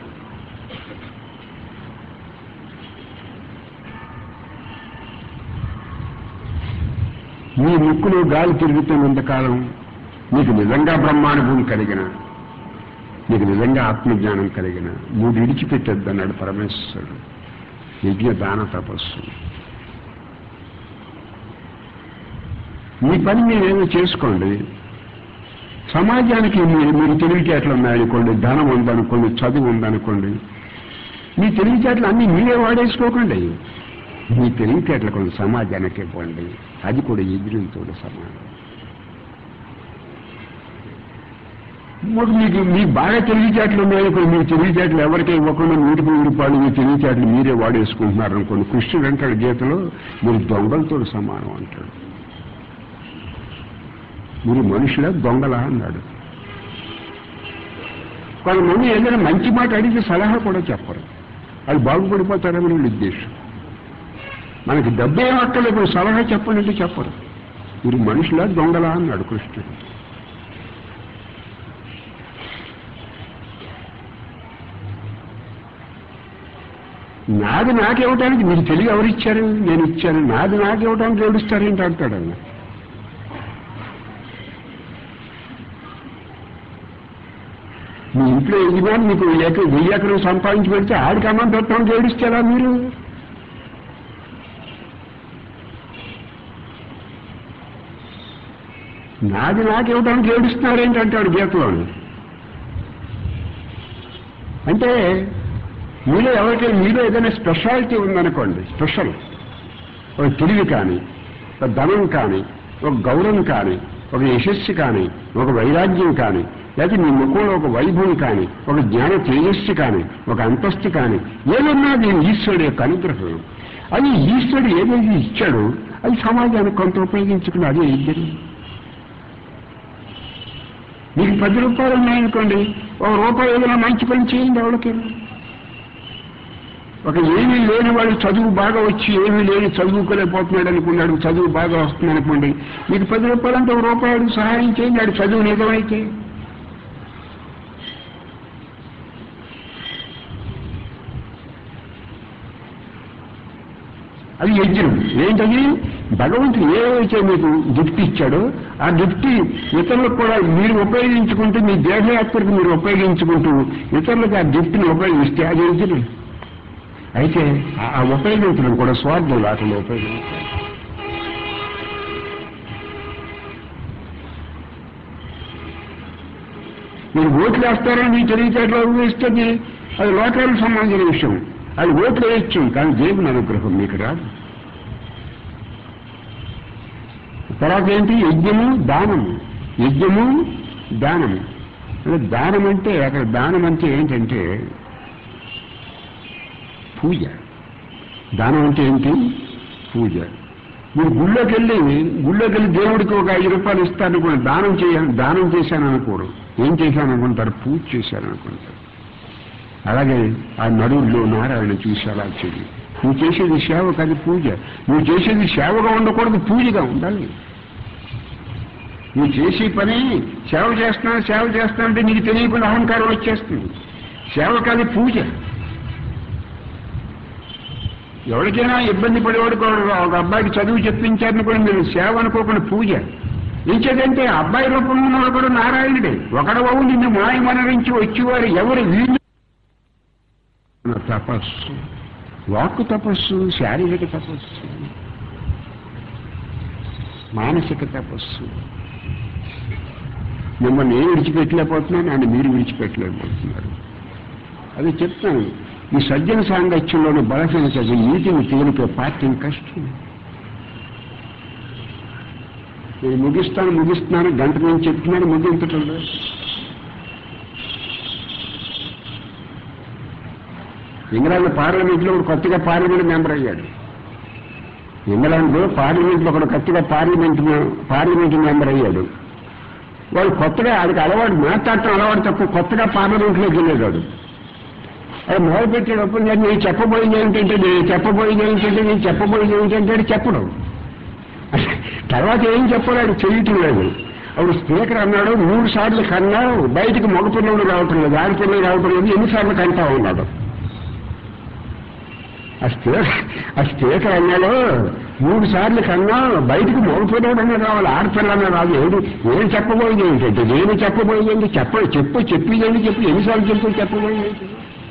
మీ ముక్కులో గాలి తిరుగుతున్నంతకాలం మీకు నిజంగా బ్రహ్మానుభవం కలిగిన మీకు నిజంగా ఆత్మజ్ఞానం కలిగిన మూడు విడిచిపెట్టద్దు అన్నాడు పరమేశ్వరుడు యజ్ఞ దాన తపస్సు మీ పని మీరేమో చేసుకోండి సమాజానికి మీరు మీరు తెలివితేటలు ఉన్నాయనుకోండి ధనం ఉందనుకోండి చదువు ఉందనుకోండి మీ తెలివితేటలు అన్ని మీరే వాడేసుకోకండి మీ తెలివితేటలు కొంత సమాజానికి ఇవ్వండి అది కూడా ఎదురుతో సమానం మరి మీకు మీకు బాగా తెలివితేటలు ఉన్నాయి ఇప్పుడు మీ తెలివితేటలు ఎవరికీ ఇవ్వకుండా నూటికి నూరు రూపాయలు మీ తెలివితేటలు మీరే వాడేసుకుంటున్నారు అనుకోండి కృష్ణుడు అంటాడు గీతలో మీరు దొంగలతో సమానం అంటాడు మీరు మనుషుల దొంగలా అన్నాడు కొంతమంది ఏదైనా మంచి మాట అడిగితే సలహా కూడా చెప్పరు అది బాగుపడిపోతారని వీళ్ళ ఉద్దేశం మనకి డబ్బే అక్కర్లేదు సలహా చెప్పండి అంటే చెప్పరు మీరు మనుషుల దొంగలా అన్నాడు కృష్ణుడు నాది నాకివ్వటానికి మీరు తెలివి ఎవరిచ్చారు నేను ఇచ్చాను నాది నాకివ్వటానికి ఏడుస్తారేంటి అంటాడు ఆయన మీ ఇంట్లో యజమాని మీకు ఎక- వెయ్యి ఎకరం సంపాదించి పెడితే ఆడికి అన్నం పెట్టడానికి ఏడుస్తారా మీరు నాది నాకివ్వడానికి ఏడుస్తున్నారేంటి అంటాడు గీతలోని అంటే మీలో ఎవరికైనా మీలో ఏదైనా స్పెషాలిటీ ఉందనుకోండి స్పెషల్ ఒక తెలివి కానీ ఒక ధనం కానీ ఒక గౌరవం కానీ ఒక యశస్సు కానీ ఒక వైరాగ్యం కానీ లేకపోతే మీ ముఖంలో ఒక వైభవం కానీ ఒక జ్ఞాన తేజస్సు కానీ ఒక అంతస్తు కానీ ఏదన్నా నేను ఈశ్వరుడు యొక్క అనుగ్రహం అది ఈశ్వరుడు ఏదైతే ఇచ్చాడో అది సమాజానికి కొంత ఉపయోగించుకుని అదే ఇద్దరు మీకు పది రూపాయలు ఉన్నాయనుకోండి ఒక రూపాయి ఏదైనా మంచి పని చేయండి ఎవరికైనా ఒక ఏమీ లేని వాడు చదువు బాగా వచ్చి ఏమీ లేని చదువుకోలేకపోతున్నాడు అనుకున్నాడు చదువు బాగా వస్తుంది అనుకోండి మీకు పది రూపాయలు అంటే ఒక రూపాయలు సహాయం చేయండి వాడు చదువు నిజమైతే అది యజ్ఞం ఏంటది భగవంతుడు ఏవైతే మీకు గిఫ్ట్ ఇచ్చాడో ఆ గిఫ్ట్ ఇతరులకు కూడా మీరు ఉపయోగించుకుంటూ మీ దేహయాత్రకు మీరు ఉపయోగించుకుంటూ ఇతరులకు ఆ గిఫ్ట్ని ఉపయోగిస్తే అది యజ్ఞం అయితే ఆ- ఆ ఉపయోగించడం కూడా స్వార్థం లేకుండా ఉపయోగించాలి మీరు ఓట్లు వేస్తారని మీ తెలివితేటలో ఊహిస్తుంది అది లోకాలకు సంబంధించిన విషయం అది ఓట్లు వేయచ్చు కానీ దేవుని అనుగ్రహం మీకు రాదు తర్వాత ఏంటి యజ్ఞము దానము యజ్ఞము దానము అంటే దానం అంటే అక్కడ దానం అంటే ఏంటంటే పూజ దానం అంటే ఏంటి పూజ మీరు గుళ్ళోకి వెళ్ళి గుళ్ళోకి వెళ్ళి దేవుడికి ఒక ఐదు రూపాయలు ఇస్తాను కూడా దానం చేయాలి దానం చేశాను అనుకోరు ఏం చేశాను అనుకుంటారు పూజ చేశాను అనుకుంటారు అలాగే ఆ నడువుల్లో నారాయణ చూసి అలా చెయ్యి నువ్వు చేసేది సేవ కాదు పూజ నువ్వు చేసేది సేవగా ఉండకూడదు పూజగా ఉండాలి నువ్వు చేసే పని సేవ చేస్తున్నావు సేవ చేస్తున్నా అంటే నీకు తెలియకుండా అహంకారం వచ్చేస్తుంది సేవ కాదు పూజ ఎవరికైనా ఇబ్బంది పడేవాడు కూడా ఒక అబ్బాయికి చదువు చెప్పించారని కూడా మీరు సేవ అనుకోకుండా పూజ ఇంకేదంటే అబ్బాయి రూపంలో ఉన్నవాడు కూడా నారాయణుడే ఒకడవు నిన్ను మాయమనరించి వచ్చేవారు ఎవరు వీళ్ళు తపస్సు వాక్కు తపస్సు శారీరక తపస్సు మానసిక తపస్సు మిమ్మల్ని ఏం విడిచిపెట్టలేకపోతున్నాను నన్ను మీరు విడిచిపెట్టలేకపోతున్నారు అది చెప్తాను ఈ సజ్జన సాంగత్యంలోని బలహీనత నీతిని తేలిపే పార్టీని కష్టం నేను ముగిస్తాను ముగిస్తున్నాను గంట నుంచి చెప్తున్నాను ముగించటం లేదు ఇంగ్లాండ్ పార్లమెంట్లో ఒకడు కొత్తగా పార్లమెంట్ మెంబర్ అయ్యాడు ఇంగ్లాండ్లో పార్లమెంట్లో ఒకడు కొత్తగా పార్లమెంట్ పార్లమెంట్ మెంబర్ అయ్యాడు వాడు కొత్తగా ఆడికి అలవాటు మాట్లాడటం అలవాటు తప్ప కొత్తగా పార్లమెంట్లోకి వెళ్ళేవాడు అది మొదలుపెట్టేటప్పుడు నేను నేను చెప్పబోయేది ఏమిటంటే నేను చెప్పబోయేది ఏమిటంటే నేను చెప్పబోయేది ఏమిటంటే అది చెప్పడం తర్వాత ఏం చెప్పలేడు చేయటం లేదు అప్పుడు స్పీకర్ అన్నాడు మూడు సార్లు కన్నావు బయటికి మగపిల్లలు రావటం లేదు ఆడపిల్లలు రావటం లేదు ఎన్నిసార్లు కంటావు అన్నాడు ఆ స్పీకర్ ఆ స్పీకర్ అన్నాడు మూడు సార్లు కన్నా బయటికి మగపిల్లడన్నా రావాలి ఆడపిల్లన్నా రాదు ఏది ఏం చెప్పబోయేది ఏంటంటే నేను చెప్పబోయేది ఏంటి చెప్ప చెప్పు చెప్పేది చెప్పి ఎన్నిసార్లు చెప్పు చెప్పబోయేది ఏంటి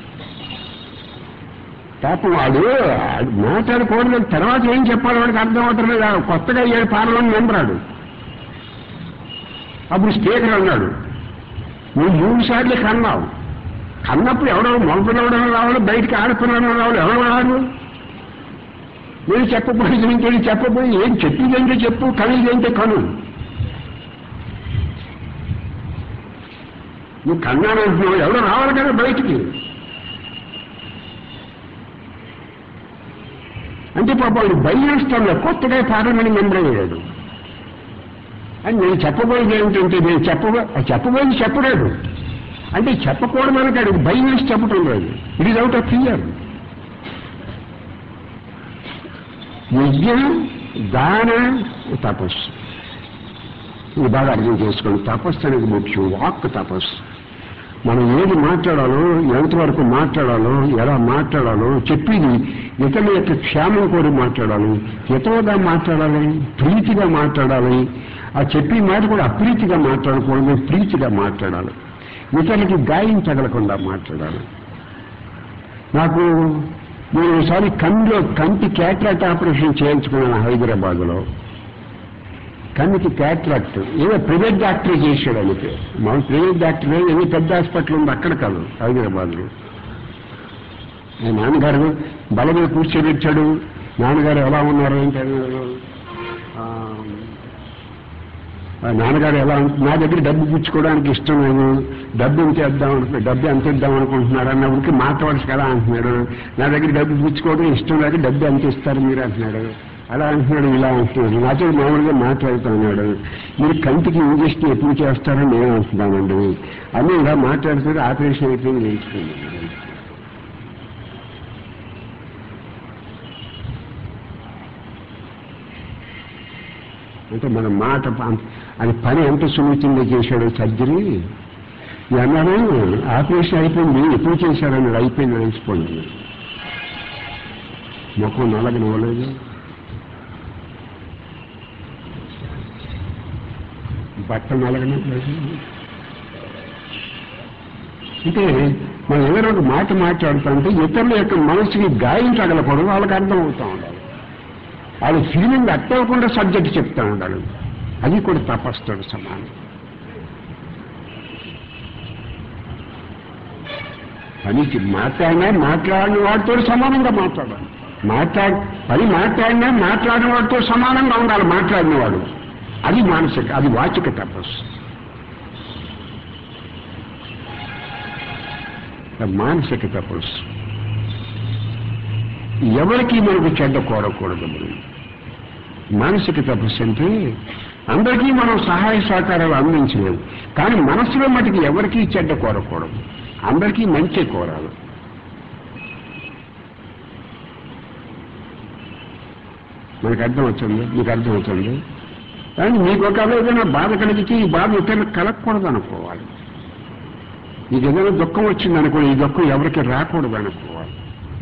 పాపం వాడు ఆడు మాట్లాడకూడదు తర్వాత ఏం చెప్పాలి వాడికి అర్థం అవుతుంది కొత్తగా ఏడు పార్లమెంట్ మెంబరాడు అప్పుడు స్పీకర్ అన్నాడు నువ్వు మూడు సార్లు కన్నావు కన్నప్పుడు ఎవడో మగపిల్లవడం రావాలి బయటికి ఆడపిల్లడం రావాలి ఎవరు రారు నేను చెప్పబోయేది ఏంటో చెప్పబోయి ఏం చెప్పింది ఏంటో చెప్పు కనీది ఏంటో కను నువ్వు కన్నాను అంటున్నావు ఎవడో రావాలి కదా బయటికి అంటే పాప వాడు భయస్థంలో కొత్తగా పార్లమెంట్ మెంబర్ అయ్యాడు అని నేను చెప్పబోయేది ఏమిటంటే నేను చెప్పబో చెప్పబోయేది చెప్పలేదు అంటే చెప్పకూడదని కాదు భయం వేసి చెప్పటం లేదు it is out of fear యజ్ఞం దాన తపస్సు ఇది బాగా అర్థం చేసుకోండి తపస్సు అనేది ముఖ్యం వాక్ తపస్సు మనం ఏది మాట్లాడాలో ఎంతవరకు మాట్లాడాలో ఎలా మాట్లాడాలో చెప్పింది ఇతరుల యొక్క క్షేమం కోరి మాట్లాడాలి హితవుగా మాట్లాడాలి ప్రీతిగా మాట్లాడాలి ఆ చెప్పి మాట కూడా అప్రీతిగా మాట్లాడకూడదు ప్రీతిగా మాట్లాడాలి ఇతరులకి గాయం తగలకుండా మాట్లాడాలి నాకు నేను ఒకసారి కంటిలో కంటి క్యాట్రాక్ట్ ఆపరేషన్ చేయించుకున్నాను హైదరాబాద్లో కన్నుకి క్యాట్రాక్ట్ ఏదో ప్రైవేట్ డాక్టర్ చేశాడు అనుకో మా ప్రైవేట్ డాక్టర్ ఏదో పెద్ద హాస్పిటల్ ఉంది అక్కడ కాదు హైదరాబాద్లో మా నాన్నగారు బల మీద కూర్చోబెట్టాడు నాన్నగారు ఎలా ఉన్నారు ఏంటి అన్నారు. ఆ, ఆ నాన్నగారు ఎలా ఉం- నా దగ్గర డబ్బు పుచ్చుకోవడానికి ఇష్టం లేదు డబ్బు ఎంత ఇద్దాం అనుకుంటున్నా డబ్బు ఎంత ఇద్దాం అనుకుంటున్నారు అన్నప్పటికీ మాట్లాడచ్చు కదా అంటున్నాడు నా దగ్గర డబ్బు పుచ్చుకోవడం ఇష్టం లేక డబ్బు ఎంత ఇస్తారు మీరు అంటున్నాడు అలా అంటున్నాడు ఇలా అంటున్నాడు నాతో మామూలుగా మాట్లాడుతున్నాడు మీరు కంటికి ఇంజక్షన్ ఎప్పుడు చేస్తారో నేను అంటున్నానండి అని ఇలా మాట్లాడుతూ ఆపరేషన్ అయిపోయింది నేర్చుకున్నాను అంటే మన మాట ప- అది పని ఎంత సున్నితంగా చేశాడో సర్జరీ అన్నాడు ఆపరేషన్ అయిపోయింది ఎప్పుడు చేశారన్నాడు అయిపోయింది తెలిసిపోయింది ముఖం నలగనివ్వలేదు బట్ట నలగనివ్వలేదు అంటే మనం ఏదైనా ఒక మాట మాట్లాడుతుంటే ఇతరుల యొక్క మనసుకి గాయం తగలకూడదు వాళ్ళకి అర్థం అవుతా ఉండాలి వాళ్ళ ఫీలింగ్ అట్టవకుండా సబ్జెక్ట్ చెప్తా ఉండాలి అది కూడా తపస్సుతో సమానం పనికి మాట్లాడినా మాట్లాడిన వాడితో సమానంగా మాట్లాడాలి మాట్లాడి పని మాట్లాడినా మాట్లాడిన వాడితో సమానంగా ఉండాలి మాట్లాడినవాడు అది మానసిక అది వాచిక తపస్సు మానసిక తపస్సు ఎవరికి మనకు చెడ్డ కోరకూడదు మనం. మానసిక తపస్సు అంటే అందరికీ మనం సహాయ సహకారాలు అందించలేము కానీ మనసులో మటుకు ఎవరికీ చెడ్డ కోరకూడదు అందరికీ మంచి కోరాలి మనకు అర్థం అవుతుంది మీకు అర్థం అవుతుంది కానీ మీకు ఒక ఏదైనా బాధ కలిగితే ఈ బాధ ఇతరులకు కలగకూడదు అనుకోవాలి మీకు ఏదైనా దుఃఖం వచ్చింది అనుకో ఈ దుఃఖం ఎవరికి రాకూడదు అనుకోవాలి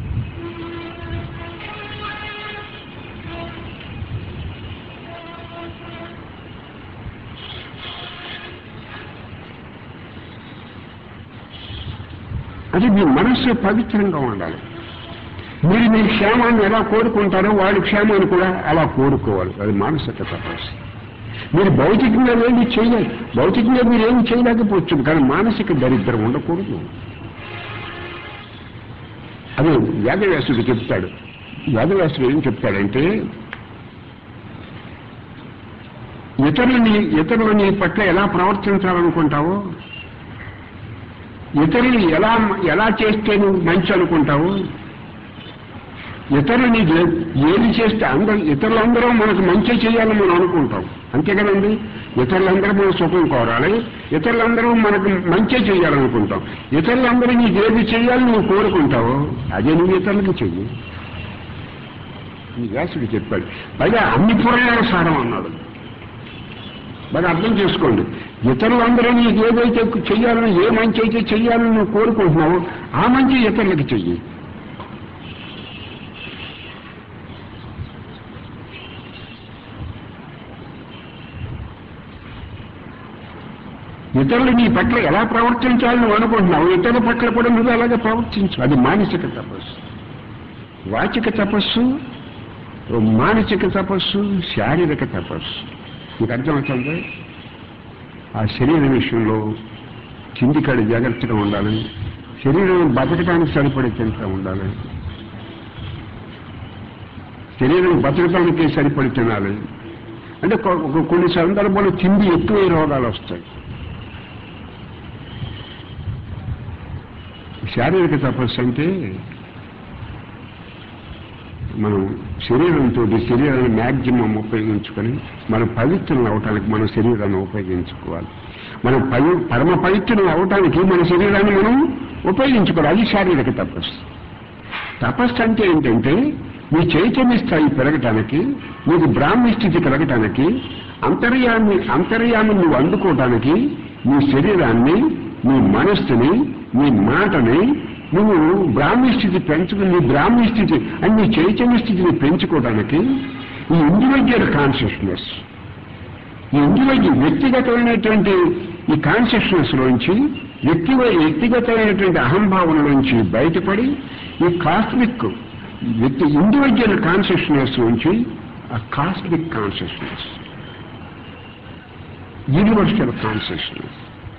అది మీ మనస్సు పవిత్రంగా ఉండాలి మీరు మీ క్షేమాన్ని ఎలా కోరుకుంటారో వాళ్ళ క్షేమాన్ని కూడా అలా కోరుకోవాలి అది మానసిక తపస్సు మీరు భౌతికంగా ఏమి చేయలేదు భౌతికంగా మీరు ఏమి చేయలేకపోవచ్చు కానీ మానసిక దరిద్రం ఉండకూడదు అది వేదవ్యాసుడు చెప్తాడు వేదవ్యాసుడు ఏం చెప్తాడంటే ఇతరులని ఇతరులు నీ పట్ల ఎలా ప్రవర్తించాలనుకుంటావో ఇతరులు ఎలా ఎలా చేస్తే నువ్వు మంచి అనుకుంటావు ఇతరులు నీకు ఏది చేస్తే అందరూ ఇతరులందరూ మనకు మంచి చేయాలని మనం అనుకుంటాం అంతే కదండి ఇతరులందరూ మన సుఖం కోరాలి ఇతరులందరూ మనకు మంచి చేయాలనుకుంటాం ఇతరులందరూ నీకు ఏది చేయాలని నువ్వు కోరుకుంటావు అదే నువ్వు ఇతరులకు చెయ్యి ఈ వ్యాసుడు చెప్పాడు పైగా అన్ని పురాణాల సారం అన్నాడు బాగా అర్థం చేసుకోండి ఇతరులందరూ నీకు ఏదైతే చెయ్యాలని ఏ మంచి అయితే చెయ్యాలని నువ్వు కోరుకుంటున్నావో ఆ మంచి ఇతరులకు చెయ్యి ఇతరులు నీ పట్ల ఎలా ప్రవర్తించాలని నువ్వు అనుకుంటున్నావు ఇతరుల పట్ల కూడా నువ్వు అలాగే ప్రవర్తించు అది మానసిక తపస్సు వాచిక తపస్సు మానసిక తపస్సు శారీరక తపస్సు మీకు అర్థమవుతుంది ఆ శరీర విషయంలో కింది కడి జాగ్రత్తగా ఉండాలి శరీరం బతకడానికి సరిపడే తింటూ ఉండాలి శరీరం బతకడానికి సరిపడి తినాలి అంటే కొ- కొ- కొన్ని సందర్భాల్లో తిండి ఎక్కువ రోగాలు వస్తాయి శారీరక తపస్సు అంటే మనం శరీరంతో శరీరాన్ని మ్యాక్సిమం ఉపయోగించుకొని మనం పవిత్రులు అవటానికి మన శరీరాన్ని ఉపయోగించుకోవాలి మనం పవి పరమ పవిత్రులు అవటానికి మన శరీరాన్ని మనం ఉపయోగించుకోవాలి అది శారీరక తపస్సు తపస్సు అంటే ఏంటంటే మీ చైతన్య స్థాయి పెరగటానికి నీకు బ్రాహ్మీ స్థితి కలగటానికి అంతర్యాన్ని అంతర్యాన్ని నువ్వు అందుకోవటానికి నీ శరీరాన్ని నీ మనస్సుని నీ మాటని నువ్వు బ్రాహ్మీ స్థితి పెంచుకుని నీ బ్రాహ్మీ స్థితి అని నీ చైతన్య స్థితిని పెంచుకోవడానికి ఈ ఇండివిజువల్ కాన్షియస్నెస్ ఈ ఇండివిజువల్ వ్యక్తిగతమైనటువంటి ఈ కాన్షియస్నెస్ లోంచి వ్యక్తి వ్యక్తిగతమైనటువంటి అహంభావనలోంచి బయటపడి ఈ కాస్మిక్ వ్యక్తి ఇండివిజువల్ కాన్షియస్నెస్ నుంచి ఆ కాస్మిక్ కాన్షియస్నెస్ యూనివర్సల్ కాన్షియస్నెస్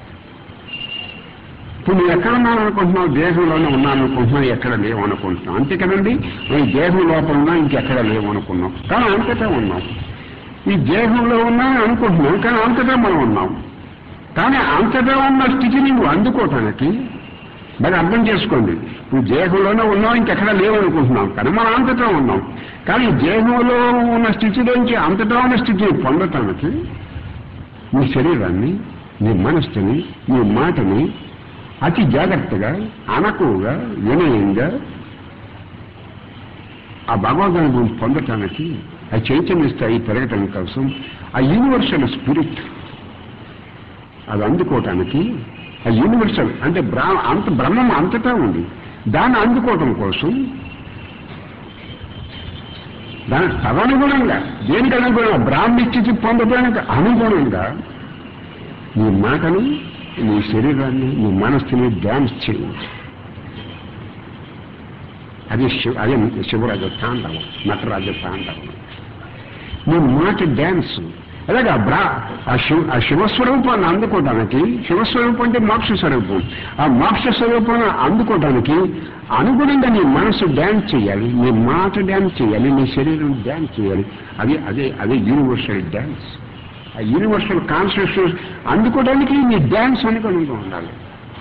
ఇప్పుడు నువ్వు ఎక్కడ ఉన్నాను అనుకుంటున్నావు దేహంలోనే ఉన్నాను అనుకుంటున్నావు ఎక్కడ లేవు అనుకుంటున్నావు అంతే కదండి ఈ దేహం లోపల ఉన్నా ఇంకెక్కడ లేవు అనుకున్నాం కానీ అంతటా ఉన్నాం ఈ దేహంలో ఉన్నా అనుకుంటున్నాం కానీ అంతటా మనం ఉన్నాం కానీ అంతటా ఉన్న స్థితిని నువ్వు అందుకోవటానికి మరి అర్థం చేసుకోండి నువ్వు దేహంలోనే ఉన్నావు ఇంకెక్కడ లేవు అనుకుంటున్నాం కానీ మనం అంతటా ఉన్నాం కానీ ఈ దేహంలో ఉన్న స్థితిలోంచి అంతటా ఉన్న స్థితిని పొందటానికి నీ శరీరాన్ని నీ మనస్సుని నీ మాటని అతి జాగ్రత్తగా అనకువగా వినయంగా ఆ భగవద్గీత పొందటానికి ఆ చైతన్య స్థాయి పెరగటం కోసం ఆ యూనివర్సల్ స్పిరిట్ అది అందుకోవటానికి ఆ యూనివర్సల్ అంటే బ్రా అంత బ్రహ్మం అంతటా ఉంది దాన్ని అందుకోవటం కోసం దాని తదనుగుణంగా దేనికి అనుగుణంగా బ్రాహ్మీ స్థితి పొందడానికి అనుగుణంగా నీ మాటని నీ శరీరాన్ని నీ మనస్సుని డ్యాన్స్ చేయించు అది శివ అదే శివరాజ తాండవం నటరాజ తాండవం నీ మాట డ్యాన్స్ అలాగే ఆ బ్రా ఆ శివ ఆ శివస్వరూపాన్ని అందుకోవడానికి శివస్వరూపం అంటే మోక్ష స్వరూపం ఆ మోక్ష స్వరూపాన్ని అందుకోవడానికి అనుగుణంగా నీ మనసు డ్యాన్స్ చేయాలి నీ మాట డ్యాన్స్ చేయాలి నీ శరీరం డ్యాన్స్ చేయాలి అదే అదే అదే యూనివర్సల్ డ్యాన్స్ ఆ యూనివర్సల్ కాన్షియస్నెస్ అందుకోవడానికి నీ డ్యాన్స్ అనుగుణంగా ఉండాలి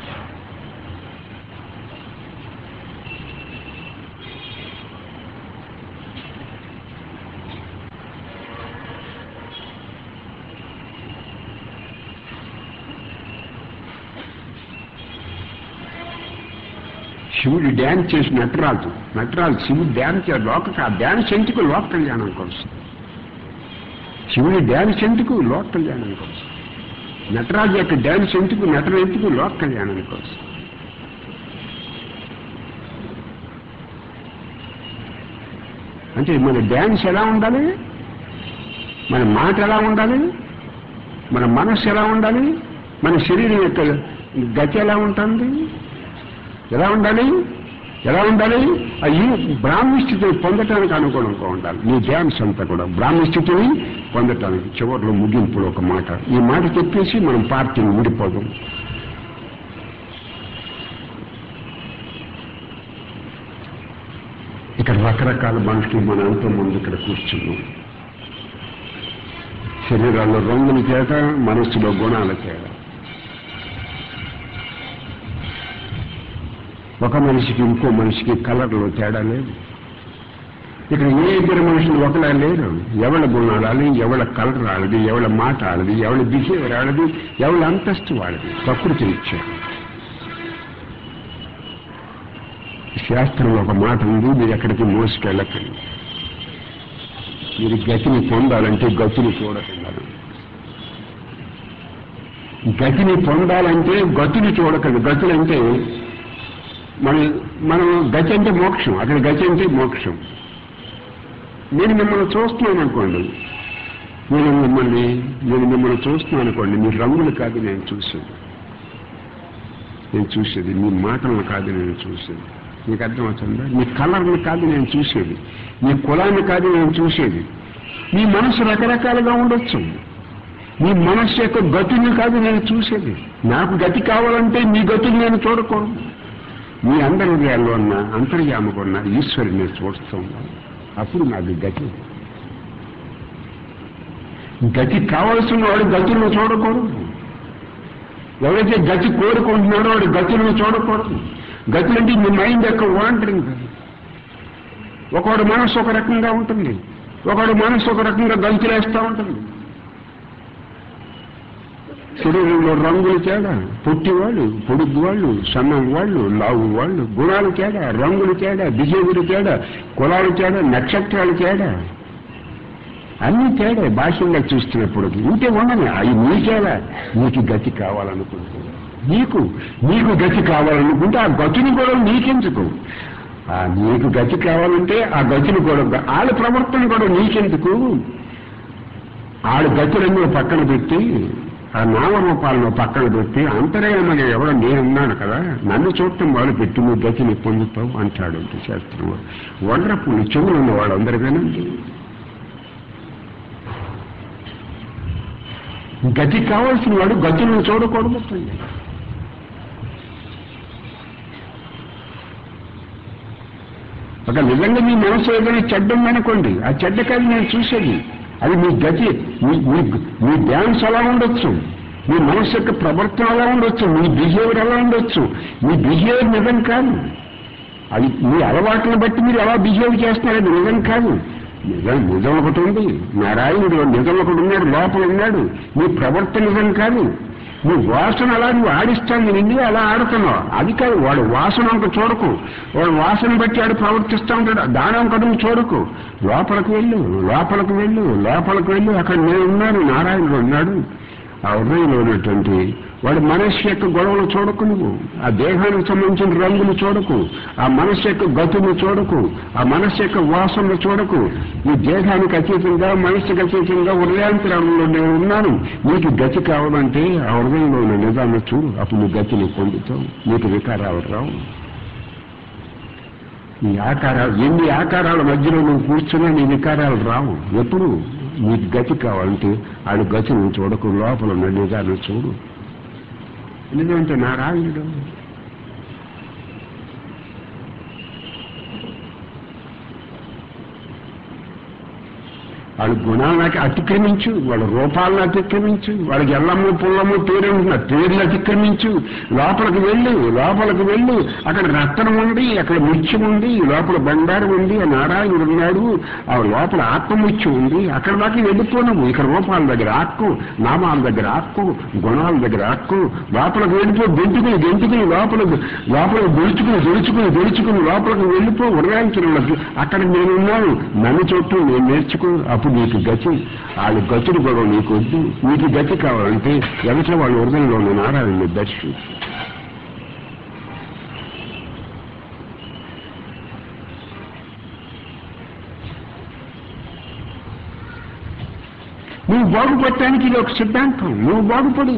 శివుడు డ్యాన్స్ చేసి నటరాజు నటరాజు శివుడు డ్యాన్స్ చేయాలి లోక ఆ డ్యాన్స్ ఎందుకు లోక కళ్యాణం కోసం శివుడి డ్యాన్స్ ఎందుకు లోక కళ్యాణం కోసం నటరాజు యొక్క డ్యాన్స్ ఎందుకు నటన ఎందుకు లోక కళ్యాణం కోసం అంటే మన డ్యాన్స్ ఎలా ఉండాలి మన మాట ఎలా ఉండాలి మన మనస్సు ఎలా ఉండాలి మన శరీరం యొక్క గతి ఎలా ఉంటుంది ఎలా ఉండాలి ఎలా ఉండాలి ఆ ఈ బ్రాహ్మీ స్థితిని పొందటానికి అనుగుణంగా ఉండాలి నీ డ్యాన్స్ అంతా కూడా బ్రాహ్మీ స్థితిని పొందటానికి చివరిలో ముగింపులో ఒక మాట ఈ మాట చెప్పేసి మనం పార్టీని విడిపోదాం ఇక్కడ రకరకాల మనుషులు మన అంత ముందు ఇక్కడ కూర్చున్నాం శరీరాల్లో రంగుల చేత మనస్సులో గుణాల చేత ఒక మనిషికి ఇంకో మనిషికి కలర్లో తేడా లేదు ఇక్కడ ఏ ఇద్దరు మనుషులు ఒకలా లేరు ఎవళ్ళ గుణాలు ఆడది ఎవళ్ళ కలర్ ఆడది ఎవళ్ళ మాట ఆడది ఎవళ్ళ బిహేవియర్ ఆడది ఎవళ్ళ అంతస్తు వాడది ప్రకృతి ఇచ్చారు శాస్త్రంలో ఒక మాట ఉంది మీరు ఎక్కడికి మోసుకెళ్ళకండి మీరు గతిని పొందాలంటే గతులు చూడకండి గతిని పొందాలంటే గతులు చూడకండి గతులు అంటే మన మనం గతి అంటే మోక్షం అక్కడ గతి అంటే మోక్షం నేను మిమ్మల్ని చూస్తున్నాను అనుకోండి నేను మిమ్మల్ని నేను మిమ్మల్ని చూస్తున్నాను అనుకోండి మీ రంగులు కాదు నేను చూసేది నేను చూసేది మీ మాటలను కాదు నేను చూసేది మీకు అర్థమవుతుందా మీ కలర్ని కాదు నేను చూసేది మీ కులాన్ని కాదు నేను చూసేది మీ మనసు రకరకాలుగా ఉండొచ్చు మీ మనస్సు యొక్క గతిని కాదు నేను చూసేది నాకు గతి కావాలంటే మీ గతిని నేను చూడకూడదు మీ అందరి హృదయాల్లో ఉన్న అంతర్యామకు ఉన్న ఈశ్వరుని చూస్తూ ఉన్నాను అప్పుడు నాకు గతి గతి కావాల్సిన వాడు గతులను చూడకూడదు ఎవరైతే గతి కోరుకుంటున్నాడో వాడు గతులను చూడకూడదు గతులు అంటే మీ మైండ్ యొక్క వాంటరింగ్ ఒకవాడు మనసు ఒక రకంగా ఉంటుంది ఒకవాడు మనసు ఒక రకంగా గంతులేస్తూ ఉంటుంది శరీరంలో రంగుల తేడా పొట్టి వాళ్ళు పొడుగు వాళ్ళు సన్నం వాళ్ళు లావు వాళ్ళు గుణాలు తేడా రంగులు తేడా బిహేవియర్ తేడా కులాలు తేడా నక్షత్రాలు తేడా అన్ని తేడా భాష్యంగా చూస్తున్నప్పుడు ఇంటే ఉండని అవి నీకేలా నీకు గతి కావాలనుకుంటే నీకు నీకు గతి కావాలనుకుంటే ఆ గతిని కూడా నీకెందుకు ఆ నీకు గతి కావాలంటే ఆ గతిని కూడా వాళ్ళ ప్రవర్తన కూడా నీకెందుకు ఆడ గతులన్నీ పక్కన పెట్టి ఆ నామరూపాలను పక్కన పెట్టి అంతరేమని ఎవడో నేనున్నాను కదా నన్ను చూడటం వాళ్ళు పెట్టి నువ్వు గతిని పొందుతావు అంటాడు శాస్త్రం వండర్ఫుల్ చెవులు ఉన్న వాళ్ళందరూ వినండి గతి కావాల్సిన వాడు గతులను చూడకూడదు ఒక నిజంగా మీ మనసు ఏదైనా చెడ్డ ఉందనుకోండి ఆ చెడ్డ కాదు నేను చూసేది అది మీ గతి మీ మీ- మీ డ్యాన్స్ అలా ఉండొచ్చు మీ మనసు యొక్క ప్రవర్తన అలా ఉండొచ్చు మీ బిహేవియర్ అలా ఉండొచ్చు మీ బిహేవియర్ నిజం కాదు అది మీ అలవాట్లను బట్టి మీరు ఎలా బిహేవ్ చేస్తున్నారు అది నిజం కాదు నిజం నిజం ఒకటి ఉంది నారాయణుడు నిజం ఒకటి ఉన్నాడు లోపల ఉన్నాడు మీ ప్రవర్తన నిజం కాదు నీ వాసన అలా నువ్వు ఆడిస్తాను నిన్ను అలా ఆడుతున్నావు అది కాదు వాడు వాసన ఒక చూడకు వాడు వాసన బట్టి ఆడు ప్రవర్తిస్తూ ఉంటాడు దాని ఒకటి నువ్వు చూడకు లోపలికి వెళ్ళు లోపలికి వెళ్ళు లోపలికి వెళ్ళు అక్కడ నేను ఉన్నాను నారాయణుడు ఉన్నాడు ఆ హృదయంలో ఉన్నటువంటి వాడి మనస్సు యొక్క గొడవలు చూడకు నువ్వు ఆ దేహానికి సంబంధించిన రంగులు చూడకు ఆ మనస్సు యొక్క గతులు చూడకు ఆ మనస్సు యొక్క వాసనలు చూడకు ఈ దేహానికి అతీతంగా మనస్సుకి అతీతంగా హృదయాంతరంలో నేను ఉన్నాను నీకు గతి కావాలంటే ఆ హృదయంలో ఉన్న నిజాన్ని చూడు అప్పుడు నీ గతిని పొందుతావు నీకు వికారాలు రావు నీ ఆకారాలు ఎన్ని ఆకారాల మధ్యలో నువ్వు కూర్చున్నా నీ వికారాలు రావు ఎప్పుడు నీకు గతి కావాలంటే ఆడు గతిని చూడకు లోపల ఉన్న నిజాన్ని చూడు ఎందుకంటే నారాయణుడు వాళ్ళ గుణాలకి అతిక్రమించు వాళ్ళ రూపాలను అతిక్రమించు వాళ్ళకి ఎల్లమ్మ పుల్లమ్మ పేరు ఉంటున్న పేర్లు అతిక్రమించు లోపలికి వెళ్ళు లోపలికి వెళ్ళు అక్కడ రత్నం ఉంది అక్కడ ముత్యం ఉంది లోపల బండారం ఉంది ఆ నారాయణుడు ఉన్నాడు ఆ లోపల ఆత్మముత్యం ఉంది అక్కడ దాకా వెళ్ళిపోను ఇక్కడ రూపాల దగ్గర ఆక్కు నామాల దగ్గర ఆక్కు గుణాల దగ్గర ఆక్కు లోపలికి వెళ్ళిపో గెంటుకుని గెంటుకుని లోపల లోపల దొడుచుకుని దొడుచుకుని దొడుచుకుని లోపలికి వెళ్ళిపో ఉదయాంచనంలోకి అక్కడ నేనున్నాను నన్ను చోటు నేను నేర్చుకో అప్పుడు నీకు గతి వాళ్ళ గతులు కూడా నీకు వద్దు నీకు గతి కావాలంటే ఎదట వాళ్ళ హృదయంలో ఉన్న నారాయణ దర్శి నువ్వు బాగుపడటానికి ఇది ఒక సిద్ధాంతం నువ్వు బాగుపడు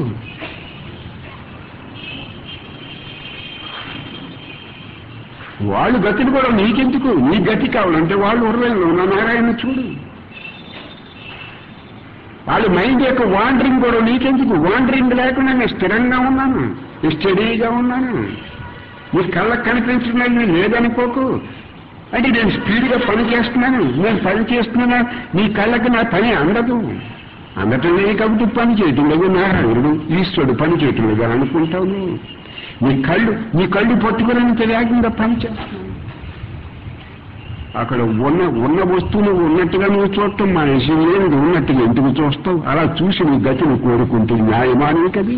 వాళ్ళు గతిని కూడా నీకెందుకు నీ గతి కావాలంటే వాళ్ళు హృదయంలో ఉన్న నారాయణ చూడు వాళ్ళ మైండ్ యొక్క వాండరింగ్ కూడా నీకెందుకు వాండరింగ్ లేకుండా నేను స్థిరంగా ఉన్నాను నేను స్టడీగా ఉన్నాను నీ కళ్ళకు కనిపించడం నేను లేదనుకోకు అంటే నేను స్పీడ్గా పని చేస్తున్నాను నేను పని చేస్తున్నా నీ కళ్ళకి నా పని అందదు అందటం లేదు కాబట్టి పని చేయటం లేదు నారాయణుడు ఈశ్వరుడు పని చేయటం లేదు అని అనుకుంటావు నువ్వు. నీ కళ్ళు నీ కళ్ళు పట్టుకునేంత వేగంగా పని చేస్తున్నావు అక్కడ ఉన్న ఉన్న వస్తువులు ఉన్నట్టుగా నువ్వు చూడటం మనిషి లేనిది ఉన్నట్టుగా ఎందుకు చూస్తావు అలా చూసి నీ గతిని కోరుకుంటే న్యాయమానవి కది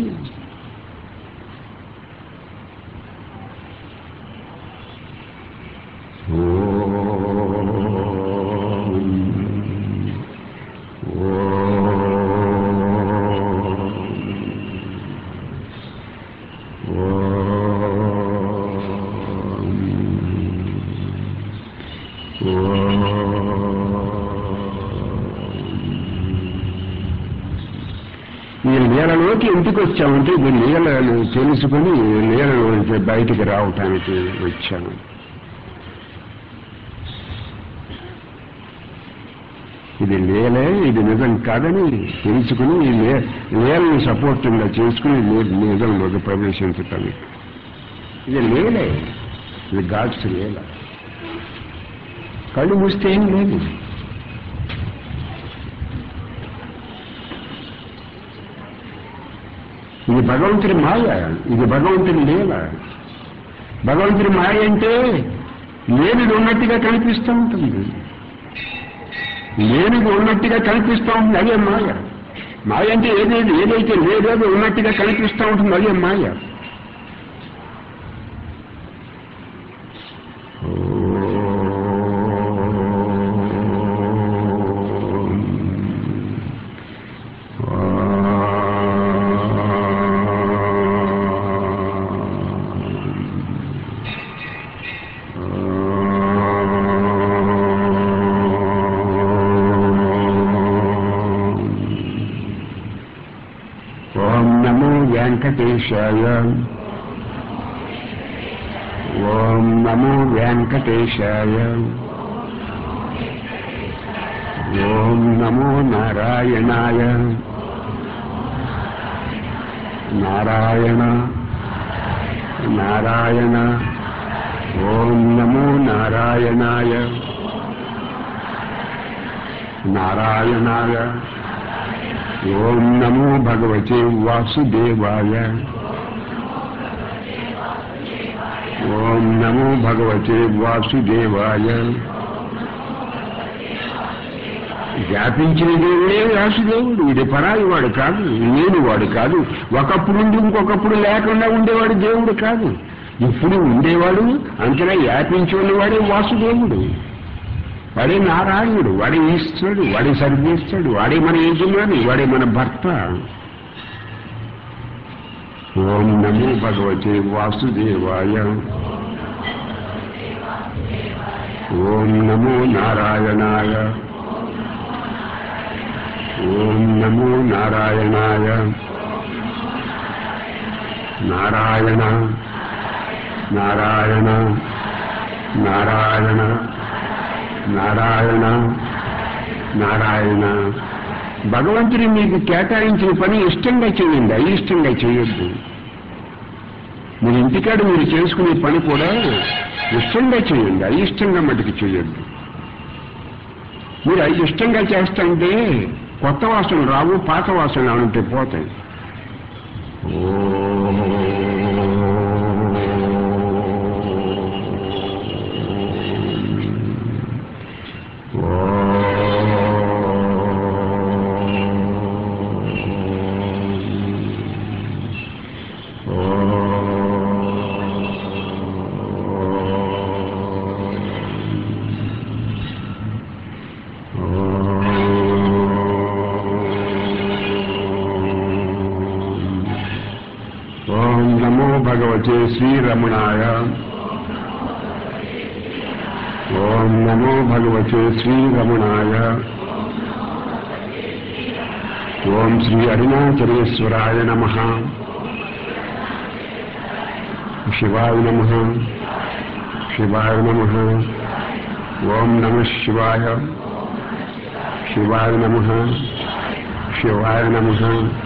ఈ నీళ్ళలోకి ఎందుకు వచ్చామంటే ఇది నీళ్ళను తెలుసుకుని నీళ్ళలోంచి బయటికి రావటానికి వచ్చాను ఇది లేలే ఇది నిజం కాదని తెలుసుకుని ఈ లే లేలని సపోర్టింగ్గా చేసుకుని నీ- నిజంలోకి ప్రవేశించటానికి ఇది లేలే ఇది గాడ్స్ లీల కళ్ళు మూస్తే ఏం లేదు ఇది భగవంతుడి మాయ ఇది భగవంతుడి లీల భగవంతుడి మాయ అంటే లేనిది ఉన్నట్టుగా కనిపిస్తూ ఉంటుంది లేనిది ఉన్నట్టుగా కనిపిస్తూ ఉంటుంది అదే మాయ మాయ అంటే ఏదేది ఏదైతే లేదేదో ఉన్నట్టుగా కనిపిస్తూ ఉంటుంది అదే మాయ ఓం నమో వెంకటేశాయ ఓం నమో వెంకటేశాయ ఓం నమో నారాయణాయ నారాయణ నారాయణ ఓం నమో నారాయణాయ నారాయణాయ ఓం నమో భగవతే వాసుదేవాయ ఓం నమో భగవతే వాసుదేవాయ వ్యాపించిన దేవుడే వాసుదేవుడు ఇది పరాయి వాడు కాదు లేని వాడు కాదు ఒకప్పుడు నుండి ఇంకొకప్పుడు లేకుండా ఉండేవాడు దేవుడు కాదు ఇప్పుడు ఉండేవాడు అంతలా వ్యాపించి ఉన్నవాడే వాసుదేవుడు వాడే నారాయణుడు వాడే ఈశ్వరుడు వాడే సర్వేశ్వరుడు వాడే మన యజమాని వాడే మన భర్త ఓం నమో భగవతే వాసుదేవాయ ఓం నమో నారాయణాయ ఓం నమో నారాయణాయ నారాయణ నారాయణ నారాయణ నారాయణ నారాయణ భగవంతుని మీకు కేటాయించిన పని ఇష్టంగా చేయండి అయిష్టంగా చేయొద్దు మీరు ఇంటికాడ మీరు చేసుకునే పని కూడా ఇష్టంగా చేయండి అయిష్టంగా మటుకు చేయొద్దు మీరు అవి ఇష్టంగా చేస్తుంటే కొత్త వాసనలు రావు పాత వాసనలు ఉంటే పోతాయి ఓం నమో భగవతే శ్రీరమణాయ ఓం నమో భగవతే శ్రీరమణాయ ఓం శ్రీ అరుణాచలేశ్వరాయ నమ శివాయ నమ శివాయ నమ ఓం నమ శివాయ శివాయ నమ శివాయ నమ